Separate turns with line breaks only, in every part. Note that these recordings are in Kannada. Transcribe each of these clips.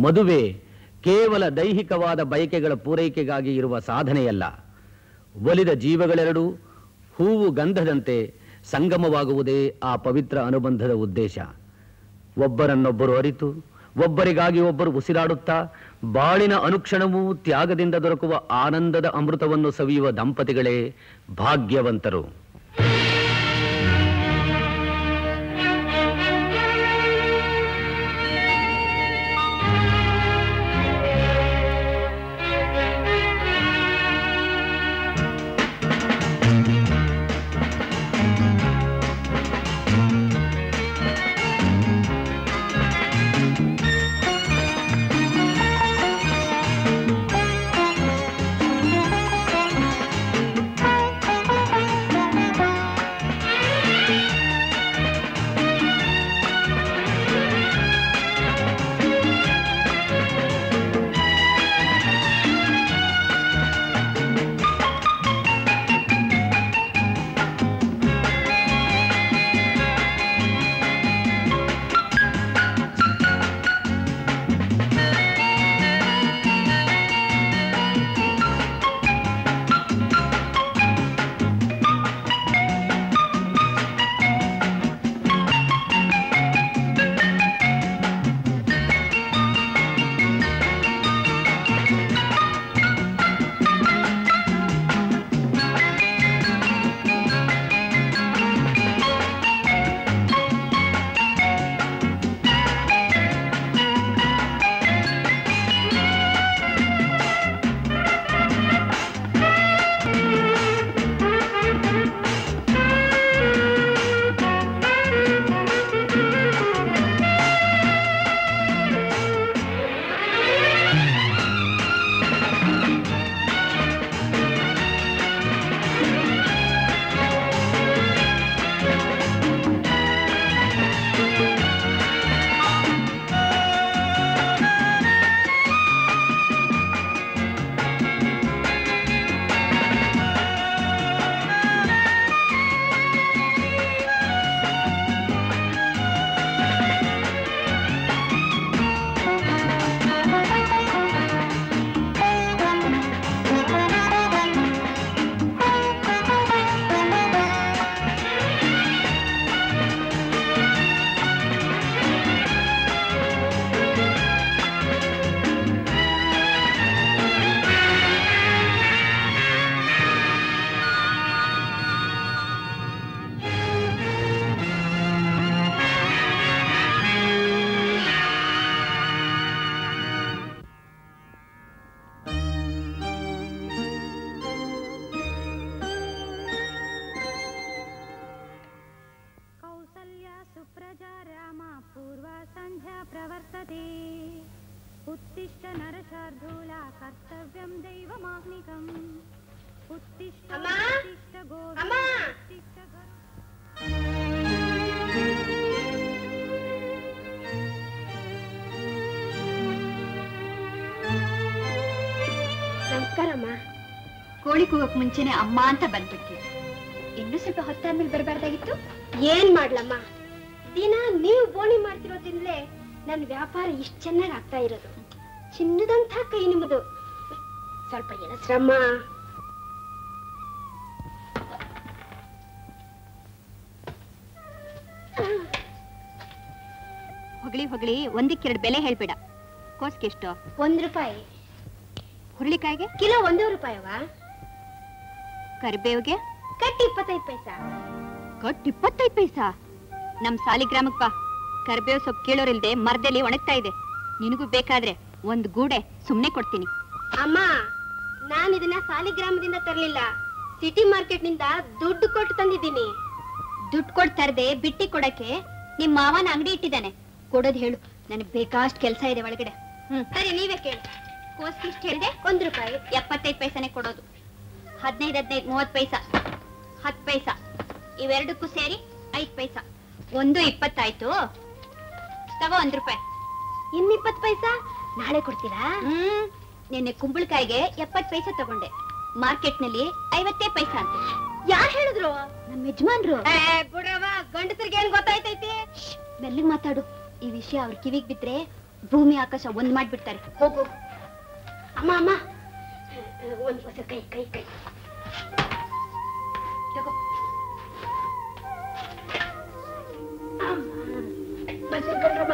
ಮದುವೆ ಕೇವಲ ದೈಹಿಕವಾದ ಬಯಕೆಗಳ ಪೂರೈಕೆಗಾಗಿ ಇರುವ ಸಾಧನೆಯಲ್ಲ ಒಲಿದ ಜೀವಗಳೆರಡೂ ಹೂವು ಗಂಧದಂತೆ ಸಂಗಮವಾಗುವುದೇ ಆ ಪವಿತ್ರ ಅನುಬಂಧದ ಉದ್ದೇಶ ಒಬ್ಬರನ್ನೊಬ್ಬರು ಅರಿತು ಒಬ್ಬರಿಗಾಗಿ ಒಬ್ಬರು ಉಸಿರಾಡುತ್ತಾ ಬಾಳಿನ ಅನುಕ್ಷಣವೂ ತ್ಯಾಗದಿಂದ ದೊರಕುವ ಆನಂದದ ಅಮೃತವನ್ನು ಸವಿಯುವ ದಂಪತಿಗಳೇ ಭಾಗ್ಯವಂತರು
कौसल्या सुप्रजा रामा पूर्वा सन्ध्या प्रवर्तते उत्तिष्ठ नरशार्दूला कर्तव्यं दैवमाह्निकम् उत्तिष्ठ
अम्मा?
उत्तिष्ठ गोविन्द
अम्मा?
उत्तिष्ठ गरुड
ನಮಸ್ಕಾರಮ್ಮ
ಕೋಳಿ ಕೂಗಕ್ ಮುಂಚೆನೆ ಅಮ್ಮ ಅಂತ ಬಂದ್ಬಿಡ್ತೀವಿ ಇನ್ನು ಸ್ವಲ್ಪ ಹೊತ್ತಾದ್ಮೇಲೆ ಬರಬಾರ್ದಾಗಿತ್ತು
ಏನ್ ಮಾಡ್ಲಮ್ಮ ದಿನ ನೀವು ಬೋಣಿ ಮಾಡ್ತಿರೋದ್ರಿಂದಲೇ ನನ್ನ ವ್ಯಾಪಾರ ಇಷ್ಟ ಚೆನ್ನಾಗಿ ಆಗ್ತಾ ಇರೋದು ಚಿನ್ನದಂಥ ಕೈ ನಿಮ್ಮದು ಸ್ವಲ್ಪ ಎಳಸ್ರಮ್ಮ
ಹೊಗಳಿ ಹೊಗಳಿ ಒಂದಕ್ಕೆರಡು ಬೆಲೆ ಹೇಳ್ಬೇಡ ಕೋಸ್ಗೆ ಎಷ್ಟು
ಒಂದ್ ರೂಪಾಯಿ
ಹುರುಳಿಕಾಯಿಗೆ
ಕಿಲೋ ಒಂದೇ ರೂಪಾಯವಾ
ಕರಿಬೇವಿಗೆ
ಕಟ್ಟಿ ಇಪ್ಪತ್ತೈದು ಪೈಸಾ
ಕಟ್ ಇಪ್ಪತ್ತೈದು ಪೈಸಾ ನಮ್ ಸಾಲಿಗ್ರಾಮಕ್ ಬಾ ಕರಿಬೇವು ಸೊಪ್ಪು ಕೇಳೋರಿಲ್ದೆ ಮರದಲ್ಲಿ ಒಣಗ್ತಾ ಇದೆ ನಿನಗೂ ಬೇಕಾದ್ರೆ ಒಂದ್ ಗೂಡೆ ಸುಮ್ನೆ ಕೊಡ್ತೀನಿ
ಅಮ್ಮ ನಾನು ಇದನ್ನ ಸಾಲಿಗ್ರಾಮದಿಂದ ತರಲಿಲ್ಲ ಸಿಟಿ ಮಾರ್ಕೆಟ್ ನಿಂದ ದುಡ್ಡು ಕೊಟ್ಟು ತಂದಿದ್ದೀನಿ
ದುಡ್ಡು ಕೊಡ್ ತರದೆ ಬಿಟ್ಟಿ ಕೊಡಕ್ಕೆ ನಿಮ್ ಮಾವನ ಅಂಗಡಿ ಇಟ್ಟಿದ್ದಾನೆ ಕೊಡೋದ್ ಹೇಳು ನನಗ್ ಬೇಕಾಷ್ಟು ಕೆಲಸ ಇದೆ ಒಳಗಡೆ ಹ್ಮ್
ಸರಿ ನೀವೇ ಕೇಳಿ
ಕೋಸ್ಗೆ ಇಷ್ಟು ಹೇಳ್ದೆ
ಒಂದ್ ರೂಪಾಯಿ
ಎಪ್ಪತ್ತೈದು ಪೈಸಾನೆ ಕೊಡೋದು ಹದಿನೈದು ಹದಿನೈದು ಮೂವತ್ತು ಪೈಸಾ ಹತ್ತು ಪೈಸಾ ಇವೆರಡಕ್ಕೂ ಸೇರಿ ಐದು ಪೈಸಾ ಒಂದು ಇಪ್ಪತ್ತಾಯ್ತು ತಗೋ ಒಂದ್ ರೂಪಾಯಿ
ಇನ್ ಇಪ್ಪತ್ತು ಪೈಸಾ ನಾಳೆ ಕೊಡ್ತೀರಾ
ಹ್ಮ್ ನಿನ್ನೆ ಕುಂಬಳಕಾಯಿಗೆ ಎಪ್ಪತ್ ಪೈಸೆ ತಗೊಂಡೆ ಮಾರ್ಕೆಟ್ ನಲ್ಲಿ ಐವತ್ತೇ ಪೈಸಾ ಅಂತ
ಯಾರ್ ಹೇಳಿದ್ರು
ನಮ್ಮ ಯಜಮಾನ್ರು
ಏ, ಬಿಡ್ರವ್ವ ಗಂಡಸರಿಗೆ ಏನ್ ಗೊತ್ತಾಯ್ತೈತಿ
ಮೆಲ್ಲಗ್ ಮಾತಾಡು ಈ ವಿಷಯ ಅವ್ರ ಕಿವಿಗ್ ಬಿದ್ರೆ ಭೂಮಿ ಆಕಾಶ ಒಂದ್ ಮಾಡ್ಬಿಡ್ತಾರೆ
ಹೋಗು ಅಮ್ಮ ಅಮ್ಮ ಒಂದು ಹೊಸ ಕೈ ಕೈ ಕೈ ತಗೋ ಅಮ್ಮ ಬಸ್ಸಲ್ಲಿ ಕರ್ರಮ್ಮ.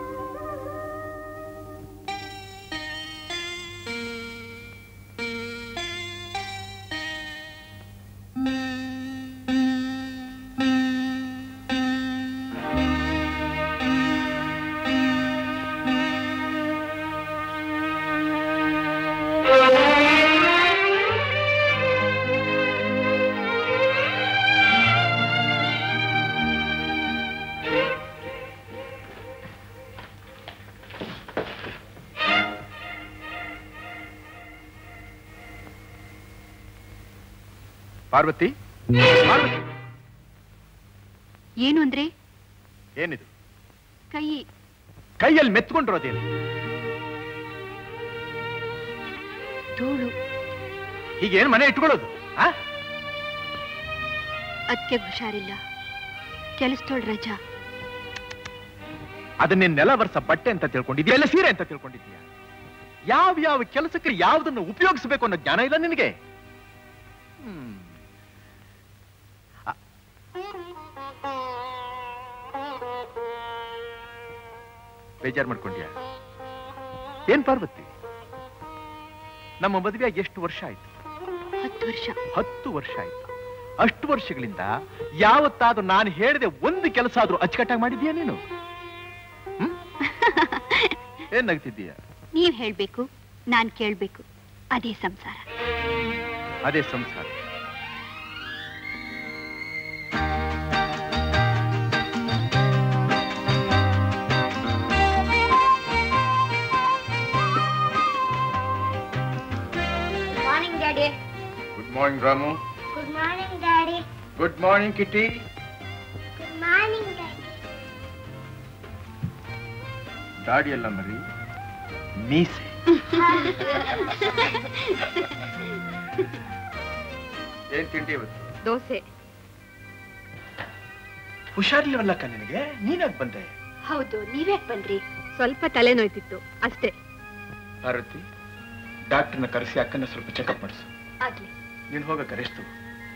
ಪಾರ್ವತಿ ಪಾರ್ವತಿ
ಏನು ಅಂದ್ರೆ
ಏನಿದು
ಕೈ
ಕೈಯಲ್ಲಿ ಮೆತ್ಕೊಂಡಿರೋದೇನು
ಧೂಳು
ಹೀಗೇನು ಮನೆ ಇಟ್ಕೊಳ್ಳೋದು ಆ
ಅದಕ್ಕೆ ಹುಷಾರಿಲ್ಲ ಕೆಲಸದೋಳ್ ರಜಾ
ಅದನ್ನೇ ನೆಲ ವರ್ಷ ಬಟ್ಟೆ ಅಂತ ತಿಳ್ಕೊಂಡಿದ್ಯಾ ಇಲ್ಲ ಸೀರೆ ಅಂತ ತಿಳ್ಕೊಂಡಿದ್ಯಾ ಯಾವ ಯಾವ ಕೆಲಸಕ್ಕೆ ಯಾವುದನ್ನು ಉಪಯೋಗಿಸಬೇಕು ಅನ್ನೋ ಜ್ಞಾನ ಇಲ್ಲ ನಿನಗೆ ಹ್ಮ್. ಅ- ಬೇಜಾರ್ ಮಾಡ್ಕೊಂಡ್ಯಾ ಏನ್ ಪಾರ್ವತಿ ನಮ್ಮ ಮದುವೆ ಎಷ್ಟು ವರ್ಷ ಆಯ್ತು
ಹತ್ತು ವರ್ಷ
ಹತ್ತು ವರ್ಷ ಆಯ್ತು ಅಷ್ಟು ವರ್ಷಗಳಿಂದ ಯಾವತ್ತಾದ್ರೂ ನಾನು ಹೇಳಿದೆ ಒಂದು ಕೆಲಸ ಆದ್ರೂ ಅಚ್ಚುಕಟ್ಟಾಗಿ ಮಾಡಿದ್ಯಾ ನೀನು ಹ್ಮ್? ಏನ್ ನಗ್ತಿದ್ದೀಯ
ನೀವ್ ಹೇಳ್ಬೇಕು ನಾನ್ ಕೇಳ್ಬೇಕು ಅದೇ ಸಂಸಾರ
ಅದೇ ಸಂಸಾರ
morning daddy
good morning Ramu
good morning daddy
good morning Kitty
good morning daddy
ದಾಡಿ ಎಲ್ಲ ಮರಿ ಮೀಸೆ ಏನ್ ತಿಂಡಿ ಇವತ್ತು
ದೋಸೆ
ಹುಷಾರಿಲ್ಲವಲ್ಲಕ್ಕ ನಿನಗೆ ನೀನಾಗ್ ಬಂದೆ
ಹೌದು ನೀವ್ಯಾಕ್ ಬಂದ್ರಿ
ಸ್ವಲ್ಪ ತಲೆನೋಯ್ತಿತ್ತು ಅಷ್ಟೇ
ಪಾರ್ವತಿ ಡಾಕ್ಟರ್ನ ಕರೆಸಿ ಅಕ್ಕನ ಸ್ವಲ್ಪ ಚೆಕಪ್ ಮಾಡಿಸು
ಆಗ್ಲಿ
ನೀನು ಹೋಗಕ್ಕ ರೆಸ್ಟ್ ತಗೋ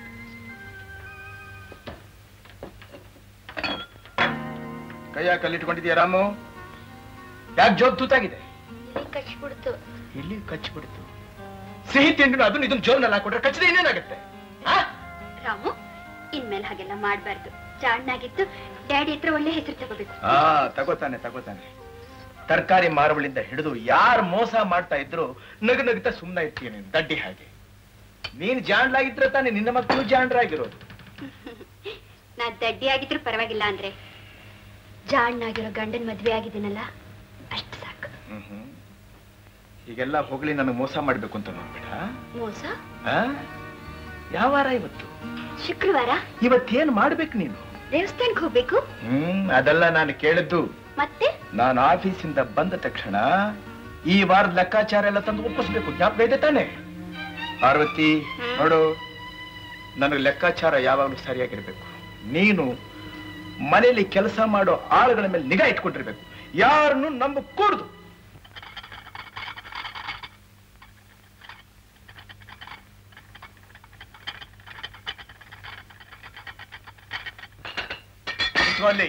ಕೈಯ ಕಲ್ಲಿಟ್ಕೊಂಡಿದ್ಯಾ ರಾಮು ಯಾಕೆ ಜೋಬ್ ತೂತಾಗಿದೆ
ಇಲ್ಲಿ ಕಚ್ಬಿಡ್ತು
ಇಲ್ಲಿ ಕಚ್ಚಿಬಿಡ್ತು ಸಿಹಿ ತಿಂಡಿನ ಅದನ್ನ ಇದನ್ನ ಜೋಬ್ನಲ್ಲಿ ಹಾಕೊಂಡ್ರೆ ಕಚ್ಚದೆ ಇನ್ನೇನಾಗುತ್ತೆ ಆ?
ರಾಮು ಇನ್ಮೇಲೆ ಹಾಗೆಲ್ಲ ಮಾಡ್ಬಾರ್ದು ಜಾಣ್ಣಾಗಿತ್ತು ಡ್ಯಾಡಿ ಹತ್ರ ಒಳ್ಳೆ ಹೆಸರು ತಗೋಬೇಕು
ಆ ತಗೋತಾನೆ ತಗೋತಾನೆ ತರಕಾರಿ ಮಾರುವಳಿಂದ ಹಿಡಿದು ಯಾರು ಮೋಸ ಮಾಡ್ತಾ ಇದ್ರು ನಗು ನಗುತ್ತಾ ಸುಮ್ಮನೆ ಇರ್ತೀಯ ನೀನು ದಡ್ಡಿ ಹಾಗೆ ನೀನ್ ಜಾಣ್ಲಾಗಿದ್ರೆ ತಾನೆ ನಿನ್ನ ಮಕ್ಕಳು ಜಾಣ್ರಾಗಿರೋದು
ನಾ ದಡ್ಡಿ ಆಗಿದ್ರು ಪರವಾಗಿಲ್ಲ ಅಂದ್ರೆ ಜಾಣ್ಣಾಗಿರೋ ಗಂಡನ್ ಮದ್ವೆ ಆಗಿದ್ದೀನಲ್ಲ ಅಷ್ಟು ಸಾಕು
ಹ್ಮ್ ಹೀಗೆಲ್ಲ ಹೋಗ್ಲಿ ನನಗೆ ಮೋಸ ಮಾಡ್ಬೇಕು ಅಂತ ನೋಡ್ಬೇಡ
ಮೋಸ
ಆ? ಯಾವ ವಾರ ಇವತ್ತು
ಶುಕ್ರವಾರ
ಇವತ್ತೇನ್ ಮಾಡ್ಬೇಕು ನೀನು
ದೇವಸ್ಥಾನಕ್ಕೆ ಹೋಗ್ಬೇಕು
ಹ್ಮ್ ಅದೆಲ್ಲ ನಾನು ಕೇಳಿದ್ದು
ಮತ್ತೆ
ನಾನು ಆಫೀಸಿಂದ ಬಂದ ತಕ್ಷಣ ಈ ವಾರದ ಲೆಕ್ಕಾಚಾರ ಎಲ್ಲ ತಂದು ಒಪ್ಪಿಸ್ಬೇಕು ಜ್ಞಾಪಕ ಇದೆ ತಾನೆ ಪಾರ್ವತಿ ನೋಡು ನನಗೆ ಲೆಕ್ಕಾಚಾರ ಯಾವಾಗಲೂ ಸರಿಯಾಗಿರ್ಬೇಕು ನೀನು ಮನೆಯಲ್ಲಿ ಕೆಲಸ ಮಾಡೋ ಆಳುಗಳ ಮೇಲೆ ನಿಗಾ ಇಟ್ಕೊಂಡಿರ್ಬೇಕು ಯಾರನ್ನು ನಂಬ ಕೂಡುದು ಅಲ್ಲಿ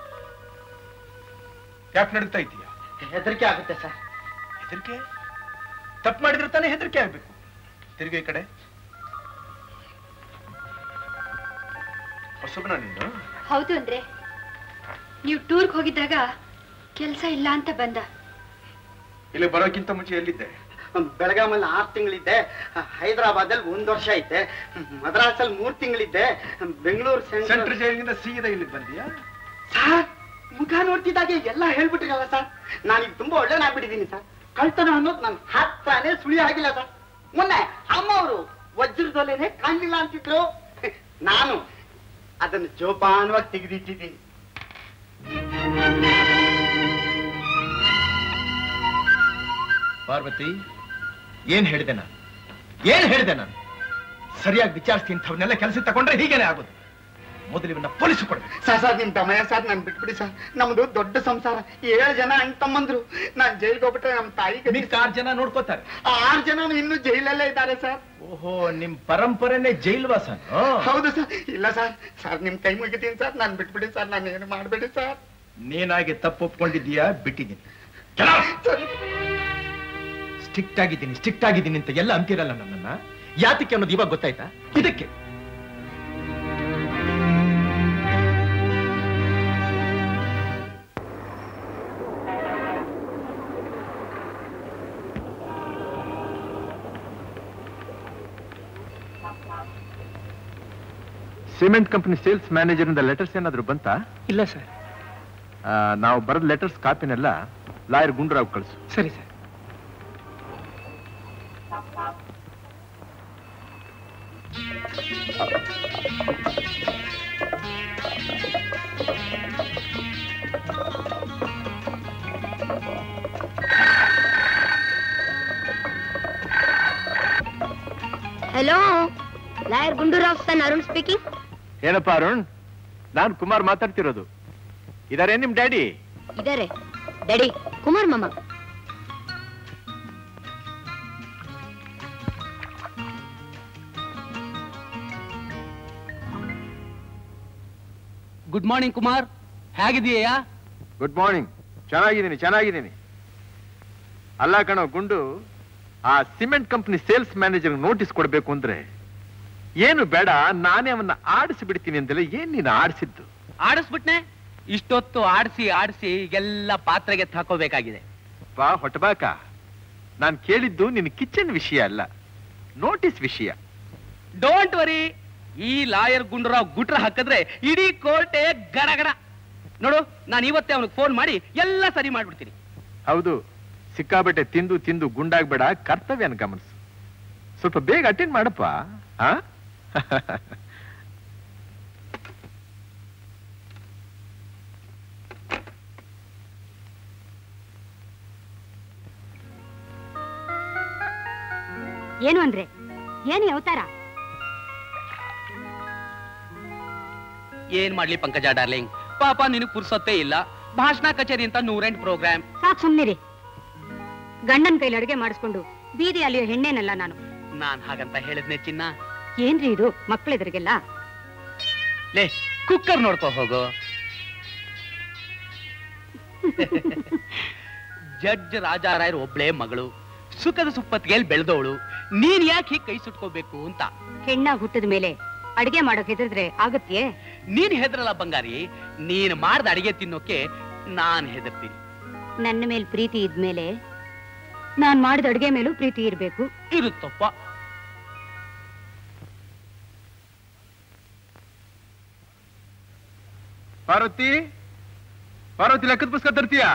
ಯಾಕೆ ನಡುತ್ತಾ ಇದೀಯಾ
ಹೆದರಿಕೆ ಆಗುತ್ತೆ ಸರ್
ಹೆದರಿಕೆ ತಪ್ಪು ಮಾಡಿದ್ರೆ ತಾನೇ ಹೆದರಿಕೆ ಆಗ್ಬೇಕು ತಿರುಗಿ ಈ ಕಡೆ ಹೊಸಬನ ನೀನು
ಹೌದು ಅಂದ್ರೆ ನೀವು ಟೂರ್ಗೆ ಹೋಗಿದ್ದಾಗ ಕೆಲಸ ಇಲ್ಲ ಅಂತ ಬಂದ
ಇಲ್ಲಿ ಬರೋಕ್ಕಿಂತ ಮುಂಚೆ ಎಲ್ಲಿದ್ದೆ
ಬೆಳಗಾಮಲ್ಲಿ ಆರು ತಿಂಗಳಿದ್ದೆ ಹೈದರಾಬಾದಲ್ಲಿ ಒಂದ್ ವರ್ಷ ಇದ್ದೆ ಮದ್ರಾಸಲ್ಲಿ ಮೂರ್ ತಿಂಗಳಿದ್ದೆ ಬೆಂಗಳೂರು
ಸೆಂಟ್ರ್
ಸೆಂಟ್ರ್
ಜೈಲಿನಿಂದ ಸೀದಾ ಇಲ್ಲಿಗೆ ಬಂದಿಯಾ
ಸರ್ ಮುಖ ನೋಡ್ತಿದ್ದಾಗೆ ಎಲ್ಲ ಹೇಳ್ಬಿಟ್ರಲ್ಲ ಸರ್ ನಾನೀಗ ತುಂಬಾ ಒಳ್ಳೆನಾಗ್ಬಿಟ್ಟಿದ್ದೀನಿ ಸರ್ ಕಳ್ತನ ಅನ್ನೋದು ನನ್ನ ಹತ್ತಾನೆ ಸುಳಿ ಆಗಿಲ್ಲ ಸರ್ ಮೊನ್ನೆ ಅಮ್ಮ ಅವರು ವಜ್ರದಲ್ಲೇನೆ ಕಾಣಲಿಲ್ಲ ಅಂತಿದ್ರು ನಾನು ಅದನ್ನು ಜೋಪಾನವಾಗಿ ತೆಗೆದಿಟ್ಟಿದ್ದೀನಿ
ಪಾರ್ವತಿ ಏನ್ ಹೇಳಿದೆ ನಾನು ಏನ್ ಹೇಳಿದೆ ನಾನು ಸರಿಯಾಗಿ ವಿಚಾರಿಸಿ ಇಂಥವನ್ನೆಲ್ಲ ಕೆಲಸ ತಗೊಂಡ್ರೆ ಹೀಗೇನೆ ಆಗೋದು ಮೊದಲು ಇವನ್ನ ಪೊಲೀಸ್ ಕೊಡ್ಬೇಕು
ಸರ್ ಸರ್ ನಿಮ್ ತಮಯ ಸರ್ ನನ್ ಬಿಟ್ಬಿಡಿ ಸರ್ ನಮ್ದು ದೊಡ್ಡ ಸಂಸಾರ ಏಳು ಜನ ಅಣ್ಣ ತಮ್ಮಂದ್ರು ನಾನ್ ಜೈಲ್ಗೆ ಹೋಗ್ಬಿಟ್ರೆ ನಮ್ ತಾಯಿ
ಮಿಕ್ಕ ಆರ್ ಜನ ನೋಡ್ಕೋತಾರೆ
ಆರು ಜನ ಇನ್ನು ಜೈಲಲ್ಲೇ ಇದ್ದಾರೆ ಸರ್
ಓಹೋ ನಿಮ್ ಪರಂಪರೆನೆ ಜೈಲ್ವಾಸ
ಹೌದು ಸರ್ ಇಲ್ಲ ಸರ್ ಸರ್ ನಿಮ್ ಕೈ ಮುಗಿತೀನಿ ಸರ್ ನಾನ್ ಬಿಟ್ಬಿಡಿ ಸರ್ ನಾನು ಏನು ಮಾಡ್ಬೇಡಿ ಸರ್
ನೀನಾಗಿ ತಪ್ಪು ಒಪ್ಕೊಂಡಿದ್ದೀಯಾ ಬಿಟ್ಟಿದ್ದೀನಿ
ಸರ್
ಸ್ಟ್ರಿಕ್ಟ್ ಆಗಿದ್ದೀನಿ ಸ್ಟ್ರಿಕ್ಟ್ ಆಗಿದ್ದೀನಿ ಅಂತ ಎಲ್ಲ ಅಂತಿರಲ್ಲ ನನ್ನನ್ನ ಯಾತಕ್ಕೆ ಅನ್ನೋದು ಇವಾಗ ಗೊತ್ತಾಯ್ತಾ ಇದಕ್ಕೆ ಸಿಮೆಂಟ್ ಕಂಪನಿ ಸೇಲ್ಸ್ ಮ್ಯಾನೇಜರ್ ಇಂದ ಲೆಟರ್ಸ್ ಏನಾದ್ರು ಬಂತಾ
ಇಲ್ಲ ಸರ್
ಆ, ನಾವು ಬರೆದ ಲೆಟರ್ಸ್ ಕಾಪಿನೆಲ್ಲ ಲಾಯರ್ ಗುಂಡ್ರಾವ್ ಕಳಿಸು
ಸರಿ sir
hello lawyer Gundurao son Arun speaking
ಏನಪ್ಪ ಅರುಣ್ ನಾನ್ ಕುಮಾರ್ ಮಾತಾಡ್ತಿರೋದು ಇದಾರೆ ನಿಮ್ ಡ್ಯಾಡಿ
ಇದಾರೆ ಡ್ಯಾಡಿ ಕುಮಾರ್ ಮಾಮ
ಗುಡ್ ಮಾರ್ನಿಂಗ್ ಕುಮಾರ್ ಹೇಗಿದೆಯಾ
ಗುಡ್ ಮಾರ್ನಿಂಗ್ ಚೆನ್ನಾಗಿದ್ದೀನಿ ಚೆನ್ನಾಗಿದ್ದೀನಿ ಅಲ್ಲ ಕಣೋ ಗುಂಡು ಆ cement company sales manager notice ಕೊಡ್ಬೇಕು ಅಂದ್ರೆ ಏನು ಬೇಡ ನಾನೇ ಅವನ್ನ ಆಡಿಸಿ ಬಿಡ್ತೀನಿ ಅಂದಲ್ಲ ಏನ್ ನೀನು ಆಡಿಸಿದ್ದು
ಆಡಿಸ್ಬಿಟ್ನೆ ಇಷ್ಟೊತ್ತು ಆಡಿಸಿ ಆಡಿಸಿ ಎಲ್ಲ ಪಾತ್ರೆಗೆ ಹಾಕೋಬೇಕಾಗಿದೆ
ಬಾ ಹೊಟ್ಟಬಾಕ ನಾನ್ ಕೇಳಿದ್ದು ನಿನ್ನ ಕಿಚನ್ ವಿಷಯ ಅಲ್ಲ ನೋಟಿಸ್ ವಿಷಯ
ಡೋಂಟ್ ವರಿ ಈ ಲಾಯರ್ ಗುಂಡ್ರಾವ್ ಗುಟ್ರ ಹಾಕಿದ್ರೆ ಇಡೀ ಕೋರ್ಟೆ ಗಡಗಡ ನೋಡು ನಾನು ಇವತ್ತೇ ಅವನಿಗೆ ಫೋನ್ ಮಾಡಿ ಎಲ್ಲ ಸರಿ ಮಾಡ್ಬಿಡ್ತೀನಿ
ಹೌದು ಸಿಕ್ಕಾಬಟ್ಟೆ ತಿಂದು ತಿಂದು ಗುಂಡಾಗ್ಬೇಡ ಕರ್ತವ್ಯನ ಗಮನಿಸು ಸ್ವಲ್ಪ ಬೇಗ ಅಟೆಂಡ್ ಮಾಡಪ್ಪ ಆ
ಏನು ಅಂದ್ರೆ ಏನು ಅವತಾರ
ಏನ್ ಮಾಡ್ಲಿ ಪಂಕಜ ಡಾರ್ಲಿಂಗ್ ಪಾಪ ನಿನಗ್ ಪುರ್ಸೊತ್ತೇ ಇಲ್ಲ ಭಾಷಣ ಕಚೇರಿ ಅಂತ ನೂರೆಂಟು ಪ್ರೋಗ್ರಾಮ್
ಸಾಕ್ ಸುಮ್ನಿರಿ ಗಂಡನ್ ಕೈಲಿ ಅಡುಗೆ ಮಾಡಿಸ್ಕೊಂಡು ಬೀದಿ ಅಲ್ಲಿಯೋ ಹೆಣ್ಣೇನಲ್ಲ ನಾನು
ನಾನ್ ಹಾಗಂತ ಹೇಳಿದ್ನೆ ಚಿನ್ನ
ಏನ್ರಿ ಇದು ಮಕ್ಕಳೆದುರಿಗೆಲ್ಲ
ಲೇ ಕುಕ್ಕರ್ ನೋಡ್ಕೋ ಹೋಗು ಜಡ್ಜ್ ರಾಜಾರಾಯರ್ ಒಬ್ಳೇ ಮಗಳು ಸುಖದ ಸುಪ್ಪತ್ತಿಗೆಲ್ ಬೆಳೆದವಳು ನೀನ್ ಯಾಕೆ ಹೀಗ್ ಕೈ ಸುಟ್ಕೋಬೇಕು ಅಂತ
ಹೆಣ್ಣಾಗ್ ಹುಟ್ಟಿದ ಮೇಲೆ ಅಡಿಗೆ ಮಾಡೋಕ್ ಹೆದರಿದ್ರೆ ಆಗತ್ಯೇ
ನೀನ್ ಹೆದರಲ್ಲ ಬಂಗಾರಿ ನೀನ್ ಮಾಡ್ದ ಅಡಿಗೆ ತಿನ್ನೋಕೆ ನಾನ್ ಹೆದರ್ತೀನಿ
ನನ್ನ ಮೇಲ್ ಪ್ರೀತಿ ಇದ್ಮೇಲೆ ನಾನ್ ಮಾಡಿದ ಅಡಿಗೆ ಮೇಲೂ ಪ್ರೀತಿ ಇರ್ಬೇಕು
ಇರುತ್ತಪ್ಪ
ಪಾರ್ವತಿ ಪಾರ್ವತಿ ಲೆಕ್ಕದ ಪುಸ್ತಕ ತರ್ತೀಯಾ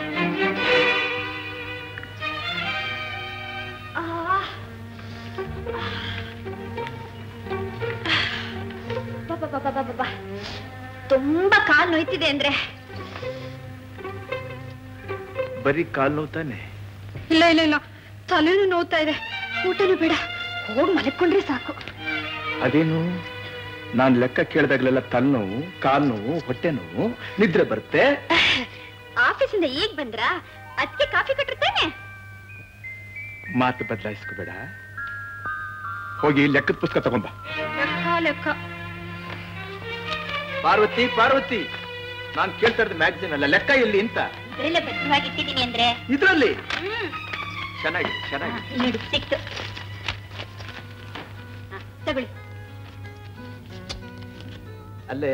ತುಂಬಾ ಕಾಲ್ ನೋಯ್ತಿದೆ ಅಂದ್ರೆ
ಬರೀ ಕಾಲ್ ನೋವ್ತಾನೆ
ಇಲ್ಲ ಇಲ್ಲ ಇಲ್ಲ ತಲೆನೂ ನೋವ್ತಾ ಇದೆ ಊಟನೂ ಬೇಡ ಹೋಗಿ ಮಲಕೊಂಡ್ರೆ ಸಾಕು
ಅದೇನು ನಾನ್ ಲೆಕ್ಕ ಕೇಳಿದಾಗಲೆಲ್ಲ ತಲೆನೋವು ಕಾಲ್ ನೋವು ಹೊಟ್ಟೆ ನೋವು ನಿದ್ರೆ ಬರುತ್ತೆ
ಆಫೀಸಿಂದ ಈಗ ಬಂದ್ರ ಅದಕ್ಕೆ ಕಾಫಿ ಕೊಟ್ಟಿರ್ತೇನೆ
ಮಾತು ಬದಲಾಯಿಸ್ಕೋಬೇಡ ಹೋಗಿ ಲೆಕ್ಕದ ಪುಸ್ತಕ ತಗೊಂಬ
ಲೆಕ್ಕ ಲೆಕ್ಕ
ಪಾರ್ವತಿ ಪಾರ್ವತಿ ನಾನ್ ಕೇಳ್ತಾ ಇರೋದು ಮ್ಯಾಗಝಿನ್ ಅಲ್ಲ ಲೆಕ್ಕ ಎಲ್ಲಿ ಅಂತ
ಇದ್ರಲ್ಲೇ ಭದ್ರವಾಗಿ ಇಟ್ಟಿದ್ದೀನಿ ಅಂದ್ರೆ
ಇದ್ರಲ್ಲಿ
ಹ್ಮ್
ಚೆನ್ನಾಗಿದೆ ಚೆನ್ನಾಗಿದೆ
ಇಲ್ಲಿ ನೋಡಿ ಸಿಕ್ತು ಹ, ತಗೊಳ್ಳಿ
ಅಲ್ಲೇ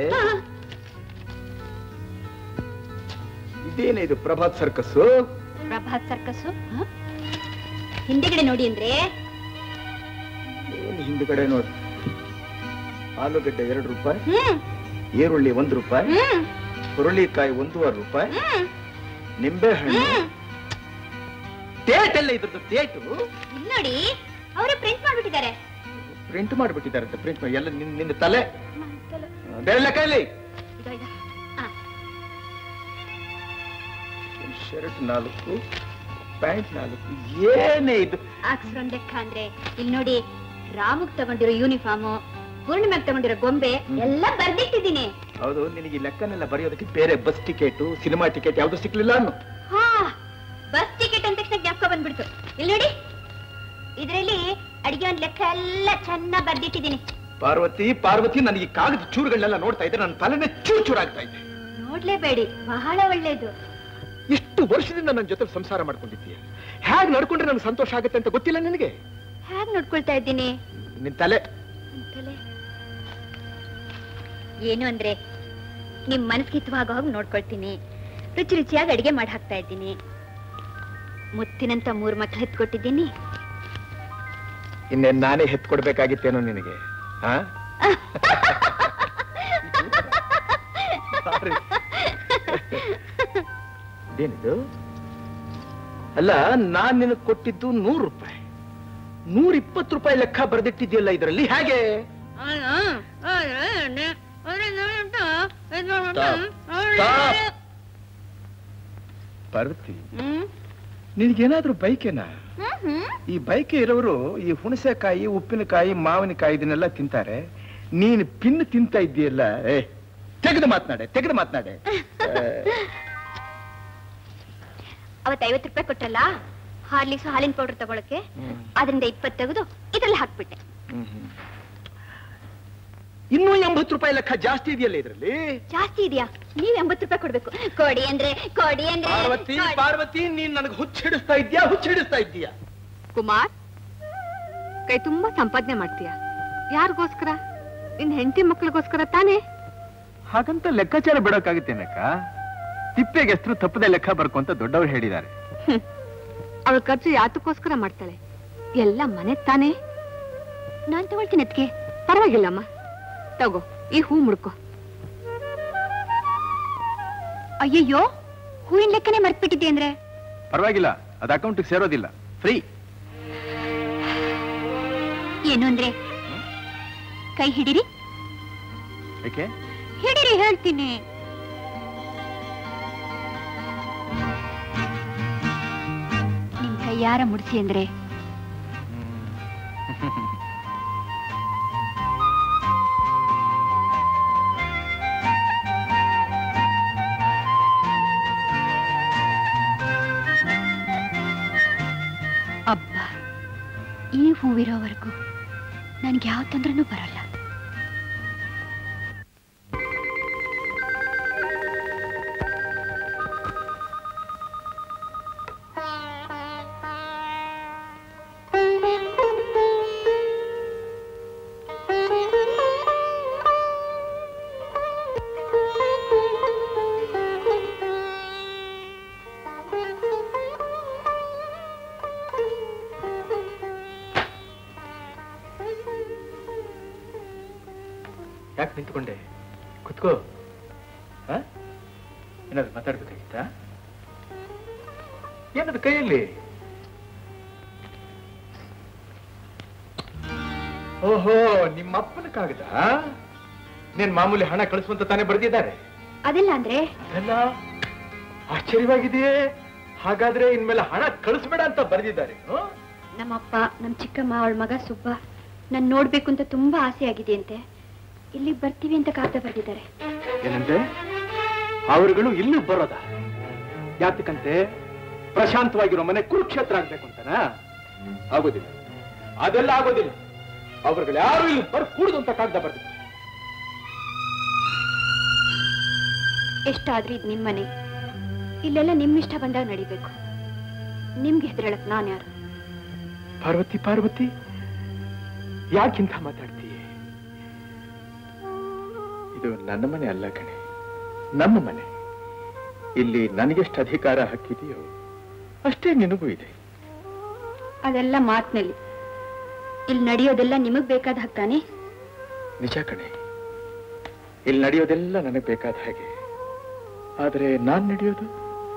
ಇದೇನೇ ಇದು ಪ್ರಭಾತ್ ಸರ್ಕಸ್
ಪ್ರಭಾತ್ ಸರ್ಕಸ್ ಹಿಂದೆಗಡೆ ನೋಡಿ ಅಂದ್ರೆ
ಏನು ಹಿಂದ್ಗಡೆ ನೋಡಿ ಆಲೂಗಡ್ಡೆ ಎರಡು ರೂಪಾಯಿ
ಹ್ಮ್
ಈರುಳ್ಳಿ ಒಂದು ರೂಪಾಯಿ
ಹ್ಮ್
ಹುರುಳಿಕಾಯಿ ಒಂದೂವರೆ ರೂಪಾಯಿ
ಹ್ಮ್
ನಿಂಬೆ ಹಣ್ಣು
ಹ್ಮ್
ಡೇಟ್ ಎಲ್ಲ ಇದ್ರದ್ದು ಡೇಟು
ಇಲ್ಲಿ ನೋಡಿ ಅವರೇ ಪ್ರಿಂಟ್ ಮಾಡ್ಬಿಟ್ಟಿದ್ದಾರೆ
ಪ್ರಿಂಟ್ ಮಾಡಿಬಿಟ್ಟಿದ್ದಾರೆ ಪ್ರಿಂಟ್ ಮಾಡಿ ಎಲ್ಲ ನಿನ್ ನಿನ್ನ ತಲೆ ಬೇರೆ ಲೆಕ್ಕ ಇಲ್ಲಿ
ಇದು ಇದು ಹ,
ಶರ್ಟ್ ನಾಲ್ಕು ಪ್ಯಾಂಟ್ ನಾಲ್ಕು ಏನೇ ಇದು
ಹಾಕ್ಸ್ಕೊಂಡ್ ಲೆಕ್ಕ ಅಂದ್ರೆ ಇಲ್ಲಿ ನೋಡಿ ರಾಮಗ್ ತಗೊಂಡಿರೋ ಯೂನಿಫಾರ್ಮು ಪೂರ್ಣಿಮೆಗೆ ತಗೊಂಡಿರೋ ಗೊಂಬೆ ಎಲ್ಲ ಬರ್ದಿಟ್ಟಿದ್ದೀನಿ
ಹೌದು ನಿನಗೆ ಈ ಲೆಕ್ಕನೆಲ್ಲ ಬರೆಯೋದಕ್ಕೆ ಬೇರೆ ಬಸ್ ಟಿಕೆಟ್ ಸಿನಿಮಾ ಟಿಕೆಟ್ ಯಾವ್ದು ಸಿಕ್ಲಿಲ್ಲ ಅನ್ನು
ಹಾ ಬಸ್ ಟಿಕೆಟ್ ಅಂದ ತಕ್ಷಣ ಜ್ಞಾಪಕ ಬಂದ್ಬಿಡ್ತು ಇಲ್ಲಿ ನೋಡಿ ಇದರಲ್ಲಿ ಅಡಿಗೆ ಒಂದ್ ಲೆಕ್ಕ ಎಲ್ಲ ಚೆನ್ನಾಗ್ ಬರ್ದಿಟ್ಟಿದ್ದೀನಿ
ಪಾರ್ವತಿ ಪಾರ್ವತಿ ನನಗೆ ಈ ಕಾಗದ ಚೂರುಗಳನ್ನೆಲ್ಲ ನೋಡ್ತಾ ಇದ್ದೆ ನನ್ನ ತಲೆನೇ ಚೂರು ಚೂರಾಗ್ತಾ ಇದೆ
ನೋಡ್ಲೇಬೇಡಿ ಬಹಳ ಒಳ್ಳೇದು
ಎಷ್ಟು ವರ್ಷದಿಂದ ನನ್ನ ಜೊತೆ ಸಂಸಾರ ಮಾಡ್ಕೊಂಡಿದ್ದೀಯ ಹೇಗೆ ನಡ್ಕೊಂಡ್ರೆ ನನಗೆ ಸಂತೋಷ ಆಗುತ್ತೆ ಅಂತ ಗೊತ್ತಿಲ್ಲ ನಿನಗೆ
ಹೇಗ್ ನೋಡ್ಕೊಳ್ತಾ ಇದ್ದೀನಿ
ನಿನ್ ತಲೆ
ತಲೆ. ಏನು ಅಂದ್ರೆ ನಿಮ್ ಮನಸ್ಸಿಗೆ ಹಿತವಾಗ ಹೋಗಿ ನೋಡ್ಕೊಳ್ತೀನಿ ರುಚಿ ರುಚಿಯಾಗಿ ಅಡಿಗೆ ಮಾಡಿ ಹಾಕ್ತಾ ಇದ್ದೀನಿ ಮುತ್ತಿನಂತ ಮೂರ್ ಮಕ್ಳು ಹೆತ್ಕೊಟ್ಟಿದ್ದೀನಿ
ಇನ್ನೇನ್ ನಾನೇ ಹೆತ್ಕೊಡ್ಬೇಕಾಗಿತ್ತೇನೋ ನಿನಗೆ ಹಾ Sorry. ಇದೇನಿದು ಅಲ್ಲ ನಾನ್ ನಿನಗ್ ಕೊಟ್ಟಿದ್ದು ನೂರು ರೂಪಾಯಿ ನೂರ ಇಪ್ಪತ್ತು ರೂಪಾಯಿ ಲೆಕ್ಕ ಬರೆದಿಟ್ಟಿದ್ಯಲ್ಲ ಇದರಲ್ಲಿ ಹೇಗೆ ಪಾರ್ವತಿ ನಿನಗೇನಾದ್ರೂ ಬೈಕೇನಾ ಈ ಬೈಕ್ ಇರೋರು ಈ ಹುಣಸೆಕಾಯಿ ಉಪ್ಪಿನಕಾಯಿ ಮಾವಿನಕಾಯಿ ಇದನ್ನೆಲ್ಲ ತಿಂತಾರೆ ನೀನು ಪಿನ್ ತಿಂತ ಇದ್ದೀಯಲ್ಲ ಏ ತೆಗೆದು ಮಾತನಾಡೆ ತೆಗೆದು ಮಾತನಾಡೆ
ಅವತ್ ಐವತ್ ರೂಪಾಯಿ ಕೊಟ್ಟಲ್ಲ ಹಾರ್ಲಿಕ್ಸ್ ಹಾಲಿನ ಪೌಡರ್ ತಗೊಳಕ್ಕೆ ಅದರಿಂದ ಇಪ್ಪತ್ ತೆಗೆದು ಇದ್ರಲ್ಲಿ ಹಾಕ್ಬಿಟ್ಟೆ
ಇನ್ನೂ ಎಂಬತ್ತು ರೂಪಾಯಿ ಲೆಕ್ಕ ಜಾಸ್ತಿ ಇದೆಯಲ್ಲ ಇದರಲ್ಲಿ
ಜಾಸ್ತಿ ಇದೆಯಾ ನೀವ್ ಎಂಬತ್ತು ರೂಪಾಯಿ ಕೊಡ್ಬೇಕು ಕೊಡಿ ಅಂದ್ರೆ ಕೊಡಿ ಅಂದ್ರೆ
ಪಾರ್ವತಿ
ಕೊಡಿ.
ಪಾರ್ವತಿ ನೀನ್ ನನಗೆ ಹುಚ್ಚಿಡಿಸ್ತಾ ಇದ್ಯಾ ಹುಚ್ಚಿಡಿಸ್ತಾ ಇದ್ದೀಯಾ
ಕುಮಾರ್ ಕೈ ತುಂಬಾ ಸಂಪಾದನೆ ಮಾಡ್ತೀಯ ಯಾರಿಗೋಸ್ಕರ ನಿನ್ ಹೆಂಡತಿ ಮಕ್ಳಿಗೋಸ್ಕರ ತಾನೇ
ಹಾಗಂತ ಲೆಕ್ಕಾಚಾರ ಬಿಡೋಕ್ಕಾಗುತ್ತೇನಕ್ಕ ತಿಪ್ಪೆಗೆ ಹೆಸರು ತಪ್ಪದೆ ಲೆಕ್ಕ ಬರ್ಕು ಅಂತ ದೊಡ್ಡವರು ಹೇಳಿದ್ದಾರೆ
ಅವಳ ಖರ್ಚು ಯಾತಕ್ಕೋಸ್ಕರ ಮಾಡ್ತಾಳೆ ಎಲ್ಲ ಮನೆ ತಾನೇ
ನಾನ್ ತಗೊಳ್ತೀನಿ ಅದಕ್ಕೆ
ಪರವಾಗಿಲ್ಲಮ್ಮ ತಗೋ ಈ ಹೂ ಮುಡ್ಕೋ
ಅಯ್ಯಯ್ಯೋ ಹೂವಿನ ಲೆಕ್ಕನೆ ಮರ್ತ್ಬಿಟ್ಟಿದ್ದೆ ಅಂದ್ರೆ
ಪರವಾಗಿಲ್ಲ ಅದು ಅಕೌಂಟಿಗೆ ಸೇರೋದಿಲ್ಲ ಫ್ರೀ
ಏನು ಅಂದ್ರೆ ಕೈ ಹಿಡಿರಿ
ಯಾಕೆ
ಹಿಡಿರಿ ಹೇಳ್ತೀನಿ ನಿಮ್ ಕೈ ಯಾರ ಮುಡ್ಸಿ ಅಂದ್ರೆ ಅಬ್ಬ ಈ ಹೂವಿರೋವರೆಗೂ ನನ್ಗೆ ಯಾವ ತೊಂದ್ರೆನೂ ಬರಲ್ಲ
ಯಾಕೆ ನಿಂತ್ಕೊಂಡೆ ಕುತ್ಕೋ ಹ? ಏನಾದ್ರು ಮಾತಾಡ್ಬೇಕಾಗಿತ್ತಾ ಏನದು ಕೈಯಲ್ಲಿ ಓಹೋ ನಿಮ್ಮ ಅಪ್ಪನ ಕಾಗದ ನೀನ್ ಮಾಮೂಲಿ ಹಣ ಕಳಿಸುವಂತ ತಾನೇ ಬರೆದಿದ್ದಾರೆ
ಅದೆಲ್ಲ ಅಂದ್ರೆ
ಅದೆಲ್ಲ ಆಶ್ಚರ್ಯವಾಗಿದೆಯೇ ಹಾಗಾದ್ರೆ ಇನ್ಮೇಲೆ ಹಣ ಕಳಿಸ್ಬೇಡ ಅಂತ ಬರೆದಿದ್ದಾರೆ ಹ್ಮ್?
ನಮ್ಮಪ್ಪ ನಮ್ ಚಿಕ್ಕಮ್ಮ ಅವಳ ಮಗ ಸುಬ್ಬ ನನ್ ನೋಡ್ಬೇಕು ಅಂತ ತುಂಬಾ ಆಸೆ ಆಗಿದೆಯಂತೆ ಇಲ್ಲಿಗೆ ಬರ್ತೀವಿ ಅಂತ ಕಾಗ್ದ ಬರ್ದಿದ್ದಾರೆ
ಏನಂತೆ ಅವರುಗಳು ಇಲ್ಲಿ ಬರೋದ ಯಾತಕ್ಕಂತೆ ಪ್ರಶಾಂತವಾಗಿರೋ ಮನೆ ಕುರುಕ್ಷೇತ್ರ ಆಗ್ಬೇಕು ಅಂತನಾ ಆಗೋದಿಲ್ಲ ಅದೆಲ್ಲ ಆಗೋದಿಲ್ಲ ಅವರುಗಳು ಯಾರು ಇಲ್ಲಿ ಬರ್ಕೂಡುದು ಅಂತ ಕಾಗ್ದ ಬರ್ದಿದ್ದಾರೆ
ಎಷ್ಟಾದ್ರೂ ಇದು ನಿಮ್ಮನೆ ಇಲ್ಲೆಲ್ಲ ನಿಮ್ ಇಷ್ಟ ಬಂದಾಗ ನಡಿಬೇಕು ನಿಮ್ಗೆ ಹೆದರಳಕ್ ನಾನ್ ಯಾರು
ಪಾರ್ವತಿ ಪಾರ್ವತಿ ಯಾಕಿಂತ ಮಾತಾಡ್ತೀಯ ಇದು ನನ್ನ ಮನೆ ಅಲ್ಲ ಕಣೆ ನಮ್ಮ ಮನೆ ಇಲ್ಲಿ ನನಗೆಷ್ಟು ಅಧಿಕಾರ ಹಕ್ಕಿದೆಯೋ ಅಷ್ಟೇ ನಿನಗೂ ಇದೆ
ಅದೆಲ್ಲ ಮಾತ್ನಲ್ಲಿ ಇಲ್ಲಿ ನಡೆಯೋದೆಲ್ಲ ನಿಮಗ್ ಬೇಕಾದ ಹಾಕ್ತಾನೆ
ನಿಜ ಕಣೆ ಇಲ್ಲಿ ನಡೆಯೋದೆಲ್ಲ ನನಗೆ ಬೇಕಾದ ಹಾಗೆ ಆದರೆ ನಾನ್ ನಡೆಯೋದು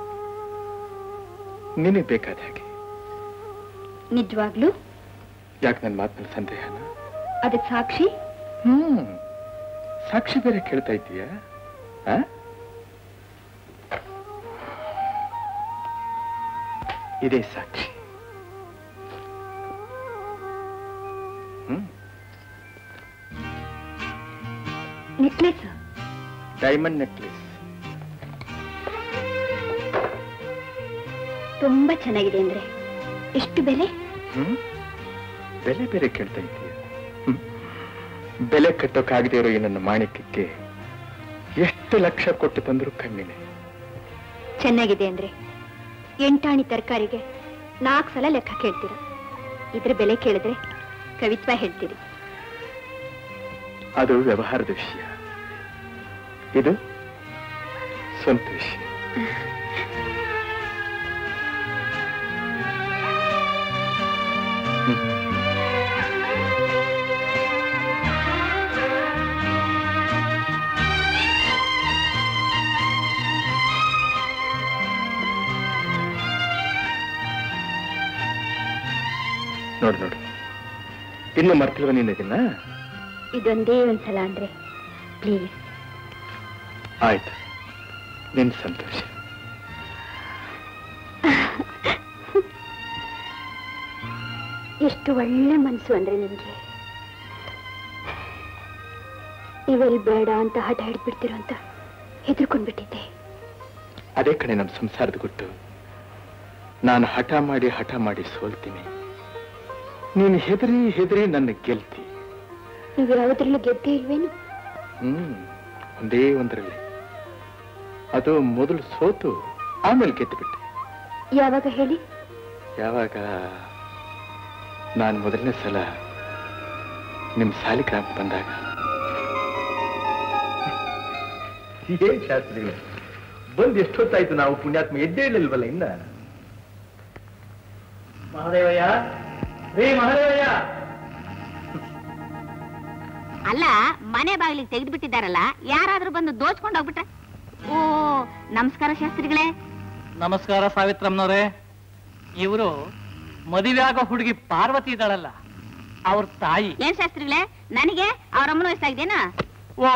ನಿನಗೆ ಬೇಕಾದ ಹಾಗೆ
ನಿಜವಾಗ್ಲು
ಯಾಕೆ ನನ್ನ ಮಾತಿನ ಸಂದೇಹನ
ಅದಕ್ ಸಾಕ್ಷಿ
ಹ್ಮ್ ಸಾಕ್ಷಿ ಬೇರೆ ಕೇಳ್ತಾ ಇದ್ದೀಯ ಇದೇ ಸಾಕ್ಷಿ ಹ್ಮ್
ನೆಕ್ಲೆಸ್
ಡೈಮಂಡ್ ನೆಕ್ಲೆಸ್
ತುಂಬಾ ಚೆನ್ನಾಗಿದೆ ಅಂದ್ರೆ ಎಷ್ಟು ಬೆಲೆ
ಹ್ಮ್ ಬೆಲೆ ಬೇರೆ ಕೇಳ್ತಾ ಇದೀಯ ಹ್ಮ್. ಬೆಲೆ ಕಟ್ಟೋಕ್ಕಾಗದೇ ಇರೋ ಈ ನನ್ನ ಮಾಣಿಕ್ಯಕ್ಕೆ ಎಷ್ಟು ಲಕ್ಷ ಕೊಟ್ಟು ತಂದ್ರು ಕಮ್ಮಿನೇ
ಚೆನ್ನಾಗಿದೆ ಅಂದ್ರೆ ಎಂಟಾಣಿ ತರಕಾರಿಗೆ ನಾಲ್ಕು ಸಲ ಲೆಕ್ಕ ಕೇಳ್ತೀರ ಇದ್ರ ಬೆಲೆ ಕೇಳಿದ್ರೆ ಕವಿತ್ವ ಹೇಳ್ತೀರಿ
ಅದು ವ್ಯವಹಾರದ ವಿಷಯ ಇದು ಸ್ವಂತ ವಿಷಯ ನೋಡು ನೋಡು ಇನ್ನು ಮರ್ತಿಲ್ವ ನೀನು ಇದನ್ನ
ಇದೊಂದೇ ಒಂದ್ಸಲ ಅಂದ್ರೆ ಪ್ಲೀಸ್
ಆಯ್ತು ನಿನ್ ಸಂತೋಷ
ಎಷ್ಟು ಒಳ್ಳೆ ಮನಸ್ಸು ಅಂದ್ರೆ ನಿಮ್ಗೆ ನೀವೆಲ್ಲಿ ಬೇಡ ಅಂತ ಹಠ ಹಿಡ್ಬಿಡ್ತೀರೋ ಅಂತ ಹೆದರ್ಕೊಂಡ್ಬಿಟ್ಟಿದ್ದೆ
ಅದೇ ಕಡೆ ನಮ್ಮ ಸಂಸಾರದ ಗುಟ್ಟು ನಾನು ಹಠ ಮಾಡಿ ಹಠ ಮಾಡಿ ಸೋಲ್ತೀನಿ ನೀನು ಹೆದರಿ ಹೆದರಿ ನನ್ನ ಗೆಲ್ತಿ
ನೀವು ಯಾವುದ್ರಲ್ಲೂ ಗೆದ್ದೇ ಇಲ್ವೇನು
ಹ್ಮ್ ಒಂದೇ ಒಂದರಲ್ಲಿ ಅದು ಮೊದಲು ಸೋತು ಆಮೇಲೆ ಗೆದ್ದು ಬಿಟ್ಟೆ
ಯಾವಾಗ ಹೇಳಿ
ಯಾವಾಗ ನಾನು ಮೊದಲನೇ ಸಲ ನಿಮ್ ಸಾಲಿಗ್ರಾಮ ಬಂದಾಗ ಏನ್ ಶಾಸ್ತ್ರಿಗಳು ಬಂದ್ ಎಷ್ಟೊತ್ತಾಯ್ತು ನಾವು ಪುಣ್ಯಾತ್ಮ ಎದ್ದೇ ಇರ್ಲಿಲ್ವಲ್ಲ ಇನ್ನ
ಮಹಾದೇವಯ್ಯ ರೇ ಮಹಾದೇವಯ್ಯ
ಅಲ್ಲ ಮನೆ ಬಾಗಿಲಿಗೆ ತೆಗೆದು ಬಿಟ್ಟಿದ್ದಾರಲ್ಲ ಯಾರಾದ್ರೂ ಬಂದು ದೋಚ್ಕೊಂಡು ಹೋಗ್ಬಿಟ್ರೆ ಓ ನಮಸ್ಕಾರ ಶಾಸ್ತ್ರಿಗಳೇ
ನಮಸ್ಕಾರ ಸಾವಿತ್ರಮ್ಮನವ್ರೆ ಇವರು ಮದುವೆ ಆಗೋ ಹುಡುಗಿ ಪಾರ್ವತಿ ಇದ್ದಾಳಲ್ಲ ಅವ್ರ ತಾಯಿ
ಏನ್ ಶಾಸ್ತ್ರಿಗಳೇ ನನಗೆ ಅವ್ರ ಅಮ್ಮನ ವಯಸ್ಸಾಗಿದೇನಾ
ಓ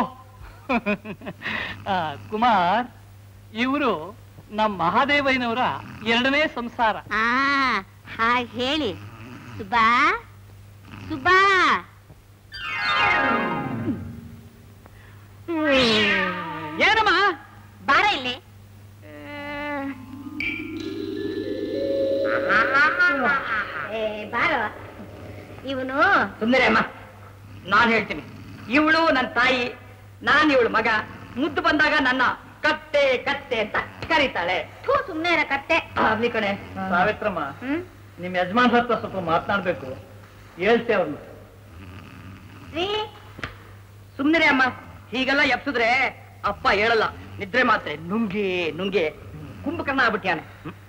ಆ, ಕುಮಾರ್ ಇವರು ನಮ್ಮ ಮಹಾದೇವಯ್ಯನವರ ಎರಡನೇ ಸಂಸಾರ
ಆ ಹಾಗೆ ಹೇಳಿ ಸುಬ್ಬಾ ಸುಬ್ಬಾ
ಏನಮ್ಮ
ಬಾರ ಇಲ್ಲಿ ಏ, ಬಾರೋ ಇವನು
ಸುಂದರಿ ಅಮ್ಮ ನಾನ್ ಹೇಳ್ತೀನಿ ಇವಳು ನನ್ನ ತಾಯಿ ನಾನ್ ಇವಳು ಮಗ ಮುದ್ದು ಬಂದಾಗ ನನ್ನ ಕತ್ತೆ ಕತ್ತೆ ಅಂತ ಕರೀತಾಳೆ
ಥೂ ಸುಮ್ನೆ ಇರ ಕತ್ತೆ
ಆಗ್ಲಿ ಕಣೆ
ಸಾವಿತ್ರಮ್ಮ
ಹ್ಮ್
ನಿಮ್ ಯಜಮಾನ್ ಹತ್ರ ಸ್ವಲ್ಪ ಮಾತನಾಡ್ಬೇಕು ಹೇಳ್ತೆ ಅವ್ರನ್ನ
ರೀ
ಸುಮ್ನಿರಿ ಅಮ್ಮ ಹೀಗೆಲ್ಲ ಎಪ್ಸಿದ್ರೆ ಅಪ್ಪ ಹೇಳಲ್ಲ ನಿದ್ರೆ ಮಾತ್ರೆ ನುಂಗಿ ನುಂಗಿ ಕುಂಭಕರ್ಣ ಆಗ್ಬಿಟ್ಯಾನೆ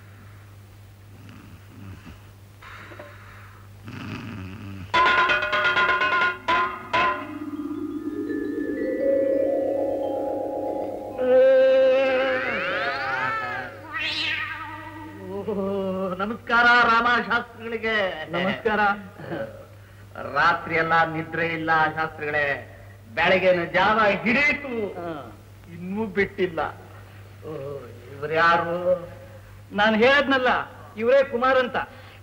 ನಮಸ್ಕಾರ ರಾಮ ಶಾಸ್ತ್ರಿಗಳಿಗೆ ನಮಸ್ಕಾರ ರಾತ್ರಿ ಎಲ್ಲ ನಿದ್ರೆ ಇಲ್ಲ ಶಾಸ್ತ್ರಿಗಳೇ ಬೆಳಗಿನ ಜಾವ ಹಿಡಿಯಿತು ಇನ್ನೂ ಬಿಟ್ಟಿಲ್ಲ ಇವ್ರು ಯಾರು ನಾನು ಹೇಳದ್ನಲ್ಲ ಇವರೇ ಕುಮಾರ್ ಅಂತ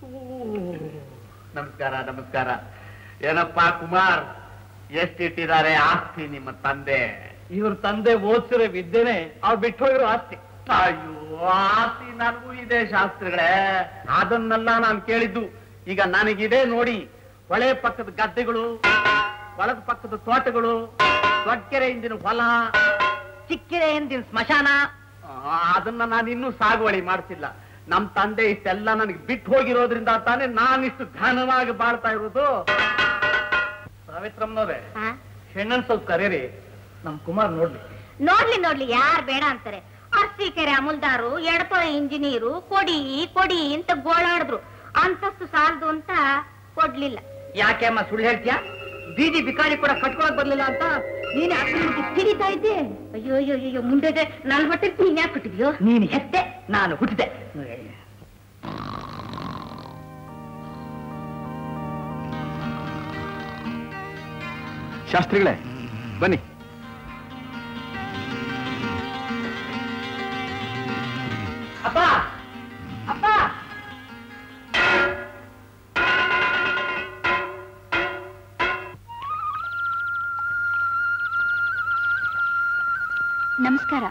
ನಮಸ್ಕಾರ ನಮಸ್ಕಾರ ಏನಪ್ಪ ಕುಮಾರ್ ಎಷ್ಟಿಟ್ಟಿದ್ದಾರೆ ಆಸ್ತಿ ನಿಮ್ಮ ತಂದೆ ಇವ್ರ ತಂದೆ ಓದ್ಸಿರೋ ವಿದ್ಯೆನೆ ಅವ್ರು ಬಿಟ್ಟು ಹೋಗಿರೋ ಆಸ್ತಿ ಅಯ್ಯೋ ಆಸ್ತಿ ನನಗೂ ಇದೆ ಶಾಸ್ತ್ರಿಗಳೇ ಅದನ್ನೆಲ್ಲ ನಾನು ಕೇಳಿದ್ದು ಈಗ ನನಗಿದೆ ನೋಡಿ ಹೊಳೆ ಪಕ್ಕದ ಗದ್ದೆಗಳು ಹೊಲದ ಪಕ್ಕದ ತೋಟಗಳು ದೊಡ್ಕೆರೆ ಹಿಂದಿನ ಹೊಲ ಚಿಕ್ಕೆರೆ ಹಿಂದಿನ ಸ್ಮಶಾನ ಆ, ಅದನ್ನ ನಾನು ಇನ್ನೂ ಸಾಗುವಳಿ ಮಾಡ್ತಿಲ್ಲ ನಮ್ ತಂದೆ ಇಷ್ಟೆಲ್ಲ ನನಗೆ ಬಿಟ್ಟು ಹೋಗಿರೋದ್ರಿಂದ ತಾನೇ ನಾನಿಷ್ಟು ಘನವಾಗಿ ಬಾಳ್ತಾ ಇರೋದು ಸಾವಿತ್ರಮ್ಮನವ್ರೆ
ಹಾ?
ಹೆಣ್ಣನ್ ಸ್ವಲ್ಪ ಕರೀರಿ ನಮ್ ಕುಮಾರ್ ನೋಡ್ಲಿ
ನೋಡ್ಲಿ ನೋಡ್ಲಿ ಯಾರ್ ಬೇಡ ಅಂತಾರೆ ಅರ್ಸಿಕೆರೆ ಅಮುಲ್ದಾರು ಎಡತೋ ಇಂಜಿನಿಯರು ಕೊಡಿ ಕೊಡಿ ಅಂತ ಗೋಳಾಡಿದ್ರು ಅಂತಸ್ತು ಸಾಲದು ಅಂತ ಕೊಡ್ಲಿಲ್ಲ
ಯಾಕೆ ಅಮ್ಮ ಸುಳ್ಳು ಹೇಳ್ತೀಯಾ ಬೀದಿ ಬಿಕಾರಿ ಕೂಡ ಕಟ್ಕೊಳಕ್ ಬರ್ಲಿಲ್ಲ ಅಂತ ನೀನೇ ಅಕ್ಕನಿಗೆ ಕಿರಿತಾ ಇದ್ದೆ
ಅಯ್ಯೋ ಅಯ್ಯೋ ಅಯ್ಯೋ ಮುಂದೆ ನನ್ ಹೊಟ್ಟೆ ನೀನ್ ಯಾಕೆ ಕೊಟ್ಟಿದ್ಯೋ
ನೀನು ಹೆತ್ತೆ ನಾನು ಹುಟ್ಟಿದೆ
ಶಾಸ್ತ್ರಿಗಳೇ ಬನ್ನಿ
ಅಪ್ಪ ಅಪ್ಪ
ನಮಸ್ಕಾರ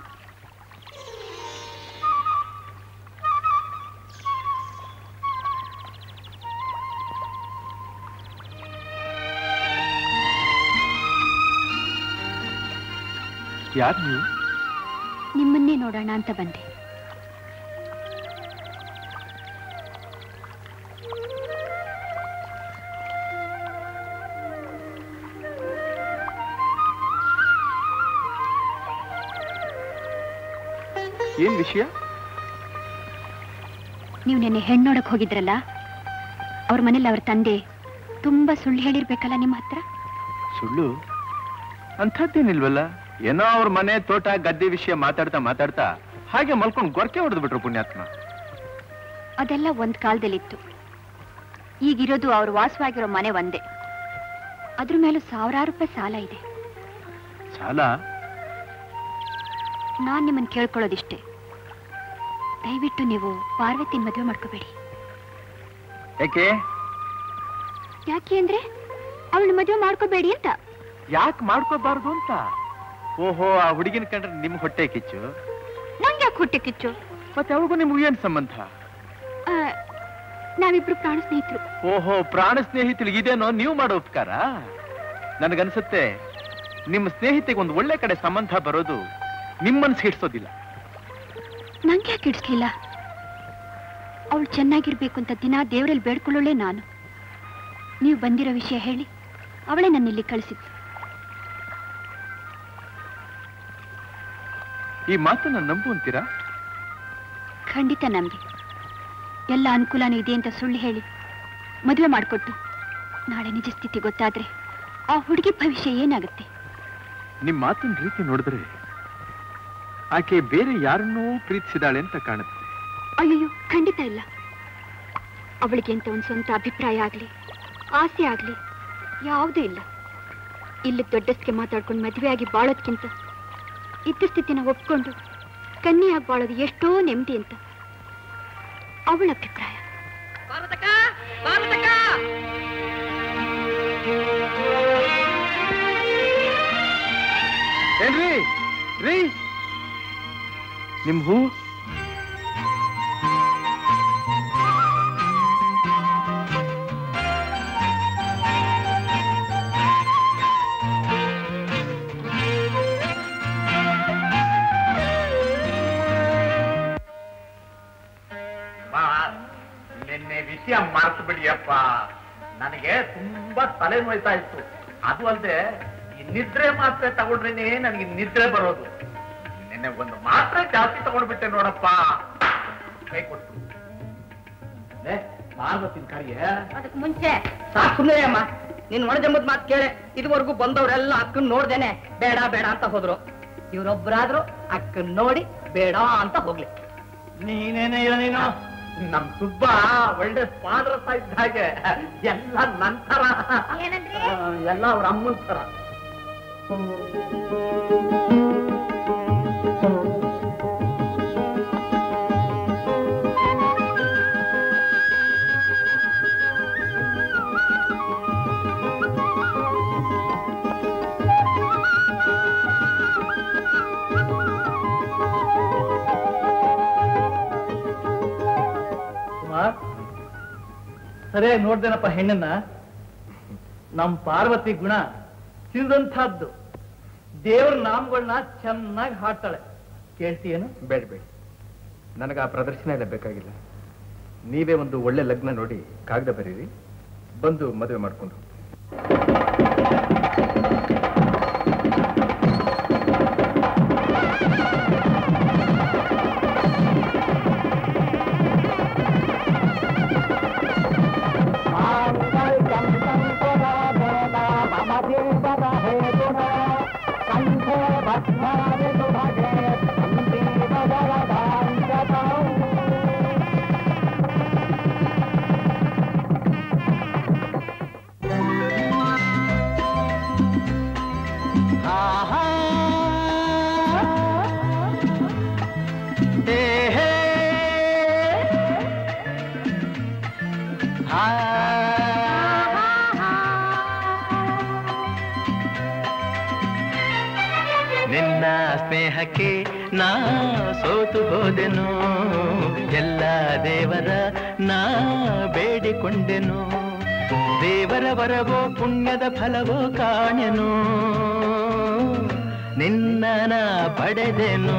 ಯಾರು ನೀವು
ನಿಮ್ಮನ್ನೇ ನೋಡೋಣ ಅಂತ ಬಂದೆ
ಏನ್ ವಿಷಯ
ನೀವು ನಿನ್ನೆ ಹೆಣ್ಣು ನೋಡಕ್ ಹೋಗಿದ್ರಲ್ಲ ಅವ್ರ ಮನೇಲಿ ಅವ್ರ ತಂದೆ ತುಂಬಾ ಸುಳ್ಳು ಹೇಳಿರ್ಬೇಕಲ್ಲ ನಿಮ್ಮ ಹತ್ರ
ಸುಳ್ಳು ಅಂಥದ್ದೇನಿಲ್ವಲ್ಲ ಏನೋ ಅವ್ರ ಮನೆ ತೋಟ ಗದ್ದೆ ವಿಷಯ ಮಾತಾಡ್ತಾ ಮಾತಾಡ್ತಾ ಹಾಗೆ ಮಲ್ಕೊಂಡು ಗೊರಕೆ ಹೊಡೆದು ಬಿಟ್ರು ಪುಣ್ಯಾತ್ಮ
ಅದೆಲ್ಲ ಒಂದ್ ಕಾಲದಲ್ಲಿತ್ತು ಈಗಿರೋದು ಅವ್ರು ವಾಸವಾಗಿರೋ ಮನೆ ಒಂದೇ ಅದ್ರ ಮೇಲೂ ಸಾವಿರಾರು ರೂಪಾಯಿ ಸಾಲ ಇದೆ
ಸಾಲ
ನಾನ್ ನಿಮ್ಮನ್ನ ಕೇಳ್ಕೊಳ್ಳೋದಿಷ್ಟೇ ದಯವಿಟ್ಟು ನೀವು ಪಾರ್ವತಿನ ಮದುವೆ ಮಾಡ್ಕೋಬೇಡಿ
ಯಾಕೆ
ಯಾಕೆ ಅಂದ್ರೆ ಅವಳು ಮದುವೆ ಮಾಡ್ಕೋಬೇಡಿ ಅಂತ
ಯಾಕೆ ಮಾಡ್ಕೋಬಾರ್ದು ಅಂತ ಓಹೋ ಆ ಹುಡುಗಿನ ಕಂಡ್ರೆ ನಿಮ್ ಹೊಟ್ಟೆ ಕಿಚ್ಚು
ನಂಗೆ ಯಾಕೆ ಹುಟ್ಟೆ ಕಿಚ್ಚು
ಮತ್ತೆ ಅವ್ರಿಗೂ ನಿಮ್ಗೂ ಏನ್ ಸಂಬಂಧ
ಆ, ನಾವಿಬ್ರು ಪ್ರಾಣ ಸ್ನೇಹಿತರು
ಓಹೋ ಪ್ರಾಣ ಸ್ನೇಹಿತರಿಗೆ ಇದೇನೋ ನೀವು ಮಾಡೋ ಉಪಕಾರ ನನಗನ್ಸುತ್ತೆ ನಿಮ್ಮ ಸ್ನೇಹಿತೆಗೆ ಒಂದು ಒಳ್ಳೆ ಕಡೆ ಸಂಬಂಧ ಬರೋದು ನಿಮ್ಮನ್ಸ್ ಹಿಡ್ಸೋದಿಲ್ಲ
ನಂಗೆ ಯಾಕೆ ಇಡ್ಸ್ಲಿಲ್ಲ ಅವಳು ಚೆನ್ನಾಗಿರ್ಬೇಕು ಅಂತ ದಿನ ದೇವರಲ್ಲಿ ಬೇಡ್ಕೊಳ್ಳೋಳೆ ನಾನು ನೀವು ಬಂದಿರೋ ವಿಷಯ ಹೇಳಿ ಅವಳೇ ನನ್ನಿಲ್ಲಿ ಕಳಿಸಿದ್ದು
ಈ ಮಾತನ್ನ ನಂಬು ಅಂತೀರಾ
ಖಂಡಿತ ನಂಬಿ ಎಲ್ಲ ಅನುಕೂಲನೂ ಇದೆ ಅಂತ ಸುಳ್ಳು ಹೇಳಿ ಮದುವೆ ಮಾಡಿಕೊಟ್ಟು ನಾಳೆ ನಿಜ ಸ್ಥಿತಿ ಗೊತ್ತಾದ್ರೆ ಆ ಹುಡುಗಿ ಭವಿಷ್ಯ ಏನಾಗುತ್ತೆ
ನಿಮ್ ಮಾತಿನ ರೀತಿ ನೋಡಿದ್ರೆ ಆಕೆ ಬೇರೆ ಯಾರನ್ನೂ ಪ್ರೀತಿಸಿದಾಳೆ ಅಂತ ಕಾಣುತ್ತೆ
ಅಯ್ಯಯ್ಯೋ ಖಂಡಿತ ಇಲ್ಲ ಅವಳಿಗೆ ಅಂತ ಒಂದು ಸ್ವಂತ ಅಭಿಪ್ರಾಯ ಆಗ್ಲಿ ಆಸೆ ಆಗ್ಲಿ ಯಾವುದೂ ಇಲ್ಲ ಇಲ್ಲಿ ದೊಡ್ಡಸ್ಗೆ ಮಾತಾಡ್ಕೊಂಡು ಮದುವೆ ಆಗಿ ಬಾಳೋದ್ಕಿಂತ ಇದ್ದ ಸ್ಥಿತಿನ ಒಪ್ಕೊಂಡು ಕನ್ನಿಯಾಗಿ ಬಾಳೋದು ಎಷ್ಟೋ ನೆಮ್ಮದಿ ಅಂತ ಅವಳ ಅಭಿಪ್ರಾಯ
ಪಾರ್ವತಕ್ಕ ಪಾರ್ವತಕ್ಕ
ಏನ್ರಿ ರೀ ನಿಮ್ ಹೂ
ಬಾ, ನಿನ್ನೆ ವಿಷಯ ಮರ್ತು ಬಿಡಿಯಪ್ಪ ನನಗೆ ತುಂಬಾ ತಲೆ ನೋಯ್ತಾ ಇತ್ತು ಅದು ಅಲ್ಲದೆ ಈ ನಿದ್ರೆ ಮಾತ್ರೆ ತಗೊಂಡ್ರೇನೆ ನನಗೆ ನಿದ್ರೆ ಬರೋದು ನಿನ್ನೆ ಒಂದು ಮಾತ್ರೆ ಜಾಸ್ತಿ ತಗೊಂಡ್ಬಿಟ್ಟೆ ನೋಡಪ್ಪ ಕೈ ಕೊಟ್ಟು ಲೇ, ಪಾರ್ವತಿನ ಕಾರ್ಯ
ಅದಕ್ಕೆ ಮುಂಚೆ ಸಾಕು ಸುಮ್ಮನೆ ಅಮ್ಮ ನೀನ್ ಒಣಜಂಬದ್ ಮಾತು ಕೇಳೆ ಇದುವರೆಗೂ ಬಂದವರೆಲ್ಲ ಅಕ್ಕನ್ ನೋಡ್ದೇನೆ ಬೇಡ ಬೇಡ ಅಂತ ಹೋದ್ರು ಇವ್ರೊಬ್ರಾದ್ರೂ ಅಕ್ಕನ್ ನೋಡಿ ಬೇಡ ಅಂತ ಹೋಗ್ಲಿ
ನೀನೇನೇ ಇಲ್ಲ ನೀನು ನಮ್ ಸುಬ್ಬ ಒಳ್ಳೆ ಪಾದ್ರಸ ಇದ್ದ ಹಾಗೆ ಎಲ್ಲ ನಂತರ
ಏನಂದ್ರಿ
ಎಲ್ಲ ಅವ್ರ ಅಮ್ಮನ ತರ
ಕುಮಾರ್ ಸರಿಯಾಗಿ ನೋಡ್ದೇನಪ್ಪ ಹೆಣ್ಣನ್ನ ನಮ್ ಪಾರ್ವತಿ ಗುಣ ತಿಂದಂಥದ್ದು ದೇವ್ರ ನಾಮಗಳನ್ನ ಚೆನ್ನಾಗಿ ಹಾಡ್ತಾಳೆ ಕೇಳ್ತೀಯೇನು
ಬೇಡ ಬೇಡ ನನಗೆ ಆ ಪ್ರದರ್ಶನ ಎಲ್ಲ ಬೇಕಾಗಿಲ್ಲ ನೀವೇ ಒಂದು ಒಳ್ಳೆ ಲಗ್ನ ನೋಡಿ ಕಾಗದ ಬರೀರಿ ಬಂದು ಮದುವೆ ಮಾಡ್ಕೊಂಡು ಹೋಗಿ.
ನಿನ್ನ ಸ್ನೇಹಕ್ಕೆ ನಾ ಸೋತು ಹೋದೆನು ಎಲ್ಲ ದೇವರ ನಾ ಬೇಡಿಕೊಂಡೆನು ದೇವರ ವರವೋ ಪುಣ್ಯದ ಫಲವೋ ಕಾಣೆನು ನಿನ್ನ ನಾ ಪಡೆದೆನು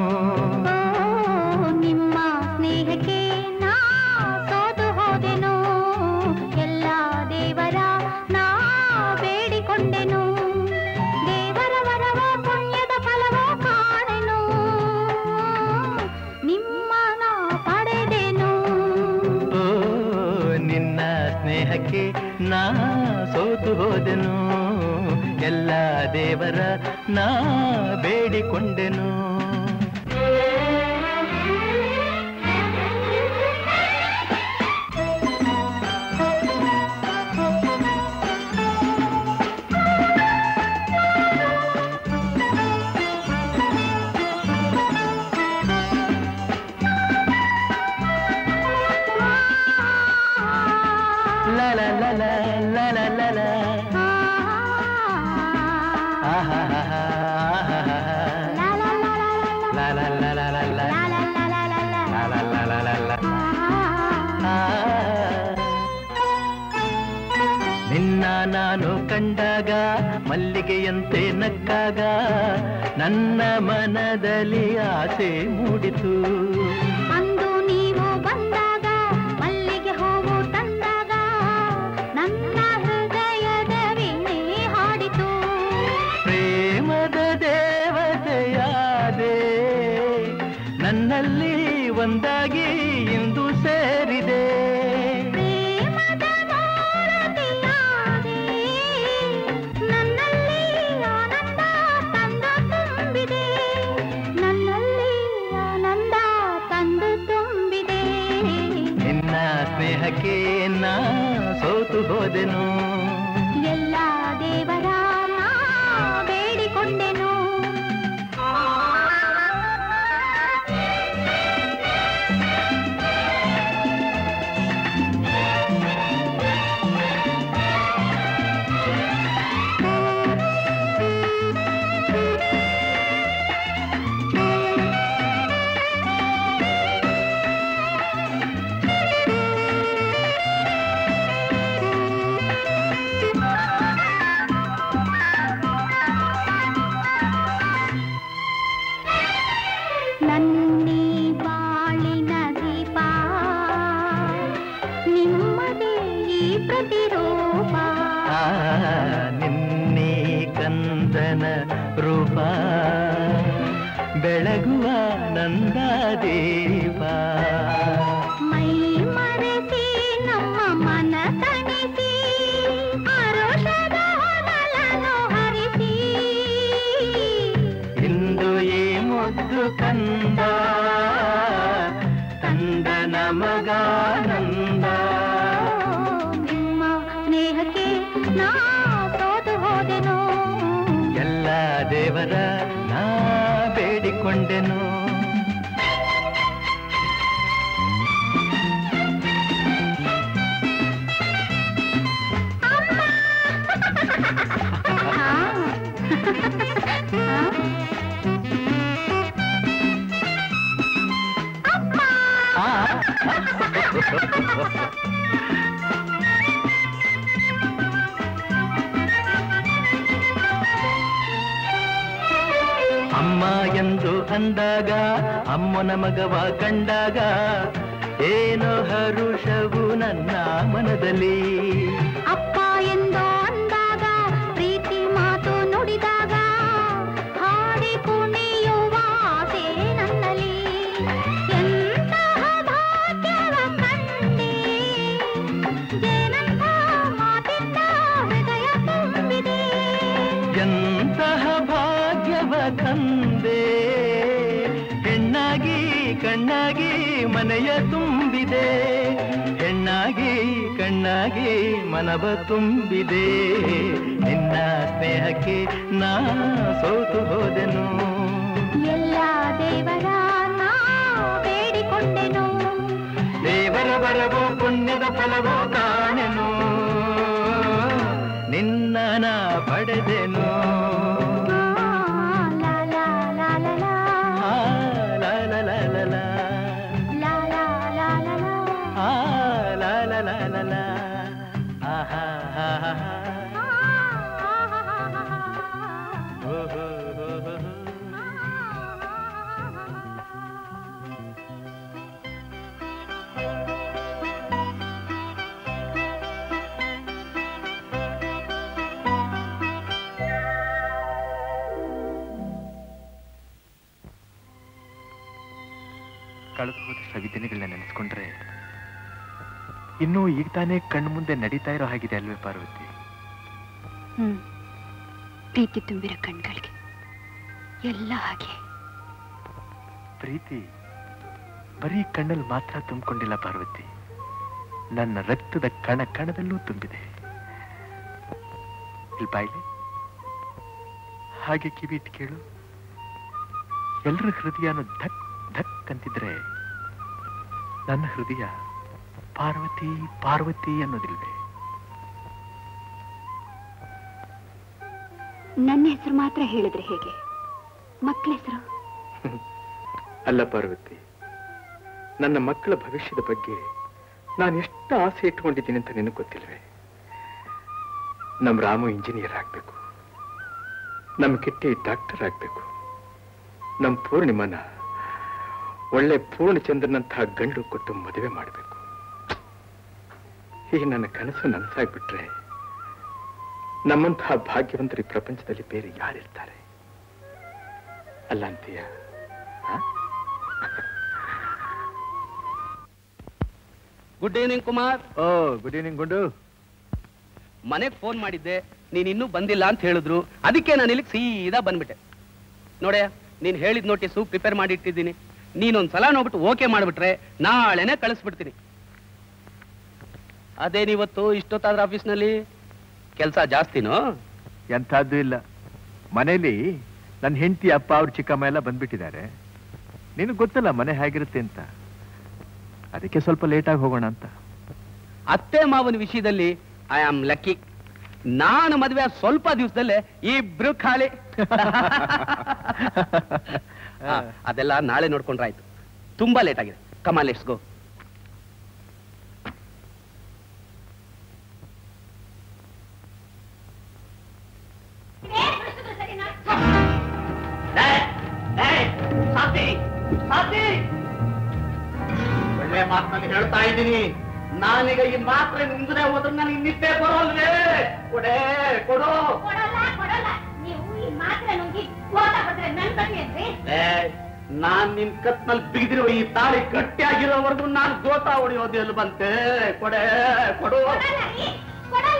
ನಿಮ್ಮ ಸ್ನೇಹಕ್ಕೆ ನಾ ಸೋತು ಹೋದೆನು ಎಲ್ಲ ದೇವರ ನಾ ಬೇಡಿಕೊಂಡೆನು ದೇವರ ವರವ ಪುಣ್ಯದ ಫಲವ ಕಾಣೆನು ನಿಮ್ಮ ನಾ ಪಡೆದೆನು
ಓ ನಿನ್ನ ಸ್ನೇಹಕ್ಕೆ ನಾ ಸೋತು ಹೋದೆನು ಎಲ್ಲ ದೇವರ ನಾ ಬೇಡಿಕೊಂಡೆನು ಲ ಲ ಲ ಲ ಲ ಲ ಲ ಲ. ಆಹಾಹಾಹಾ, ಆಹಾಹಾಹಾ. ಲ ಲ ಲ ಲ ಲ ಲ. ಲ ಲ ಲ ಲ ಲ ಲ. ಆ. ನಿನ್ನ ನಾನು ಕಂಡಾಗ ಮಲ್ಲಿಗೆಯಂತೆ ನಕ್ಕಾಗ ನನ್ನ ಮನದಲ್ಲಿ ಆಸೆ ಮೂಡಿತು
ಅಂದು ನೀವು ಬಂದಾಗ ಮಲ್ಲಿಗೆ ಹೂವು ತಂದಾಗ ನನ್ನ ಹೃದಯದ ವೀಣೆ ಹಾಡಿತು
ಪ್ರೇಮದ ದೇವತೆಯಾದೆ ನನ್ನಲ್ಲಿ ಒಂದಾಗಿ ಇಂದು ಸೇರಿದೆ
ಪ್ರೇಮದ ಭಾರತಿಯಾದೆ ನನ್ನಲ್ಲಿ ಆನಂದ ತಂದು ತುಂಬಿದೆ ನನ್ನಲ್ಲಿ ಆನಂದ ತಂದು ತುಂಬಿದೆ
ನಿನ್ನ ಸ್ನೇಹಕ್ಕೆ ನಾ ಸೋತು ಹೋದೆನು
ಎಲ್ಲ ದೇವರ ನಾ ಬೇಡಿಕೊಂಡೆನು ನನ್ನಿ ಬಾಳಿನ ದೀಪ ನಿಮ್ಮದೇ ಈ ಪ್ರತಿರೂಪ
ಆ ನಿನ್ನೆ ಕಂದನ ರೂಪ ಬೆಳಗುವ ನಂದಾದೀಪ
ಮೈ ಮರೆಸಿ ನಮ್ಮ ಮನ ತಣಿಸಿ ಆರೋಷದ ಹೊನಲನ್ನು ಹರಿಸಿ
ಇಂದು ಈ ಮುದ್ದು ಕಂದ ತಂದ ನಮಗಾನಂದ
ನಿಮ್ಮ ಸ್ನೇಹಕ್ಕೆ ನಾ ಸೋತು ಹೋದೆನು
ಎಲ್ಲ ದೇವರ ನಾ ಬೇಡಿಕೊಂಡೆನು ಆ ಅಮ್ಮ ಎಂದು ಅಂದಾಗ ಅಮ್ಮನ ಮಗವ ಕಂಡಾಗ ಏನೋ ಹರುಷವು ನನ್ನ ಮನದಲ್ಲಿ
ಅಪ್ಪ ಎಂದು ಅಂದಾಗ ಪ್ರೀತಿ ಮಾತು ನುಡಿದಾಗ ಹಾಡಿ ಕುಣಿಯುವ ಆಸೆ ನನ್ನಲ್ಲಿ ಎಂತಹ ಭಾಗ್ಯವ ಕಂಡೆ ಜೇನಂತ ಮಾತಿಂದ ಹೃದಯ ತುಂಬಿದೆ
ಎಂತಹ ಭಾಗ್ಯವ ತಂದೆ ಹೆಣ್ಣಾಗಿ ಕಣ್ಣಾಗಿ ಮನೆಯ ತುಂಬಿದೆ ಹೆಣ್ಣಾಗಿ ಕಣ್ಣಾಗಿ ಮನವ ತುಂಬಿದೆ ನಿನ್ನ ಸ್ನೇಹಕ್ಕೆ ನಾ ಸೋತು ಹೋದೆನು
ಎಲ್ಲ ದೇವರ ನಾ ಬೇಡಿಕೊಂಡೆನು
ದೇವರ ಬರವೋ ಪುಣ್ಯದ ಫಲವೋ ಕಾಣೆನು ನಿನ್ನ ನಾ ಪಡೆದೆನು
ಆ, ಲಾ ಲಾ
ಕಳೆದು ಹೋದ ಸವಿದಿನಗಳನ್ನ ನೆನೆಸ್ಕೊಂಡ್ರೆ ಇನ್ನೂ ಈಗ ತಾನೇ ಕಣ್ಣು ಮುಂದೆ ನಡೀತಾ ಇರೋ ಹಾಗಿದೆ ಅಲ್ವೇ ಪಾರ್ವತಿ
ಹ್ಮ್ ಪ್ರೀತಿ ತುಂಬಿರೋ ಕಣ್ಗಳಿಗೆ ಎಲ್ಲ ಹಾಗೆ
ಪ್ರೀತಿ ಬರೀ ಕಣ್ಣಲ್ಲಿ ಮಾತ್ರ ತುಂಬಿಕೊಂಡಿಲ್ಲ ಪಾರ್ವತಿ ನನ್ನ ರಕ್ತದ ಕಣ ಕಣದಲ್ಲೂ ತುಂಬಿದೆ ಇಲ್ಲಿ ಬಾಯ್ಲಿ ಹಾಗೆ ಕಿವಿ ಇಟ್ಟು ಕೇಳು ಎಲ್ಲರ ಹೃದಯನು ಧಕ್ ಧಕ್ ಅಂತಿದ್ರೆ ನನ್ನ ಹೃದಯ ಪಾರ್ವತಿ ಪಾರ್ವತಿ ಅನ್ನೋದಿಲ್ವೇ
ನನ್ನ ಹೆಸರು ಮಾತ್ರ ಹೇಳಿದ್ರೆ ಹೇಗೆ ಮಕ್ಕಳ ಹೆಸರು
ಅಲ್ಲ ಪಾರ್ವತಿ ನನ್ನ ಮಕ್ಕಳ ಭವಿಷ್ಯದ ಬಗ್ಗೆ ನಾನು ಎಷ್ಟು ಆಸೆ ಇಟ್ಕೊಂಡಿದ್ದೀನಿ ಅಂತ ನಿನಗೆ ಗೊತ್ತಿಲ್ವೇ ನಮ್ಮ ರಾಮು ಇಂಜಿನಿಯರ್ ಆಗ್ಬೇಕು ನಮ್ಮ ಕಿಟ್ಟಿ ಡಾಕ್ಟರ್ ಆಗ್ಬೇಕು ನಮ್ಮ ಪೂರ್ಣಿಮನ ಒಳ್ಳೆ ಪೂರ್ಣಚಂದ್ರನಂತಹ ಗಂಡು ಕೊಟ್ಟು ಮದುವೆ ಮಾಡಬೇಕು ಹೀಗೆ ನನ್ನ ಕನಸು ನನಸಾಗ್ಬಿಟ್ರೆ ನಮ್ಮಂತಹ ಭಾಗ್ಯವಂತರು ಈ ಪ್ರಪಂಚದಲ್ಲಿ ಬೇರೆ ಯಾರಿರ್ತಾರೆ ಅಲ್ಲ ಅಂತೀಯ
ಗುಡ್ ಈವ್ನಿಂಗ್ ಕುಮಾರ್
ಓ ಗುಡ್ ಈವ್ನಿಂಗ್ ಗುಂಡು
ಮನೆಗೆ ಫೋನ್ ಮಾಡಿದ್ದೆ ನೀನ್ ಇನ್ನೂ ಬಂದಿಲ್ಲ ಅಂತ ಹೇಳಿದ್ರು ಅದಕ್ಕೆ ನಾನು ಇಲ್ಲಿಗೆ ಸೀದಾ ಬಂದ್ಬಿಟ್ಟೆ ನೋಡೆ ನೀನ್ ಹೇಳಿದ ನೋಟಿಸು ಪ್ರಿಪೇರ್ ಮಾಡಿ ಇಟ್ಟಿದ್ದೀನಿ ನೀನೊಂದ್ ಸಲ ನೋಡ್ಬಿಟ್ಟು ಓಕೆ ಮಾಡ್ಬಿಟ್ರೆ ನಾಳೆನೆ ಕಳಿಸ್ಬಿಡ್ತೀನಿ ಅದೇನಿವತ್ತು ಇಷ್ಟೊತ್ತಾದ್ರ ಆಫೀಸ್ನಲ್ಲಿ ಕೆಲಸ ಜಾಸ್ತಿನೋ
ಎಂಥದ್ದು ಇಲ್ಲ ಮನೇಲಿ ನನ್ನ ಹೆಂಡತಿ ಅಪ್ಪ ಅವ್ರ ಚಿಕ್ಕಮ್ಮ ಎಲ್ಲ ಬಂದ್ಬಿಟ್ಟಿದ್ದಾರೆ ನಿನಗೆ ಗೊತ್ತಲ್ಲ ಮನೆ ಹೇಗಿರುತ್ತೆ ಅಂತ ಅದಕ್ಕೆ ಸ್ವಲ್ಪ ಲೇಟಾಗಿ ಹೋಗೋಣ ಅಂತ
ಅತ್ತೆ ಮಾವನ ವಿಷಯದಲ್ಲಿ ಐ ಆಮ್ ಲಕ್ಕಿ ನಾನು ಮದುವೆ ಆದ್ ಸ್ವಲ್ಪ ದಿವಸದಲ್ಲೇ ಇಬ್ರು ಖಾಲಿ ಆ, ಅದೆಲ್ಲ ನಾಳೆ ನೋಡ್ಕೊಂಡ್ರಾಯ್ತು ತುಂಬಾ ಲೇಟ್ ಆಗಿದೆ ಕಮಾ ಲೆಟ್ಸ್ ಗೋ
ಸಾತಿ ಸಾತಿ ಒಳ್ಳೆ ಮಾತಿನಲ್ಲಿ ಹೇಳ್ತಾ ಇದ್ದೀನಿ ನಾನೀಗ ಈ ಮಾತ್ರೆ ನಿಂದ್ರೆ ಹೋದ್ರೆ ನನಗೆ ನಿದ್ದೆ ಬರೋಲ್ವೇ ಕೊಡೆ ಕೊಡು
ಕೊಡಲ್ಲ ಕೊಡಲ್ಲ ನೀವು ಈ ಮಾತ್ರ ನುಂಗಿ ಗೋತ ಬಂದ್ರೆ ನನ್ ಬಗ್ಗೆ ಏನ್ರಿ
ಏ, ನಾನ್ ನಿನ್ ಕತ್ನಲ್ಲಿ ಬಿಗಿದಿರೋ ಈ ತಾಳಿ ಗಟ್ಟಿಯಾಗಿರೋವರೆಗೂ ನಾನು ಗೋತ ಹೊಡೆಯೋದು ಎಲ್ಲಿ ಬಂತೆ ಕೊಡೆ ಕೊಡು
ಕೊಡಲ್ಲ ರೀ, ಕೊಡಲ್ಲ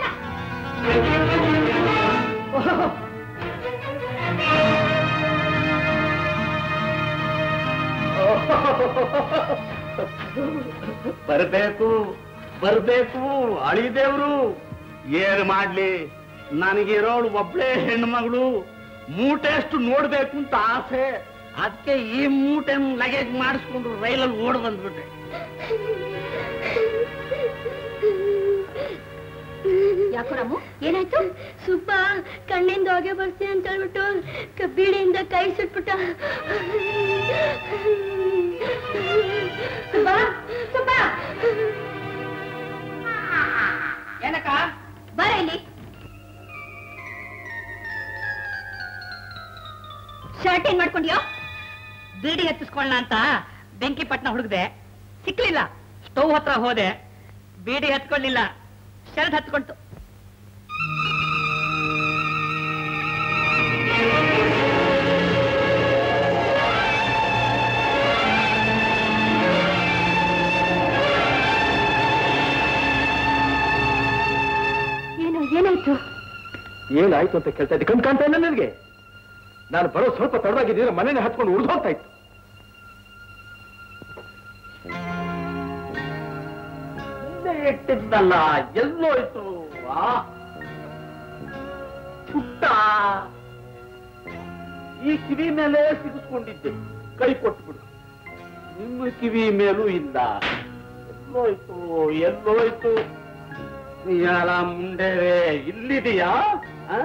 ಬರ್ಬೇಕು ಬರ್ಬೇಕು ಅಳಿದೇವ್ರು ಏನ್ ಮಾಡ್ಲಿ ನನಗಿರೋಳು ಒಬ್ಳೇ ಹೆಣ್ಮಗಳು ಮೂಟೆಷ್ಟು ನೋಡ್ಬೇಕು ಅಂತ ಆಸೆ ಅದಕ್ಕೆ ಈ ಮೂಟೆ ಲಗೇಜ್ ಮಾಡಿಸ್ಕೊಂಡು ರೈಲಲ್ಲಿ ಓಡ್ ಬಂದ್ಬಿಟ್ಟೆ
ಯಾಕೋ ರಾಮು ಏನಾಯ್ತು ಸುಬ್ಬ ಕಣ್ಣಿಂದ ಹೊಗೆ ಬರ್ತೀನಿ ಅಂತ ಹೇಳ್ಬಿಟ್ಟು ಕ- ಬೀಡಿಯಿಂದ ಕೈ ಸುಟ್ಬಿಟ್ಟ ಸುಬ್ಬ ಸುಬ್ಬ
ಏನಕ್ಕ
ಬರ ಇಲ್ಲಿ ಶರ್ಟ್ ಏನ್ ಮಾಡ್ಕೊಂಡ್ಯೋ
ಬೀಡಿ ಹತ್ತಿಸ್ಕೊಳ್ಳೋಣ ಅಂತ ಬೆಂಕಿ ಪಟ್ನ ಹುಡುಗ್ದೆ ಸಿಕ್ಲಿಲ್ಲ ಸ್ಟವ್ ಹತ್ರ ಹೋದೆ ಬೀಡಿ ಹತ್ಕೊಳ್ಳಿಲ್ಲ ಶರ್ಟ್ ಹತ್ಕೊಳ್ತು
ಏನು ಏನಾಯ್ತು
ಏನಾಯ್ತು ಅಂತ ಕೇಳ್ತಾ ಇದ್ದೆ ಕಣ್ ಕಾಣ್ತಾ ಇಲ್ಲ ನನಗೆ ನಾನು ಬರೋ ಸ್ವಲ್ಪ ತಡವಾಗಿದ್ದರೆ ಮನೇನೆ ಹತ್ಕೊಂಡು ಉಳಿದು ಹೋಗ್ತಾ ಇತ್ತು
ಹಿಂದೆ ಇಟ್ಟಿದ್ದಲ್ಲ ಎಲ್ಲೋಯ್ತು ಆ? ಪುಟ್ಟ ಈ ಕಿವಿ ಮೇಲೆ ಸಿಗಿಸ್ಕೊಂಡಿದ್ದೆ ಕೈ ಕೊಟ್ಬಿಡು ನಿಮ್ಮ ಕಿವಿ ಮೇಲೂ ಇಲ್ಲ ಎಲ್ಲೋಯ್ತು ಎಲ್ಲೋಯ್ತು ಯಾರ ಮುಂದೆ ಇಲ್ಲಿದೆಯಾ ಆ?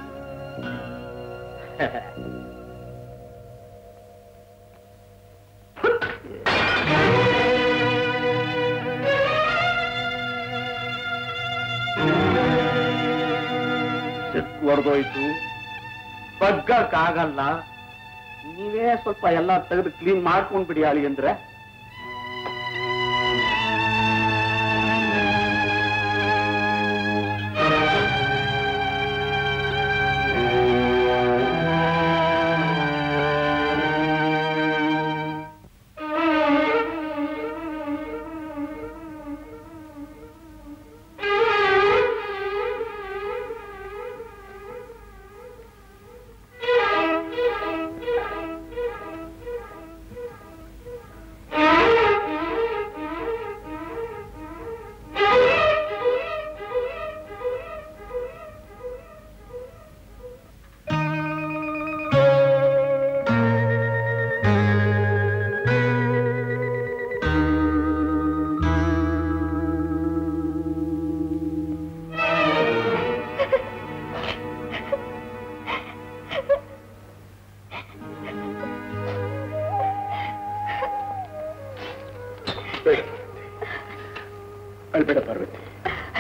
ಹೊಡೆದೋಯ್ತು ಬಗ್ಗಕ್ಕಾಗಲ್ಲ ನೀವೇ ಸ್ವಲ್ಪ ಎಲ್ಲ ತೆಗೆದು ಕ್ಲೀನ್ ಮಾಡ್ಕೊಂಡ್ ಬಿಡಿ ಅಳಿ ಅಂದ್ರೆ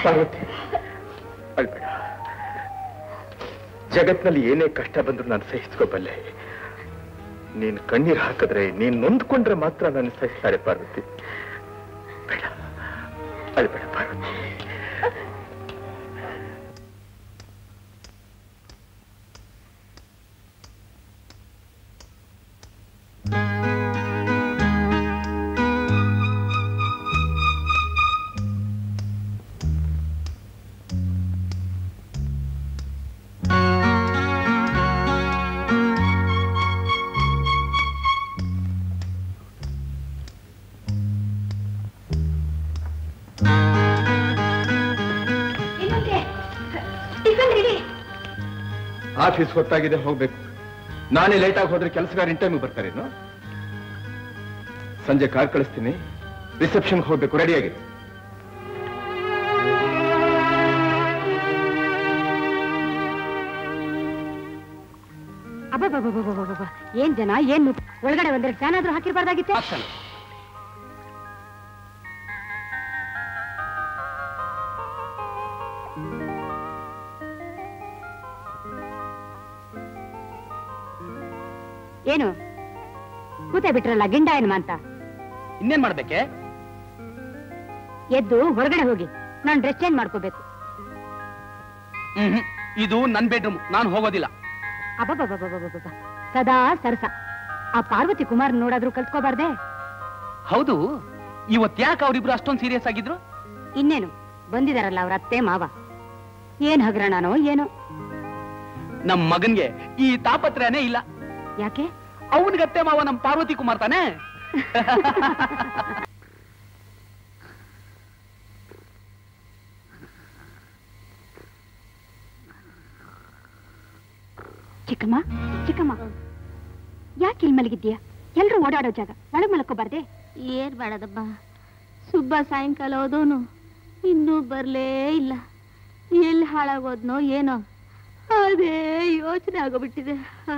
ಪಾರ್ವತಿ ಅಳ್ಬೇಡ ಜಗತ್ನಲ್ಲಿ ಏನೇ ಕಷ್ಟ ಬಂದ್ರು ನಾನು ಸಹಿಸ್ಕೋಬಲ್ಲೆ ನೀನ್ ಕಣ್ಣೀರ್ ಹಾಕಿದ್ರೆ ನೀನ್ ನೊಂದ್ಕೊಂಡ್ರೆ ಮಾತ್ರ ನಾನು ಸಹಿಸ್ತಾರೆ ಪಾರ್ವತಿ ಬೇಡ ಅಳ್ಬೇಡ ಪಾರ್ವತಿ
ಇನ್ನೊಂದ್ರೆ ಟಿಫನ್ ರೆಡಿ
ಆಫೀಸ್ ಹೊತ್ತಾಗಿದೆ ಹೋಗ್ಬೇಕು ನಾನೇ ಲೇಟ್ ಆಗಿ ಹೋದ್ರೆ ಕೆಲಸಗಾರ ಇನ್ ಟೈಮ್ ಬರ್ತಾರೇನು ಸಂಜೆ ಕಾರ್ ಕಳಿಸ್ತೀನಿ ರಿಸೆಪ್ಷನ್ಗೆ ಹೋಗ್ಬೇಕು ರೆಡಿಯಾಗಿದೆ
ಅಬ್ಬಬ್ಬಬ್ಬಬ್ಬಬ್ಬಬ್ಬ. ಏನ್ ಜನ ಏನ್ ನುಗ್ಗು. ಒಳಗಡೆ ಒಂದೆರಡು ಫ್ಯಾನ್ ಆದ್ರೂ ಹಾಕಿರ್ಬಾರ್ದಾಗಿತ್ತೆ ಏನು ಕೂತೆ ಬಿಟ್ರಲ್ಲ ಗಿಂಡ ಏನು ಅಂತ
ಇನ್ನೇನ್ ಮಾಡ್ಬೇಕೆ
ಎದ್ದು ಹೊರಗಡೆ ಹೋಗಿ ನಾನು ಡ್ರೆಸ್ ಚೇಂಜ್ ಮಾಡ್ಕೋಬೇಕು
ಹ್ಮ್ ಇದು ನನ್ ಬೆಡ್ರೂಮ್ ನಾನು ಹೋಗೋದಿಲ್ಲ
ಅಬ್ಬಬ್ಬಬ್ಬಬ್ಬಬ್ಬಬ್ಬ. ಸದಾ ಸರಸ ಆ ಪಾರ್ವತಿ ಕುಮಾರ್ ನೋಡಾದ್ರೂ ಕಲ್ತ್ಕೋಬಾರ್ದೆ
ಹೌದು ಇವತ್ ಯಾಕೆ ಅವ್ರಿಬ್ರು ಅಷ್ಟೊಂದು ಸೀರಿಯಸ್ ಆಗಿದ್ರು
ಇನ್ನೇನು ಬಂದಿದಾರಲ್ಲ ಅವ್ರ ಅತ್ತೆ ಮಾವ ಏನ್ ಹಗರಣನೋ ಏನೋ
ನಮ್ ಮಗನ್ಗೆ ಈ ತಾಪತ್ರನೇ ಇಲ್ಲ
ಯಾಕೆ
ಅವನಿಗತ್ತೆ ಮಾವ ನಮ್ ಪಾರ್ವತಿ ಕುಮಾರ್ ತಾನೆ
ಚಿಕ್ಕಮ್ಮ ಚಿಕ್ಕಮ್ಮ ಯಾಕೆ ಇಲ್ಲಿ ಮಲಗಿದ್ದೀಯಾ ಎಲ್ರು ಓಡಾಡೋ ಜಾಗ ಒಳಗ್ ಮಲ್ಕೋಬಾರ್ದೆ
ಏನ್ ಬೇಡದಮ್ಮ ಸುಬ್ಬ ಸಾಯಂಕಾಲ ಹೋದವನು ಇನ್ನೂ ಬರ್ಲೇ ಇಲ್ಲ ಎಲ್ಲಿ ಹಾಳಾಗೋದ್ನೋ ಏನೋ ಅದೇ ಯೋಚನೆ ಆಗೋಬಿಟ್ಟಿದೆ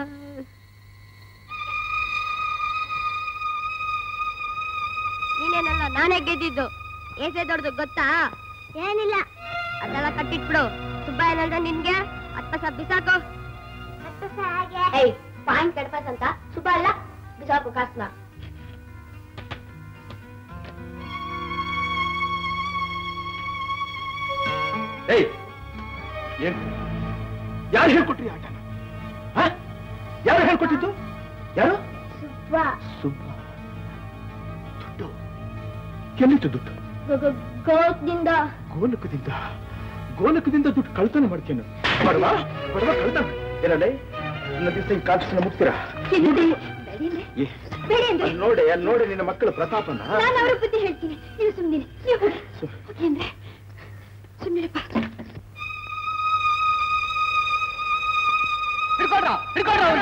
ನೀನೇನಲ್ಲ ನಾನೇ ಗೆದ್ದಿದ್ದು ಏಸೆ ದೊಡ್ಡದು ಗೊತ್ತಾ ಏನಿಲ್ಲ ಅದೆಲ್ಲ ಕಟ್ಟಿಟ್ಬಿಡು ಸುಬ್ಬ ಏನಂದ್ರೆ ನಿನ್ಗೆ ಹತ್ತು ಪೈಸಾ ಬಿಸಾಕು ಏಯ್ ಪಾಯಿಂಟ್ ಎರಡು ಪೈಸಾ ಅಂತ ಸುಬ್ಬ ಅಲ್ಲ ಬಿಸಾಕು ಕಾಸ್ನ
ಏಯ್ ಏನ್ ಯಾರು ಹೇಳ್ಕೊಟ್ರಿ ಆಟ ಯಾರು ಹೇಳ್ಕೊಟ್ಟಿದ್ದು ಯಾರು
ಸುಬ್ಬ
ಸುಬ್ಬ ದುಡ್ಡು ಎಲ್ಲಿತ್ತು ದುಡ್ಡು
ಗೋದಿಂದ
ಗೋಲಕದಿಂದ ಗೋಲಕದಿಂದ ದುಡ್ಡು ಕಳ್ತನ ಮಾಡ್ತೇನೆ ಬಡವಾ ಬಡವಾ ಕಳ್ತನ ಏನಲ್ಲೇ ನನ್ನ ದಿವಸ ಹಿಂಗ್ ಕಾಪಿಸ್ನ ಮುಗ್ತೀರಾ ಏ, ಅಲ್ಲಿ ನೋಡಿ ಅಲ್ಲಿ ನೋಡಿ ನಿನ್ನ ಮಕ್ಕಳ ಪ್ರತಾಪನ
ನಾನು ಅವ್ರ ಬುದ್ಧಿ ಹೇಳ್ತೀನಿ ನೀವು ಸುಮ್ಮನೆ ನೀವು ಹೋಗಿ ಹೋಗಿ ಅಂದ್ರೆ ಸುಮ್ಮನೆಪ್ಪ
ಹಿಡ್ಕೊಡ್ರ ಹಿಡ್ಕೊಡ್ರ ಅವ್ನ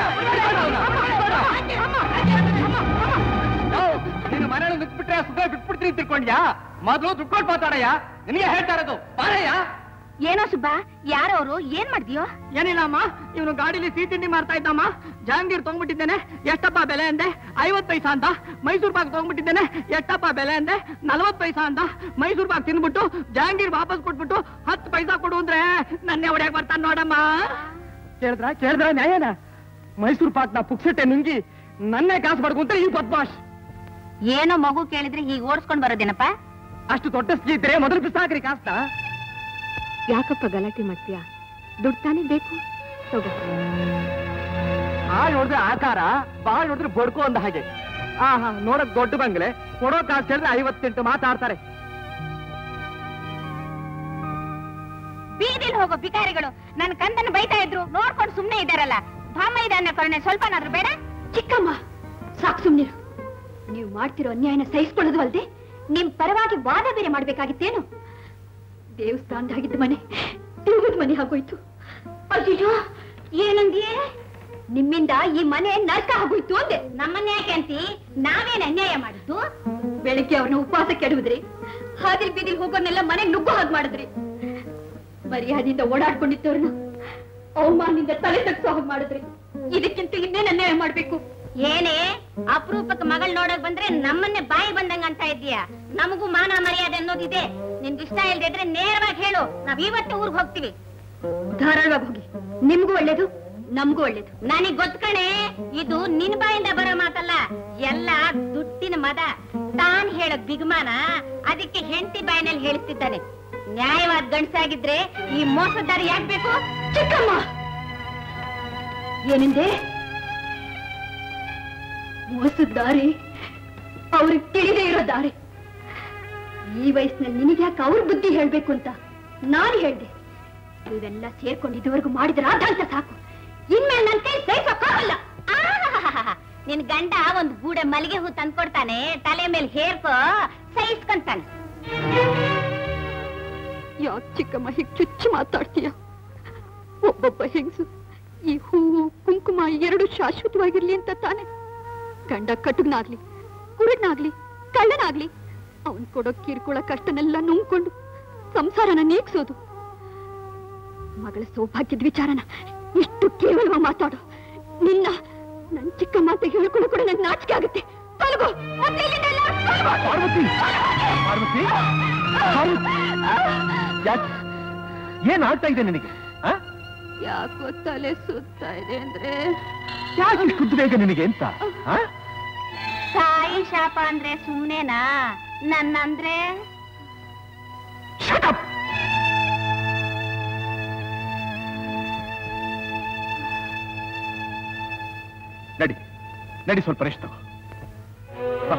ನೀನು ಮನೆಯಲ್ಲಿ ಬಿಟ್ಬಿಟ್ರೆ ಸುಖ ಬಿಟ್ಬಿಡ್ತೀನಿ ತಿಳ್ಕೊಂಡ್ಯಾ ಮೊದಲು ದುಡ್ಡು ಕೊಟ್ಟು ಮಾತಾಡಯ್ಯ ನಿನಗೆ ಹೇಳ್ತಾ ಇರೋದು ಬಾರಯ್ಯ
ಏನೋ ಸುಬ್ಬ ಯಾರವರು ಏನ್ ಮಾಡ್ತೀಯೋ
ಏನಿಲ್ಲ ಅಮ್ಮ ಇವನು ಗಾಡಿಲಿ ಸಿಹಿ ತಿಂಡಿ ಮಾಡ್ತಾ ಇದ್ದಮ್ಮ ಜಹಾಂಗೀರ್ ತಗೊಂಡ್ಬಿಟ್ಟಿದ್ದೇನೆ ಎಷ್ಟಪ್ಪ ಬೆಲೆ ಅಂದೆ ಐವತ್ ಪೈಸಾ ಅಂತ ಮೈಸೂರು ಬಾಗ್ ತಗೊಂಡ್ಬಿಟ್ಟಿದ್ದೇನೆ ಎಷ್ಟಪ್ಪ ಬೆಲೆ ಅಂದೆ ನಲ್ವತ್ ಪೈಸಾ ಅಂತ ಮೈಸೂರು ಬಾಗ್ ತಿಂದ್ಬಿಟ್ಟು ಜಹಾಂಗೀರ್ ವಾಪಸ್ ಕೊಟ್ಬಿಟ್ಟು ಹತ್ತು ಪೈಸಾ ಕೊಡು ಅಂದ್ರೆ ನನ್ನೆ ಹೊಡ್ಯಾಕ್ ಬರ್ತಾನೆ ನೋಡಮ್ಮ ಕೇಳಿದ್ರ ಕೇಳಿದ್ರ ನ್ಯಾಯನ ಮೈಸೂರು ಪಾಕ್ನ ಪುಕ್ಸಟ್ಟೆ ನುಂಗಿ ನನ್ನೇ ಕಾಸು ಪಡ್ಕೊಂತ ಈ ಬದ್ಮಾಶ್
ಏನೋ ಮಗು ಕೇಳಿದ್ರೆ ಹೀಗೆ ಓಡಿಸ್ಕೊಂಡ್ ಬರೋದೇನಪ್ಪ
ಅಷ್ಟು ದೊಡ್ಡ ಸ್ಕಿ ಇದ್ರೆ ಮೊದಲು ಬಿಸಾಕ್ರಿ ಕಾಸ್ನ
ಯಾಕಪ್ಪ ಗಲಾಟೆ ಮಾಡ್ತೀಯಾ ದುಡ್ಡು ತಾನೇ ಬೇಕು ತಗೋ
ಆ ನೋಡಿದ್ರೆ ಆಕಾರ ಬಾ ನೋಡಿದ್ರೆ ಬಡ್ಕೋ ಅಂದ ಹಾಗೆ ಆ ಹಾ ನೋಡಕ್ ದೊಡ್ಡ ಬಂಗ್ಲೆ ಕೊಡೋ ಕಾಸು ಹೇಳಿದ್ರೆ ಐವತ್ತೆಂಟು ಮಾತಾಡ್ತಾರೆ
ಬೀದಿಲ್ ಹೋಗೋ ಬಿಕಾರಿಗಳು ನನ್ನ ಕಂದನ ಬೈತಾ ಇದ್ರು ನೋಡ್ಕೊಂಡು ಸುಮ್ನೆ ಇದ್ದಾರಲ್ಲ ಭಾಮ ಇದೆ ಅನ್ನೋ ಕರುಣೆ ಸ್ವಲ್ಪನಾದ್ರೂ ಬೇಡ
ಚಿಕ್ಕಮ್ಮ ಸಾಕು ಸುಮ್ಮನೆ ನೀವು ಮಾಡ್ತಿರೋ ಅನ್ಯಾಯನ ಸಹಿಸ್ಕೊಳ್ಳೋದು ಅಲ್ದೆ ನಿಮ್ ಪರವಾಗಿ ವಾದ ಬೇರೆ ಮಾಡ್ಬೇಕಾಗಿತ್ತೇನು ದೇವಸ್ಥಾನದಾಗಿದ್ದ ಮನೆ ದೇವದ ಮನೆ ಆಗೋಯ್ತು ಅಯ್ಯೋ ಏನಂದ್ಯೆ ನಿಮ್ಮಿಂದ ಈ ಮನೆ ನರಕ ಆಗೋಯ್ತು ಅಂದೆ
ನಮ್ಮನ್ನ ಯಾಕೆ ಅಂತಿ ನಾವೇನ್ ಅನ್ಯಾಯ ಮಾಡಿದ್ದು
ಬೆಳಿಗ್ಗೆ ಅವ್ರನ್ನ ಉಪವಾಸ ಕೆಡುವುದ್ರಿ ಹಾದಿಲ್ ಬೀದಿಲ್ ಹೋಗೋನೆಲ್ಲ ಮನೆ ನುಗ್ಗು ಹಾಗೆ ಮಾಡಿದ್ರಿ ಮರ್ಯಾದೆಯಿಂದ ಓಡಾಡ್ಕೊಂಡಿದ್ದವ್ರನ್ನ ಅವಮಾನದಿಂದ ತಲೆ ತಗ್ಸೋ ಹಾಗೆ ಮಾಡಿದ್ರಿ ಇದಕ್ಕಿಂತ ಇನ್ನೇನ್ ಅನ್ಯಾಯ ಮಾಡ್ಬೇಕು
ಏನೇ ಅಪರೂಪಕ್ಕೆ ಮಗಳ್ ನೋಡಕ್ ಬಂದ್ರೆ ನಮ್ಮನ್ನೇ ಬಾಯಿ ಬಂದಂಗ ಅಂತ ಇದ್ದೀಯ ನಮಗೂ ಮಾನ ಮರ್ಯಾದೆ ಅನ್ನೋದಿದೆ
ನಿನ್ಗೆ ಇಷ್ಟ ಇಲ್ದೇ ಇದ್ರೆ ನೇರವಾಗಿ ಹೇಳು ನಾವ್ ಇವತ್ತೇ ಊರ್ಗ್ ಹೋಗ್ತೀವಿ
ಧಾರಾಳವಾಗಿ ಹೋಗಿ ನಿಮ್ಗೂ ಒಳ್ಳೇದು ನಮಗೂ ಒಳ್ಳೇದು
ನನಗ್ ಗೊತ್ಕಣೆ ಇದು ನಿನ್ ಬಾಯಿಂದ ಬರೋ ಮಾತಲ್ಲ ಎಲ್ಲ ದುಡ್ಡಿನ ಮದ ತಾನ್ ಹೇಳೋ ಬಿಗುಮಾನ ಅದಕ್ಕೆ ಹೆಂಡತಿ ಬಾಯಿನಲ್ಲಿ ಹೇಳಿಸ್ತಿದ್ದಾನೆ ನ್ಯಾಯವಾದ ಗಂಡಸಾಗಿದ್ರೆ ಈ ಮೋಸದಾರಿ ಯಾಕ್ ಬೇಕು
ಚಿಕ್ಕಮ್ಮ ಏನೆಂದೆ ಮೋಸದ ದಾರಿ ಅವ್ರಿಗೆ ತಿಳಿದೇ ಇರೋ ದಾರಿ ಈ ವಯಸ್ಸಿನಲ್ಲಿ ನಿನಗೆ ಯಾಕೆ ಅವ್ರ ಬುದ್ಧಿ ಹೇಳ್ಬೇಕು ಅಂತ ನಾನು ಹೇಳ್ದೆ ನೀವೆಲ್ಲ ಸೇರ್ಕೊಂಡು ಇದುವರೆಗೂ ಮಾಡಿದ್ರ ಅಂತ ಸಾಕು ಇನ್ಮೇಲೆ ನನ್ನ ಕೈ ಸಹಿಸೋಕ್ಕಾಗಲ್ಲ
ಆಹಾಹಾಹಾಹಾ. ನಿನ್ ಗಂಡ ಒಂದ್ ಗೂಡೆ ಮಲ್ಲಿಗೆ ಹೂ ತಂದ್ಕೊಡ್ತಾನೆ ತಲೆ ಮೇಲೆ ಹೇರ್ಕೋ ಸಹಿಸ್ಕೊಂತಾನೆ
ಯಾಕೆ ಚಿಕ್ಕಮ್ಮ ಹೀಗೆ ಚುಚ್ಚು ಮಾತಾಡ್ತೀಯ ಒಬ್ಬೊಬ್ಬ ಹೆಂಗಸು ಈ ಹೂವು ಕುಂಕುಮ ಎರಡು ಶಾಶ್ವತವಾಗಿರ್ಲಿ ಅಂತ ತಾನೆ ಗಂಡ ಕಟುಗ್ನಾಗ್ಲಿ ಕುರುಡ್ನಾಗ್ಲಿ ಕಳ್ಳನಾಗ್ಲಿ ಅವನ್ ಕೊಡೋ ಕಿರ್ಕೊಳ ಕಷ್ಟನೆಲ್ಲ ನುಂಗ್ಕೊಂಡು ಸಂಸಾರನ ನೀಗ್ಸೋದು ಮಗಳ ಸೌಭಾಗ್ಯದ ವಿಚಾರನ ಇಷ್ಟು ಕೇವಲ ಮಾತಾಡು ನಿನ್ನ ನನ್ ಚಿಕ್ಕ ಮಾತೆ ಹೇಳ್ಕೊಳ್ಳೋ ಕೂಡ ನಂಗೆ ನಾಚಿಕೆ ಆಗುತ್ತೆ ತೊಲಗು ಮತ್ತೆ ಇಲ್ಲಿಂದ ಎಲ್ಲ ತೊಲಗು.
ಪಾರ್ವತಿ ಪಾರ್ವತಿ ಯಾಕೆ ಏನ್ ಆಗ್ತಾ ಇದೆ ನಿನಗೆ ಆ?
ಯಾಕೋ ತಲೆ ಸುತ್ತಾ ಇದೆ ಅಂದ್ರೆ
ಯಾಕೆ ಇಷ್ಟು ಉದ್ದ ಬೇಗ ನಿನಗೆ ಅಂತ ಆ?
ತಾಯಿ ಶಾಪ ಅಂದ್ರೆ ಸುಮ್ನೆನಾ ನನ್ನಂದ್ರೆ
Shut up! ನಡಿ ನಡಿ ಸ್ವಲ್ಪ ರೆಸ್ಟ್ ತಗೋ ಬಾ.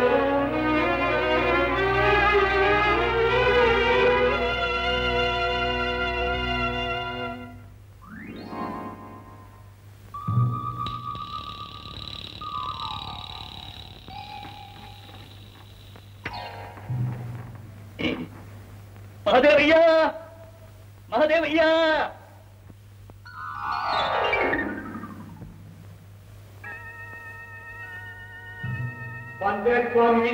ಮಹದೇವಯ್ಯ ಮಹದೇವಯ್ಯ ಒಂದೇ ಸ್ವಾಮಿ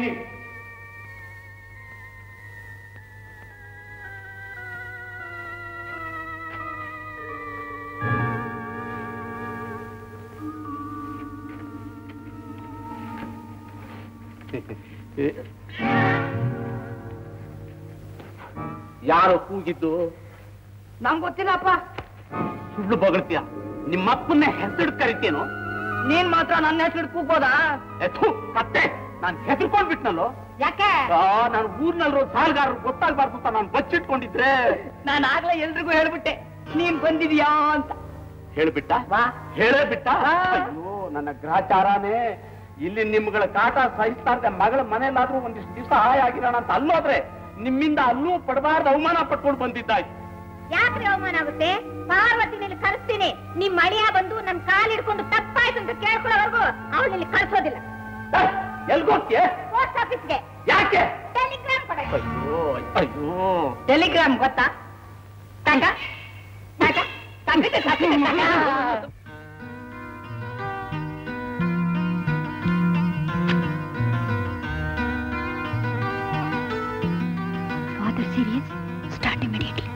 ಯಾರೋ ಕೂಗಿದ್ದು
ನಂಗ್ ಗೊತ್ತಿಲ್ಲಪ್ಪ
ಸುಳ್ಳು ಬಗಳ್ತೀಯ ನಿಮ್ಮಪ್ಪನ್ನೇ ಹೆಸರು ಕರಿತೇನು
ನೀನ್ ಮಾತ್ರ ನನ್ನ ಹೆಸರು ಕೂಗೋದಾ
ಎಥು ಕತ್ತೆ ನಾನು ಹೆದರ್ಕೊಂಡ್ ಬಿಟ್ನಲ್ಲೋ
ಯಾಕೆ
ನಾನು ಊರ್ನಲ್ಲಿರೋ ಸಾಲ್ಗಾರರು ಗೊತ್ತಾಗ್ಬಾರ್ದು ಅಂತ ನಾನು ಬಚ್ಚಿಟ್ಕೊಂಡಿದ್ರೆ
ನಾನು ಆಗ್ಲೇ ಎಲ್ರಿಗೂ ಹೇಳ್ಬಿಟ್ಟೆ ನೀನ್ ಬಂದಿದ್ಯಾ ಅಂತ
ಹೇಳ್ಬಿಟ್ಟ
ವಾ.
ಹೇಳೇ ಬಿಟ್ಟ
ಹಾ.
ಅಯ್ಯೋ ನನ್ನ ಗ್ರಹಚಾರನೇ ಇಲ್ಲಿ ನಿಮ್ಗಳ ಕಾಟ ಸಹಿಸ್ತಾ ಇದ್ದೆ ಮಗಳ ಮನೇಲಾದ್ರೂ ಒಂದಿಷ್ಟು ದಿವಸ ಹಾಯ್ ಆಗಿರೋಣ ಅಂತ ಅಲ್ಲೋದ್ರೆ ನಿಮ್ಮಿಂದ ಅಲ್ಲೂ ಪಡಬಾರ್ದು ಅವಮಾನ ಪಟ್ಕೊಂಡು ಬಂದಿದ್ದಾಯ್ತು
ಯಾಕ್ರಿ ಅವಮಾನ ಆಗುತ್ತೆ ಪಾರ್ವತಿ ನಿಲ್ಲಿ ಕರೆಸ್ತೀನಿ ನಿಮ್ ಅಳಿಯ ಬಂದು ನನ್ ಕಾಲ್ ಹಿಡ್ಕೊಂಡು ತಪ್ಪಾಯ್ತು ಅಂತ ಕೇಳ್ಕೊಳ್ಳೋವರೆಗೂ ಅವಳು ಇಲ್ಲಿ ಕಳ್ಸೋದಿಲ್ಲ
ಎಲ್ಗೋಗ್ತೀಯ
ಪೋಸ್ಟ್ ಆಫೀಸ್ಗೆ
ಯಾಕೆ
ಟೆಲಿಗ್ರಾಮ್ ಕೊಡ
ಅಯ್ಯೋ ಅಯ್ಯೋ
ಟೆಲಿಗ್ರಾಮ್ ಗೊತ್ತಾ ತಾಕ ತಾಕ ತಾಕಿದೆ ತಾಕಿದೆ ತಾಕ.
ಫಾದರ್ ಸೀರಿಯಸ್ ಸ್ಟಾರ್ಟ್ ಇಮಿಡಿಯೇಟ್ಲಿ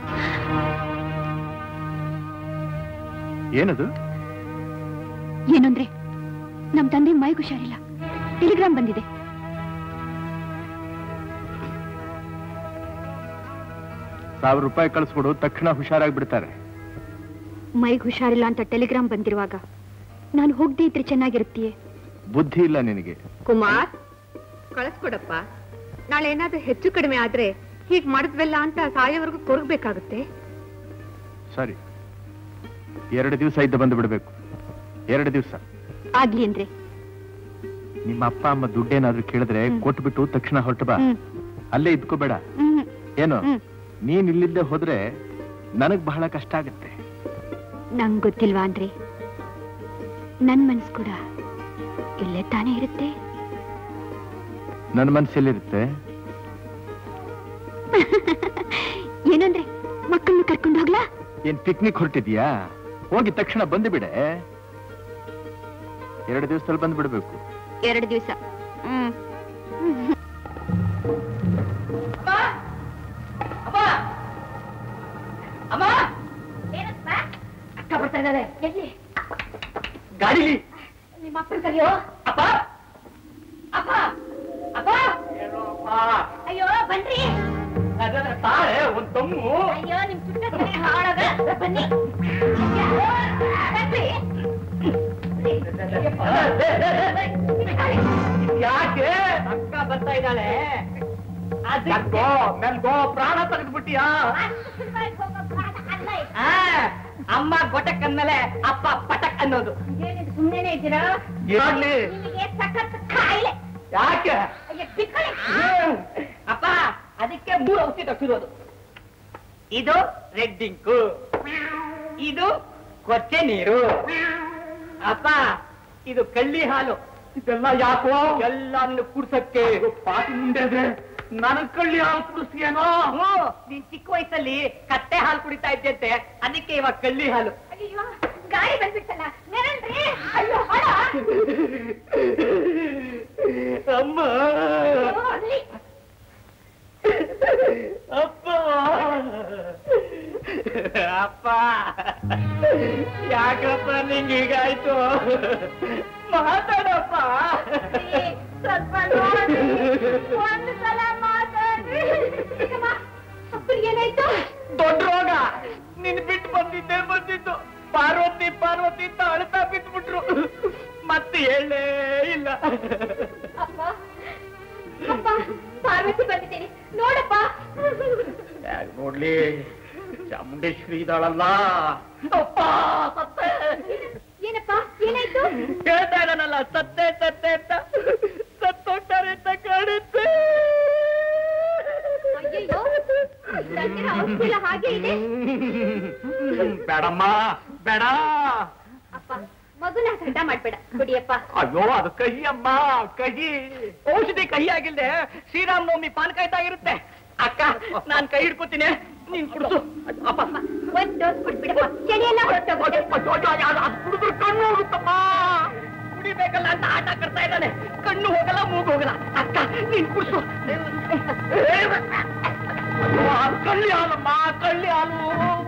ಏನದು
ಏನಂದ್ರೆ ನಮ್ ತಂದೆ ಮೈ ಹುಷಾರಿಲ್ಲ ಟೆಲಿಗ್ರಾಮ್ ಬಂದಿದೆ
ಸಾವಿರ ರೂಪಾಯಿ ಕಳಿಸ್ಕೊಡು ತಕ್ಷಣ ಹುಷಾರಾಗಿ ಬಿಡ್ತಾರೆ
ಮೈಗ್ ಹುಷಾರಿಲ್ಲ ಅಂತ ಟೆಲಿಗ್ರಾಮ್ ಬಂದಿರುವಾಗ ನಾನು ಹೋಗದೆ ಇದ್ರೆ ಚೆನ್ನಾಗಿರುತ್ತೀಯೇ
ಬುದ್ಧಿ ಇಲ್ಲ ನಿನಗೆ
ಕುಮಾರ್ ಕಳಿಸ್ಕೊಡಪ್ಪ ನಾಳೆ ಏನಾದ್ರೂ ಹೆಚ್ಚು ಕಡಿಮೆ ಆದ್ರೆ ಹೀಗ್ ಮಾಡಿದ್ವೆಲ್ಲ ಅಂತ ಸಾಯೋವರೆಗೂ ಕೊರಗಬೇಕಾಗುತ್ತೆ
ಸರಿ ಎರಡು ದಿವಸ ಇದ್ದ ಬಂದು ಬಿಡ್ಬೇಕು ಎರಡು ದಿವಸ
ಆಗ್ಲಿ ಅಂದ್ರೆ
ನಿಮ್ಮ ಅಪ್ಪ ಅಮ್ಮ ದುಡ್ಡೇನಾದ್ರೂ ಕೇಳಿದ್ರೆ
ಹ್ಮ್.
ಕೊಟ್ಬಿಟ್ಟು ತಕ್ಷಣ ಹೊರಟು ಬಾ
ಹ್ಮ್
ಅಲ್ಲೇ ಇದ್ಕೋಬೇಡ
ಹ್ಮ್
ಏನು
ಹ್ಮ್.
ನೀನ್ ಇಲ್ಲಿದ್ದೆ ಹೋದ್ರೆ ನನಗ್ ಬಹಳ ಕಷ್ಟ ಆಗತ್ತೆ
ನಂಗ್ ಗೊತ್ತಿಲ್ವಾ ಅಂದ್ರೆ ನನ್ ಮನ್ಸ್ ಕೂಡ ಇಲ್ಲೇ ತಾನೇ ಇರುತ್ತೆ
ನನ್ನ ಮನ್ಸಲ್ಲಿರುತ್ತೆ
ಏನಂದ್ರೆ ಮಕ್ಕಳನ್ನ ಕರ್ಕೊಂಡು ಹೋಗ್ಲಾ
ಏನ್ ಪಿಕ್ನಿಕ್ ಹೊರಟಿದ್ಯಾ ಹೋಗಿ ತಕ್ಷಣ ಬಂದು ಬಿಡೆ ಎರಡು ದಿವಸದಲ್ಲಿ ಬಂದು ಬಿಡ್ಬೇಕು
ಎರಡು ದಿವಸ ಹ್ಮ್
ಅಮ್ಮ ಅಕ್ಕ ಬರ್ತಾ ಇದ್ದಾರೆ ಎಲ್ಲಿ ಗಾಡಿಲಿ
ನಿಮ್ಮ ಮಕ್ಕಳು ಕರಿಯೋ
ಅಪ್ಪ ಅಪ್ಪ ಅಪ್ಪ
ಅಯ್ಯೋ ಬನ್ರಿ
ತಾಳೆ ಒಂದ್ ತಮ್ಮು
ಅಯ್ಯೋ ನಿಮ್ ಸುತ್ತ ಹಾಳಾಗ ಬನ್ನಿ ಬನ್ನಿ.
ಯಾಕೆ ಅಕ್ಕ ಬರ್ತಾ ಇದ್ದಾಳೆ ಅದಕ್ಕೋ ಮೆಲ್ಗೋ ಪ್ರಾಣ ತೆಗೆದ್ಬಿಟ್ಟಿಯಾ ಆ, ಅಮ್ಮ ಗೊಟಕ್ ಅಂದ್ಮೇಲೆ ಅಪ್ಪ ಪಟಕ್ ಅನ್ನೋದು
ಏನಿದು ಸುಮ್ನೆನೇ ಇದ್ದೀರಾ
ಆಗ್ಲಿ
ನಿಮಗೆ ಸಖತ್ ಕಾಯಿಲೆ
ಯಾಕೆ
ಅಯ್ಯ, ಬಿಟ್ಕೊಳ್ಳಿ.
ಹ್ಮ್. ಅಪ್ಪ ಅದಕ್ಕೆ ಮೂರು ಔಷಧಿ ತಗ್ಸಿರೋದು ಇದು ರೆಡ್ ಇಂಕು ಇದು ಕೊಚ್ಚೆ ನೀರು ಅಪ್ಪ ಇದು ಕಳ್ಳಿ ಹಾಲು ಇದೆಲ್ಲ ಯಾಕೋ ಎಲ್ಲಾನು ಕುಡ್ಸಕ್ಕೆ ಪಾಟಿ ಮುಂದೆ ನನಗ್ ಕಳ್ಳಿ ಹಾಲು ಕುಡಿಸ್ತೀಯೇನೋ ನೀನ್ ಚಿಕ್ಕ ವಯಸ್ಸಲ್ಲಿ ಕತ್ತೆ ಹಾಲು ಕುಡಿತಾ ಇದ್ದಂತೆ ಅದಕ್ಕೆ ಇವಾಗ ಕಳ್ಳಿ ಹಾಲು
ಅಯ್ಯೋ ಗಾಳಿ ಬಂದ್ಬಿಟ್ಟಲ್ಲ ನೆರಳ್ರಿ ಅಯ್ಯೋ ಹೊಳ
ಅಮ್ಮ
ಅಯ್ಯೋ, ಅಲ್ಲಿ.
ಅಪ್ಪ ಅಪ್ಪ ಯಾಕಪ್ಪ ನಿಂಗೆ ಹೀಗಾಯ್ತು ಮಾತಾಡಪ್ಪ
ಏ, ಸ್ವಲ್ಪ ನೋಡಿ ಒಂದು ಸಲ ಮಾತಾಡಿ ಚಿಕ್ಕಮ್ಮ, ಅಪ್ಪನಿಗೆ ಏನಾಯ್ತು
ದೊಡ್ಡ ರೋಗ ನಿನ್ ಬಿಟ್ಟು ಬಂದಿದ್ದೆ ಬಂದಿದ್ದು ಪಾರ್ವತಿ ಪಾರ್ವತಿ ಅಂತ ಅಳ್ತಾ ಬಿದ್ಬಿಟ್ರು ಮತ್ತೆ ಹೇಳೇ ಇಲ್ಲ
ಅಪ್ಪ ಅಪ್ಪ ಪಾರ್ವತಿ ಬಂದಿದ್ದೀನಿ ನೋಡಪ್ಪ
ಯಾಕ್ ನೋಡ್ಲಿ ಚಾಮುಂಡೇಶ್ವರಿ ಇದ್ದಾಳಲ್ಲ ಅಪ್ಪ ಸತ್ತೆ
ಏನಪ್ಪ ಏನಾಯ್ತು
ಹೇಳ್ತಾ ಇದ್ದಾನಲ್ಲ ಸತ್ತೆ ಸತ್ತೆ ಅಂತ ಸತ್ತೋಗ್ತಾರೆ ಅಂತ ಕಾಣುತ್ತೆ
ಅಯ್ಯಯ್ಯೋ ತಂದಿರೋ ಔಷಧಿ ಎಲ್ಲ ಹಾಗೆ ಇದೆ
ಬೇಡಮ್ಮ ಬೇಡ
ಅಪ್ಪ ಮಗುನ ಹಠ ಮಾಡ್ಬೇಡ ಕುಡಿಯಪ್ಪ
ಅಯ್ಯೋ ಅದು ಕಹಿ ಅಮ್ಮ ಕಹಿ ಔಷಧಿ ಕಹಿ ಆಗಿಲ್ದೆ ಶ್ರೀರಾಮ್ ನವಮಿ ಪಾನ್ ಕಾಯ್ತಾ ಇರುತ್ತೆ ಅಕ್ಕ ನಾನ್ ಕೈ ಹಿಡ್ಕೋತೀನಿ ನೀನ್ ಕುಡಿಸು ಅಪ್ಪ
ಒಂದ್ ಡೋಸ್ ಕೊಟ್ಬಿಡಪ್ಪ ಚಳಿ ಎಲ್ಲ ಹೊರಟೋಗುತ್ತೆ
ಕುಡಿದ್ರೆ ಕಣ್ಣು ಹೋಗುತ್ತಮ್ಮ ಕುಡಿಬೇಕಲ್ಲ ಅಂತ ಆಟ ಕಟ್ತಾ ಇದ್ದಾನೆ ಕಣ್ಣು ಹೋಗಲ್ಲ ಮೂಗು ಹೋಗಲ್ಲ ಅಕ್ಕ ನೀನ್ ಕುಡಿಸು ಕಳ್ಳಿ ಹಾಲಮ್ಮ ಕಳ್ಳಿ ಹಾಲು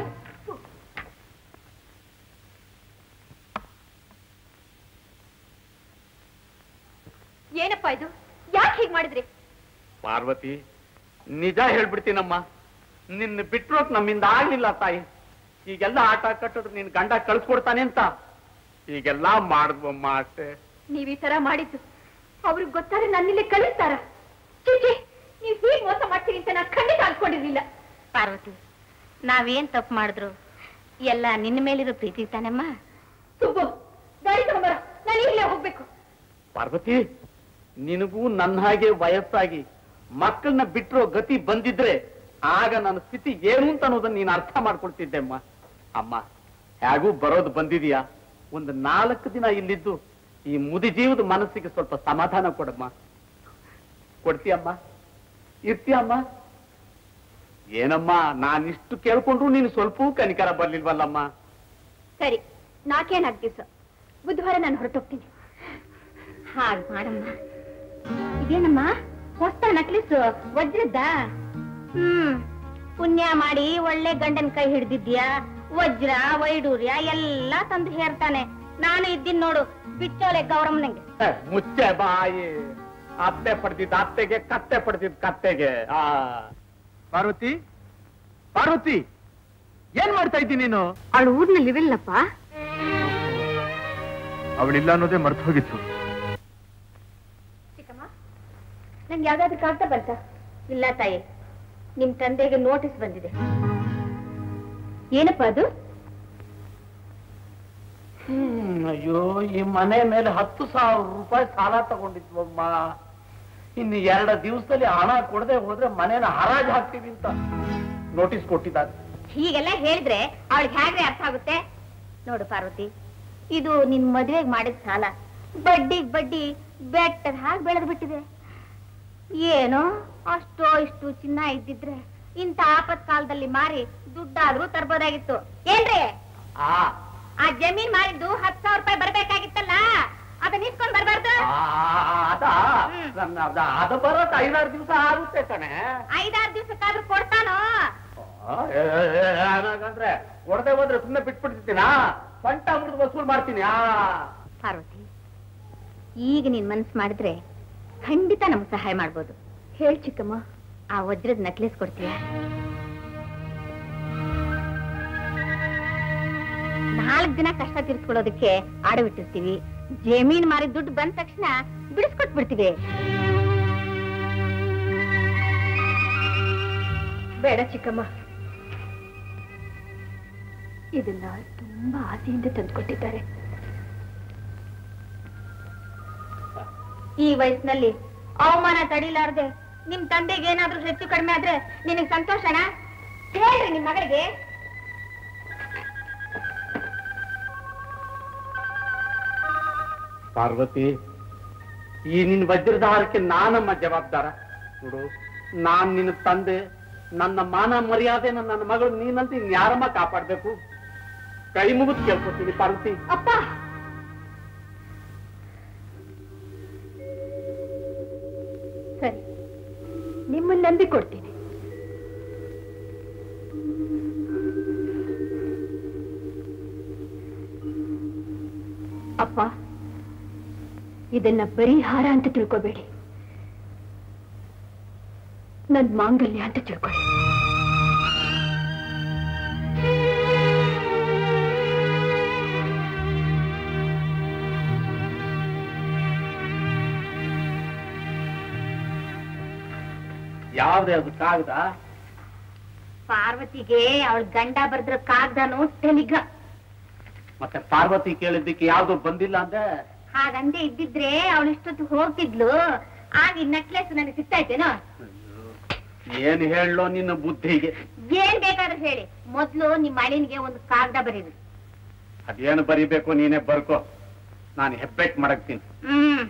ಏನಪ್ಪ ಇದು ಯಾಕೆ ಹೀಗ್ ಮಾಡಿದ್ರಿ
ಪಾರ್ವತಿ ನಿಜ ಹೇಳ್ಬಿಡ್ತೀನಮ್ಮ ನಿನ್ನ ಬಿಟ್ರೋಕ್ ನಮ್ಮಿಂದ ಆಗ್ಲಿಲ್ಲ ತಾಯಿ ಈಗೆಲ್ಲ ಆಟ ಕಟ್ಟಿದ್ರೆ ನಿನ್ ಗಂಡ ಕಳ್ಸ್ಕೊಡ್ತಾನೆ ಅಂತ ಈಗೆಲ್ಲ ಮಾಡಿದ್ವಮ್ಮ ಅಷ್ಟೇ
ನೀವ್ ಈ ತರ ಮಾಡಿದ್ದು ಅವ್ರಿಗೆ ಗೊತ್ತಾರೆ ನನ್ನಿಲ್ಲಿ ಕಳಿಸ್ತಾರ ಚೀಚಿ ನೀವ್ ಹೀಗ್ ಮೋಸ ಮಾಡ್ತೀರಿ ಅಂತ ನಾನು ಖಂಡಿತ ಅನ್ಕೊಂಡಿರ್ಲಿಲ್ಲ
ಪಾರ್ವತಿ ನಾವೇನ್ ತಪ್ಪು ಮಾಡಿದ್ರು ಎಲ್ಲ ನಿನ್ನ ಮೇಲಿರೋ ಪ್ರೀತಿ ತಾನಮ್ಮ
ಸುಬ್ಬು ಗಾಡಿ ತಗೊಂಬರ ನಾನು ಈಗಲೇ ಹೋಗ್ಬೇಕು
ಪಾರ್ವತಿ ನಿನಗೂ ನನ್ನ ಹಾಗೆ ವಯಸ್ಸಾಗಿ ಮಕ್ಕಳನ್ನ ಬಿಟ್ಟಿರೋ ಗತಿ ಬಂದಿದ್ರೆ ಆಗ ನನ್ನ ಸ್ಥಿತಿ ಏನು ಅಂತ ಅನ್ನೋದನ್ನ ನೀನು ಅರ್ಥ ಮಾಡ್ಕೊಳ್ತಿದ್ದೆ ಅಮ್ಮ ಅಮ್ಮ ಹೇಗೂ ಬರೋದು ಬಂದಿದೀಯಾ ಒಂದು ನಾಲ್ಕು ದಿನ ಇಲ್ಲಿದ್ದು ಈ ಮುದಿ ಜೀವದ ಮನಸ್ಸಿಗೆ ಸ್ವಲ್ಪ ಸಮಾಧಾನ ಕೊಡಮ್ಮ ಕೊಡ್ತೀಯಮ್ಮ ಇರ್ತೀಯಮ್ಮ ಏನಮ್ಮ ನಾನಿಷ್ಟು ಕೇಳ್ಕೊಂಡ್ರು ನೀನು ಸ್ವಲ್ಪ ಕನಿಕರ ಬರ್ಲಿಲ್ವಲ್ಲಮ್ಮ
ಸರಿ ನಾಲ್ಕೇ ನಾಲ್ಕು ದಿವಸ ಬುಧವಾರ ನಾನು ಹೊರಟೋಗ್ತೀನಿ
ಹಾಗೆ ಮಾಡಮ್ಮ ಇದೇನಮ್ಮ ಹೊಸ ನಕ್ಲಿಸ್ ವಜ್ರದ್ದ ಹ್ಮ್ ಪುಣ್ಯ ಮಾಡಿ ಒಳ್ಳೆ ಗಂಡನ ಕೈ ಹಿಡ್ದಿದ್ಯಾ ವಜ್ರ ವೈಡೂರ್ಯ ಎಲ್ಲಾ ತಂದು ಹೇರ್ತಾನೆ ನಾನು ಇದ್ದೀನಿ ನೋಡು ಬಿಚ್ಚೋಲೆ ಗೌರಮ್ಮನಂಗೆ
ಏ, ಮುಚ್ಚೆ ಬಾಯಿ ಅತ್ತೆ ಪಡೆದಿದ್ದ ಅತ್ತೆಗೆ ಕತ್ತೆ ಪಡೆದಿದ್ದ ಕತ್ತೆಗೆ ಆ
ಪಾರ್ವತಿ ಪಾರ್ವತಿ ಏನ್ ಮಾಡ್ತಾ ಇದ್ದೀನಿ ನೀನು
ಅವಳು ಊರ್ನಲ್ಲಿ ಇರಲ್ಲಪ್ಪ
ಅವಳಿಲ್ಲ ಅನ್ನೋದೇ ಮರ್ತು ಹೋಗಿತ್ತು
ಚಿಕ್ಕಮ್ಮ ನಂಗೆ ಯಾವ್ದಾದ್ರು ಕಾಗ್ದ ಬರ್ತಾ
ಇಲ್ಲ ತಾಯಿ ನಿಮ್ ತಂದೆಗೆ ನೋಟಿಸ್ ಬಂದಿದೆ ಏನಪ್ಪ ಅದು
ಹ್ಮ್, ಅಯ್ಯೋ ಈ ಮನೆ ಮೇಲೆ ಹತ್ತು ಸಾವಿರ ರೂಪಾಯಿ ಸಾಲ ತಗೊಂಡಿದ್ವಮ್ಮ ಇನ್ನು ಎರಡು ದಿವಸದಲ್ಲಿ ಹಣ ಕೊಡದೆ ಹೋದ್ರೆ ಮನೇನ ಹರಾಜು ಹಾಕ್ತೀವಿ ಅಂತ ನೋಟಿಸ್ ಕೊಟ್ಟಿದ್ದಾರೆ
ಹೀಗೆಲ್ಲ ಹೇಳಿದ್ರೆ ಅವಳಿಗೆ ಹೇಗ್ರೆ ಅರ್ಥ ಆಗುತ್ತೆ ನೋಡು ಪಾರ್ವತಿ ಇದು ನಿನ್ ಮದುವೆಗೆ ಮಾಡಿದ ಸಾಲ ಬಡ್ಡಿಗ್ ಬಡ್ಡಿ ಬೆಟ್ಟದ ಹಾಗೆ ಬೆಳೆದು ಬಿಟ್ಟಿದೆ ಏನೋ ಅಷ್ಟೋ ಇಷ್ಟು ಚಿನ್ನ ಇದ್ದಿದ್ರೆ ಇಂಥ ಆಪತ್ ಕಾಲದಲ್ಲಿ ಮಾರಿ ದುಡ್ಡಾದ್ರೂ ತರ್ಬೋದಾಗಿತ್ತು ಏನ್ರಿ
ಆ
ಆ ಜಮೀನ್ ಮಾರಿದ್ದು ಹತ್ತು ಸಾವಿರ ರೂಪಾಯಿ ಬರ್ಬೇಕಾಗಿತ್ತಲ್ಲ ಅದನ್ನ ಇಸ್ಕೊಂಡ್ ಬರ್ಬಾರ್ದು
ಆ, ಅದ ನನ್ನ ಅದ ಅದ ಬರೋದ್ ಐದಾರು ದಿವಸ ಆಗುತ್ತೆ ಕಣೆ
ಐದಾರು ದಿವ್ಸಕ್ಕಾದ್ರೂ ಕೊಡ್ತಾನೋ
ಆ, ಏ, ಏ, ಏ, ಹಾಗಂದ್ರೆ ಕೊಡದೆ ಹೋದ್ರೆ ಸುಮ್ಮನೆ ಬಿಟ್ಬಿಡ್ತೀನಾ ಸೊಂಟ ಮುರಿದು ವಸೂಲ್ ಮಾಡ್ತೀನಿ ಆ
ಪಾರ್ವತಿ ಈಗ ನೀನ್ ಮನ್ಸ್ ಮಾಡಿದ್ರೆ ಖಂಡಿತ ನಮ್ಗೆ ಸಹಾಯ ಮಾಡ್ಬೋದು
ಹೇಳ್ ಚಿಕ್ಕಮ್ಮ
ಆ ವಜ್ರದ ನೆಕ್ಲೆಸ್ ಕೊಡ್ತೀಯಾ ನಾಲ್ಕು ದಿನ ಕಷ್ಟ ತೀರ್ಸ್ಕೊಳ್ಳೋದಕ್ಕೆ ಆಡಬಿಟ್ಟಿರ್ತೀವಿ ಜಮೀನ್ ಮಾರಿ ದುಡ್ಡು ಬಂದ ತಕ್ಷಣ ಬಿಡಿಸ್ಕೊಟ್ಬಿಡ್ತೀವಿ
ಬೇಡ ಚಿಕ್ಕಮ್ಮ ಇದನ್ನ ತುಂಬಾ ಆಸೆಯಿಂದ ತಂದುಕೊಟ್ಟಿದ್ದಾರೆ
ಈ ವಯಸ್ಸಿನಲ್ಲಿ ಅವಮಾನ ತಡಿಲಾರ್ದೆ ನಿಮ್ ತಂದೆಗೆ ಏನಾದ್ರೂ ಹೆಚ್ಚು ಕಡಿಮೆ ಆದ್ರೆ ನಿನಗ್ ಸಂತೋಷಣ ಹೇಳ್ರಿ ನಿಮ್ ಮಗಳಿಗೆ
ಪಾರ್ವತಿ ಈ ನಿನ್ ವಜ್ರದ ಹಾರಕ್ಕೆ ನಾನಮ್ಮ ಜವಾಬ್ದಾರ ನೋಡು ನಾನ್ ನಿನ್ನ ತಂದೆ ನನ್ನ ಮಾನ ಮರ್ಯಾದೆ ನನ್ನ ಮಗಳು ನೀನಂತ ಇನ್ಯಾರಮ್ಮ ಕಾಪಾಡ್ಬೇಕು ಕೈ ಮುಗಿದು ಕೇಳ್ಕೊತೀನಿ ಪಾರ್ವತಿ
ಅಪ್ಪ ಸರಿ ನಿಮ್ಮನ್ನ ನಂಬಿಕೊಡ್ತೀನಿ ಅಪ್ಪ ಇದನ್ನ ಬರೀ ಹಾರ ಅಂತ ತಿಳ್ಕೊಬೇಡಿ ನನ್ ಮಾಂಗಲ್ಯ ಅಂತ ತಿಳ್ಕೊಳ್ಳಿ
ಯಾವ್ದೇ ಅದು ಕಾಗದ
ಪಾರ್ವತಿಗೆ ಅವಳ ಗಂಡ ಬರ್ದ್ರ ಕಾಗ್ದನು ತೆಲಿಗ
ಮತ್ತೆ ಪಾರ್ವತಿ ಕೇಳಿದ್ದಕ್ಕೆ ಯಾವ್ದು ಬಂದಿಲ್ಲ ಅಂದ್ರೆ
ಹಾಗಂದೆ ಇದ್ದಿದ್ರೆ ಅವಳು ಇಷ್ಟೊತ್ತು ಹೋಗ್ತಿದ್ಲು ಆಗ ಈ ನೆಕ್ಲೆಸ್ ನನಗೆ ಸಿಗ್ತಾಯ್ತೇನೋ
ಏನ್ ಹೇಳೋ ನಿನ್ನ ಬುದ್ಧಿಗೆ
ಏನ್ ಬೇಕಾದ್ರೂ ಹೇಳಿ ಮೊದ್ಲು ನಿಮ್ ಅಳಿನ್ಗೆ ಒಂದು ಕಾಗ್ದ ಬರೀರಿ
ಅದೇನು ಬರಿಬೇಕು ನೀನೇ ಬರ್ಕೋ ನಾನು ಹೆಬ್ಬೆಟ್ ಮಾಡಕ್ತೀನಿ
ಹ್ಮ್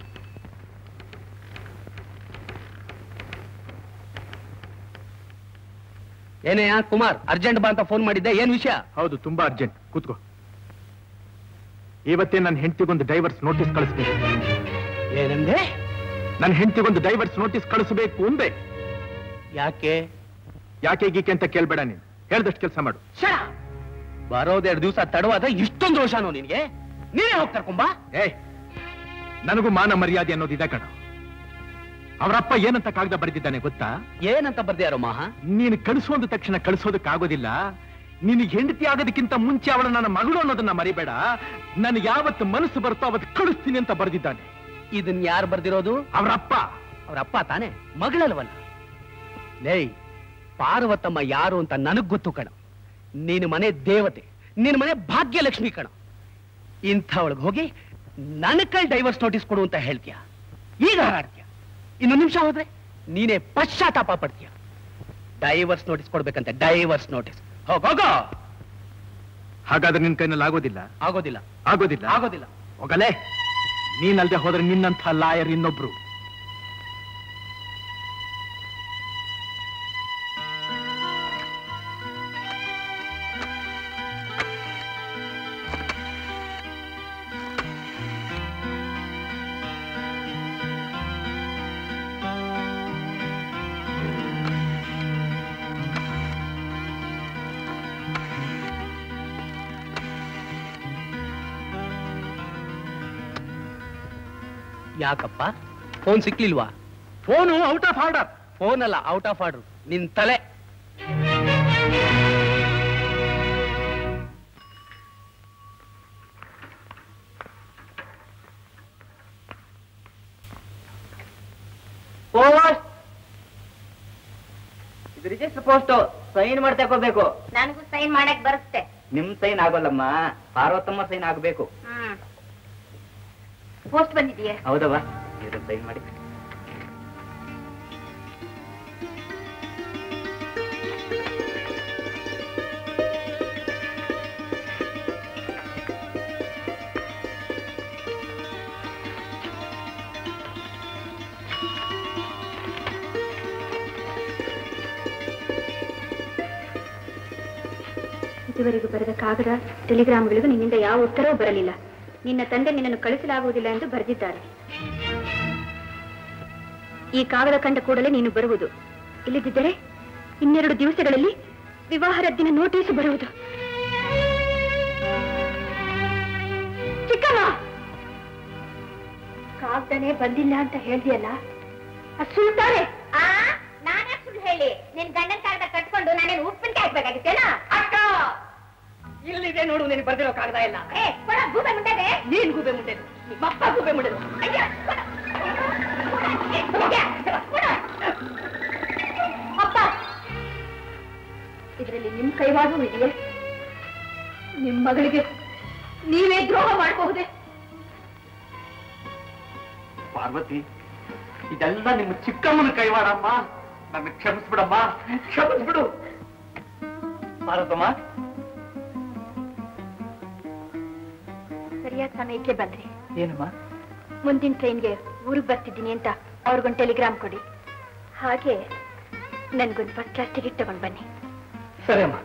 ಏನೇ ಕುಮಾರ್ ಅರ್ಜೆಂಟ್ ಬಾ ಅಂತ ಫೋನ್ ಮಾಡಿದ್ದೆ ಏನ್ ವಿಷಯ
ಹೌದು ತುಂಬಾ ಅರ್ಜೆಂಟ್ ಕೂತ್ಕೋ ಇವತ್ತೇ ನನ್ನ ಹೆಂಡತಿಗೊಂದು ಡೈವರ್ಸ್ ನೋಟಿಸ್ ಕಳಿಸ್ಬೇಕು
ಏನಂದೆ
ನನ್ನ ಹೆಂಡತಿಗೊಂದು ಡೈವರ್ಸ್ ನೋಟಿಸ್ ಕಳಿಸಬೇಕು ಅಂದೆ
ಯಾಕೆ
ಯಾಕೆ ಗೀಕೆ ಅಂತ ಕೇಳ್ಬೇಡ ನೀನು ಹೇಳ್ದಷ್ಟು ಕೆಲಸ ಮಾಡು
ಶಡ ಬರೋದೆರಡು ದಿವಸ ತಡವಾದ್ರೆ ಇಷ್ಟೊಂದು ರೋಷಾನು ನಿನ್ಗೆ ನೀನೇ ಹೋಗ್ತಾರೆ ಕುಂಬಾ
ಏಯ್ ನನಗೂ ಮಾನ ಮರ್ಯಾದೆ ಅನ್ನೋದು ಇದೆ ಕಣ ಅವರಪ್ಪ ಏನಂತ ಕಾಗದ ಬರೆದಿದ್ದಾನೆ ಗೊತ್ತಾ
ಏನಂತ ಬರ್ದ್ಯಾರೋ ಮಾಹ
ನೀನು ಕಳಿಸೋಂದ ತಕ್ಷಣ ಕಳಿಸೋದಕ್ಕಾಗೋದಿಲ್ಲ ನಿನಗೆ ಹೆಂಡತಿ ಆಗೋದಕ್ಕಿಂತ ಮುಂಚೆ ಅವಳ ನನ್ನ ಮಗಳು ಅನ್ನೋದನ್ನ ಮರಿಬೇಡ ನನಗೆ ಯಾವತ್ತು ಮನಸ್ಸು ಬರುತ್ತೋ ಅವತ್ತು ಕಳಿಸ್ತೀನಿ ಅಂತ ಬರೆದಿದ್ದಾನೆ
ಇದನ್ ಯಾರು ಬರ್ದಿರೋದು
ಅವರಪ್ಪ
ಅವರಪ್ಪ ತಾನೆ ಮಗಳಲ್ವಲ್ಲ ಲೇಯ್ ಪಾರ್ವತಮ್ಮ ಯಾರು ಅಂತ ನನಗ್ ಗೊತ್ತು ಕಣ ನೀನು ಮನೆ ದೇವತೆ ನಿನ್ನ ಮನೆ ಭಾಗ್ಯಲಕ್ಷ್ಮಿ ಕಣ ಇಂಥವಳಿಗೆ ಹೋಗಿ ನನ್ನ ಕೈ ಡೈವರ್ಸ್ ನೋಟಿಸ್ ಕೊಡು ಅಂತ ಹೇಳ್ತೀಯ ಈಗ ಹಾರಾಡ್ತೀಯ ಇನ್ನು ನಿಮಿಷ ಹೋದ್ರೆ ನೀನೇ ಪಶ್ಚಾತ್ತಾಪ ಪಡ್ತೀಯ ಡೈವರ್ಸ್ ನೋಟಿಸ್ ಕೊಡ್ಬೇಕಂತೆ ಡೈವರ್ಸ್ ನೋಟಿಸ್ ಹೋಗೋಗೋ
ಹಾಗಾದ್ರೆ ನಿನ್ ಕೈನಲ್ಲಿ ಆಗೋದಿಲ್ಲ
ಆಗೋದಿಲ್ಲ
ಆಗೋದಿಲ್ಲ
ಆಗೋದಿಲ್ಲ
ಹೋಗಲೇ ನೀನಲ್ದೆ ಹೋದ್ರೆ ನಿನ್ನಂಥ ಲಾಯರ್ ಇನ್ನೊಬ್ರು
ಯಾಕಪ್ಪ ಫೋನ್ ಸಿಕ್ಲಿಲ್ವಾ
phone out of order
phone ಅಲ್ಲ ಔಟ್ ಆಫ್ ಆರ್ಡರ್ ನಿನ್ ತಲೆ
ಇದು ರಿಜಿಸ್ಟರ್ ಪೋಸ್ಟ್ ಸೈನ್ ಮಾಡಿ ತಗೋಬೇಕು
ನನಗೂ ಸೈನ್ ಮಾಡಕ್ ಬರುತ್ತೆ
ನಿಮ್ ಸೈನ್ ಆಗೋಲ್ಲಮ್ಮ ಪಾರ್ವತಮ್ಮ ಸೈನ್ ಆಗ್ಬೇಕು
ಹ್ಮ್ ಪೋಸ್ಟ್ ಬಂದಿದೆಯೇ
ಹೌದವ್ವ ಇದ್ರ ಸೈನ್ ಮಾಡಿ
ಇದುವರೆಗೂ ಬರೆದ ಕಾಗದ ಟೆಲಿಗ್ರಾಮ್ಗಳಿಗೂ ನಿನ್ನಿಂದ ಯಾವ ಉತ್ತರವೂ ಬರಲಿಲ್ಲ ನಿನ್ನ ತಂದೆ ನಿನ್ನನ್ನು ಕಳಿಸಲಾಗುವುದಿಲ್ಲ ಎಂದು ಬರೆದಿದ್ದಾರೆ ಈ ಕಾಗದ ಕಂಡ ಕೂಡಲೇ ನೀನು ಬರುವುದು ಇಲ್ಲದಿದ್ದರೆ ಇನ್ನೆರಡು ದಿವಸಗಳಲ್ಲಿ ವಿವಾಹ ರದ್ದಿನ ನೋಟಿಸ್ ಬರುವುದು ಚಿಕ್ಕಮ್ಮ ಕಾಗ್ದನೇ ಬಂದಿಲ್ಲ ಅಂತ ಹೇಳ್ದಿಯಲ್ಲ ಅದು ಸುಳ್ತಾರೆ
ಆ ನಾನೇ ಸುಳ್ಳು ಹೇಳಿ ನಿನ್ ಗಂಡನ ಕಾಲದ ಕಟ್ಕೊಂಡು ನಾನೇನು ಉಪ್ಪಿನಕಾಯಿ ಹಾಕ್ಬೇಕಾಗಿತ್ತೇನಾ
ಅಕ್ಕ ಇಲ್ಲಿದೆ ನೋಡು ನಿನಗೆ ಬರ್ದಿರೋ ಕಾಗದ ಇಲ್ಲ
ಏ ಕೊಡ ಗೂಬೆ ಮುಂಡೆದೆ
ನೀನ್ ಗೂಬೆ ಮುಂಡೆ ಮಪ್ಪ ಗೂಬೆ ಮುಂಡೆದು
ಅಯ್ಯ ಕೊಡ. ಏ, ಕೊಡ, ಕೊಡ.
ಅಪ್ಪ ಇದರಲ್ಲಿ ನಿಮ್ ಕೈವಾಡೂ ಇದೆಯೇ ನಿಮ್ ಮಗಳಿಗೆ ನೀವೇ ದ್ರೋಹ ಮಾಡಬಹುದೇ
ಪಾರ್ವತಿ ಇದೆಲ್ಲ ನಿಮ್ಮ ಚಿಕ್ಕಮ್ಮನ ಕೈವಾಡಮ್ಮ ನನ್ನ ಕ್ಷಮಿಸ್ಬಿಡಮ್ಮ ಕ್ಷಮಿಸ್ಬಿಡು ಪಾರ್ವತಮ್ಮ
ಸರಿಯಾದ ಸಮಯಕ್ಕೆ ಬಂದ್ರಿ
ಏನಮ್ಮ
ಮುಂದಿನ ಟ್ರೈನ್ಗೆ ಊರಿಗೆ ಬರ್ತಿದ್ದೀನಿ ಅಂತ ಅವ್ರಿಗೊಂದು ಟೆಲಿಗ್ರಾಮ್ ಕೊಡಿ ಹಾಗೆ ನನ್ಗೊಂದು ಫಸ್ಟ್ ಕ್ಲಾಸ್ ಟಿಕೆಟ್ ತಗೊಂಡ್ ಬನ್ನಿ
ಸರಿ ಅಮ್ಮ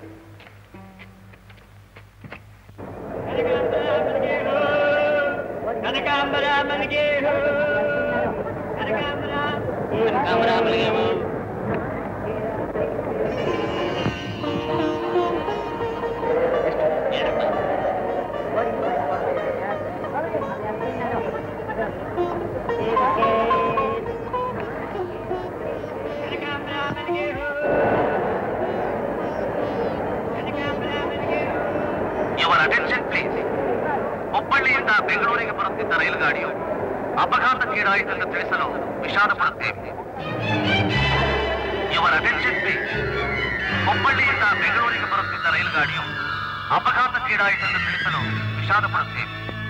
ಯುವರ್ ಅಟೆನ್ಷನ್ ಪ್ಲೀಸ್ ಹುಬ್ಬಳ್ಳಿಯಿಂದ ಬೆಂಗಳೂರಿಗೆ ಬರುತ್ತಿದ್ದ ರೈಲುಗಾಡಿಯು ಅಪಘಾತಕ್ಕೀಡಾಯಿತೆಂದು ತಿಳಿಸಲು ವಿಷಾದ ಪಡುತ್ತೇವೆ ಯುವರ್ ಅಟೆನ್ಷನ್ ಪ್ಲೀಸ್ ಹುಬ್ಬಳ್ಳಿಯಿಂದ ಬೆಂಗಳೂರಿಗೆ ಬರುತ್ತಿದ್ದ ರೈಲುಗಾಡಿಯು ಅಪಘಾತಕ್ಕೀಡಾಯಿತೆಂದು ತಿಳಿಸಲು ವಿಷಾದ ಪಡುತ್ತೇವೆ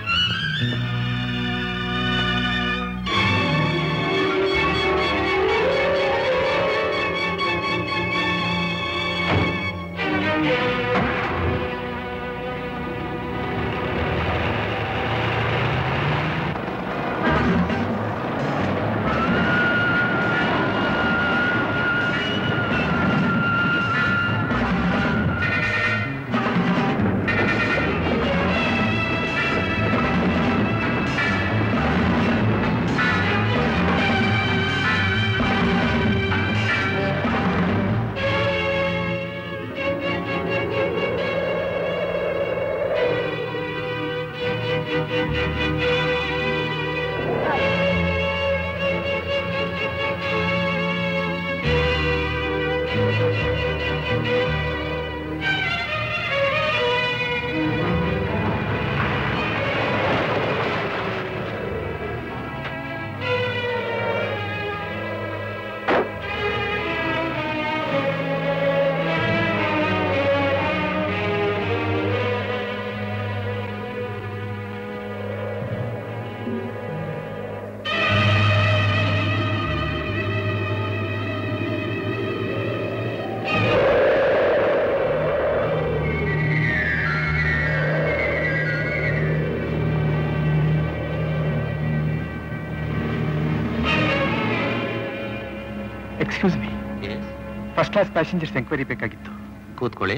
excuse me first class passengers enquiry ಬೇಕಾಗಿತ್ತು
ಕೂತ್ಕೊಳ್ಳಿ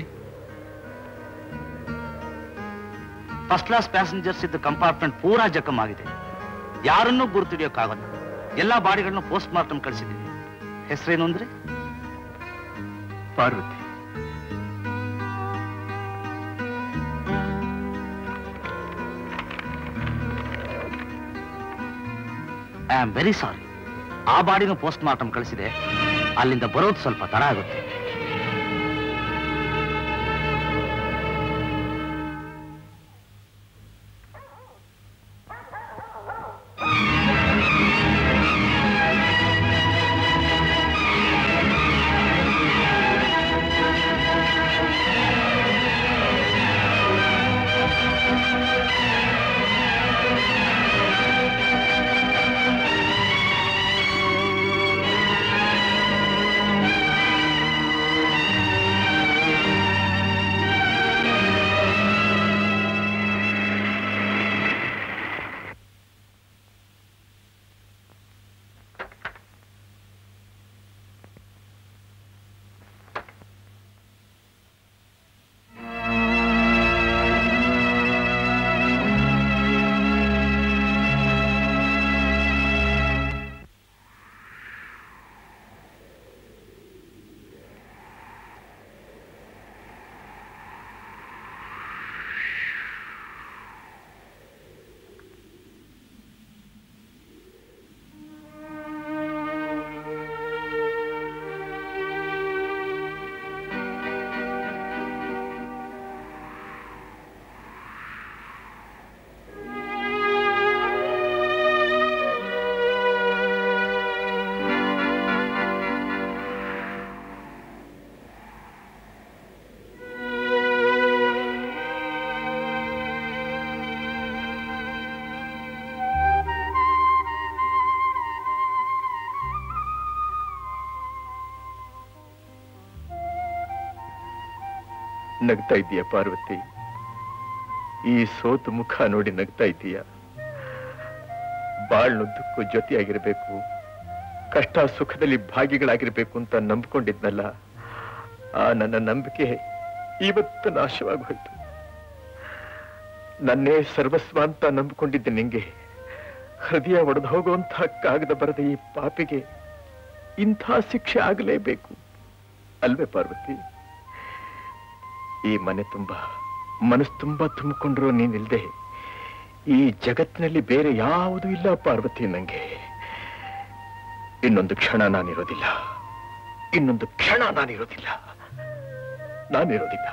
ಫಸ್ಟ್ ಕ್ಲಾಸ್ ಪ್ಯಾಸೆಂಜರ್ಸ್ ಇದ್ದ ಕಂಪಾರ್ಟ್ಮೆಂಟ್ ಪೂರಾ ಜಖಮ್ ಆಗಿದೆ ಯಾರನ್ನೂ ಗುರುತಿಡಿಯೋಕ್ಕಾಗಲ್ಲ ಎಲ್ಲಾ ಬಾಡಿಗಳನ್ನು ಪೋಸ್ಟ್ ಮಾರ್ಟಮ್ ಕಳಿಸಿದ್ದೀವಿ ಹೆಸರೇನು ಅಂದ್ರೆ
Parvathi
I am very sorry ಆ ಬಾಡಿನೂ ಪೋಸ್ಟ್ ಮಾರ್ಟಮ್ ಕಳಿಸಿದೆ ಅಲ್ಲಿಂದ ಬರೋದು ಸ್ವಲ್ಪ ತಡ ಆಗುತ್ತೆ
ನಗ್ತಾ ಇದ್ದೀಯ ಪಾರ್ವತಿ ಈ ಸೋತು ಮುಖ ನೋಡಿ ನಗ್ತಾ ಇದ್ದೀಯ ಬಾಳ್ನುದ್ದಕ್ಕೂ ಜೊತೆಯಾಗಿರ್ಬೇಕು ಕಷ್ಟ ಸುಖದಲ್ಲಿ ಭಾಗಿಗಳಾಗಿರ್ಬೇಕು ಅಂತ ನಂಬ್ಕೊಂಡಿದ್ನಲ್ಲ ಆ ನನ್ನ ನಂಬಿಕೆ ಇವತ್ತು ನಾಶವಾಗಿ ಹೋಯ್ತು ನನ್ನೇ ಸರ್ವಸ್ವ ಅಂತ ನಂಬಿಕೊಂಡಿದ್ದೆ ನಿಂಗೆ ಹೃದಯ ಒಡೆದು ಹೋಗುವಂಥ ಕಾಗದ ಬರದ ಈ ಪಾಪಿಗೆ ಇಂಥ ಶಿಕ್ಷೆ ಆಗಲೇಬೇಕು ಅಲ್ವೇ ಪಾರ್ವತಿ ಈ ಮನೆ ತುಂಬಾ ಮನಸ್ಸು ತುಂಬಾ ತುಂಬಿಕೊಂಡ್ರು ನೀನಿಲ್ದೆ ಈ ಜಗತ್ತಿನಲ್ಲಿ ಬೇರೆ ಯಾವುದೂ ಇಲ್ಲ ಪಾರ್ವತಿ ನಂಗೆ ಇನ್ನೊಂದು ಕ್ಷಣ ನಾನಿರೋದಿಲ್ಲ ಇನ್ನೊಂದು ಕ್ಷಣ ನಾನಿರೋದಿಲ್ಲ ನಾನಿರೋದಿಲ್ಲ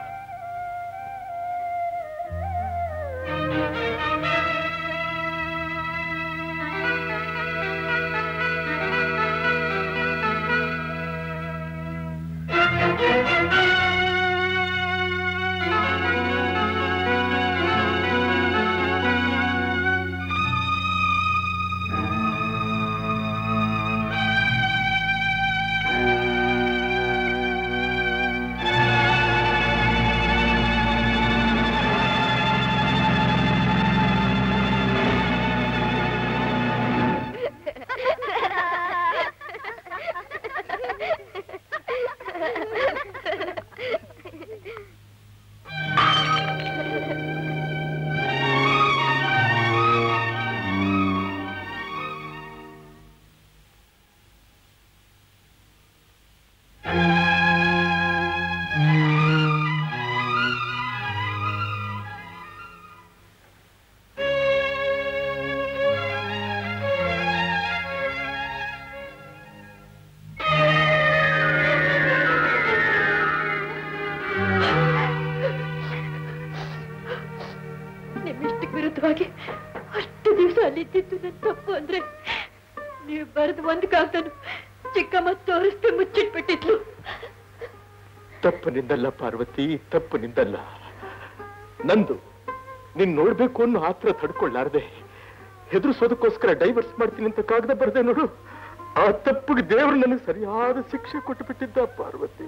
ನಿಮ್ಮಿಷ್ಟಕ್ಕೆ ವಿರುದ್ಧವಾಗಿ ಅಷ್ಟು ದಿವಸ ಅಲ್ಲಿದ್ದಿದ್ದು ನನ್ನ ತಪ್ಪು ಅಂದ್ರೆ ನೀವು ಬರೆದು ಒಂದು ಕಾಗ್ದನು ಚಿಕ್ಕಮ್ಮ ತೋರಿಸ್ದೆ ಮುಚ್ಚಿಟ್ಬಿಟ್ಟಿದ್ಲು
ತಪ್ಪು ನಿಂದಲ್ಲ ಪಾರ್ವತಿ ತಪ್ಪು ನಿಂದಲ್ಲ ನಂದು ನೀನ್ ನೋಡ್ಬೇಕು ಅನ್ನೋ ಆತ್ರ ತಡ್ಕೊಳ್ಳಾರ್ದೆ ಹೆದರ್ಸೋದಕ್ಕೋಸ್ಕರ ಡೈವರ್ಸ್ ಮಾಡ್ತೀನಿ ಅಂತ ಕಾಗದ ಬರ್ದೆ ನೋಡು ಆ ತಪ್ಪಿಗೆ ದೇವರು ನನಗೆ ಸರಿಯಾದ ಶಿಕ್ಷೆ ಕೊಟ್ಟು ಬಿಟ್ಟಿದ್ದ ಪಾರ್ವತಿ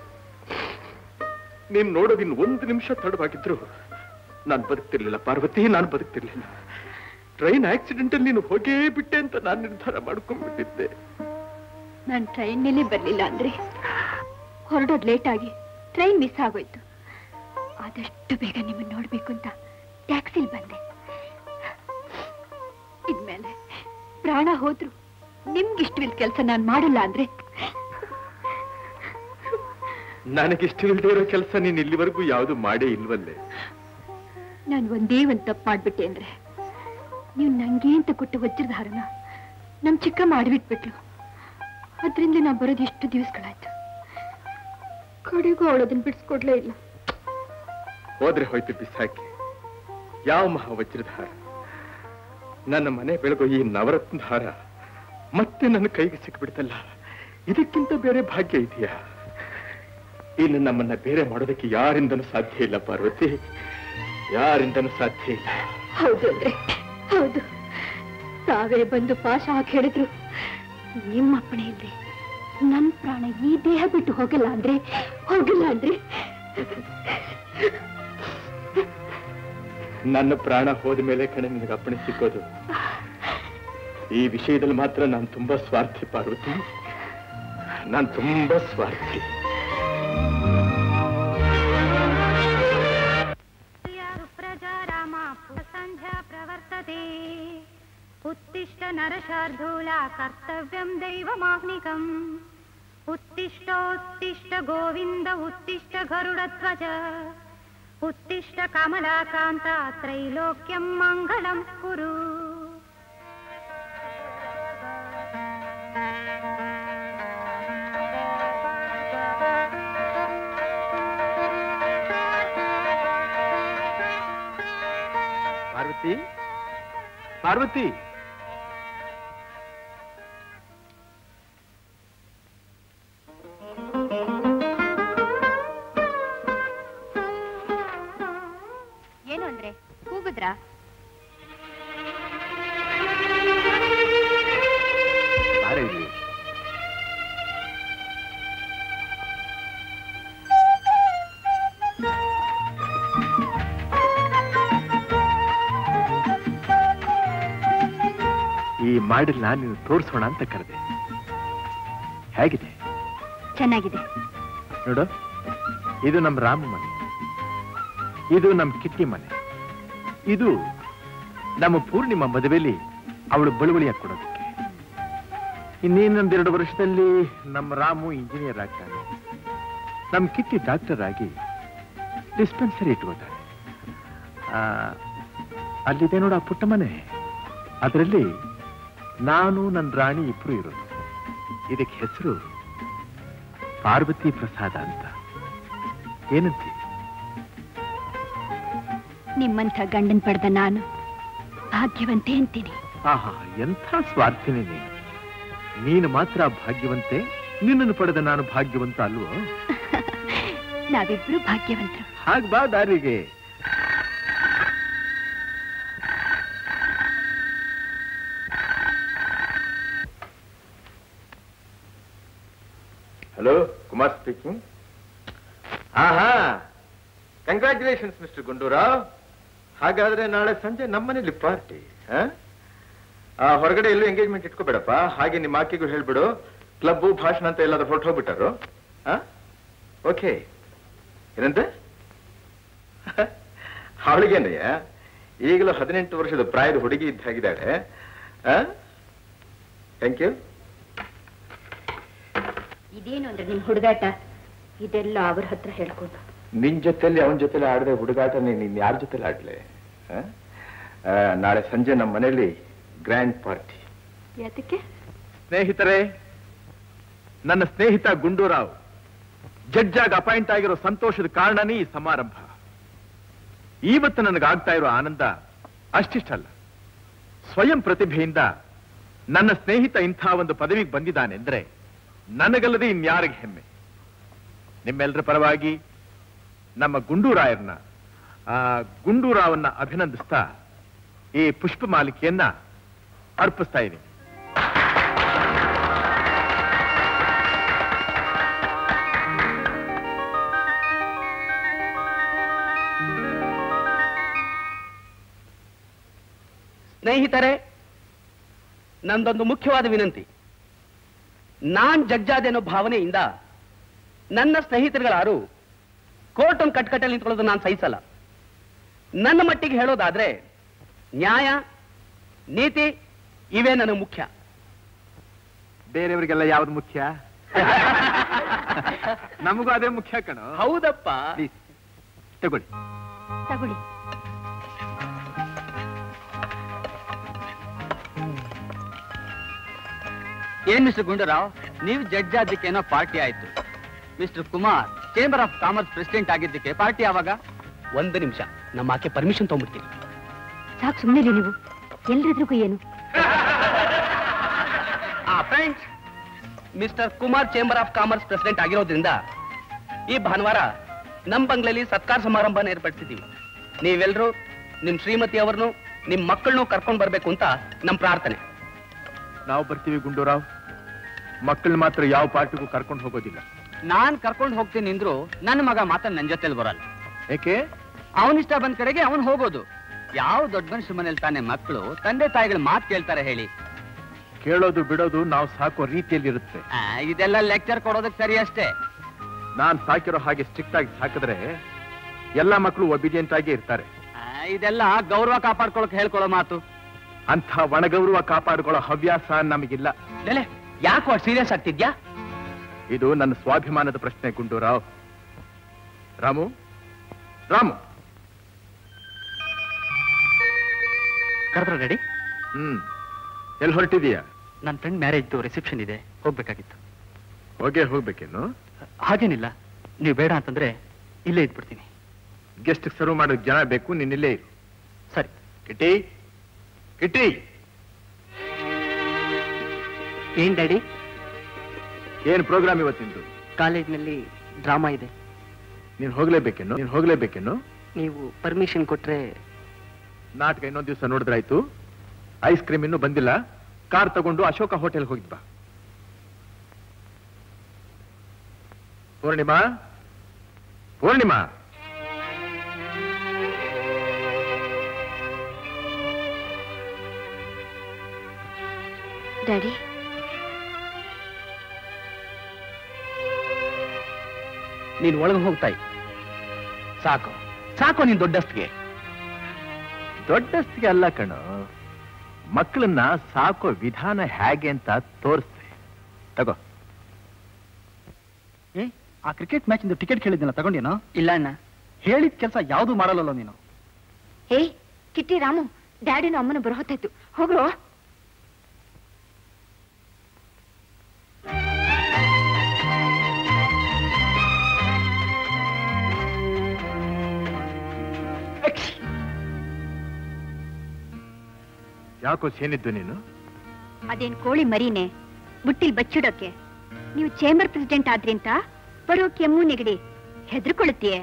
ನೀನ್ ನೋಡೋದು ಇನ್ ಒಂದು ನಿಮಿಷ ತಡವಾಗಿದ್ರು ನಾನು ಬದುಕ್ತಿರ್ಲಿಲ್ಲ ಪಾರ್ವತಿ ನಾನು ಬದುಕ್ತಿರ್ಲಿಲ್ಲ ಟ್ರೈನ್ ಆಕ್ಸಿಡೆಂಟ್ ಅಲ್ಲಿ ನೀನು ಹೋಗೇ ಬಿಟ್ಟೆ ಅಂತ ನಾನು ನಿರ್ಧಾರ ಮಾಡ್ಕೊಂಡ್ಬಿಟ್ಟಿದ್ದೆ
ನಾನು ಟ್ರೈನ್ನಲ್ಲಿ ಬರ್ಲಿಲ್ಲ ಅಂದ್ರೆ ಹೊರಡೋದು ಲೇಟ್ ಆಗಿ ಟ್ರೈನ್ ಮಿಸ್ ಆಗೋಯ್ತು ಆದಷ್ಟು ಬೇಗ ನಿಮ್ಮನ್ನ ನೋಡ್ಬೇಕು ಅಂತ ಟ್ಯಾಕ್ಸಿಲ್ ಬಂದೆ ಇದ್ಮೇಲೆ ಪ್ರಾಣ ಹೋದ್ರು ನಿಮ್ಗಿಷ್ಟವಿಲ್ ಕೆಲಸ ನಾನು ಮಾಡಲ್ಲ ಅಂದ್ರೆ
ನನಗಿಷ್ಟವಿಲ್ಲದೆ ಇರೋ ಕೆಲಸ ನೀನ್ ಇಲ್ಲಿವರೆಗೂ ಯಾವುದು ಮಾಡೇ ಇಲ್ವಲ್ಲೇ
ನಾನು ಒಂದೇ ಒಂದ್ ತಪ್ಪು ಮಾಡ್ಬಿಟ್ಟೆ ಅಂದ್ರೆ ನೀವು ನಂಗೆ ಅಂತ ಕೊಟ್ಟ ವಜ್ರದ ಹಾರನ ನಮ್ ಚಿಕ್ಕ ಮಾಡಿಬಿಟ್ಬಿಟ್ಲು ಅದ್ರಿಂದ ನಾ ಬರೋದು ಎಷ್ಟು ದಿವಸಗಳಾಯ್ತು ಕಡೆಗೂ ಅವಳದನ್ನ ಬಿಡಿಸ್ಕೊಡ್ಲೇ ಇಲ್ಲ
ಹೋದ್ರೆ ಹೋಯ್ತು ಬಿಸಾಕಿ ಯಾವ ಮಹಾ ವಜ್ರದ ಹಾರ ನನ್ನ ಮನೆ ಬೆಳಗೋ ಈ ನವರತ್ನದ ಹಾರ ಮತ್ತೆ ನನ್ನ ಕೈಗೆ ಸಿಕ್ಬಿಡ್ತಲ್ಲ ಇದಕ್ಕಿಂತ ಬೇರೆ ಭಾಗ್ಯ ಇದೆಯಾ ಇನ್ನು ನಮ್ಮನ್ನ ಬೇರೆ ಮಾಡೋದಕ್ಕೆ ಯಾರಿಂದನೂ ಸಾಧ್ಯ ಇಲ್ಲ ಪಾರ್ವತಿ ಯಾರಿಂದನೂ ಸಾಧ್ಯ ಇಲ್ಲ
ಹೌದು ಅಂದ್ರೆ ಹೌದು ತಾವೇ ಬಂದು ಪಾಶ ಹಾಕಿ ಹೇಳಿದ್ರು ನಿಮ್ಮ ಅಪ್ಪಣೆ ಇಲ್ದೆ ನನ್ ಪ್ರಾಣ ಈ ದೇಹ ಬಿಟ್ಟು ಹೋಗಲ್ಲ ಅಂದ್ರೆ ಹೋಗಲ್ಲ ಅಂದ್ರೆ
ನನ್ನ ಪ್ರಾಣ ಹೋದ ಮೇಲೆ ಕಣೆ ನಿನಗೆ ಅಪ್ಪಣೆ ಸಿಕ್ಕೋದು ಈ ವಿಷಯದಲ್ಲಿ ಮಾತ್ರ ನಾನು ತುಂಬಾ ಸ್ವಾರ್ಥಿ ಪಾರ್ವತಿ ನಾನು ತುಂಬಾ ಸ್ವಾರ್ಥಿ
सुप्रजा रामा सन्ध्या प्रवर्तते उत्तिष्ठ नरशार्दूला कर्तव्यं दैवमाह्निकम् उत्तिष्ठोत्तिष्ठ गोविन्द उत्तिष्ठ गरुडध्वज उत्तिष्ठ कमलाकान्ता त्रैलोक्यं मङ्गलं कुरु
ಪಾರ್ವತಿ ಪಾರ್ವತಿ
ಏನು ಅಂದ್ರೆ ಕೂಗುದ್ರಾ
ಬಾರೆ ಇಲ್ಲಿ. ಮಾಡಿಲ್ಲ ನೀನು ತೋರಿಸೋಣ ಅಂತ ಕರೆದೆ ಹೇಗಿದೆ
ಚೆನ್ನಾಗಿದೆ
ನೋಡು ಇದು ನಮ್ಮ ರಾಮ ಮನೆ ಇದು ನಮ್ಮ ಕಿಟ್ಟಿ ಮನೆ ಇದು ನಮ್ಮ ಪೂರ್ಣಿಮಾ ಮದುವೆಲಿ ಅವಳು ಬಳುವಳಿಯಾಗಿ ಕೊಡೋದಕ್ಕೆ ಇನ್ನೇನೊಂದೆರಡು ವರ್ಷದಲ್ಲಿ ನಮ್ಮ ರಾಮು ಇಂಜಿನಿಯರ್ ಆಗ್ತಾನೆ ನಮ್ಮ ಕಿಟ್ಟಿ ಡಾಕ್ಟರ್ ಆಗಿ ಡಿಸ್ಪೆನ್ಸರಿ ಇಟ್ಕೋತಾಳೆ ಆ, ಅಲ್ಲಿದೆ ನೋಡು ಆ ಪುಟ್ಟ ಮನೆ ಅದರಲ್ಲಿ ನಾನು ನನ್ನ ರಾಣಿ ಇಬ್ರು ಇರೋದು ಇದಕ್ಕೆ ಹೆಸರು ಪಾರ್ವತಿ ಪ್ರಸಾದ ಅಂತ ಏನಂತಿ
ನಿಮ್ಮಂಥ ಗಂಡನ್ ಪಡೆದ ನಾನು ಭಾಗ್ಯವಂತೆ ಅಂತೀನಿ
ಆಹಾ ಎಂಥ ಸ್ವಾರ್ಥಿನಿ ನೀನು ನೀನು ಮಾತ್ರ ಭಾಗ್ಯವಂತೆ ನಿನ್ನನ್ನು ಪಡೆದ ನಾನು ಭಾಗ್ಯವಂತ ಅಲ್ವೋ
ನಾವಿಬ್ರು ಭಾಗ್ಯವಂತರು
ಹಾಗ್ ಬಾ ದಾರಿಗೆ ಹಲೋ ಕುಮಾರ್ ಸ್ಪೀಕಿಂಗ್ ಆಹಾ ಕಂಗ್ರ್ಯಾಚುಲೇಷನ್ಸ್ ಮಿಸ್ಟರ್ ಗುಂಡೂರಾವ್ ಹಾಗಾದ್ರೆ ನಾಳೆ ಸಂಜೆ ನಮ್ಮನೇಲಿ ಪಾರ್ಟಿ ಹೊರಗಡೆ ಎಲ್ಲೂ ಎಂಗೇಜ್ಮೆಂಟ್ ಇಟ್ಕೋಬೇಡಪ್ಪ ಹಾಗೆ ನಿಮ್ಮ ಆಕೆಗೂ ಹೇಳ್ಬಿಡು ಕ್ಲಬ್ಬು ಭಾಷಣ ಅಂತ ಎಲ್ಲಾದ್ರೂ ಹೊರಟು ಹೋಗ್ಬಿಟ್ಟಾರು ಓಕೆ ಏನಂತೆ ಅವಳಿಗೇನಯ್ಯ ಈಗಲೂ ಹದಿನೆಂಟು ವರ್ಷದ ಪ್ರಾಯದ ಹುಡುಗಿ ಇದ್ದಾಗಿದ್ದಾಳೆ ಥ್ಯಾಂಕ್ ಯು
ಇದೇನು ಅಂದ್ರೆ ನಿಮ್ ಹುಡುಗಾಟ ಇದೆಲ್ಲ ಅವ್ರ ಹತ್ರ ಹೇಳ್ಕೊಂಡು
ನಿನ್ ಜೊತೆಲಿ ಅವನ ಜೊತೆಲಿ ಆಡದೆ ಹುಡುಗಾಟ ನೀನ್ ಯಾರ ಜೊತೆಲಿ ಆಡ್ಲೆ ಆ? ಆ, ನಾಳೆ ಸಂಜೆ ನಮ್ಮ ಮನೇಲಿ ಗ್ರ್ಯಾಂಡ್ ಪಾರ್ಟಿ
ಯಾತಕ್ಕೆ
ಸ್ನೇಹಿತರೆ ನನ್ನ ಸ್ನೇಹಿತ ಗುಂಡೂರಾವ್ ಜಡ್ಜ್ ಆಗಿ ಅಪಾಯಿಂಟ್ ಆಗಿರೋ ಸಂತೋಷದ ಕಾರಣನೇ ಈ ಸಮಾರಂಭ ಇವತ್ತು ನನಗಾಗ್ತಾ ಇರೋ ಆನಂದ ಅಷ್ಟಿಷ್ಟಲ್ಲ ಸ್ವಯಂ ಪ್ರತಿಭೆಯಿಂದ ನನ್ನ ಸ್ನೇಹಿತ ಇಂಥ ಒಂದು ಪದವಿಗೆ ಬಂದಿದ್ದಾನೆಂದ್ರೆ ನನಗಲ್ಲದೆ ಇನ್ಯಾರಿಗೆ ಹೆಮ್ಮೆ ನಿಮ್ಮೆಲ್ಲರ ಪರವಾಗಿ ನಮ್ಮ ಗುಂಡೂರಾಯರ್ನ ಆ ಗುಂಡೂರಾವನ್ನ ಅಭಿನಂದಿಸ್ತಾ ಈ ಪುಷ್ಪ ಮಾಲಿಕೆಯನ್ನ ಅರ್ಪಿಸ್ತಾ ಇದ್ದೀನಿ
ಸ್ನೇಹಿತರೆ ನಂದೊಂದು ಮುಖ್ಯವಾದ ವಿನಂತಿ ನಾನ್ ಜಡ್ಜಾದೆ ಅನ್ನೋ ಭಾವನೆಯಿಂದ ನನ್ನ ಸ್ನೇಹಿತರುಗಳಾರು ಕೋರ್ಟ್ ಒಂದು ಕಟ್ಕಟ್ಟಲ್ಲಿ ನಿಂತ್ಕೊಳ್ಳೋದು ನಾನು ಸಹಿಸಲ್ಲ ನನ್ನ ಮಟ್ಟಿಗೆ ಹೇಳೋದಾದ್ರೆ ನ್ಯಾಯ ನೀತಿ ಇವೇ ನನಗೆ ಮುಖ್ಯ
ಬೇರೆಯವರಿಗೆಲ್ಲ ಯಾವ್ದು ಮುಖ್ಯ ನಮಗೂ ಅದೇ ಮುಖ್ಯ ಕಣೋ
ಹೌದಪ್ಪ
Please, ತಗೊಳ್ಳಿ
ತಗೊಳ್ಳಿ
ಏನ್ ಮಿಸ್ಟರ್ ಗುಂಡೂರಾವ್ ನೀವು ಜಡ್ಜ್ ಆದ್ದಕ್ಕೇನೋ ಪಾರ್ಟಿ ಆಯ್ತು mister Kumar chamber of commerce president ಆಗಿದ್ದಕ್ಕೆ ಪಾರ್ಟಿ ಯಾವಾಗ
ಒಂದು ನಿಮಿಷ ನಮ್ಮ ಆಕೆ ಪರ್ಮಿಷನ್ ತಗೊಂಡ್ಬಿಡ್ತೀನಿ
ಸಾಕು ಸುಮ್ಮನೆ ನೀವು ಎಲ್ರಿದ್ರಿಗೂ ಏನು
ಆ friends mister Kumar chamber of commerce president ಆಗಿರೋದ್ರಿಂದ ಈ ಭಾನುವಾರ ನಮ್ಮ ಬಂಗ್ಲೆಯಲ್ಲಿ ಸತ್ಕಾರ ಸಮಾರಂಭನ ಏರ್ಪಡಿಸಿದ್ದೀವಿ ನೀವೆಲ್ಲರೂ ನಿಮ್ ಶ್ರೀಮತಿ ಅವರನ್ನು ನಿಮ್ ಮಕ್ಕಳನ್ನು ಕರ್ಕೊಂಡು ಬರ್ಬೇಕು ಅಂತ ನಮ್ಮ ಪ್ರಾರ್ಥನೆ
ನಾವು ಬರ್ತೀವಿ ಗುಂಡೂರಾವ್ ಮಕ್ಕಳನ್ನ ಮಾತ್ರ ಯಾವ ಪಾರ್ಟಿಗೂ ಕರ್ಕೊಂಡು ಹೋಗೋದಿಲ್ಲ
ನಾನ್ ಕರ್ಕೊಂಡು ಹೋಗ್ತೀನಿ ಅಂದ್ರು ನನ್ನ ಮಗ ಮಾತ್ರ ನನ್ ಜೊತೆಲಿ ಬರಲ್ಲ
ಏಕೆ
ಅವನಿಷ್ಟ ಬಂದ ಕಡೆಗೆ ಅವನ್ ಹೋಗೋದು ಯಾವ ದೊಡ್ಡ ಮನುಷ್ಯ ಮನೇಲಿ ತಾನೆ ಮಕ್ಕಳು ತಂದೆ ತಾಯಿಗಳ ಮಾತು ಕೇಳ್ತಾರೆ ಹೇಳಿ
ಕೇಳೋದು ಬಿಡೋದು ನಾವು ಸಾಕೋ ರೀತಿಯಲ್ಲಿ ಇರುತ್ತೆ
ಆ, ಇದೆಲ್ಲ ಲೆಕ್ಚರ್ ಕೊಡೋದಕ್ಕೆ ಸರಿ ಅಷ್ಟೇ
ನಾನ್ ಸಾಕಿರೋ ಹಾಗೆ ಸ್ಟ್ರಿಕ್ಟ್ ಆಗಿ ಸಾಕಿದ್ರೆ ಎಲ್ಲಾ ಮಕ್ಕಳು ಒಬಿಡಿಯಂಟ್ ಆಗಿ ಇರ್ತಾರೆ
ಆ, ಇದೆಲ್ಲ ಗೌರವ ಕಾಪಾಡ್ಕೊಳಕ್ ಹೇಳ್ಕೊಳ್ಳೋ ಮಾತು
ಅಂಥ ಒಣಗೌರವ ಕಾಪಾಡಿಕೊಳ್ಳೋ ಹವ್ಯಾಸ ನಮಗಿಲ್ಲ
ಲೇಲೆ ಯಾಕೋ ಸೀರಿಯಸ್ ಆಗ್ತಿದ್ಯಾ
ಇದು ನನ್ನ ಸ್ವಾಭಿಮಾನದ ಪ್ರಶ್ನೆ ಗುಂಡೂರಾವ್ ರಾಮು ರಾಮು
ಕರೆದ್ರ ರೆಡಿ
ಹ್ಮ್ ಎಲ್ಲಿ ಹೊರಟಿದೀಯಾ
ನನ್ನ ಫ್ರೆಂಡ್ ಮ್ಯಾರೇಜ್ದು ರಿಸೆಪ್ಷನ್ ಇದೆ ಹೋಗ್ಬೇಕಾಗಿತ್ತು
ಹೋಗೇ ಹೋಗ್ಬೇಕೇನು
ಹಾಗೇನಿಲ್ಲ ನೀವು ಬೇಡ ಅಂತಂದ್ರೆ ಇಲ್ಲೇ ಇದ್ಬಿಡ್ತೀನಿ
ಗೆಸ್ಟ್ ಸರ್ವ್ ಮಾಡೋಕ್ ಜನ ಬೇಕು ನಿನ್ನಿಲ್ಲೇ ಇರು
ಸರಿ
ಕಿಟಿ ಕಿಟಿ
ಏನ್ ಡ್ಯಾಡಿ
ಏನ್ ಪ್ರೋಗ್ರಾಮ್ ಇವತ್ತಿಂದು
ಕಾಲೇಜ್ನಲ್ಲಿ ಡ್ರಾಮಾ ಇದೆ
ನೀನ್ ಹೋಗ್ಲೇಬೇಕೇನು ನೀನ್ ಹೋಗ್ಲೇಬೇಕೇನು
ನೀವು ಪರ್ಮಿಷನ್ ಕೊಟ್ರೆ
ನಾಟಕ ಇನ್ನೊಂದ್ ದಿವಸ ನೋಡಿದ್ರಾಯ್ತು ಐಸ್ ಕ್ರೀಮ್ ಇನ್ನೂ ಬಂದಿಲ್ಲ ಕಾರ್ ತಗೊಂಡು ಅಶೋಕ ಹೋಟೆಲ್ ಹೋಗಿದ್ ಬಾ ಪೂರ್ಣಿಮಾ ಪೂರ್ಣಿಮಾ
ಡ್ಯಾಡಿ
ನೀನ್ ಒಳಗೆ ಹೋಗ್ತಾಯಿ ಸಾಕು ಸಾಕು ನೀನ್ ದೊಡ್ಡಸ್ತಿಗೆ
ದೊಡ್ಡಸ್ತಿಗೆ ಅಲ್ಲ ಕಣೋ ಮಕ್ಕಳನ್ನ ಸಾಕೋ ವಿಧಾನ ಹೇಗೆ ಅಂತ ತೋರಿಸ್ತೆ ತಗೋ
ಏ ಆ ಕ್ರಿಕೆಟ್ ಮ್ಯಾಚ್ ಇಂದ ಟಿಕೆಟ್ ಕೇಳಿದ್ನಲ್ಲ ತಗೊಂಡೇನೋ
ಇಲ್ಲ ಅಣ್ಣ
ಹೇಳಿದ ಕೆಲಸ ಯಾವ್ದು ಮಾಡಲ್ಲ ನೀನು
ಏ ಕಿಟ್ಟಿ ರಾಮು ಡ್ಯಾಡಿನ ಅಮ್ಮನ ಬರಹತ್ತಾಯ್ತು ಹೋಗ್ರೋ
ಯಾಕೋ ಸೇನಿದ್ದು ನೀನು
ಅದೇನ್ ಕೋಳಿ ಮರಿನೇ ಬುಟ್ಟಿಲ್ ಬಚ್ಚಿಡೋಕೆ ನೀವು ಚೇಂಬರ್ ಪ್ರೆಸಿಡೆಂಟ್ ಆದ್ರಿಂತ ಬರೋ ಕೆಮ್ಮು ನೆಗಡಿ ಹೆದರ್ಕೊಳುತ್ತೀಯೇ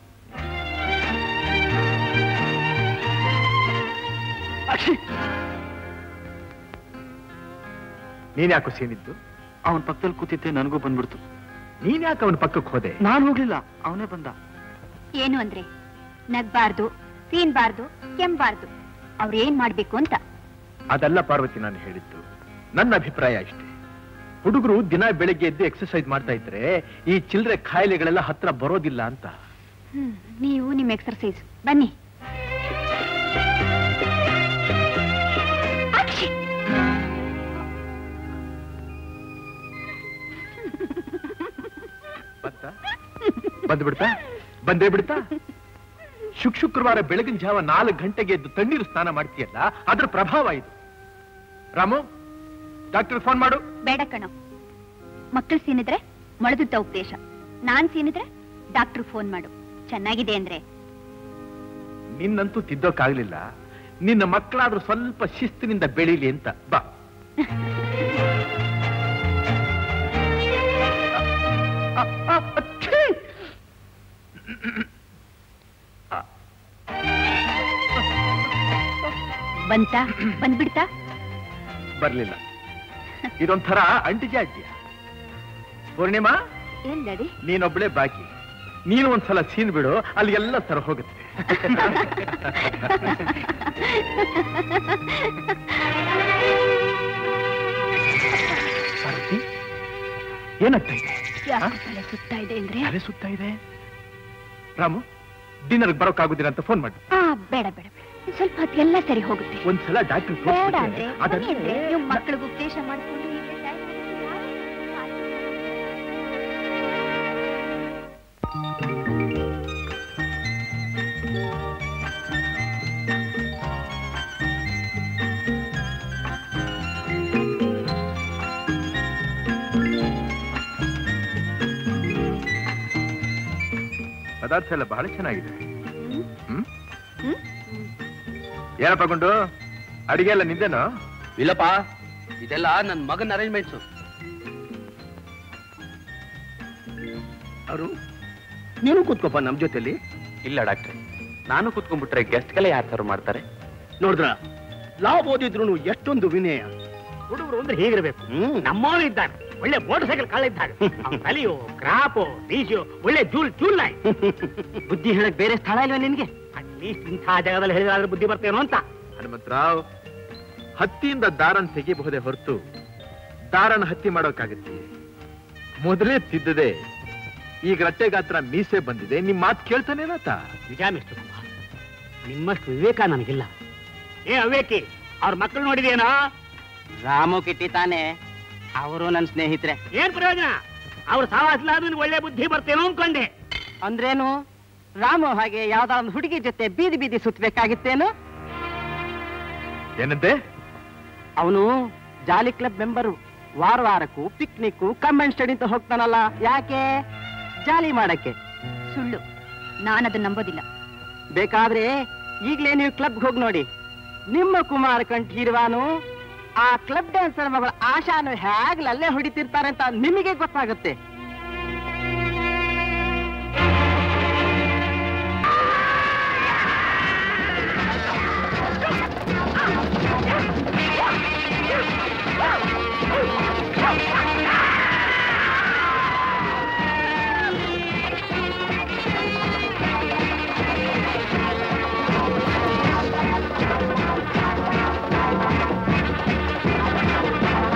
ನೀನ್ ಯಾಕೋ ಸೇನಿದ್ದು
ಅವನ ಪಕ್ಕದಲ್ಲಿ ಕೂತಿದ್ದೆ ನನಗೂ ಬಂದ್ಬಿಡ್ತು
ನೀನ್ ಯಾಕೆ ಅವನ ಪಕ್ಕಕ್ಕೆ ಹೋದೆ
ನಾನು ಹೋಗ್ಲಿಲ್ಲ ಅವನೇ ಬಂದ
ಏನು ಅಂದ್ರೆ ನಗ್ಬಾರ್ದು ಸೀನ್ಬಾರ್ದು ಕೆಂಬಾರ್ದು ಅವ್ರೇನ್ ಮಾಡ್ಬೇಕು ಅಂತ
ಅದಲ್ಲ ಪಾರ್ವತಿ ನಾನು ಹೇಳಿದ್ದು ನನ್ನ ಅಭಿಪ್ರಾಯ ಇಷ್ಟೇ ಹುಡುಗರು ದಿನ ಬೆಳಿಗ್ಗೆ ಎದ್ದು ಎಕ್ಸರ್ಸೈಸ್ ಮಾಡ್ತಾ ಇದ್ರೆ ಈ ಚಿಲ್ಲರೆ ಕಾಯಿಲೆಗಳೆಲ್ಲ ಹತ್ರ ಬರೋದಿಲ್ಲ ಅಂತ
ಹ್ಮ್ ನೀವು ನಿಮ್ ಎಕ್ಸರ್ಸೈಸ್ ಬನ್ನಿ ಅಕ್ಷಿ!
ಬಂತ ಬಂದ್ಬಿಡ್ತಾ ಬಂದೇ ಬಿಡ್ತಾ ಶುಕ್ ಶುಕ್ರವಾರ ಬೆಳಗಿನ ಜಾವ ನಾಲ್ಕು ಗಂಟೆಗೆ ಎದ್ದು ತಣ್ಣೀರು ಸ್ನಾನ ಮಾಡ್ತೀಯಲ್ಲ ಅದ್ರ ಪ್ರಭಾವ ಇದು ರಾಮು ಡಾಕ್ಟರ್ ಫೋನ್ ಮಾಡು
ಬೇಡ ಕಣೋ ಮಕ್ಕಳು ಸೀನಿದ್ರೆ ಮೊಳೆದುತ್ತ ಉಪದೇಶ ನಾನ್ ಸೀನಿದ್ರೆ ಡಾಕ್ಟರ್ ಫೋನ್ ಮಾಡು ಚೆನ್ನಾಗಿದೆ ಅಂದ್ರೆ
ನಿನ್ನಂತೂ ತಿದ್ದೋಕ್ಕಾಗ್ಲಿಲ್ಲ ನಿನ್ನ ಮಕ್ಕಳಾದ್ರೂ ಸ್ವಲ್ಪ ಶಿಸ್ತಿನಿಂದ ಬೆಳೀಲಿ ಅಂತ ಬಾ
ಬಂತಾ ಬಂದ್ಬಿಡ್ತಾ
ಬರ್ಲಿಲ್ಲ ಇದೊಂಥರ ಅಂಟಿಜಾಡ್ಯ ಪೂರ್ಣಿಮಾ
ಏನ್ ಡ್ಯಾಡಿ
ನೀನೊಬ್ಳೆ ಬಾಕಿ ನೀನು ಒಂದ್ಸಲ ಸೀನ್ ಬಿಡು ಅಲ್ಲಿ ಎಲ್ಲ ಸರ ಹೋಗುತ್ತೆ ಪಾರ್ವತಿ ಏನಾಗ್ತಾ ಇದೆ
ಯಾಕೆ ತಲೆ ಸುತ್ತಾ ಇದೆ ಅಂದ್ರೆ
ತಲೆ ಸುತ್ತಾ ಇದೆ ರಾಮು ಡಿನ್ನರ್ಗೆ ಬರೋಕ್ಕಾಗುದಿಲ್ಲ ಅಂತ ಫೋನ್ ಮಾಡಿ
ಆ ಬೇಡ ಬೇಡ ಬೇಡ ಸ್ವಲ್ಪ ಹೊತ್ತಿಗೆಲ್ಲ ಸರಿ ಹೋಗುತ್ತೆ
ಒಂದ್ಸಲ ಡಾಕ್ಟರ್
ಬೇಡ ಅಂದ್ರೆ ಬನ್ನಿ ಅಂದ್ರೆ ನೀವು ಮಕ್ಕಳಿಗೆ ಉಪದೇಶ ಮಾಡ್ಕೊಂಡು ಹೀಗೆ time
ಪದಾರ್ಥ ಎಲ್ಲ ಬಹಳ ಚೆನ್ನಾಗಿದೆ ಹ್ಮ್
ಹ್ಮ್?
ಏನಪ್ಪ ಗೊಂಡು ಅಡಿಗೆ ಎಲ್ಲ ನಿಂದೇನೋ
ಇಲ್ಲಪ್ಪ ಇದೆಲ್ಲ ನನ್ನ ಮಗನ ಅರೇಂಜ್ಮೆಂಟ್ಸು
ಅವರು ನೀನು ಕೂತ್ಕೋಪ ನಮ್ ಜೊತೆಲಿ
ಇಲ್ಲ ಡಾಕ್ಟ್ರೆ ನಾನು ಕುತ್ಕೊಂಡ್ಬಿಟ್ರೆ ಗೆಸ್ಟ್ಗೆಲ್ಲ ಯಾರು ಸರ್ವ್ ಮಾಡ್ತಾರೆ
ನೋಡಿದ್ರ ಲಾವ್ ಓದಿದ್ರು ಎಷ್ಟೊಂದು ವಿನಯ ಹುಡುಗರು ಅಂದ್ರೆ ಹೀಗಿರ್ಬೇಕು ನಮ್ಮವನು ಇದ್ದಾನೆ ಒಳ್ಳೆ ಮೋಟರ್ ಸೈಕಲ್ ಕಾಳ ಇದ್ದಾಗ ಅವ್ನ್ ತಲೆಯೋ ಕ್ರಾಪು ಬೀಜು ಒಳ್ಳೆ ಜೂಲ್ ಜೂಲ್ ನಾಯಿ
ಬುದ್ಧಿ ಹೇಳಕ್ ಬೇರೆ ಸ್ಥಳ ಇಲ್ವಾ ನಿನ್ಗೆ
ಅಟ್ಲೀಸ್ಟ್ ಇಂಥ ಜಾಗದಲ್ಲಿ ಹೇಳಿದ್ರೆ ಬುದ್ಧಿ ಬರ್ತೇನೋ ಅಂತ
ಹನುಮಂತರಾವ್ ಹತ್ತಿಯಿಂದ ದಾರನ್ ತೆಗಿಬಹುದೇ ಹೊರತು ದಾರನ ಹತ್ತಿ ಮಾಡೋಕ್ಕಾಗತ್ತೆ ಮೊದಲೇ ತಿದ್ದದೆ ಈಗ ರಟ್ಟೆ ಗಾತ್ರ ಮೀಸೆ ಬಂದಿದೆ ನಿಮ್ ಮಾತು ಕೇಳ್ತಾನೇನತ
ನಿಜ ಮಿಸ್ಟರ್ ಕುಮಾರ್ ನಿಮ್ಮಷ್ಟು ವಿವೇಕ ನನಗಿಲ್ಲ ಏ ಅವೇಕಿ ಅವ್ರ ಮಕ್ಕಳು ನೋಡಿದೇನೋ
ರಾಮು ಕಿಟ್ಟಿ ತಾನೆ ಅವರು ನನ್ನ ಸ್ನೇಹಿತರೆ
ಏನ್ ಪ್ರಯೋಜನ ಅವ್ರ ಸಾವಾಸಲಾದ್ಮೇಲೆ ಒಳ್ಳೆ ಬುದ್ಧಿ ಬರ್ತೇನೋ ಅನ್ಕೊಂಡೆ
ಅಂದ್ರೇನು ರಾಮು ಹಾಗೆ ಯಾವ್ದಾದ್ರು ಒಂದು ಹುಡುಗಿ ಜೊತೆ ಬೀದಿ ಬೀದಿ ಸುತ್ತಬೇಕಾಗಿತ್ತೇನು
ಏನಂತೆ
ಅವನು ಜಾಲಿ ಕ್ಲಬ್ ಮೆಂಬರು ವಾರ ವಾರಕ್ಕೂ ಪಿಕ್ನಿಕ್ ಕಮೆಂಟ್ ಸ್ಟಡಿ ಅಂತ ಹೋಗ್ತಾನಲ್ಲ ಯಾಕೆ ಜಾಲಿ ಮಾಡಕ್ಕೆ
ಸುಳ್ಳು ನಾನದು ನಂಬೋದಿಲ್ಲ
ಬೇಕಾದ್ರೆ ಈಗ್ಲೇ ನೀವು ಕ್ಲಬ್ಗೆ ಹೋಗಿ ನೋಡಿ ನಿಮ್ಮ ಕುಮಾರ ಕಂಠೀರ್ವಾನು ಆ ಕ್ಲಬ್ ಡ್ಯಾನ್ಸರ್ ಮಗಳ ಆಶಾನು ಹೇಗ್ಲಲ್ಲೇ ಹೊಡಿತಿರ್ತಾರೆ ಅಂತ ನಿಮಗೆ ಗೊತ್ತಾಗುತ್ತೆ
ಆ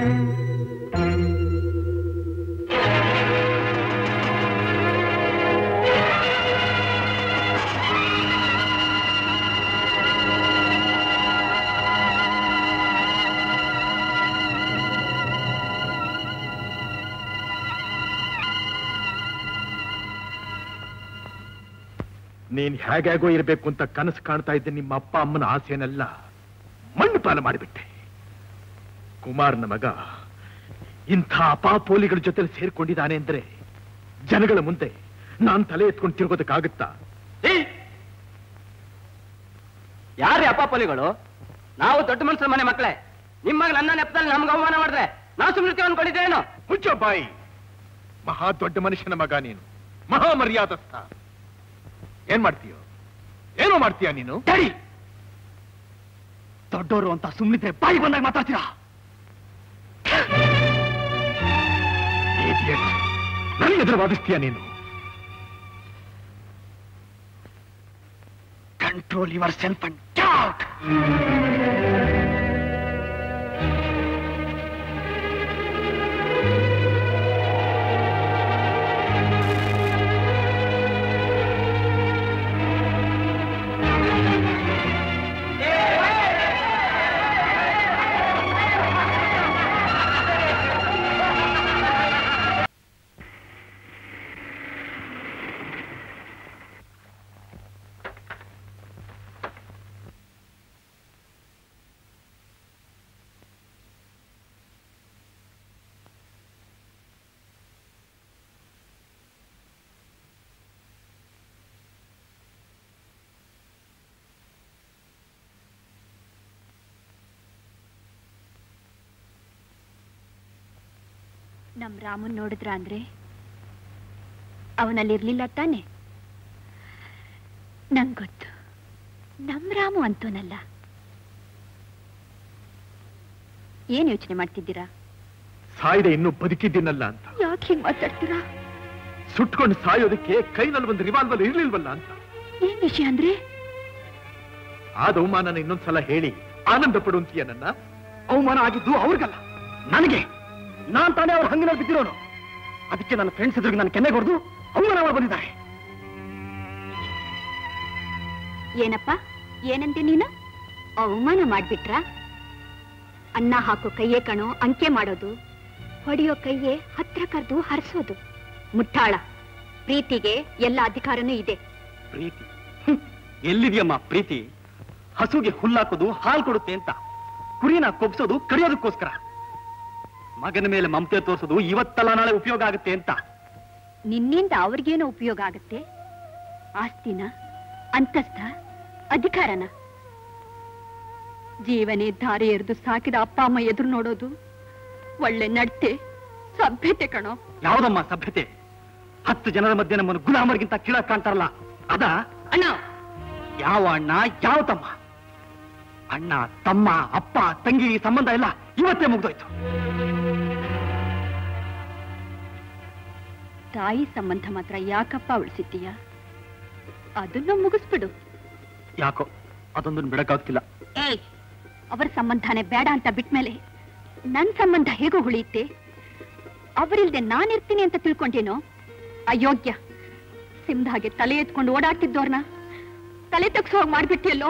ನೀನ್ ಹೇಗ್ಯಾಗೋ ಇರಬೇಕು ಅಂತ ಕನಸು ಕಾಣ್ತಾ ಇದ್ದೆ ನಿಮ್ಮ ಅಪ್ಪ ಅಮ್ಮನ ಆಸೆನೆಲ್ಲ ಮಣ್ಣು ಪಾಲು ಮಾಡಿಬಿಟ್ಟೆ ಕುಮಾರ್ನ ಮಗ ಇಂಥ ಅಪಾಪೋಲಿಗಳ ಜೊತೆ ಸೇರ್ಕೊಂಡಿದ್ದಾನೆ ಅಂದ್ರೆ ಜನಗಳ ಮುಂದೆ ನಾನ್ ತಲೆ ಎತ್ಕೊಂಡು ತಿರುಗೋದಕ್ಕಾಗುತ್ತಾ
ಯಾರೇ ಅಪ್ಪಾಪಲಿಗಳು ನಾವು ದೊಡ್ಡ ಮನುಷ್ಯರ ಮನೆ ಮಕ್ಕಳೇ ನಿಮ್ಮಗ ನನ್ನ ನೆಪದಲ್ಲಿ ನಮ್ಗೆ ಅವಮಾನ ಮಾಡಿದ್ರೆ ನಾವು ಸುಮ್ಮನೆ ಅನ್ಕೊಂಡಿದ್ದೇನು
ಮುಚ್ಚೋ ಬಾಯಿ ಮಹಾ ದೊಡ್ಡ ಮನುಷ್ಯನ ಮಗ ನೀನು ಮಹಾ ಮರ್ಯಾದಸ್ಥ ಏನ್ ಮಾಡ್ತೀಯೋ ಏನೋ ಮಾಡ್ತೀಯ ನೀನು
ತಡಿ ದೊಡ್ಡವರು ಅಂತ ಸುಮ್ಮನಿದ್ರೆ ಬಾಯಿ ಬಂದಾಗ ಮಾತಾಡ್ತೀರಾ
Idiot. ನನಗೆ ಎದುರು ವಾದಿಸ್ತೀಯ ನೀನು
control yourself and talk
ನಮ್ ರಾಮನ್ ನೋಡಿದ್ರ ಅಂದ್ರೆ ಅವನಲ್ಲಿರ್ಲಿಲ್ಲ ತಾನೆ ನಂಗ್ ಗೊತ್ತು ನಮ್ ರಾಮು ಅಂತೋನಲ್ಲ ಏನ್ ಯೋಚನೆ ಮಾಡ್ತಿದ್ದೀರಾ
ಸಾಯ್ದೆ ಇನ್ನೂ ಬದುಕಿದ್ದೀನಲ್ಲ ಅಂತ
ಯಾಕೆ ಹಿಂಗ್ ಮಾತಾಡ್ತೀರಾ
ಸುಟ್ಕೊಂಡು ಸಾಯೋದಕ್ಕೆ ಕೈನಲ್ಲಿ ಒಂದು ರಿವಾಲ್ವರ್ ಇರ್ಲಿಲ್ವಲ್ಲ ಅಂತ
ಏನ್ ವಿಷಯ ಅಂದ್ರೆ
ಆದ ಅವಮಾನನ ಇನ್ನೊಂದ್ಸಲ ಹೇಳಿ ಆನಂದ ಪಡುವಂತೀಯ ನನ್ನ
ಅವಮಾನ ಆಗಿದ್ದು ಅವ್ರಿಗಲ್ಲ ನನಗೆ ನಾನ್ ತಾನೇ ಅವ್ರ ಹಂಗಿನಲ್ಲಿ ಬಿದ್ದಿರೋನು ಅದಕ್ಕೆ ನನ್ನ ಫ್ರೆಂಡ್ಸ್ ಎದುರಿಗೆ ನನ್ನ ಕೆನ್ನೆ ಹೊಡೆದು ಅವಮಾನ ಮಾಡಿ ಬಂದಿದ್ದಾರೆ
ಏನಪ್ಪ ಏನಂತೆ ನೀನು ಅವಮಾನ ಮಾಡ್ಬಿಟ್ರಾ ಅನ್ನ ಹಾಕೋ ಕೈಯೇ ಕಣೋ ಅಂಕೆ ಮಾಡೋದು ಹೊಡೆಯೋ ಕೈಯೇ ಹತ್ರ ಕರೆದು ಹರಿಸೋದು ಮುಟ್ಟಾಳ ಪ್ರೀತಿಗೆ ಎಲ್ಲ ಅಧಿಕಾರನೂ ಇದೆ
ಪ್ರೀತಿ ಹ್ಮ್. ಎಲ್ಲಿದೆಯಮ್ಮ ಪ್ರೀತಿ ಹಸುಗೆ ಹುಲ್ಲಾಕೋದು ಹಾಲು ಕೊಡುತ್ತೆ ಅಂತ ಕುರಿನ ಕೊಬ್ಸೋದು ಕಡಿಯೋದಕ್ಕೋಸ್ಕರ ಮಗನ ಮೇಲೆ ಮಮತೆ ತೋರಿಸೋದು ಇವತ್ತಲ್ಲ ನಾಳೆ ಉಪಯೋಗ ಆಗುತ್ತೆ ಅಂತ
ನಿನ್ನಿಂದ ಅವ್ರಿಗೇನೋ ಉಪಯೋಗ ಆಗುತ್ತೆ ಆಸ್ತಿನ ಅಂತಸ್ಥ ಅಧಿಕಾರನ ಜೀವನೇ ದಾರಿ ಎರೆದು ಸಾಕಿದ ಅಪ್ಪ ಅಮ್ಮ ಎದುರು ನೋಡೋದು ಒಳ್ಳೆ ನಡತೆ ಸಭ್ಯತೆ ಕಣೋ
ಯಾವ್ದಮ್ಮ ಸಭ್ಯತೆ ಹತ್ತು ಜನರ ಮಧ್ಯೆ ನಮ್ಮನ್ನು ಗುಲಾಮರಿಗಿಂತ ಕೀಳಕ್ ಕಾಣ್ತಾರಲ್ಲ ಅದ ಅಣ್ಣ ಯಾವ ಅಣ್ಣ ಯಾವ ತಮ್ಮ ಅಣ್ಣ ತಮ್ಮ ಅಪ್ಪ ತಂಗಿ ಈ ಸಂಬಂಧ ಎಲ್ಲ ಇವತ್ತೇ ಮುಗ್ದೋಯ್ತು
ತಾಯಿ ಸಂಬಂಧ ಮಾತ್ರ ಯಾಕಪ್ಪ ಉಳಿಸಿದ್ದೀಯ ಅದನ್ನು ಮುಗಿಸ್ಬಿಡು
ಯಾಕೋ ಅದೊಂದನ್ನು ಬಿಡಕ್ಕಾಗ್ತಿಲ್ಲ
ಏಯ್ ಅವರ ಸಂಬಂಧನೇ ಬೇಡ ಅಂತ ಬಿಟ್ಮೇಲೆ ನನ್ ಸಂಬಂಧ ಹೇಗೋ ಉಳಿಯುತ್ತೆ ಅವರಿಲ್ದೆ ನಾನಿರ್ತೀನಿ ಅಂತ ತಿಳ್ಕೊಂಡೇನೋ ಅಯೋಗ್ಯ ಸಿಮ್ದ ಹಾಗೆ ತಲೆ ಎತ್ಕೊಂಡು ಓಡಾಡ್ತಿದ್ದೋರ್ನ ತಲೆ ತಗ್ಸೋ ಹಾಗೆ ಮಾಡ್ಬಿಟ್ಟಿಯಲ್ಲೋ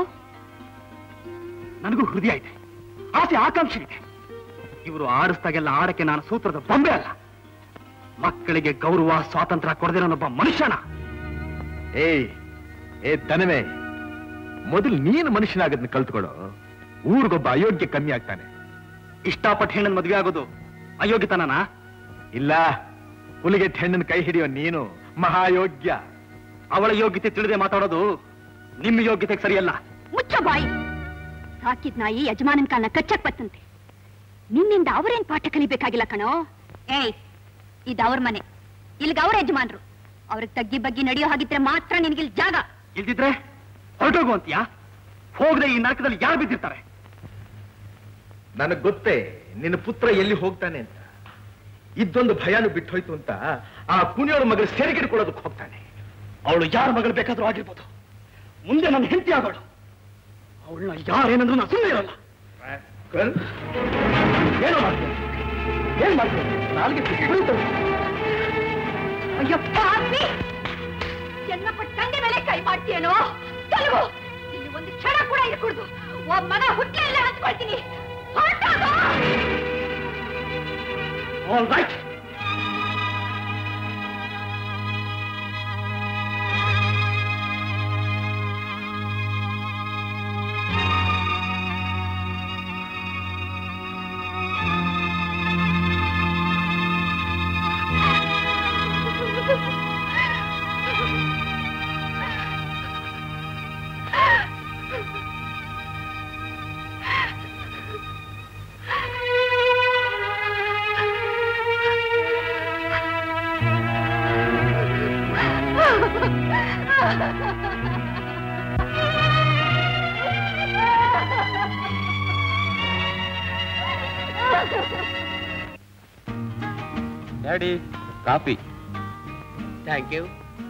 ನನಗೂ ಹೃದಯ ಇದೆ ಆಸೆ ಆಕಾಂಕ್ಷೆ ಇದೆ ಇವರು ಆಡಿಸ್ದಾಗೆಲ್ಲ ಆಡಕ್ಕೆ ನಾನು ಸೂತ್ರದ ಬೊಂಬೆ ಅಲ್ಲ ಮಕ್ಕಳಿಗೆ ಗೌರವ ಸ್ವಾತಂತ್ರ್ಯ ಕೊಡದಿರೋನೊಬ್ಬ ಮನುಷ್ಯನ
ಏಯ್ ಏ ತನವೇ ಮೊದಲು ನೀನು ಮನುಷ್ಯನಾಗದ್ನ ಕಲ್ತ್ಕೊಳ್ಳೋ ಊರಿಗೊಬ್ಬ ಅಯೋಗ್ಯ ಕಮ್ಮಿ ಆಗ್ತಾನೆ
ಇಷ್ಟಪಟ್ಟು ಹೆಣ್ಣನ್ ಮದುವೆ ಆಗೋದು ಅಯೋಗ್ಯತನನಾ
ಇಲ್ಲ ಹುಲಿಗೆಟ್ ಹೆಣ್ಣನ ಕೈ ಹಿಡಿಯೋ ನೀನು ಮಹಾಯೋಗ್ಯ
ಅವಳ ಯೋಗ್ಯತೆ ತಿಳಿದೇ ಮಾತಾಡೋದು ನಿಮ್ಮ ಯೋಗ್ಯತೆಗೆ ಸರಿಯಲ್ಲ
ಮುಚ್ಚ ಬಾಯಿ ಸಾಕಿದ್ ನಾಯಿ ಯಜಮಾನನ್ ಕಾಲನ ಕಚ್ಚಕ್ ಬತ್ತಂತೆ ನಿನ್ನಿಂದ ಅವರೇನ್ ಪಾಠ ಕಲಿಬೇಕಾಗಿಲ್ಲ ಕಣೋ ಏಯ್ ಇದ್ ಅವ್ರ ಮನೆ ಇಲ್ಗ ಅವ್ರ ಯಜಮಾನ್ರು ಅವ್ರಿಗೆ ತಗ್ಗಿ ಬಗ್ಗಿ ನಡೆಯೋ ಹಾಗಿದ್ರೆ ಮಾತ್ರ ನಿನಗಿಲ್ ಜಾಗ
ಇಲ್ದಿದ್ರೆ ಹೊರಟೋಗು ಅಂತೀಯಾ ಹೋಗದೆ ಈ ನರಕದಲ್ಲಿ ಯಾರು ಬಿದ್ದಿರ್ತಾರೆ
ನನಗ್ ಗೊತ್ತೇ ನಿನ್ನ ಪುತ್ರ ಎಲ್ಲಿ ಹೋಗ್ತಾನೆ ಅಂತ ಇದ್ದೊಂದು ಭಯಾನು ಬಿಟ್ಟು ಹೋಯ್ತು ಅಂತ ಆ ಪುಣ್ಯೋಳ ಮಗಳು ಸೆರೆಗಿಡ್ಕೊಳ್ಳೋದಕ್ಕೆ ಹೋಗ್ತಾನೆ
ಅವಳು ಯಾರ ಮಗಳು ಬೇಕಾದ್ರೂ ಆಗಿರ್ಬೋದು ಮುಂದೆ ನನ್ನ ಹೆಂಡತಿ ಆಗೋಳು ಅವಳನ್ನ ಯಾರೇನಂದ್ರೂ ನಾನು ಸುಮ್ಮನೆ ಇರಲ್ಲ
ಏನೋ ಮಾಡ್ತೀನಿ
ಏನ್ ಮಾಡ್ತೀನಿ ನಾಲ್ಗೆ ಸುರಿತು.
ಅಯ್ಯೋ ಪಾಪಿ ಚೆನ್ನಪ್ಪ ತಂದೆ ಮೇಲೆ ಕೈ ಮಾಡ್ತೀಯೇನೋ ತಲುಗು ಇಲ್ಲಿ ಒಂದು ಕ್ಷಣ ಕೂಡ ಇರ್ಕೂಡ್ದು ಒಬ್ಬ ಮಗ ಹುಟ್ಟಲೇ ಹಚ್ಕೊಳ್ತೀನಿ ಹೊರ್ಟೋಗು.
All right
daddy coffee thank you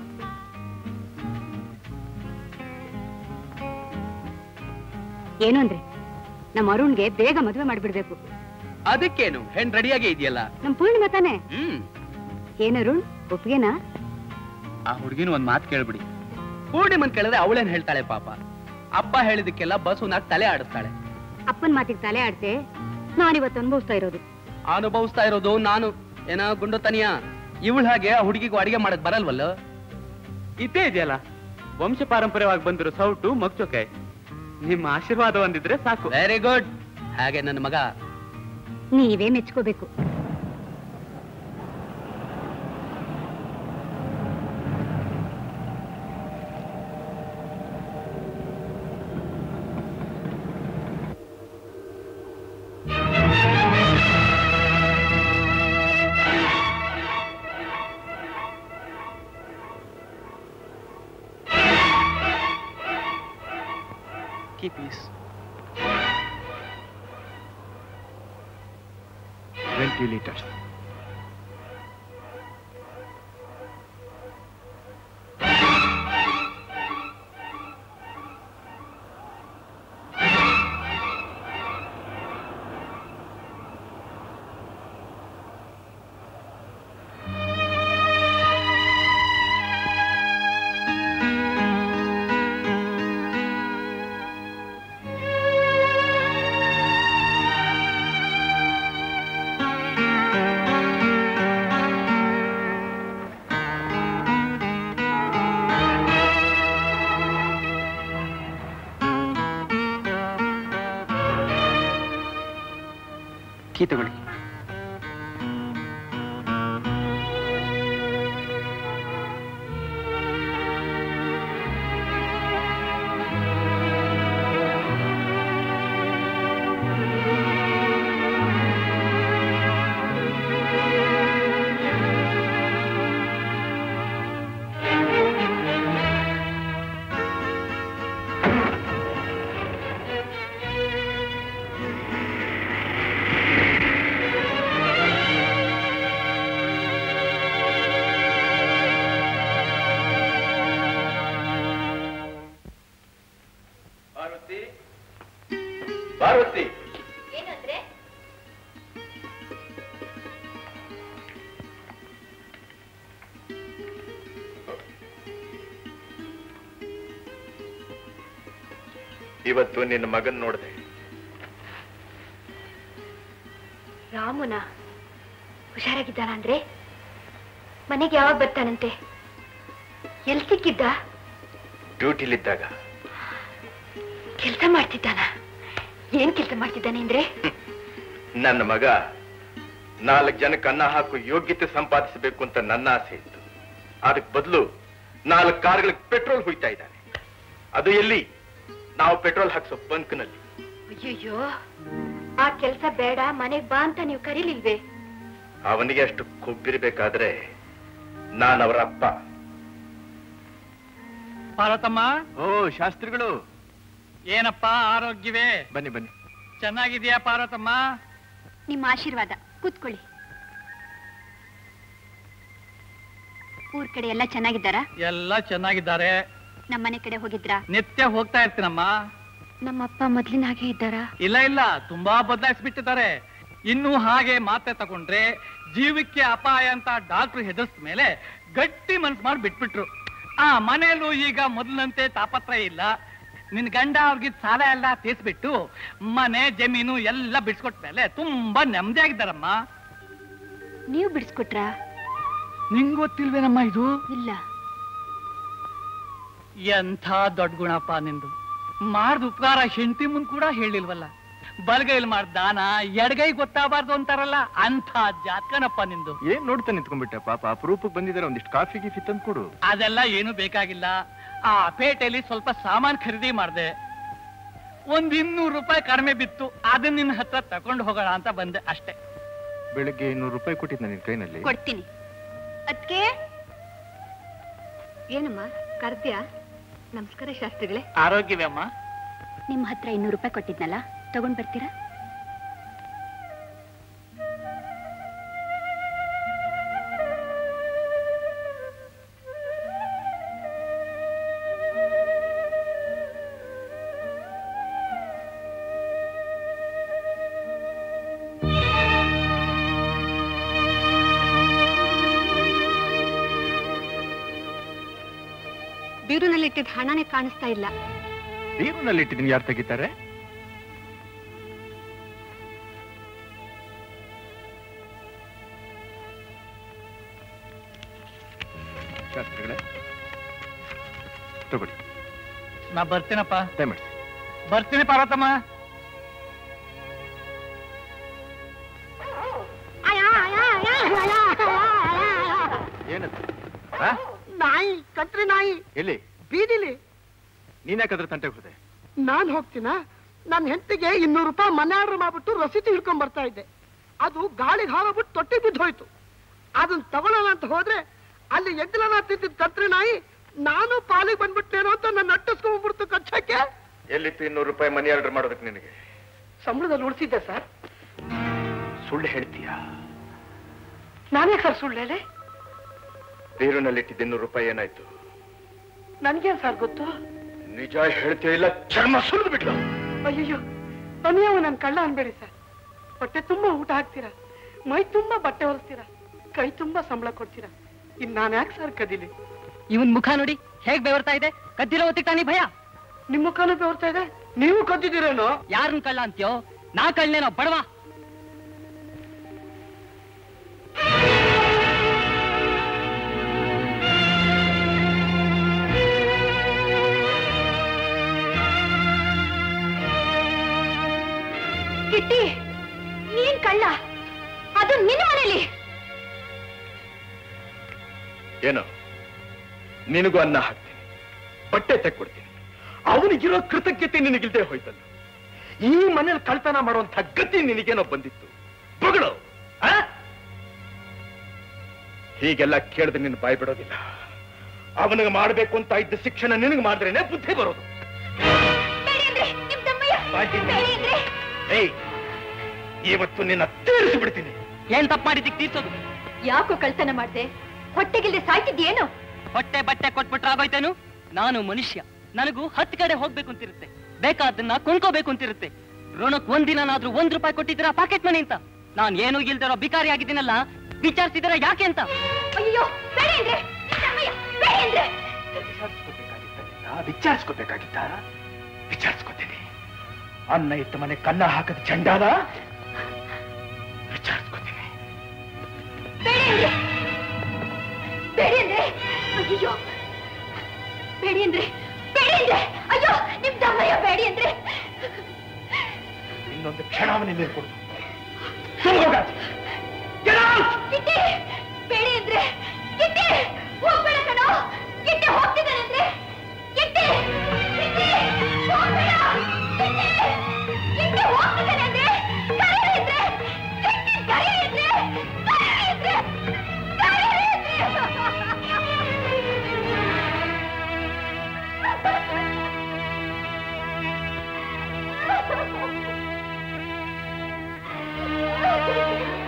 ಏನು ಅಂದ್ರೆ ನಮ್ಮ ಅರುಣ್ಗೆ ಬೇಗ ಮದುವೆ ಮಾಡ್ಬಿಡ್ಬೇಕು
ಅದಕ್ಕೇನು ಹೆಣ್ ರೆಡಿಯಾಗೇ ಇದೆಯಲ್ಲ
ನಮ್ ಪೂರ್ಣಿಮಾ ತಾನೆ
ಹ್ಮ್
ಏನ್ ಅರುಣ್ ಒಪ್ಗೆನಾ
ಆ ಹುಡುಗಿನ ಒಂದ್ ಮಾತು ಕೇಳ್ಬಿಡಿ ಪೂರ್ಣಿಮನ್ ಕೇಳಿದ್ರೆ ಅವಳೇನ್ ಹೇಳ್ತಾಳೆ ಪಾಪ ಅಪ್ಪ ಹೇಳಿದಕ್ಕೆಲ್ಲ ಬಸ್ಸುನಾಗ್ ತಲೆ ಆಡಿಸ್ತಾಳೆ
ಅಪ್ಪನ್ ಮಾತಿಗೆ ತಲೆ ಆಡ್ತೆ ನಾನಿವತ್ತು ಅನುಭವಿಸ್ತಾ ಇರೋದು
ಅನುಭವಿಸ್ತಾ ಇರೋದು ನಾನು ಏನ ಗುಂಡುತನಿಯ ಇವಳ ಹಾಗೆ ಆ ಹುಡುಗಿಗೂ ಅಡಿಗೆ ಮಾಡಕ್ ಬರಲ್ವಲ್ಲ
ಇದ್ದೇ ಇದೆಯಲ್ಲ ವಂಶ ಪಾರಂಪರ್ಯವಾಗಿ ಬಂದಿರೋ ಸೌಟು ಮಗ್ಚೊಕೆ ನಿಮ್ಮ ಆಶೀರ್ವಾದ ಒಂದಿದ್ರೆ ಸಾಕು
ವೆರಿ ಗುಡ್ ಹಾಗೆ ನನ್ನ ಮಗ
ನೀವೇ ಮೆಚ್ಕೋಬೇಕು
Keep peace.
ವೆಂಟಿಲೇಟರ್
ಕೀ ತಗೊಳ್ಳಿ
ಪಾರ್ವತಿ ಪಾರ್ವತಿ
ಏನಂದ್ರೆ
ಇವತ್ತು ನಿನ್ನ ಮಗನ್ ನೋಡಿದೆ
ರಾಮುನ ಹುಷಾರಾಗಿದ್ದಾನ ಅಂದ್ರೆ ಮನೆಗೆ ಯಾವಾಗ ಬರ್ತಾನಂತೆ ಎಲ್ ಸಿಕ್ಕಿದ್ದ
ಡ್ಯೂಟಿಲಿದ್ದಾಗ
ಕೆಲಸ ಮಾಡ್ತಿದ್ದಾನ ಏನ್ ಕೆಲಸ ಮಾಡ್ತಿದ್ದಾನೆ ಅಂದ್ರೆ
ನನ್ನ ಮಗ ನಾಲ್ಕು ಜನಕ್ಕೆ ಅನ್ನ ಹಾಕು ಯೋಗ್ಯತೆ ಸಂಪಾದಿಸಬೇಕು ಅಂತ ನನ್ನ ಆಸೆ ಇತ್ತು ಅದಕ್ಕೆ ಬದಲು ನಾಲ್ಕು ಕಾರ್ಗಳಿಗೆ ಪೆಟ್ರೋಲ್ ಹುಯ್ತಾ ಇದ್ದಾನೆ ಅದು ಎಲ್ಲಿ ನಾವು ಪೆಟ್ರೋಲ್ ಹಾಕ್ಸೋ ಬಂಕ್ನಲ್ಲಿ
ಅಯ್ಯಯ್ಯೋ ಆ ಕೆಲಸ ಬೇಡ ಮನೆಗ್ ಬಾ ಅಂತ ನೀವು ಕರೀಲಿಲ್ವೇ
ಅವನಿಗೆ ಅಷ್ಟು ಕೊಬ್ಬಿರ್ಬೇಕಾದ್ರೆ ನಾನು ಅವರ ಅಪ್ಪ
ಪಾರ್ವತಮ್ಮ
ಓ ಶಾಸ್ತ್ರಿಗಳು
ಏನಪ್ಪ ಆರೋಗ್ಯವೇ
ಬನ್ನಿ ಬನ್ನಿ
ಚೆನ್ನಾಗಿದ್ಯಾ ಪಾರ್ವತಮ್ಮ
ನಿಮ್ಮ ಆಶೀರ್ವಾದ ಕೂತ್ಕೊಳ್ಳಿ ಊರ್ ಕಡೆ ಎಲ್ಲ ಚೆನ್ನಾಗಿದ್ದಾರಾ
ಎಲ್ಲ ಚೆನ್ನಾಗಿದ್ದಾರೆ
ನಮ್ಮನೆ ಕಡೆ ಹೋಗಿದ್ರಾ
ನಿತ್ಯ ಹೋಗ್ತಾ ಇರ್ತೀನಮ್ಮ
ನಮ್ಮಪ್ಪ ಮೊದ್ಲಿನ ಹಾಗೆ ಇದ್ದಾರಾ
ಇಲ್ಲ ಇಲ್ಲ ತುಂಬಾ ಬದಲಾಯಿಸ್ಬಿಟ್ಟಿದ್ದಾರೆ
ಇನ್ನು ಹಾಗೆ ಮಾತೆ ತಗೊಂಡ್ರೆ ಜೀವಕ್ಕೆ ಅಪಾಯ ಅಂತ ಡಾಕ್ಟರ್ ಹೆದರ್ಸ್ ಮೇಲೆ ಗಟ್ಟಿ ಮನ್ಸ್ ಮಾಡಿ ಬಿಟ್ಬಿಟ್ರು ಆ ಮನೆಯಲ್ಲೂ ಈಗ ಮೊದಲಂತೆ ತಾಪತ್ರಯ ಇಲ್ಲ ನಿನ್ ಗಂಡ ಅವ್ರಿಗೆ ಸಾಲ ಎಲ್ಲ ತೀರ್ಸ್ಬಿಟ್ಟು ಮನೆ ಜಮೀನು ಎಲ್ಲ ಬಿಡ್ಸ್ಕೊಟ್ಮೇಲೆ ತುಂಬಾ ನೆಮ್ಮದಿಯಾಗಿದ್ದಾರಮ್ಮ
ನೀವು ಬಿಡಿಸ್ಕೊಟ್ರಾ
ನಿಂಗ್ ಗೊತ್ತಿಲ್ವೇನಮ್ಮ ಇದು
ಇಲ್ಲ
ಎಂಥ ದೊಡ್ಡ ಗುಣಪ್ಪ ನಿಂದು ಮಾಡ್ದ ಉಪಕಾರ ಹೆಂಡತಿ ಮುಂದ್ ಕೂಡ ಹೇಳಿಲ್ವಲ್ಲ ಬಲಗೈಲಿ ಮಾಡ್ ದಾನ ಎಡಗೈ ಗೊತ್ತಾಗಬಾರ್ದು ಅಂತಾರಲ್ಲ ಅಂಥ ಜಾತ್ಕನಪ್ಪ ನಿಂದು
ಏನ್ ನೋಡ್ತಾ ನಿಂತ್ಕೊಂಡ್ಬಿಟ್ಟೆ ಪಾಪ ಅಪರೂಪಕ್ಕೆ ಬಂದಿದ್ದಾರೆ ಒಂದಿಷ್ಟು ಕಾಫಿ ಗೀಫಿ ತಂದು ಕೊಡು
ಅದೆಲ್ಲ ಏನು ಬೇಕಾಗಿಲ್ಲ ಆ ಪೇಟೆಯಲ್ಲಿ ಸ್ವಲ್ಪ ಸಾಮಾನ್ ಖರೀದಿ ಮಾಡ್ದೆ ಒಂದ್ ಇನ್ನೂರು ರೂಪಾಯಿ ಕಡಿಮೆ ಬಿತ್ತು ಅದನ್ನ ನಿನ್ನ ಹತ್ರ ತಕೊಂಡು ಹೋಗೋಣ ಅಂತ ಬಂದೆ ಅಷ್ಟೇ
ಬೆಳಿಗ್ಗೆ ಇನ್ನೂರು ರೂಪಾಯಿ ಕೊಟ್ಟಿದ್ದ ನಿನ್ ಕೈನಲ್ಲಿ
ಕೊಡ್ತೀನಿ ಅದಕ್ಕೆ ಏನಮ್ಮ ಕರ್ದ್ಯಾ ನಮಸ್ಕಾರ ಶಾಸ್ತ್ರಿಗಳೇ
ಆರೋಗ್ಯವೇ ಅಮ್ಮ
ನಿಮ್ಮ ಹತ್ರ ಇನ್ನೂರು ರೂಪಾಯಿ ಕೊಟ್ಟಿದ್ನಲ್ಲ ತಗೊಂಡ್ ಬರ್ತೀರಾ ಬೀರುನಲ್ಲಿಟ್ಟಿದ್ದ ಹಣನೇ ಕಾಣಿಸ್ತಾ ಇಲ್ಲ
ಬೀರುನಲ್ಲಿ ಇಟ್ಟಿದ್ದೀನಿ ಯಾರು ತೆಗಿತಾರೆ ಶಾಸ್ತ್ರಿಗಳೇ ತಗೊಳ್ಳಿ
ನಾ ಬರ್ತೀನಪ್ಪ
ದಯಮಾಡಿ
ಬರ್ತೀನಿ ಪಾರ್ವತಮ್ಮ
ಏನದು
ನಾಯಿ ಕತ್ರಿ ನಾಯಿ
ಎಲ್ಲಿ
ಬೀದಿಲಿ
ನೀನ್ಯಾಕಾದ್ರೆ ತಂಟೆಗೆ ಹೋದೆ
ನಾನ್ ಹೋಗ್ತೀನ ನನ್ನ ಹೆಂಡತಿಗೆ ಇನ್ನೂರು ರೂಪಾಯಿ ಮನೆ ಆರ್ಡರ್ ಮಾಡ್ಬಿಟ್ಟು ರಸೀದಿ ಹಿಡ್ಕೊಂಡ್ ಬರ್ತಾ ಇದ್ದೆ ಅದು ಗಾಳಿಗೆ ಹಾರೋಗ್ಬಿಟ್ಟು ತೊಟ್ಟಿ ಬಿದ್ದು ಹೋಯ್ತು ಅದನ್ನ ತಗೊಳ್ಳೋಣ ಅಂತ ಹೋದ್ರೆ ಅಲ್ಲಿ ಎಗ್ಲನ ತಿಂತಿದ್ ಕತ್ರಿ ನಾಯಿ ನಾನು ಪಾಲಿಗೆ ಬಂದ್ಬಿಟ್ಟೇನೋ ಅಂತ ನನ್ನ ಅಟ್ಟಿಸ್ಕೊಂಡ್ಬಿಡ್ತು ಕಚ್ಚಕ್ಕೆ
ಎಲ್ಲಿತ್ತು ಇನ್ನೂರು ರೂಪಾಯಿ ಮನಿ ಆರ್ಡರ್ ಮಾಡೋದಕ್ಕೆ ನಿನಗೆ
ಸಂಬಳದಲ್ಲಿ ಉಳಿಸಿದ್ದೆ ಸರ್
ಸುಳ್ಳು ಹೇಳ್ತೀಯಾ
ನಾನೇ ಸರ್ ಸುಳ್ಳು ಹೇಳಿ
ಬೀರುನಲ್ಲಿ ಇಟ್ಟಿದ್ದ ಇನ್ನೂರು ರೂಪಾಯಿ ಏನಾಯ್ತು
ನನ್ಗೇನ್ ಸರ್ ಗೊತ್ತು
ನಿಜ ಹೇಳ್ತೀಯ ಇಲ್ಲ ಚರ್ಮ ಸುರಿದು ಬಿಟ್ಲು
ಅಯ್ಯಯ್ಯೋ ಅನ್ಯಾವ ನನ್ ಕಳ್ಳ ಅನ್ಬೇಡಿ ಸರ್ ಹೊಟ್ಟೆ ತುಂಬಾ ಊಟ ಹಾಕ್ತೀರಾ ಮೈ ತುಂಬಾ ಬಟ್ಟೆ ಹೊಲಿಸ್ತೀರಾ ಕೈ ತುಂಬಾ ಸಂಬಳ ಕೊಡ್ತೀರಾ ಇನ್ ನಾನ್ ಯಾಕೆ ಸರ್ ಕದಿಲಿ
ಇವನ್ ಮುಖ ನೋಡಿ ಹೇಗ್ ಬೆವರ್ತಾ ಇದೆ ಕದ್ದಿರೋ ಹೊತ್ತಿಗೆ ಭಯ
ನಿಮ್ ಮುಖನೂ ಬೆವರ್ತಾ ಇದೆ ನೀವು ಕದ್ದಿದ್ದೀರೇನೋ
ಯಾರನ್ ಕಳ್ಳ ಅಂತ್ಯೋ ನಾ ಕಳ್ಳನೇನೋ ಬಡವಾ
ಕಿಟ್ಟಿ ನೀನ್ ಕಳ್ಳ ಅದು ನಿನ್ನ ಮನೇಲಿ
ಏನೋ ನಿನಗೂ ಅನ್ನ ಹಾಕ್ತೀನಿ ಬಟ್ಟೆ ತೆಕ್ಕೊಡ್ತೀನಿ ಅವನಿಗಿರೋ ಕೃತಜ್ಞತೆ ನಿನಗಿಲ್ದೆ ಹೋಯ್ತಲ್ಲ ಈ ಮನೇಲಿ ಕಳ್ತನ ಮಾಡುವಂತ ಗತಿ ನಿನಗೇನೋ ಬಂದಿತ್ತು ಬಗಳು ಆ? ಹೀಗೆಲ್ಲ ಕೇಳಿದ್ರೆ ನಿನ್ನ ಬಾಯಿ ಬಿಡೋದಿಲ್ಲ ಅವನಿಗೆ ಮಾಡ್ಬೇಕು ಅಂತ ಇದ್ದ ಶಿಕ್ಷಣ ನಿನಗೆ ಮಾಡಿದ್ರೇನೆ ಬುದ್ಧಿ ಬರೋದು ಬಾಯಿ. ಏಯ್ ಇವತ್ತು ನಿನ್ನ ತೀರಿಸಿ ಬಿಡ್ತೀನಿ
ಏನ್ ತಪ್ಪು ಮಾಡಿದ್ದಕ್ಕೆ ತೀರ್ಸೋದು
ಯಾಕೋ ಕಳ್ತನ ಮಾಡ್ದೆ ಹೊಟ್ಟೆಗಿಲ್ದೆ ಸಾಯ್ತಿದ್ಯೇನು
ಹೊಟ್ಟೆ ಬಟ್ಟೆ ಕೊಟ್ಬಿಟ್ರೆ ಆಗೋಯ್ತೇನು ನಾನು ಮನುಷ್ಯ ನನಗೂ ಹತ್ತು ಕಡೆ ಹೋಗ್ಬೇಕು ಅಂತಿರುತ್ತೆ ಬೇಕಾದನ್ನ ಕೊಂಡ್ಕೋಬೇಕು ಅಂತಿರುತ್ತೆ ಋಣಕ್ ಒಂದಿನಾದ್ರೂ ಒಂದ್ ರೂಪಾಯಿ ಕೊಟ್ಟಿದ್ದೀರಾ ಪಾಕೆಟ್ ಮನಿ ಅಂತ ನಾನ್ ಏನೂ ಇಲ್ದಿರೋ ಬಿಕಾರಿ ಆಗಿದ್ದೀನಲ್ಲ ವಿಚಾರಿಸಿದಿರ ಯಾಕೆ ಅಂತ
ಅಯ್ಯೋ ಬೇಡ ಅಂದ್ರೆ ನಿನ್ನಮ್ಮಯ್ಯ, ಬೇಡ ಅಂದ್ರೆ
ವಿಚಾರಿಸ್ಕೋಬೇಕಾಗಿತ್ತ ವಿಚಾರಿಸ್ಕೋತೀನಿ ಅನ್ನ ಇತ್ತ ಮನೆ ಕನ್ನ ಹಾಕದ ಚಂಡಾಲ ವಿಚಾರಿಸ್ಕೋತೀನಿ
ಬೇಡಿ ಅಂದ್ರೆ ಬೇಡಿ ಅಂದ್ರೆ ಅಯ್ಯೋ ಬೇಡಿ ಅಂದ್ರೆ ಬೇಡಿ ಅಂದ್ರೆ ಅಯ್ಯೋ ನಿಮ್ ದಮ್ಮಯ್ಯ ಬೇಡಿ ಅಂದ್ರೆ
ಇನ್ನೊಂದು ಕ್ಷಣ ಅವನಿಗೆ ಕೊಡ್ತು
ಕಿಟ್ಟಿ ಬೇಡಿ ಅಂದ್ರೆ ಕಿಟ್ಟಿ ಹೋಗ್ಬೇಡ ಕಣೋ ಕಿಟ್ಟಿ ಹೋಗ್ತಿದ್ದಾನೆ ಅಂದ್ರೆ ಕಿಟ್ಟಿ ಕಿಟ್ಟಿ ಹೋಗ್ಬೇಡ ಕಿಟ್ಟಿ ಕಿಟ್ಟಿ ಹೋಗ್ತಿದ್ದಾನೆ ಅಂದ್ರೆ ಕರೀರಿ ಅಂದ್ರೆ ಕಿಟ್ಟಿ ಕರೀರಿ ಅಂದ್ರೆ ಕರೀರಿ ಅಂದ್ರೆ ಕರೀರಿ ಅಂದ್ರೆ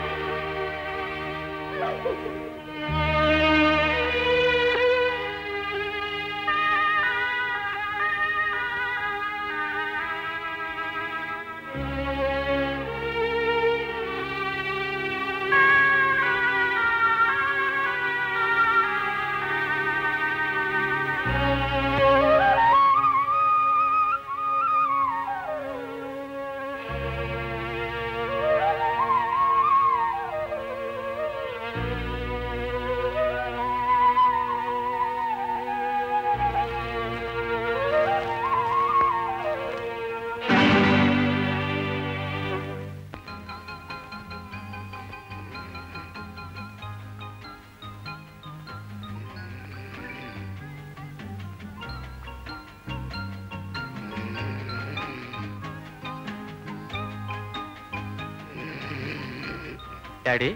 ಡ್ಯಾಡಿ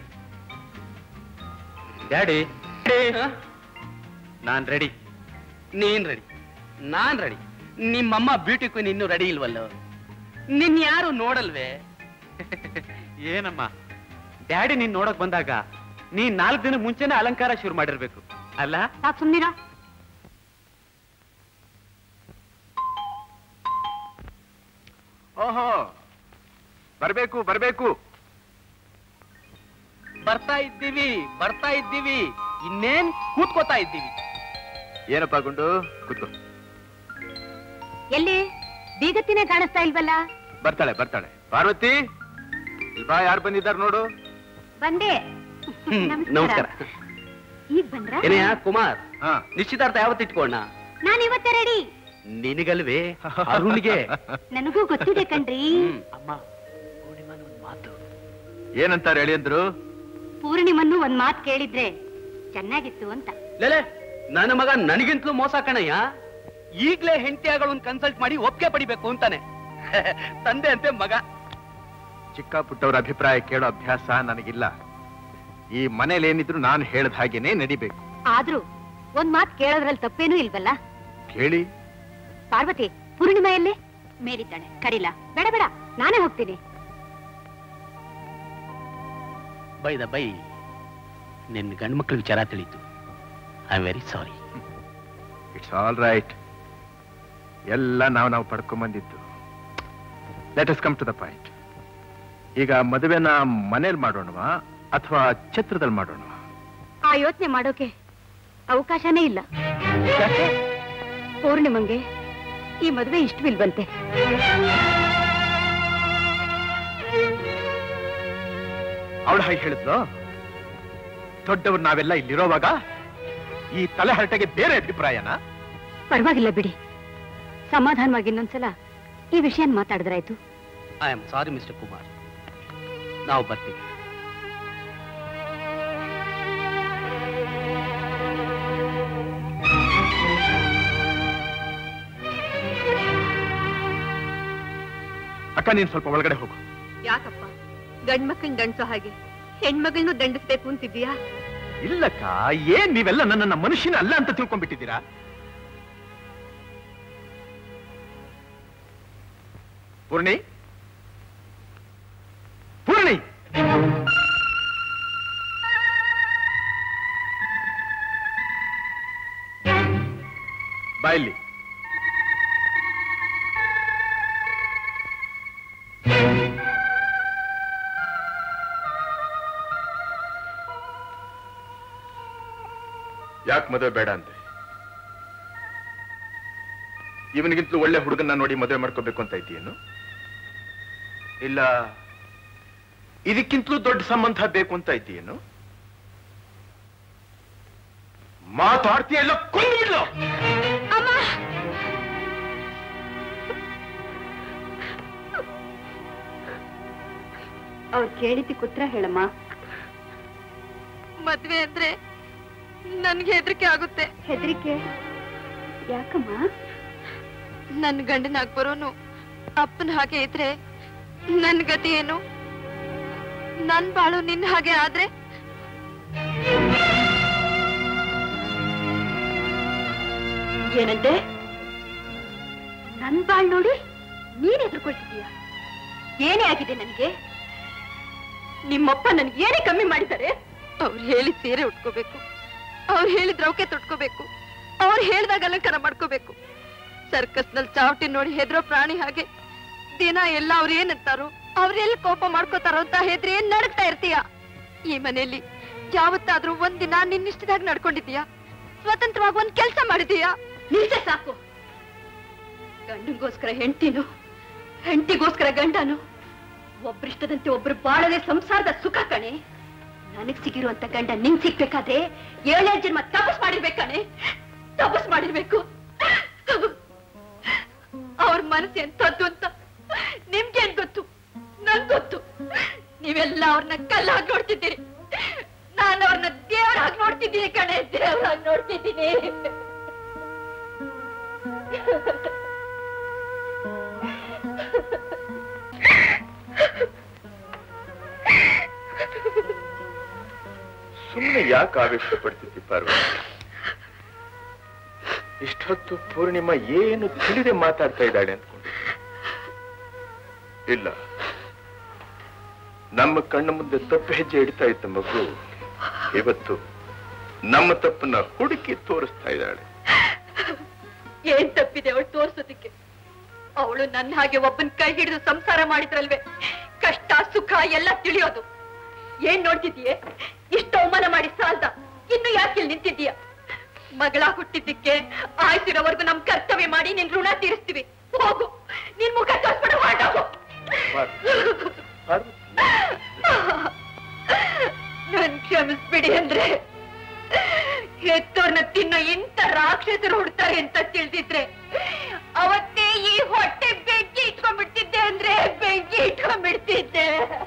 ಡ್ಯಾಡಿ ನಾನ್ ರೆಡಿ
ನೀನ್ ರೆಡಿ ನಾನ್ ರೆಡಿ ನಿಮ್ಮಮ್ಮ ಬ್ಯೂಟಿ ಕ್ವೀನ್ ಇನ್ನೂ ರೆಡಿ ಇಲ್ವಲ್ಲೋ ನಿನ್ ಯಾರು ನೋಡಲ್ವೇ
ಏನಮ್ಮ ಡ್ಯಾಡಿ ನೀನ್ ನೋಡಕ್ ಬಂದಾಗ ನೀನ್ ನಾಲ್ಕು ದಿನ ಮುಂಚೆನೆ ಅಲಂಕಾರ ಶುರು ಮಾಡಿರ್ಬೇಕು ಅಲ್ಲ
ಸಾಕು ಸುಮ್ನಿರ
ಓಹೋ ಬರ್ಬೇಕು ಬರ್ಬೇಕು
ಬರ್ತಾ ಇದ್ದೀವಿ ಬರ್ತಾ ಇದ್ದೀವಿ ಇನ್ನೇನ್ ಕೂತ್ಕೋತಾ ಇದ್ದೀವಿ
ಏನಪ್ಪ ಗುಂಡು ಕೂತ್ಕೋ
ಎಲ್ಲಿ ಬೀಗತ್ತಿನೇ ಕಾಣಿಸ್ತಾ ಇಲ್ವಲ್ಲ
ಬರ್ತಾಳೆ ಬರ್ತಾಳೆ ಪಾರ್ವತಿ ಇಲ್ಲಿ ಬಾ ಯಾರು ಬಂದಿದ್ದಾರೆ ನೋಡು
ಬಂದೆ
ಹ್ಮ್, ನಮಸ್ಕಾರ
ಈಗ ಬಂದ್ರ
ಏನಯ್ಯ ಕುಮಾರ್
ಹಾ
ನಿಶ್ಚಿತಾರ್ಥ ಯಾವತ್ತಿಟ್ಕೋಣ
ನಾನು ಇವತ್ತೇ ರೆಡಿ
ನಿನಗಲ್ವೇ ಅರುಣ್ಗೆ
ನನಗೂ ಗೊತ್ತಿದೆ ಕಣ್ರಿ
ಹ್ಮ್, ಅಮ್ಮ ಮಾತು
ಏನಂತಾರೆ ಹೇಳಿಯಂದ್ರು
ಪೂರ್ಣಿಮನ್ನು ಒಂದ್ ಮಾತ್ ಕೇಳಿದ್ರೆ ಚೆನ್ನಾಗಿತ್ತು ಅಂತ
ಲೇಲೆ ನನ್ನ ಮಗ ನನಗಿಂತಲೂ ಮೋಸ ಕಣಯ್ಯ ಈಗ್ಲೇ ಹೆಂಡತಿ ಆಗಳನ್ನ ಕನ್ಸಲ್ಟ್ ಮಾಡಿ ಒಪ್ಪಿಗೆ ಪಡಿಬೇಕು ಅಂತಾನೆ ತಂದೆ ಅಂತೆ ಮಗ
ಚಿಕ್ಕ ಪುಟ್ಟವ್ರ ಅಭಿಪ್ರಾಯ ಕೇಳೋ ಅಭ್ಯಾಸ ನನಗಿಲ್ಲ ಈ ಮನೇಲಿ ಏನಿದ್ರು ನಾನು ಹೇಳ್ದ ಹಾಗೇನೆ ನಡಿಬೇಕು
ಆದ್ರೂ ಒಂದ್ ಮಾತ್ ಕೇಳೋದ್ರಲ್ಲಿ ತಪ್ಪೇನೂ ಇಲ್ವಲ್ಲ
ಕೇಳಿ
ಪಾರ್ವತಿ ಪೂರ್ಣಿಮಾ ಎಲ್ಲೇ ಮೇಲಿದ್ದಾಳೆ ಕರೀಲ ಬೇಡ ಬೇಡ ನಾನೇ ಹೋಗ್ತೀನಿ
ಬೈದ ಬೈ ನಿನ್ನ ಗಂಡ್ಮಕ್ಳ ವಿಚಾರ ತಿಳಿತು I am very sorry
it's all right ಎಲ್ಲ ನಾವು ನಾವು ಪಡ್ಕೊಂಬಂದಿದ್ದು let us come to the point ಈಗ ಮದುವೆನ ಮನೇಲಿ ಮಾಡೋಣವಾ ಅಥವಾ ಛತ್ರದಲ್ಲಿ ಮಾಡೋಣವಾ
ಆ ಯೋಚನೆ ಮಾಡೋಕೆ ಅವಕಾಶನೇ ಇಲ್ಲ ಪೂರ್ಣಿಮಂಗೆ ಈ ಮದುವೆ ಇಷ್ಟವಿಲ್ವಂತೆ
ಅವಳು ಹಾಗೆ ಹೇಳಿದ್ಲು ದೊಡ್ಡವ್ರು ನಾವೆಲ್ಲ ಇಲ್ಲಿರೋವಾಗ ಈ ತಲೆ ಹರಟೆಗೆ ಬೇರೆ ಅಭಿಪ್ರಾಯನ
ಪರವಾಗಿಲ್ಲ ಬಿಡಿ ಸಮಾಧಾನವಾಗಿ ಇನ್ನೊಂದ್ಸಲ ಈ ವಿಷಯ ಮಾತಾಡಿದ್ರಾಯ್ತು
I am sorry mister Kumar ನಾವು ಬರ್ತೀವಿ
ಅಕ್ಕ ನೀನ್ ಸ್ವಲ್ಪ ಒಳಗಡೆ ಹೋಗು
ಯಾಕಪ್ಪ ಗಂಡ್ಮಕ್ಳನ್ ದಂಡ್ಸೋ ಹಾಗೆ ಹೆಣ್ಮಗಳನ್ನೂ ದಂಡಿಸ್ಬೇಕು ಅಂತಿದ್ಯಾ
ಇಲ್ಲಕ್ಕ ಏನ್ ನೀವೆಲ್ಲ ನನ್ನನ್ನ ಮನುಷ್ಯನ ಅಲ್ಲ ಅಂತ ತಿಳ್ಕೊಂಡ್ಬಿಟ್ಟಿದ್ದೀರಾ ಪೂರ್ಣಿ ಪೂರ್ಣಿ ಬಾಯಲ್ಲಿ ಯಾಕೆ ಮದುವೆ ಬೇಡ ಅಂತೆ ಇವನಿಗಿಂತಲೂ ಒಳ್ಳೆ ಹುಡುಗನ್ನ ನೋಡಿ ಮದುವೆ ಮಾಡ್ಕೋಬೇಕು ಅಂತ ಇದೆಯೇನು ಇಲ್ಲ ಇದಕ್ಕಿಂತಲೂ ದೊಡ್ಡ ಸಂಬಂಧ ಬೇಕು ಅಂತ ಇದೆಯೇನು ಮಾತಾಡ್ತೀಯ ಎಲ್ಲ ಕೊಂದು ಬಿಡ್ಲು
ಅವ್ರು ಕೇಳಿದ್ದಕ್ಕೆ ಉತ್ತರ ಹೇಳಮ್ಮ
ಮದ್ವೆ ಅಂದ್ರೆ ನನ್ಗೆ ಹೆದರಿಕೆ ಆಗುತ್ತೆ
ಹೆದರಿಕೆ ಯಾಕಮ್ಮ
ನನ್ ಗಂಡನಾಗ್ ಬರೋನು ಅಪ್ಪನ ಹಾಗೆ ಇದ್ರೆ ನನ್ ಗತಿ ಏನು ನನ್ ಬಾಳು ನಿನ್ ಹಾಗೆ ಆದ್ರೆ
ಏನಂತೆ ನನ್ ಬಾಳ್ ನೋಡಿ ನೀನ್ ಎದುರ್ಕೊಳ್ತಿದೀಯ ಏನೇ ಆಗಿದೆ ನನಗೆ ನಿಮ್ಮಪ್ಪ ನನ್ಗೆ ಏನೇ ಕಮ್ಮಿ ಮಾಡಿದ್ದಾರೆ
ಅವ್ರು ಹೇಳಿ ಸೀರೆ ಉಟ್ಕೋಬೇಕು ಅವ್ರು ಹೇಳಿದ್ ರೌಕೆ ತೊಟ್ಕೋಬೇಕು ಅವ್ರು ಹೇಳ್ದಾಗ ಅಲಂಕಾರ ಮಾಡ್ಕೋಬೇಕು ಸರ್ಕಸ್ ನಲ್ಲಿ ಚಾವಟಿ ನೋಡಿ ಹೆದ್ರೋ ಪ್ರಾಣಿ ಹಾಗೆ ದಿನ ಎಲ್ಲ ಅವ್ರು ಏನಂತಾರೋ ಅವ್ರೆಲ್ಲಿ ಕೋಪ ಮಾಡ್ಕೋತಾರೋ ಅಂತ ಹೆದ್ರಿ ಏನ್ ನಡಕ್ತಾ ಇರ್ತೀಯ ಈ ಮನೆಯಲ್ಲಿ ಯಾವತ್ತಾದ್ರೂ ಒಂದಿನ ನಿನ್ನಿಷ್ಟದಾಗ ನಡ್ಕೊಂಡಿದೀಯಾ ಸ್ವತಂತ್ರವಾಗಿ ಒಂದ್ ಕೆಲ್ಸ ಮಾಡಿದೀಯಾ
ನಿಲ್ಸೆ ಸಾಕು ಗಂಡಂಗೋಸ್ಕರ ಹೆಂಡತಿನು ಹೆಂಡತಿಗೋಸ್ಕರ ಗಂಡನು ಒಬ್ರಿಷ್ಟದಂತೆ ಒಬ್ರು ಬಾಳದೆ ಸಂಸಾರದ ಸುಖ ಕಣೆ ನನಗ್ ಸಿಗಿರುವಂತ ಗಂಡ ನಿಂಗ್ ಸಿಗ್ಬೇಕಾದ್ರೆ ಏಳೇಳು ಜನ್ಮ ತಪಸ್ ಮಾಡಿರ್ಬೇಕಾನೆ ತಪಸ್ ಮಾಡಿರ್ಬೇಕು ಅವ್ರ ಮನಸ್ಸು ಎಂತದ್ದು ಅಂತ ನಿಮ್ಗೇನ್ ಗೊತ್ತು ನನ್ ಗೊತ್ತು ನೀವೆಲ್ಲ ಅವ್ರನ್ನ ಕಲ್ಲಾಗಿ ನೋಡ್ತಿದ್ದೀರಿ ನಾನು ಅವ್ರನ್ನ ದೇವರಾಗಿ ನೋಡ್ತಿದ್ದೀನಿ ಕಣೆ ದೇವರಾಗಿ ನೋಡ್ತಿದ್ದೀನಿ
ಸುಮ್ಮನೆ ಯಾಕೆ ಆವೇಶ ಪಡ್ತಿದ್ದಿ ಪಾರ್ವತಿ ಇಷ್ಟೊತ್ತು ಪೂರ್ಣಿಮಾ ಏನು ತಿಳಿದೆ ಮಾತಾಡ್ತಾ ಇದ್ದಾಳೆ ಅನ್ಕೊಂಡು ಇಲ್ಲ ನಮ್ಮ ಕಣ್ಣ ಮುಂದೆ ತಪ್ಪು ಹೆಜ್ಜೆ ಇಡ್ತಾ ಇದ್ದ ಮಗು ಇವತ್ತು ನಮ್ಮ ತಪ್ಪನ್ನ ಹುಡುಕಿ ತೋರಿಸ್ತಾ ಇದ್ದಾಳೆ
ಏನ್ ತಪ್ಪಿದೆ ಅವಳು ತೋರ್ಸೋದಿಕ್ಕೆ ಅವಳು ನನ್ನ ಹಾಗೆ ಒಬ್ಬನ್ ಕೈ ಹಿಡಿದು ಸಂಸಾರ ಮಾಡಿದ್ರಲ್ವೇ ಕಷ್ಟ ಸುಖ ಎಲ್ಲ ತಿಳಿಯೋದು ಏನ್ ನೋಡ್ತಿದೀಯೇ ಇಷ್ಟ ಅವಮಾನ ಮಾಡಿ ಸಾಲ್ದ ಇನ್ನು ಯಾಕೆ ಇಲ್ಲಿ ನಿಂತಿದ್ದೀಯ ಮಗಳ ಹುಟ್ಟಿದ್ದಕ್ಕೆ ಆಯ್ತಿರೋವರೆಗೂ ನಮ್ ಕರ್ತವ್ಯ ಮಾಡಿ ನಿನ್ ಋಣ ತೀರಿಸ್ತೀವಿ ಹೋಗು ನಿನ್ ಮುಖ ತೋರ್ಸ್ಬಿಡು ಹೊರ್ಟೋಗು. ನನ್ ಕ್ಷಮಿಸ್ಬಿಡಿ ಅಂದ್ರೆ ಹೆತ್ತೋರ್ನ ತಿನ್ನೋ ಇಂಥ ರಾಕ್ಷಸರು ಹುಡ್ತಾರೆ ಅಂತ ತಿಳಿದಿದ್ರೆ ಅವತ್ತೇ ಈ ಹೊಟ್ಟೆ ಬೆಂಕಿ ಇಟ್ಕೊಂಡ್ಬಿಡ್ತಿದ್ದೆ ಅಂದ್ರೆ ಬೆಂಕಿ ಇಟ್ಕೊಂಡ್ಬಿಡ್ತಿದ್ದೆ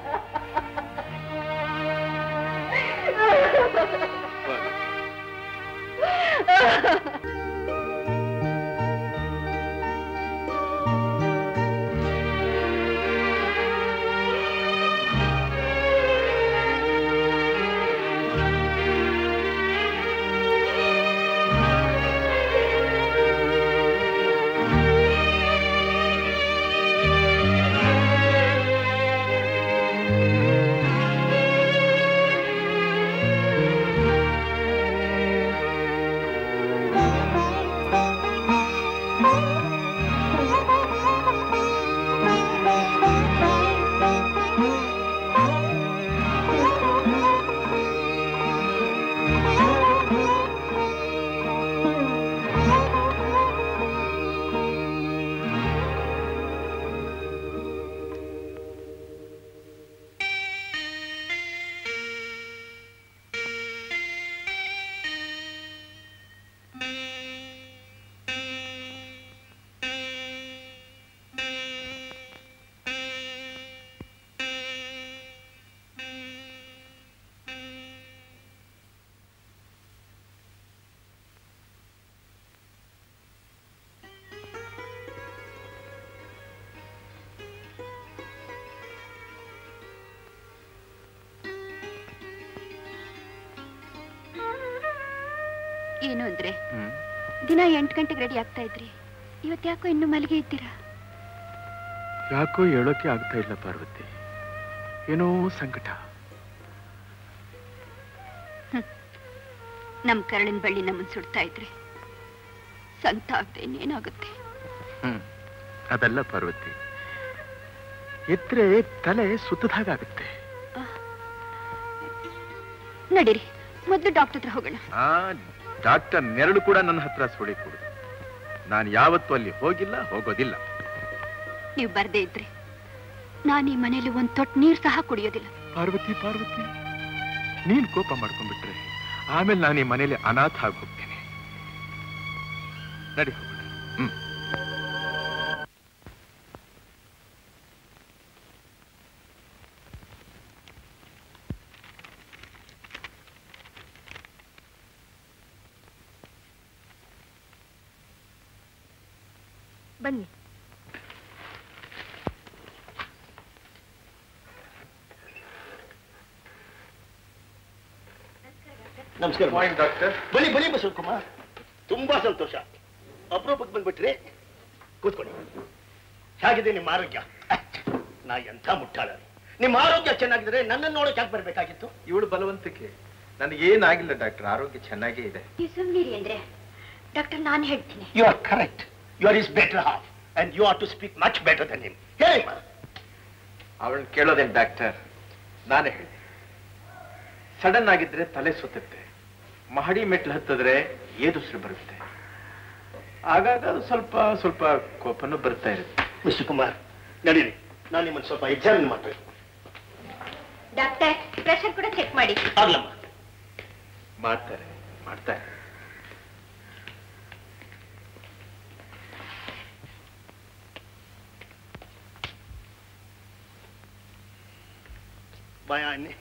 ಏನು ಅಂದ್ರೆ ದಿನ ಎಂಟು ಗಂಟೆಗೆ ರೆಡಿ ಆಗ್ತಾ ಇದ್ರಿ ಇವತ್ತು ಯಾಕೋ ಇನ್ನು ಮಲಗಿ ಇದ್ದೀರಾ
ಯಾಕೋ ಹೇಳೋಕೆ ಆಗ್ತಾ ಇಲ್ಲ ಪಾರ್ವತಿ ಏನೋ ಸಂಕಟ
ನಮ್ ಕರಳಿನ ಬಳ್ಳಿ ನಮ್ಮನ್ ಸುಡ್ತಾ ಇದ್ರಿ ಸಂತ ಆಗದೆ ಇನ್ನೇನಾಗುತ್ತೆ
ಹ್ಮ್ ಅದಲ್ಲ ಪಾರ್ವತಿ ಎದ್ರೆ ತಲೆ ಸುತ್ತದಾಗುತ್ತೆ
ನಡೀರಿ ಮೊದ್ಲು ಡಾಕ್ಟರ್ ಹತ್ರ ಹೋಗೋಣ
ಆ ಡಾಕ್ಟರ್ ನೆರಳು ಕೂಡ ನನ್ನ ಹತ್ರ ಸುಳಿ ಕೊಡುದು ನಾನು ಯಾವತ್ತೂ ಅಲ್ಲಿ ಹೋಗಿಲ್ಲ ಹೋಗೋದಿಲ್ಲ
ನೀವು ಬರ್ದೇ ಇದ್ರಿ ನಾನು ಈ ಮನೇಲಿ ಒಂದ್ ತೊಟ್ಟು ನೀರ್ ಸಹ ಕುಡಿಯೋದಿಲ್ಲ
ಪಾರ್ವತಿ ಪಾರ್ವತಿ ನೀನ್ ಕೋಪ ಮಾಡ್ಕೊಂಡ್ಬಿಟ್ರೆ ಆಮೇಲೆ ನಾನು ಈ ಮನೇಲಿ ಅನಾಥ ಆಗಿ ಹೋಗ್ತೇನೆ ನಡಿ ಹೋಗೋಣ ಹ್ಮ್
ಬನ್ನಿ
ನಮಸ್ಕಾರ
ಮಾರ್ನಿಂಗ್ ಡಾಕ್ಟರ್
ಬನ್ನಿ ಬನ್ನಿ ಬಸವ ಕುಮಾರ್ ತುಂಬಾ ಸಂತೋಷ ಅಪರೂಪಕ್ಕೆ ಬಂದ್ಬಿಟ್ರಿ ಕೂತ್ಕೊಳ್ಳಿ ಹೇಗಿದೆ ನಿಮ್ಮ ಆರೋಗ್ಯ ಅಚ್ಚ, ನಾ ಎಂಥ ಮುಟ್ಟಾಳ ನಿಮ್ಮ ಆರೋಗ್ಯ ಚೆನ್ನಾಗಿದ್ರೆ ನನ್ನನ್ನು ನೋಡಕ್ ಯಾಕೆ ಬರ್ಬೇಕಾಗಿತ್ತು
ಇವಳು ಬಲವಂತಕ್ಕೆ ನನಗೇನಾಗಿಲ್ಲ ಡಾಕ್ಟರ್ ಆರೋಗ್ಯ ಚೆನ್ನಾಗೇ ಇದೆ
ನೀವು ಸುಮ್ನಿರಿ ಅಂದ್ರೆ ಡಾಕ್ಟರ್ ನಾನು ಹೇಳ್ತೀನಿ
you are correct you are is better half and you are to speak much better than him ಹೇಳಿ
ಅವಳನ್ನ ಕೇಳೋದೇನು ಡಾಕ್ಟರ್ ನಾನೇ ಹೇಳಿ ಸಡನ್ ಆಗಿದ್ರೆ ತಲೆ ಸುತ್ತುತ್ತೆ ಮಹಡಿ ಮೆಟ್ಲು ಹತ್ತಿದ್ರೆ ಏದುಸಿರು ಬರುತ್ತೆ ಆಗಾಗ ಅದು ಸ್ವಲ್ಪ ಸ್ವಲ್ಪ ಕೋಪನೂ ಬರ್ತಾ ಇರುತ್ತೆ
ಮಿಸ್ಟರ್ ಕುಮಾರ್ ನಡೀರಿ ನಾನು ನಿಮ್ಮನ್ನು ಸ್ವಲ್ಪ ಎಕ್ಸಾಮಿನ್ ಮಾಡ್ಬೇಕು
ಡಾಕ್ಟರ್ ಪ್ರೆಷರ್ ಕೂಡ ಚೆಕ್ ಮಾಡಿ
ಆಗ್ಲಮ್ಮ
ಮಾಡ್ತಾರೆ ಮಾಡ್ತಾರೆ
ಭಯ ಅನ್ನಿ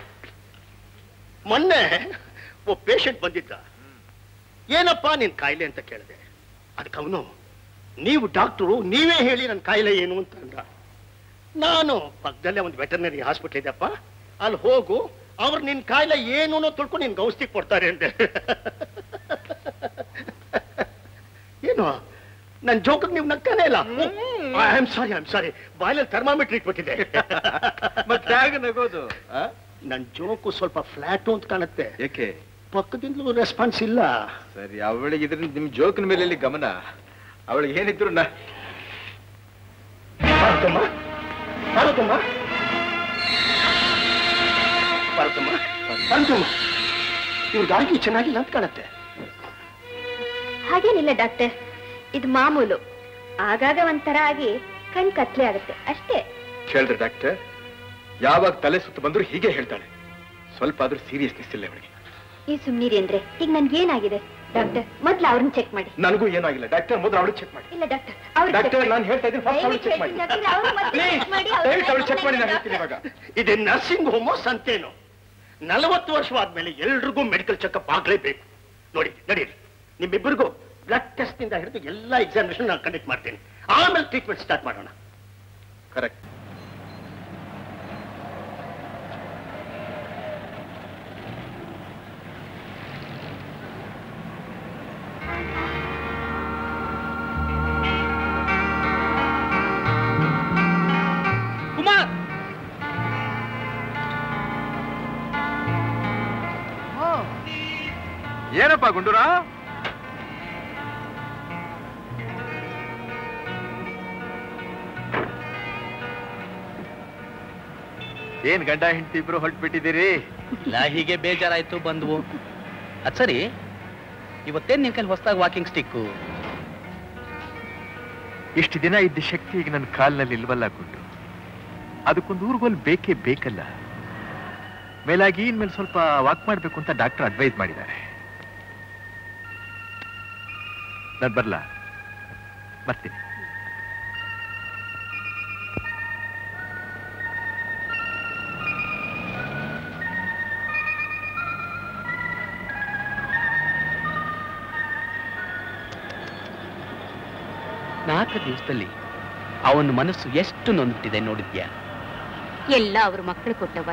ಮೊನ್ನೆ ಒಬ್ಬ ಪೇಷಂಟ್ ಬಂದಿದ್ದ ಏನಪ್ಪ ನಿನ್ ಕಾಯಿಲೆ ಅಂತ ಕೇಳಿದೆ ಅದಕ್ಕೆ ಅವನು ನೀವು ಡಾಕ್ಟರು ನೀವೇ ಹೇಳಿ ನನ್ನ ಕಾಯಿಲೆ ಏನು ಅಂತ ಅಂದ ನಾನು ಪಕ್ಕದಲ್ಲೇ ಒಂದು ವೆಟರ್ನರಿ ಹಾಸ್ಪಿಟಲ್ ಇದೆಯಪ್ಪ ಅಲ್ಲಿ ಹೋಗು ಅವ್ರು ನಿನ್ ಕಾಯಿಲೆ ಏನು ತಿಳ್ಕೊಂಡು ನಿನ್ ಔಷಧಿ ಕೊಡ್ತಾರೆ ಅಂದೆ ಏನು ನನ್ ಜೋಕಕ್ ನೀವು ನಕ್ಕನೇ ಇಲ್ಲ I am sorry I am sorry ಬಾಯಲ್ಲಿ ಥರ್ಮಾಮೀಟರ್ ಇಟ್ಬಿಟ್ಟಿದೆ
ಮತ್ತೆ ಹೇಗೆ ನಗೋದು ಆ?
ನನ್ ಜೋಕು ಸ್ವಲ್ಪ ಫ್ಲಾಟು ಅಂತ ಕಾಣುತ್ತೆ
ಏಕೆ
ಪಕ್ಕದಿಂದಲೂ ರೆಸ್ಪಾನ್ಸ್ ಇಲ್ಲ
ಸರಿ ಅವಳಿಗೆ ಇದ್ರಿಂದ ನಿಮ್ ಜೋಕಿನ ಮೇಲೆ ಎಲ್ಲಿ ಗಮನ ಅವಳಿಗೆ ಏನಿದ್ರು ನಾ
ಪಾರ್ವತಮ್ಮ ಪಾರ್ವತಮ್ಮ ಪಾರ್ವತಮ್ಮ ಪಾರ್ವತಮ್ಮ ಇವ್ರಿಗೆ ಆರೋಗ್ಯ ಚೆನ್ನಾಗಿಲ್ಲ ಅಂತ ಕಾಣುತ್ತೆ
ಹಾಗೇನಿಲ್ಲ ಡಾಕ್ಟರ್ ಇದು ಮಾಮೂಲು ಆಗಾಗ ಒಂಥರ ಆಗಿ ಕಣ್ ಕತ್ಲೆ ಆಗುತ್ತೆ ಅಷ್ಟೇ
ಕೇಳಿದ್ರೆ ಡಾಕ್ಟರ್ ಯಾವಾಗ ತಲೆ ಸುತ್ತು ಬಂದ್ರು ಹೀಗೆ ಹೇಳ್ತಾಳೆ ಸ್ವಲ್ಪ ಆದ್ರೂ ಸೀರಿಯಸ್ನೆಸ್ ಇಲ್ಲ ಅವಳಿಗೆ
ಈ ಸುಮ್ನೀರಿ ಅಂದ್ರೆ ಈಗ ನನ್ಗೆ ಏನಾಗಿದೆ ಡಾಕ್ಟರ್ ಮೊದ್ಲು ಅವ್ರನ್ನ ಚೆಕ್ ಮಾಡಿ
ನನಗೂ ಏನೂ ಆಗಿಲ್ಲ ಡಾಕ್ಟರ್ ಮೊದಲು ಅವಳು ಚೆಕ್ ಮಾಡಿ
ಇಲ್ಲ ಡಾಕ್ಟರ್ ಅವ್ರು
ಡಾಕ್ಟರ್ ನಾನು ಹೇಳ್ತಾ ಇದ್ದೀನಿ ಫಸ್ಟ್ ಅವಳು ಚೆಕ್ ಮಾಡಿ
Please,
ದಯವಿಟ್ಟು ಅವಳು ಚೆಕ್ ಮಾಡಿ ನಾನು ಹೇಳ್ತೀನಿ ಇವಾಗ
ಇದೆ ನರ್ಸಿಂಗ್ ಹೋಮೋ ಸಂತೇನು ನಲವತ್ತು ವರ್ಷವಾದ್ಮೇಲೆ ಎಲ್ರಿಗೂ ಮೆಡಿಕಲ್ ಚೆಕಪ್ ಆಗ್ಲೇಬೇಕು ನೋಡಿ ನಡೀರಿ ನಿಮ್ಮಿಬ್ಬರಿಗೂ ಬ್ಲಡ್ ಟೆಸ್ಟ್ ನಿಂದ ಹಿಡಿದು ಎಲ್ಲ ಎಕ್ಸಾಮಿನೇಷನ್ ನಾನು ಕಂಡಕ್ಟ್ ಮಾಡ್ತೇನೆ ಆಮೇಲೆ ಟ್ರೀಟ್ಮೆಂಟ್ ಸ್ಟಾರ್ಟ್ ಮಾಡೋಣ
ಕರೆಕ್ಟ್
ಕುಮಾರ್
ಏನಪ್ಪ ಗುಂಡೂರಾ ಏನ್ ಗಂಡ ಹೆಂಡತಿ ಇಬ್ರು ಹೊರಟ್ಬಿಟ್ಟಿದ್ದೀರಿ
ಇಲ್ಲ ಹೀಗೆ ಬೇಜಾರಾಯ್ತು ಬಂದ್ವು ಅದ್ ಸರಿ ಇವತ್ತೇನ್ ನಿನ್ ಕೈಲಿ ಹೊಸದಾಗಿ ವಾಕಿಂಗ್ ಸ್ಟಿಕ್ಕು
ಇಷ್ಟು ದಿನ ಇದ್ದ ಶಕ್ತಿ ಈಗ ನನ್ನ ಕಾಲ್ನಲ್ಲಿ ಇಲ್ವಲ್ಲ ಗುಂಡು ಅದಕ್ಕೊಂದು ಊರ್ಗೋಲ್ ಬೇಕೇ ಬೇಕಲ್ಲ ಮೇಲಾಗಿ ಇನ್ಮೇಲೆ ಸ್ವಲ್ಪ ವಾಕ್ ಮಾಡ್ಬೇಕು ಅಂತ ಡಾಕ್ಟರ್ ಅಡ್ವೈಸ್ ಮಾಡಿದ್ದಾರೆ ನಾನು ಬರ್ಲಾ ಬರ್ತೀನಿ
ನಾಲ್ಕು ದಿವಸದಲ್ಲಿ ಅವನ ಮನಸ್ಸು ಎಷ್ಟು ನೊಂದ್ಬಿಟ್ಟಿದೆ ನೋಡಿದ್ಯಾ
ಎಲ್ಲ ಅವ್ರ ಮಕ್ಕಳು ಕೊಟ್ಟವರ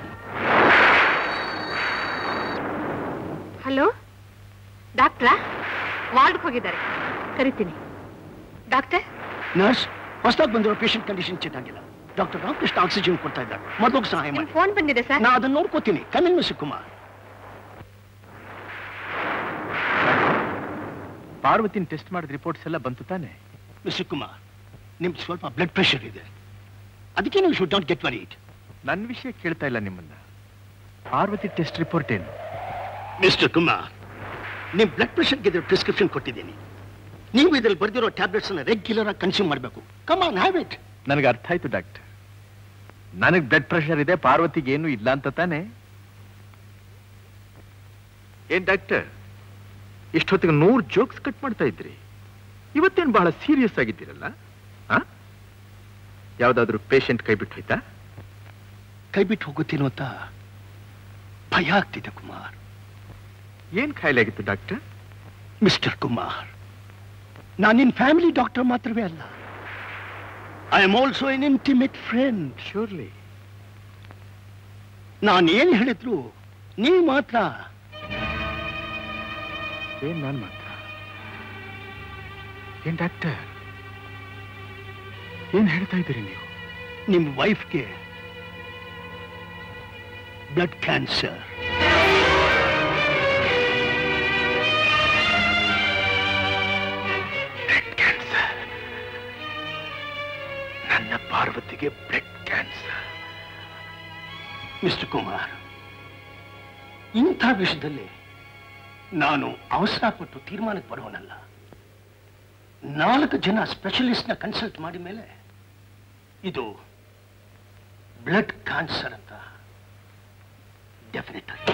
ಹಲೋ ಡಾಕ್ಟ್ರಾ ವಾರ್ಡ್ಗೆ ಹೋಗಿದ್ದಾರೆ ಕರಿತೀನಿ ಡಾಕ್ಟರ್
ನರ್ಸ್ ಹೊಸದಾಗಿ ಬಂದಿರೋ ಪೇಷಂಟ್ ಕಂಡೀಷನ್ ಚೆನ್ನಾಗಿಲ್ಲ ಡಾಕ್ಟರ್ ರಾಮಕೃಷ್ಣ ಆಕ್ಸಿಜನ್ ಕೊಡ್ತಾ ಇದ್ದಾರೆ ಮೊದಲು ಸಹಾಯ ಮಾಡಿ
ಫೋನ್ ಬಂದಿದೆ ಸರ್
ನಾ ಅದನ್ನ ನೋಡ್ಕೋತೀನಿ ಕಮಿನ್ ಮಿಸ್ ಕುಮಾರ್
ಪಾರ್ವತಿನ ಟೆಸ್ಟ್ ಮಾಡಿದ ರಿಪೋರ್ಟ್ಸ್ ಎಲ್ಲ ಬಂತು ತಾನೆ
ಮಿಸ್ ಕುಮಾರ್ ನಿಮ್ಗೆ ಸ್ವಲ್ಪ ಬ್ಲಡ್ ಪ್ರೆಷರ್ ಇದೆ ಅದಕ್ಕೆ ನೀವು ಶುಡ್ ನಾಟ್ ಗೆಟ್ ವರಿಡ್
ನನ್ನ ವಿಷಯ ಕೇಳ್ತಾ ಇಲ್ಲ ನಿಮ್ಮನ್ನ ಪಾರ್ವತಿ ಟೆಸ್ಟ್ ರಿಪೋರ್ಟ್ ಏನು
ಮಿಸ್ಟರ್ ಕುಮಾರ್ ನಿಮ್ ಬ್ಲಡ್ ಪ್ರೆಷರ್ಗೆ ಇದ್ರ ಪ್ರಿಸ್ಕ್ರಿಪ್ಷನ್ ಕೊಟ್ಟಿದ್ದೀನಿ ನೀವು ಇದ್ರಲ್ಲಿ ಬರ್ದಿರೋ ಟ್ಯಾಬ್ಲೆಟ್ಸ್ ಅನ್ನ ರೆಗ್ಯುಲರ್ ಆಗಿ ಕನ್ಸ್ಯೂಮ್ ಮಾಡಬೇಕು ಕಮಾನ್ ಹ್ಯಾವ್ ಇಟ್
ನನಗೆ ಅರ್ಥ ಆಯ್ತು ಡಾಕ್ಟರ್ ನನಗೆ ಬ್ಲಡ್ ಪ್ರೆಷರ್ ಇದೆ ಪಾರ್ವತಿಗೆ ಏನು ಇಲ್ಲ ಅಂತ ತಾನೆ ಏನ್ ಡಾಕ್ಟರ್ ಇಷ್ಟೊತ್ತಿಗೆ ನೂರು ಜೋಕ್ಸ್ ಕಟ್ ಮಾಡ್ತಾ ಇದ್ರಿ ಇವತ್ತೇನು ಬಹಳ ಸೀರಿಯಸ್ ಆಗಿದ್ದೀರಲ್ಲ ಆ ಯಾವ್ದಾದ್ರು ಪೇಷಂಟ್ ಕೈ ಬಿಟ್ಟು ಹೋಯ್ತಾ
ಕೈ ಬಿಟ್ಟು ಹೋಗುತ್ತೇನೋ ಅಂತ ಭಯ ಆಗ್ತಿದೆ ಕುಮಾರ್
ಏನ್ ಕಾಯಿಲೆ ಆಗಿತ್ತು ಡಾಕ್ಟರ್
ಮಿಸ್ಟರ್ ಕುಮಾರ್ ನಾನು ನಿನ್ ಫ್ಯಾಮಿಲಿ ಡಾಕ್ಟರ್ ಮಾತ್ರವೇ ಅಲ್ಲ I am also an intimate friend
surely
ನಾನು ಏನ್ ಹೇಳಿದ್ರು ನೀವು ಮಾತ್ರ
ಏನ್ ನಾನ್ ಮಾತ್ರ ಏನ್ ಡಾಕ್ಟರ್ ಏನ್ ಹೇಳ್ತಾ ಇದ್ದೀರಿ ನೀವು
ನಿಮ್ ವೈಫ್ಗೆ ಬ್ಲಡ್ ಕ್ಯಾನ್ಸರ್
ನನ್ನ ಪಾರ್ವತಿಗೆ ಬ್ಲಡ್ ಕ್ಯಾನ್ಸರ್
ಮಿಸ್ಟರ್ ಕುಮಾರ್ ಇಂಥ ವಿಷಯದಲ್ಲಿ ನಾನು ಅವಸರ ಪಟ್ಟು ತೀರ್ಮಾನಕ್ಕೆ ಬರೋನಲ್ಲ ನಾಲ್ಕು ಜನ ಸ್ಪೆಷಲಿಸ್ಟ್ನ ಕನ್ಸಲ್ಟ್ ಮಾಡಿ ಮೇಲೆ ಇದು ಬ್ಲಡ್ ಕ್ಯಾನ್ಸರ್ ಅಂತ ಡೆಫಿನೆಟ್ ಆಗಿ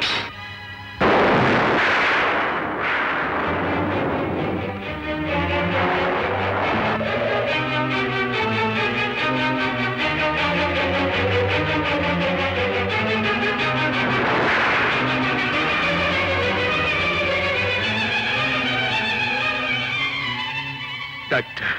ಡಾಕ್ಟರ್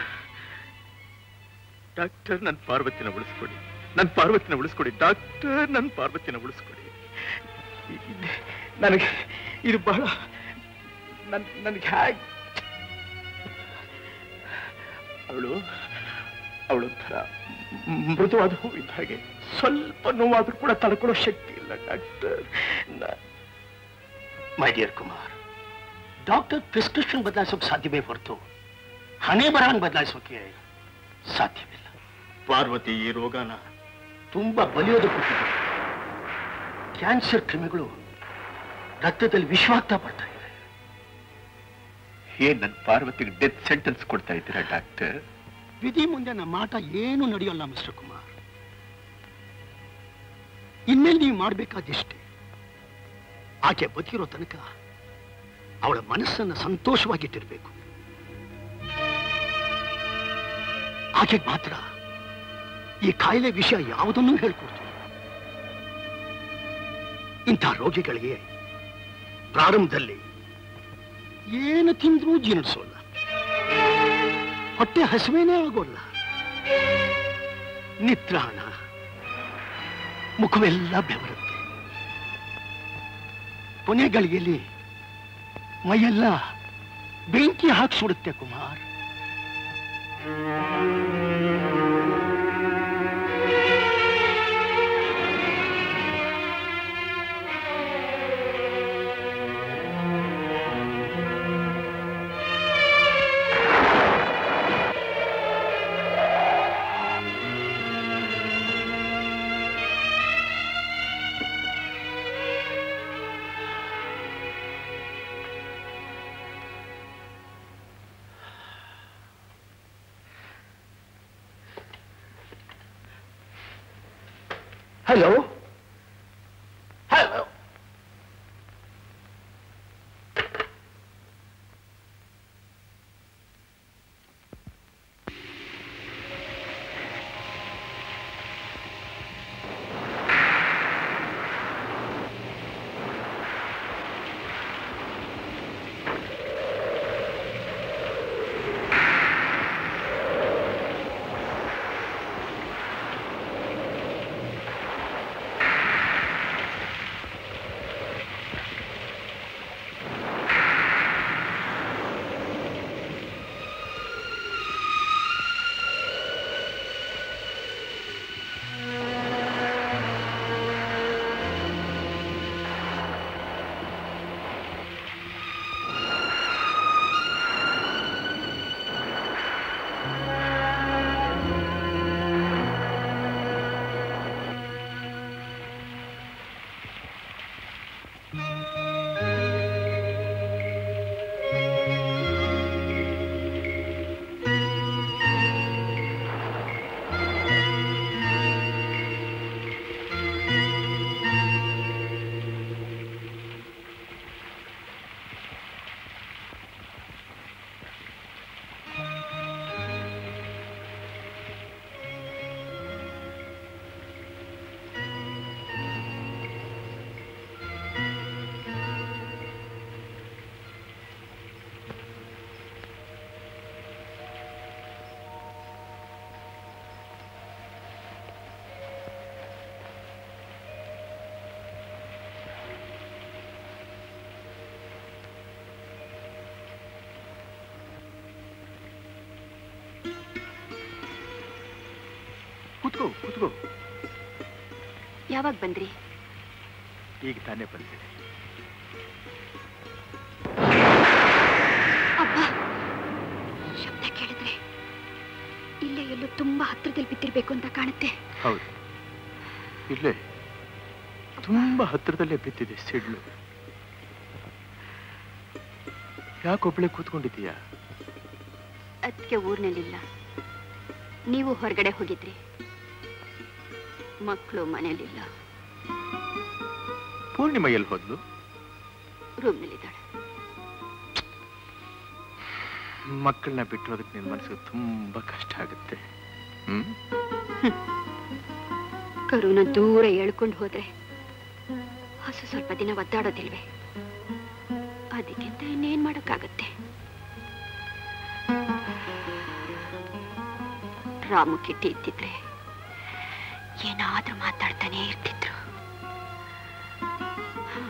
ಡಾಕ್ಟರ್ ನನ್ನ ಪಾರ್ವತಿನ ಉಳಿಸ್ಕೊಡಿ ನನ್ನ ಪಾರ್ವತಿನ ಉಳಿಸ್ಕೊಡಿ ಡಾಕ್ಟರ್ ನನ್ನ ಪಾರ್ವತಿನ ಉಳಿಸ್ಕೊಡಿ ನನಗೆ ಇದು ಬಹಳ ನನ್ ನನಗೆ ಹೇಗೆ ಅವಳು ಅವಳೊಂಥರ ಮೃದುವಾದ ಹೂವಿದ್ದ ಹಾಗೆ ಸ್ವಲ್ಪ ನೋವಾದ್ರೂ ಕೂಡ ತಡ್ಕೊಳ್ಳೋ ಶಕ್ತಿ ಇಲ್ಲ doctor
my dear Kumar doctor prescription ಬದಲಾಯಿಸೋಕೆ ಸಾಧ್ಯವೇ ಹೊರತು ಹಣೆ ಬರಹನ್ ಬದಲಾಯಿಸೋಕೆ ಸಾಧ್ಯವಿಲ್ಲ ಪಾರ್ವತಿ ಈ ರೋಗನ ತುಂಬಾ ಬಲಿಯೋದು ಕೊಟ್ಟಿದೆ ಕ್ಯಾನ್ಸರ್ ಕ್ರಿಮಿಗಳು ರಕ್ತದಲ್ಲಿ ವಿಷವಾಗ್ತಾ ಬರ್ತಾ ಇವೆ
ಏನ್ ನನ್ನ ಪಾರ್ವತಿಗೆ ಡೆತ್ ಸೆಂಟೆನ್ಸ್ ಕೊಡ್ತಾ ಇದ್ದೀರಾ ಡಾಕ್ಟರ್
ವಿಧಿ ಮುಂದೆ ನಮ್ಮ ಆಟ ಏನು ನಡೆಯೋಲ್ಲ ಮಿಸ್ಟರ್ ಕುಮಾರ್ ಇನ್ಮೇಲೆ ನೀವು ಮಾಡಬೇಕಾದಿಷ್ಟೇ ಆಕೆ ಬದುಕಿರೋ ತನಕ ಅವಳ ಮನಸ್ಸನ್ನ ಸಂತೋಷವಾಗಿಟ್ಟಿರ್ಬೇಕು ಆಕೆಗೆ ಮಾತ್ರ ಈ ಕಾಯಿಲೆ ವಿಷಯ ಯಾವುದನ್ನೂ ಹೇಳ್ಕೊಡ್ತು ಇಂಥ ರೋಗಿಗಳಿಗೆ ಪ್ರಾರಂಭದಲ್ಲಿ ಏನು ತಿಂದ್ರೂ ಜೀರ್ಣಿಸೋಲ್ಲ ಹೊಟ್ಟೆ ಹಸುವೇನೇ ಆಗೋಲ್ಲ ನಿತ್ರಾಣ ಮುಖವೆಲ್ಲ ಬೆವರುತ್ತೆ ಕೊನೆ ಗಳಿಗೆಯಲ್ಲಿ ಮೈಯೆಲ್ಲ ಬೆಂಕಿ ಹಾಕಿ ಸುಡುತ್ತೆ ಕುಮಾರ್ ಹಲೋ ಹಲೋ
ಕೂತ್ಕೋ ಕೂತ್ಕೋ
ಯಾವಾಗ ಬಂದ್ರಿ
ಈಗ ತಾನೇ ಬಂದಿದೆ
ಅಬ್ಬ ಶಬ್ದ ಕೇಳಿದ್ರೆ ಇಲ್ಲೇ ಎಲ್ಲೋ ತುಂಬಾ ಹತ್ರದಲ್ಲಿ ಬಿದ್ದಿರ್ಬೇಕು ಅಂತ ಕಾಣುತ್ತೆ
ಹೌದು ಇಲ್ಲೇ ತುಂಬಾ ಹತ್ರದಲ್ಲೇ ಬಿದ್ದಿದೆ ಸಿಡ್ಲು ಯಾಕೊಬ್ಳೆ ಕೂತ್ಕೊಂಡಿದ್ದೀಯಾ
ಅದಕ್ಕೆ ಊರ್ನಲ್ಲಿಲ್ಲ ನೀವು ಹೊರಗಡೆ ಹೋಗಿದ್ರಿ ಮಕ್ಕಳು ಮನೇಲಿಲ್ಲ
ಪೂರ್ಣಿಮಾ ಎಲ್ಲಿ ಹೋದ್ಲು
ರೂಮ್ನಲ್ಲಿದ್ದಾಳೆ
ಮಕ್ಕಳನ್ನ ಬಿಟ್ಟಿರೋದಕ್ಕೆ ನಿನ್ ಮನಸ್ಸಿಗೆ ತುಂಬಾ ಕಷ್ಟ ಆಗುತ್ತೆ ಹ್ಮ್
ಕರುನ ದೂರ ಎಳ್ಕೊಂಡು ಹೋದ್ರೆ ಹಸು ಸ್ವಲ್ಪ ದಿನ ಒದ್ದಾಡೋದಿಲ್ವೇ ಅದಕ್ಕಿಂತ ಇನ್ನೇನ್ ಮಾಡಕ್ಕಾಗತ್ತೆ ರಾಮು ಕಿಟ್ಟಿ ಇದ್ದಿದ್ರೆ ಏನಾದ್ರೂ ಮಾತಾಡ್ತಾನೆ ಇರ್ತಿದ್ರು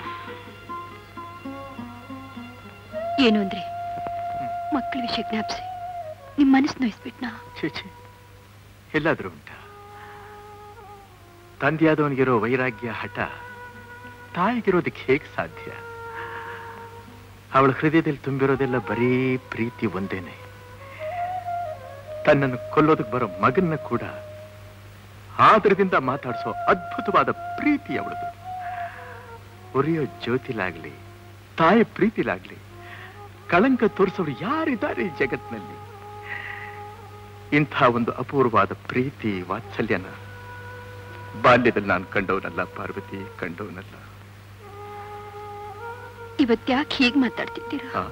ಏನು ಅಂದ್ರೆ ಮಕ್ಕಳ ವಿಷಯ ಜ್ಞಾಪಿಸಿ ನಿಮ್ ಮನಸ್ಸು ನೋಯಿಸ್ಬಿಟ್ನಾ
ಛೇ ಛೇ ಎಲ್ಲಾದ್ರೂ ಉಂಟ ತಂದೆಯಾದವನಿಗಿರೋ ವೈರಾಗ್ಯ ಹಠ ತಾಯಿಗಿರೋದಕ್ಕೆ ಹೇಗೆ ಸಾಧ್ಯ ಅವಳ ಹೃದಯದಲ್ಲಿ ತುಂಬಿರೋದೆಲ್ಲ ಬರೀ ಪ್ರೀತಿ ಒಂದೇನೆ ತನ್ನನ್ನು ಕೊಲ್ಲೋದಕ್ಕೆ ಬರೋ ಮಗನ್ನ ಕೂಡ ಆದರದಿಂದ ಮಾತಾಡಿಸೋ ಅದ್ಭುತವಾದ ಪ್ರೀತಿ ಅವಳದು ಉರಿಯೋ ಜ್ಯೋತಿಲಾಗ್ಲಿ ತಾಯಿ ಪ್ರೀತಿಲಾಗ್ಲಿ ಕಳಂಕ ತೋರಿಸೋರು ಯಾರಿದ್ದಾರೆ ಈ ಜಗತ್ತಿನಲ್ಲಿ ಇಂಥ ಒಂದು ಅಪೂರ್ವವಾದ ಪ್ರೀತಿ ವಾತ್ಸಲ್ಯನ ಬಾಲ್ಯದಲ್ಲಿ ನಾನು ಕಂಡವನಲ್ಲ ಪಾರ್ವತಿ ಕಂಡವನಲ್ಲ
ಇವತ್ತ್ಯಾಕೆ ಹೀಗೆ ಮಾತಾಡ್ತಿದ್ದೀರಾ
ಹಾ.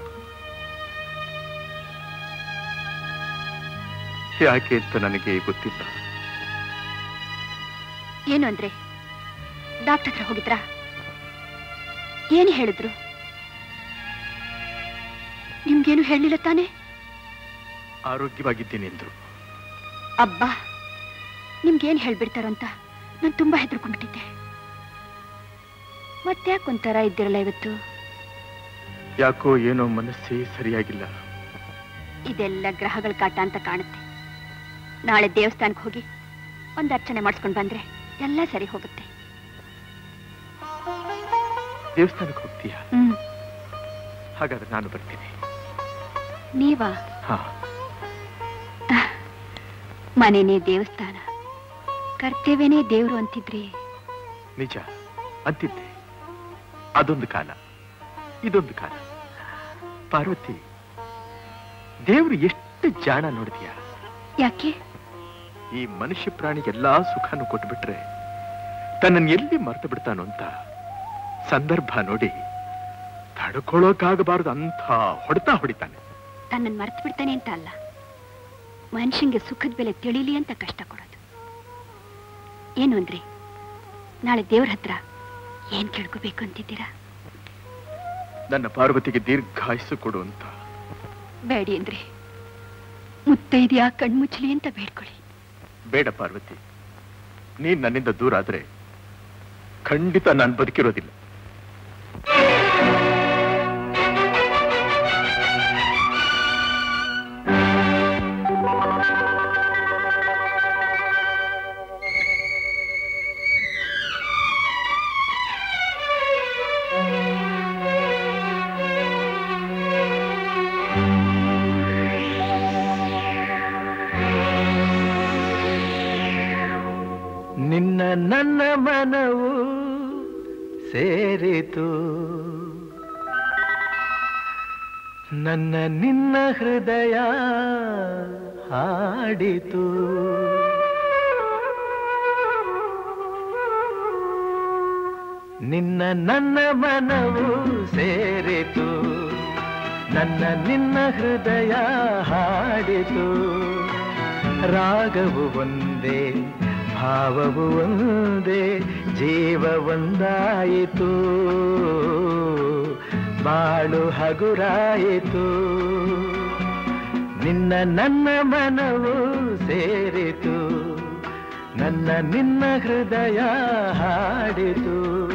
ಯಾಕೆ ಅಂತ ನನಗೆ ಗೊತ್ತಿಲ್ಲ
ಏನು ಅಂದ್ರೆ ಡಾಕ್ಟರ್ ಹತ್ರ ಹೋಗಿದ್ರಾ ಏನು ಹೇಳಿದ್ರು ನಿಮ್ಗೇನು ಹೇಳಿಲ್ಲ ತಾನೇ
ಆರೋಗ್ಯವಾಗಿದ್ದೀನಿ ಎಂದ್ರು
ಅಬ್ಬಾ ನಿಮ್ಗೇನ್ ಹೇಳ್ಬಿಡ್ತಾರಂತ ನಾನು ತುಂಬಾ ಹೆದರ್ಕೊಂಡ್ಬಿಟ್ಟಿದ್ದೆ ಮತ್ತ್ಯಾಕ್ ಒಂಥರ ಇದ್ದಿರಲ್ಲ ಇವತ್ತು
ಯಾಕೋ ಏನೋ ಮನಸ್ಸೇ ಸರಿಯಾಗಿಲ್ಲ
ಇದೆಲ್ಲ ಗ್ರಹಗಳ ಕಾಟ ಅಂತ ಕಾಣುತ್ತೆ ನಾಳೆ ದೇವಸ್ಥಾನಕ್ಕೆ ಹೋಗಿ ಒಂದು ಅರ್ಚನೆ ಮಾಡಿಸ್ಕೊಂಡು ಬಂದ್ರೆ ಎಲ್ಲ ಸರಿ ಹೋಗುತ್ತೆ
ದೇವಸ್ಥಾನಕ್ಕೆ ಹೋಗ್ತೀಯಾ
ಹ್ಮ್
ಹಾಗಾದ್ರೆ ನಾನು ಬರ್ತೀನಿ
ನೀವಾ
ಹಾ
ಮನೆನೇ ದೇವಸ್ಥಾನ ಕರ್ತವ್ಯನೇ ದೇವ್ರು ಅಂತಿದ್ರಿ
ನಿಜ ಅಂತಿದ್ದೆ ಅದೊಂದು ಕಾಲ ಇದೊಂದು ಕಾಲ ಪಾರ್ವತಿ ದೇವರು ಎಷ್ಟು ಜಾಣ ನೋಡಿದ್ಯಾ
ಯಾಕೆ
ಈ ಮನುಷ್ಯ ಪ್ರಾಣಿ ಎಲ್ಲಾ ಸುಖನೂ ಕೊಟ್ಬಿಟ್ರೆ ತನ್ನನ್ನು ಎಲ್ಲಿ ಮರ್ತು ಬಿಡ್ತಾನೋ ಅಂತ ಸಂದರ್ಭ ನೋಡಿ ತಡ್ಕೊಳ್ಳೋಕಾಗಬಾರದು ಅಂಥ ಹೊಡೆತ ಹೊಡಿತಾನೆ
ತನ್ನನ್ನು ಮರ್ತು ಬಿಡ್ತಾನೆ ಅಂತ ಅಲ್ಲ ಮನುಷ್ಯಂಗೆ ಸುಖದ ಬೆಲೆ ತಿಳಿಲಿ ಅಂತ ಕಷ್ಟ ಕೊಡೋದು ಏನು ಅಂದ್ರೆ ನಾಳೆ ದೇವ್ರ ಹತ್ರ ಏನ್ ಕೇಳ್ಕೋಬೇಕು ಅಂತಿದ್ದೀರಾ
ನನ್ನ ಪಾರ್ವತಿಗೆ ದೀರ್ಘಾಯಸ್ಸು ಕೊಡು ಅಂತ
ಬೇಡಿ ಅಂದ್ರೆ ಮುತ್ತೈದ್ಯಾ ಕಣ್ಮುಚ್ಚಲಿ ಅಂತ ಬೇಡ್ಕೊಳ್ಳಿ
ಬೇಡ ಪಾರ್ವತಿ ನೀನ್ ನನ್ನಿಂದ ದೂರ ಆದ್ರೆ ಖಂಡಿತ ನಾನು ಬದುಕಿರೋದಿಲ್ಲ
ನಿನ್ನ ನನ್ನ ಮನವು ಸೇರಿತು ನನ್ನ ನಿನ್ನ ಹೃದಯ ಹಾಡಿತು ನಿನ್ನ ನನ್ನ ಮನವು ಸೇರಿತು ನನ್ನ ನಿನ್ನ ಹೃದಯ ಹಾಡಿತು ರಾಗವು ಒಂದೇ ಭಾವವು ಒಂದೇ ಜೀವ ಒಂದಾಯಿತು ಬಾಳು ಹಗುರಾಯಿತು ನಿನ್ನ ನನ್ನ ಮನವು ಸೇರಿತು ನನ್ನ ನಿನ್ನ ಹೃದಯ ಹಾಡಿತು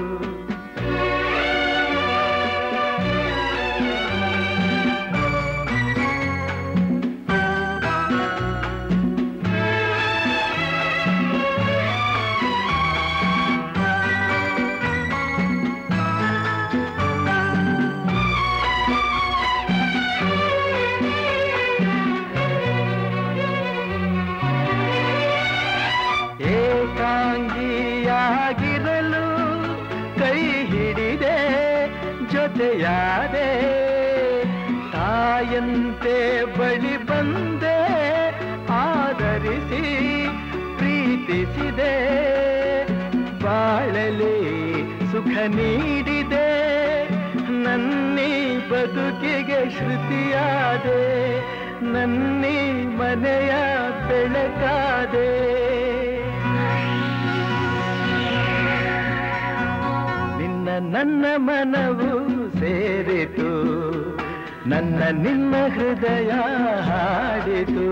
ಏಕಾಂಗಿಯಾಗಿರಲು ಕೈ ಹಿಡಿದೆ ಜೊತೆಯಾದೆ ತಾಯಂತೆ ಬಳಿ ಬಂದೆ ಆದರಿಸಿ ಪ್ರೀತಿಸಿದೆ ಬಾಳಲಿ ಸುಖ ನೀಡಿದೆ ನನ್ನಿ ಬದುಕಿಗೆ ಶ್ರುತಿಯಾದೆ ನನ್ನಿ ಮನೆಯ ಬೆಳಕಾದೆ ನಿನ್ನ ನನ್ನ ಮನವು ಸೇರಿತು ನನ್ನ ನಿನ್ನ ಹೃದಯ ಹಾಡಿತು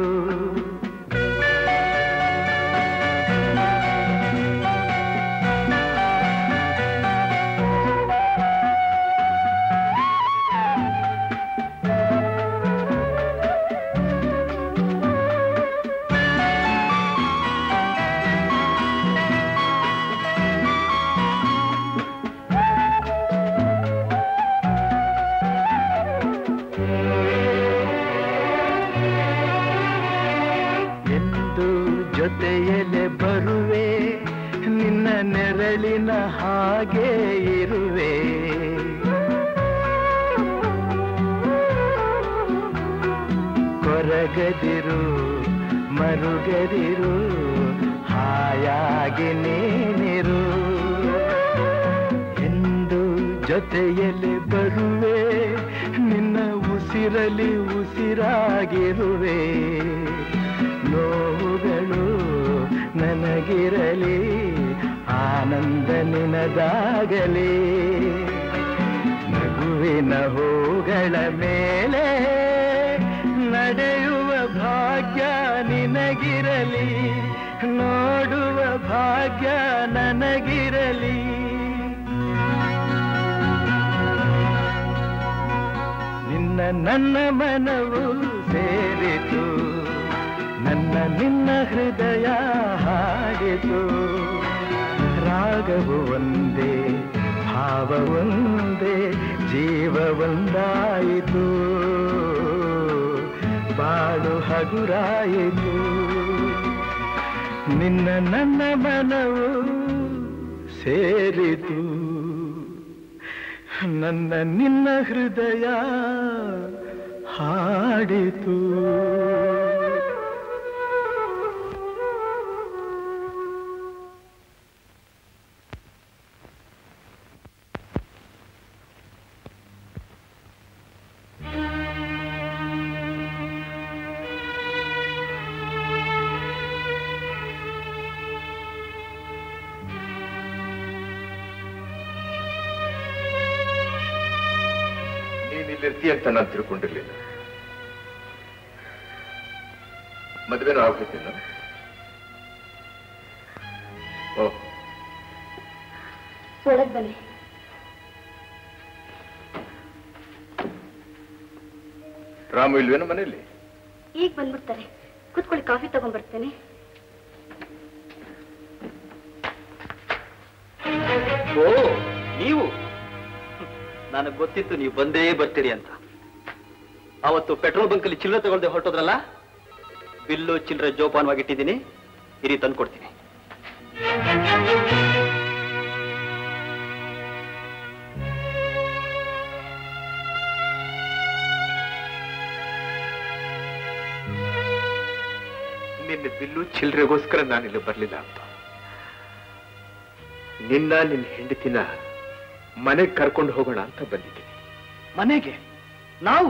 ಮಲಗದಿರು ಮರುಗದಿರು ಹಾಯಾಗಿ ನೀನಿರು ಎಂದು ಜೊತೆಯಲ್ಲಿ ಬರುವೆ ನಿನ್ನ ಉಸಿರಲಿ ಉಸಿರಾಗಿರುವೆ ನೋವುಗಳು ನನಗಿರಲಿ ಆನಂದ ನಿನದಾಗಲಿ ನಗುವಿನ ಹೂಗಳ ಮೇಲೆ ನಡೆಯುವ ಭಾಗ್ಯ ನಿನಗಿರಲಿ ನೋಡುವ ಭಾಗ್ಯ ನನಗಿರಲಿ ನಿನ್ನ ನನ್ನ ಮನವು ಸೇರಿತು ನನ್ನ ನಿನ್ನ ಹೃದಯ ಹಾಡಿತು ರಾಗವು ಒಂದೇ ಭಾವ ಒಂದೇ ಜೀವ ಒಂದಾಯಿತು ಬಾಳು ಹಗುರಾಯಿತು ನಿನ್ನ ನನ್ನ ಮನವು ಸೇರಿತು ನನ್ನ ನಿನ್ನ ಹೃದಯ ಹಾಡಿತು
ನೀನ್ ಇಲ್ಲಿರ್ತೀಯ ಅಂತ ನಾನು ತಿಳ್ಕೊಂಡಿರ್ಲಿಲ್ಲ ಮದ್ವೆನೂ ಆಗ್ಬೇಕೇನು ಓ
ಒಳಗ್ ಬನ್ನಿ
ರಾಮು ಇಲ್ವೇನೋ ಮನೆಯಲ್ಲಿ
ಈಗ ಬಂದ್ಬಿಡ್ತಾರೆ ಕೂತ್ಕೊಳ್ಳಿ ಕಾಫಿ ತಗೊಂಡ್ಬರ್ತೇನೆ
ಓ ನೀವು ನನಗೆ ಗೊತ್ತಿತ್ತು ನೀವು ಬಂದೇ ಬರ್ತೀರಿ ಅಂತ ಅವತ್ತು ಪೆಟ್ರೋಲ್ ಬಂಕಲ್ಲಿ ಚಿಲ್ಲರೆ ತಗೊಳ್ದೆ ಹೊರಟೋದ್ರಲ್ಲ ಬಿಲ್ಲು ಚಿಲ್ಲರೆ ಜೋಪಾನವಾಗಿಟ್ಟಿದ್ದೀನಿ ಇರಿ ತಂದು ಕೊಡ್ತೀನಿ
ನಿನ್ನ ಬಿಲ್ಲು ಚಿಲ್ಲರೆಗೋಸ್ಕರ ನಾನಿಲ್ಲಿ ಬರ್ಲಿಲ್ಲ ಅಂತ ನಿನ್ನ ನಿನ್ನ ಹೆಂಡತಿನ ಮನೆಗೆ ಕರ್ಕೊಂಡು ಹೋಗೋಣ ಅಂತ ಬಂದಿದ್ದೀನಿ
ಮನೆಗೆ ನಾವು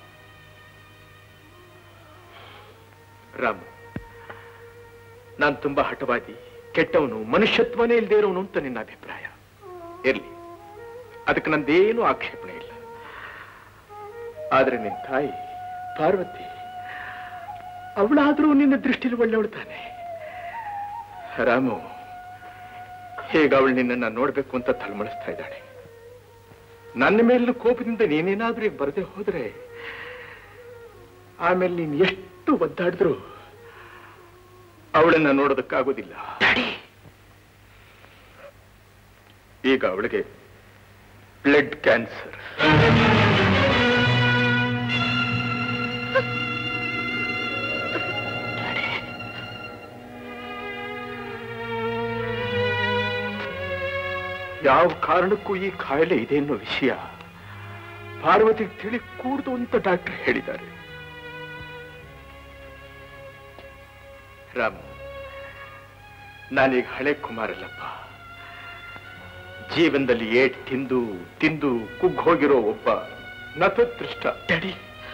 ರಾಮು ನಾನು ತುಂಬಾ ಹಠವಾದಿ ಕೆಟ್ಟವನು ಮನುಷ್ಯತ್ವನೇ ಇಲ್ಲದೆ ಇರೋನು ಅಂತ ನಿನ್ನ ಅಭಿಪ್ರಾಯ ಇರ್ಲಿ ಅದಕ್ಕೆ ನಂದೇನು ಆಕ್ಷೇಪಣೆ ಇಲ್ಲ ಆದ್ರೆ ನಿನ್ ತಾಯಿ ಪಾರ್ವತಿ ಅವಳಾದ್ರೂ ನಿನ್ನ ದೃಷ್ಟಿಲಿ ಒಳ್ಳೆಯವಳು ತಾನೆ ರಾಮು ಹೇಗ ಅವಳು ನಿನ್ನನ್ನ ನೋಡ್ಬೇಕು ಅಂತ ತಳಮಳಿಸ್ತಾ ಇದ್ದಾಳೆ ನನ್ನ ಮೇಲಿನ ಕೋಪದಿಂದ ನೀನೇನಾದ್ರೂ ಈಗ ಬರದೆ ಹೋದ್ರೆ ಆಮೇಲೆ ನೀನ್ ಎಷ್ಟು ಒದ್ದಾಡಿದ್ರು ಅವಳನ್ನ ನೋಡೋದಕ್ಕಾಗೋದಿಲ್ಲ ಈಗ ಅವಳಿಗೆ ಬ್ಲಡ್ ಕ್ಯಾನ್ಸರ್ ಯಾವ ಕಾರಣಕ್ಕೂ ಈ ಕಾಯಿಲೆ ಇದೆ ಅನ್ನೋ ವಿಷಯ ಪಾರ್ವತಿಗೆ ತಿಳಿ ಕೂಡ್ದು ಅಂತ ಡಾಕ್ಟರ್ ಹೇಳಿದ್ದಾರೆ ರಾಮ್ ನಾನೀಗ ಹಳೆ ಕುಮಾರಲ್ಲಪ್ಪ ಜೀವನದಲ್ಲಿ ಏಟ್ ತಿಂದು ತಿಂದು ಕುಗ್ಗೋಗಿರೋ ಒಬ್ಬ ನತದೃಷ್ಟ ಡ್ಯಾಡಿ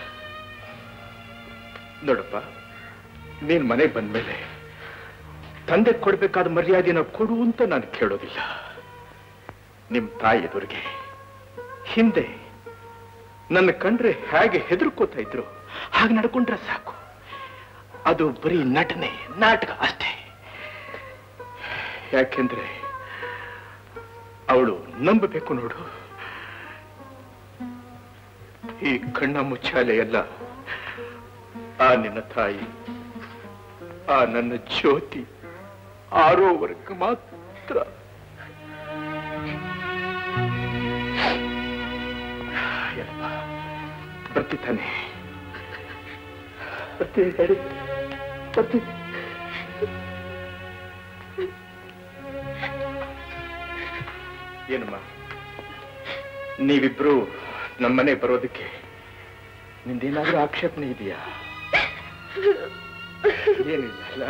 ನೋಡಪ್ಪ ನೀನ್ ಮನೆಗೆ ಬಂದ್ಮೇಲೆ ತಂದೆ ಕೊಡ್ಬೇಕಾದ ಮರ್ಯಾದೆನ ಕೊಡು ಅಂತ ನಾನು ಕೇಳೋದಿಲ್ಲ ನಿಮ್ ತಾಯಿ ಎದುರಿಗೆ ಹಿಂದೆ ನನ್ನ ಕಂಡ್ರೆ ಹೇಗೆ ಹೆದರ್ಕೋತಾ ಇದ್ರು ಹಾಗೆ ನಡ್ಕೊಂಡ್ರೆ ಸಾಕು ಅದು ಬರೀ ನಟನೆ ನಾಟಕ ಅಷ್ಟೇ ಯಾಕೆಂದ್ರೆ ಅವಳು ನಂಬಬೇಕು ನೋಡು ಈ ಕಣ್ಣ ಮುಚ್ಚಾಲೆ ಎಲ್ಲ ಆ ನಿನ್ನ ತಾಯಿ ಆ ನನ್ನ ಜ್ಯೋತಿ ಆರೋವರೆಗೆ ಮಾತ್ರ ಏನಪ್ಪ ಬರ್ತಿದ್ದಾನೆ ಬರ್ತೀನಿ ಡ್ಯಾಡಿ ಬರ್ತೀನಿ ಏನಮ್ಮ ನೀವಿಬ್ರು ನಮ್ಮನೆ ಬರೋದಕ್ಕೆ ನಿಂದೇನಾದ್ರೂ ಆಕ್ಷೇಪಣೆ ಇದೆಯಾ ಏನಿಲ್ಲ ಅಲ್ಲ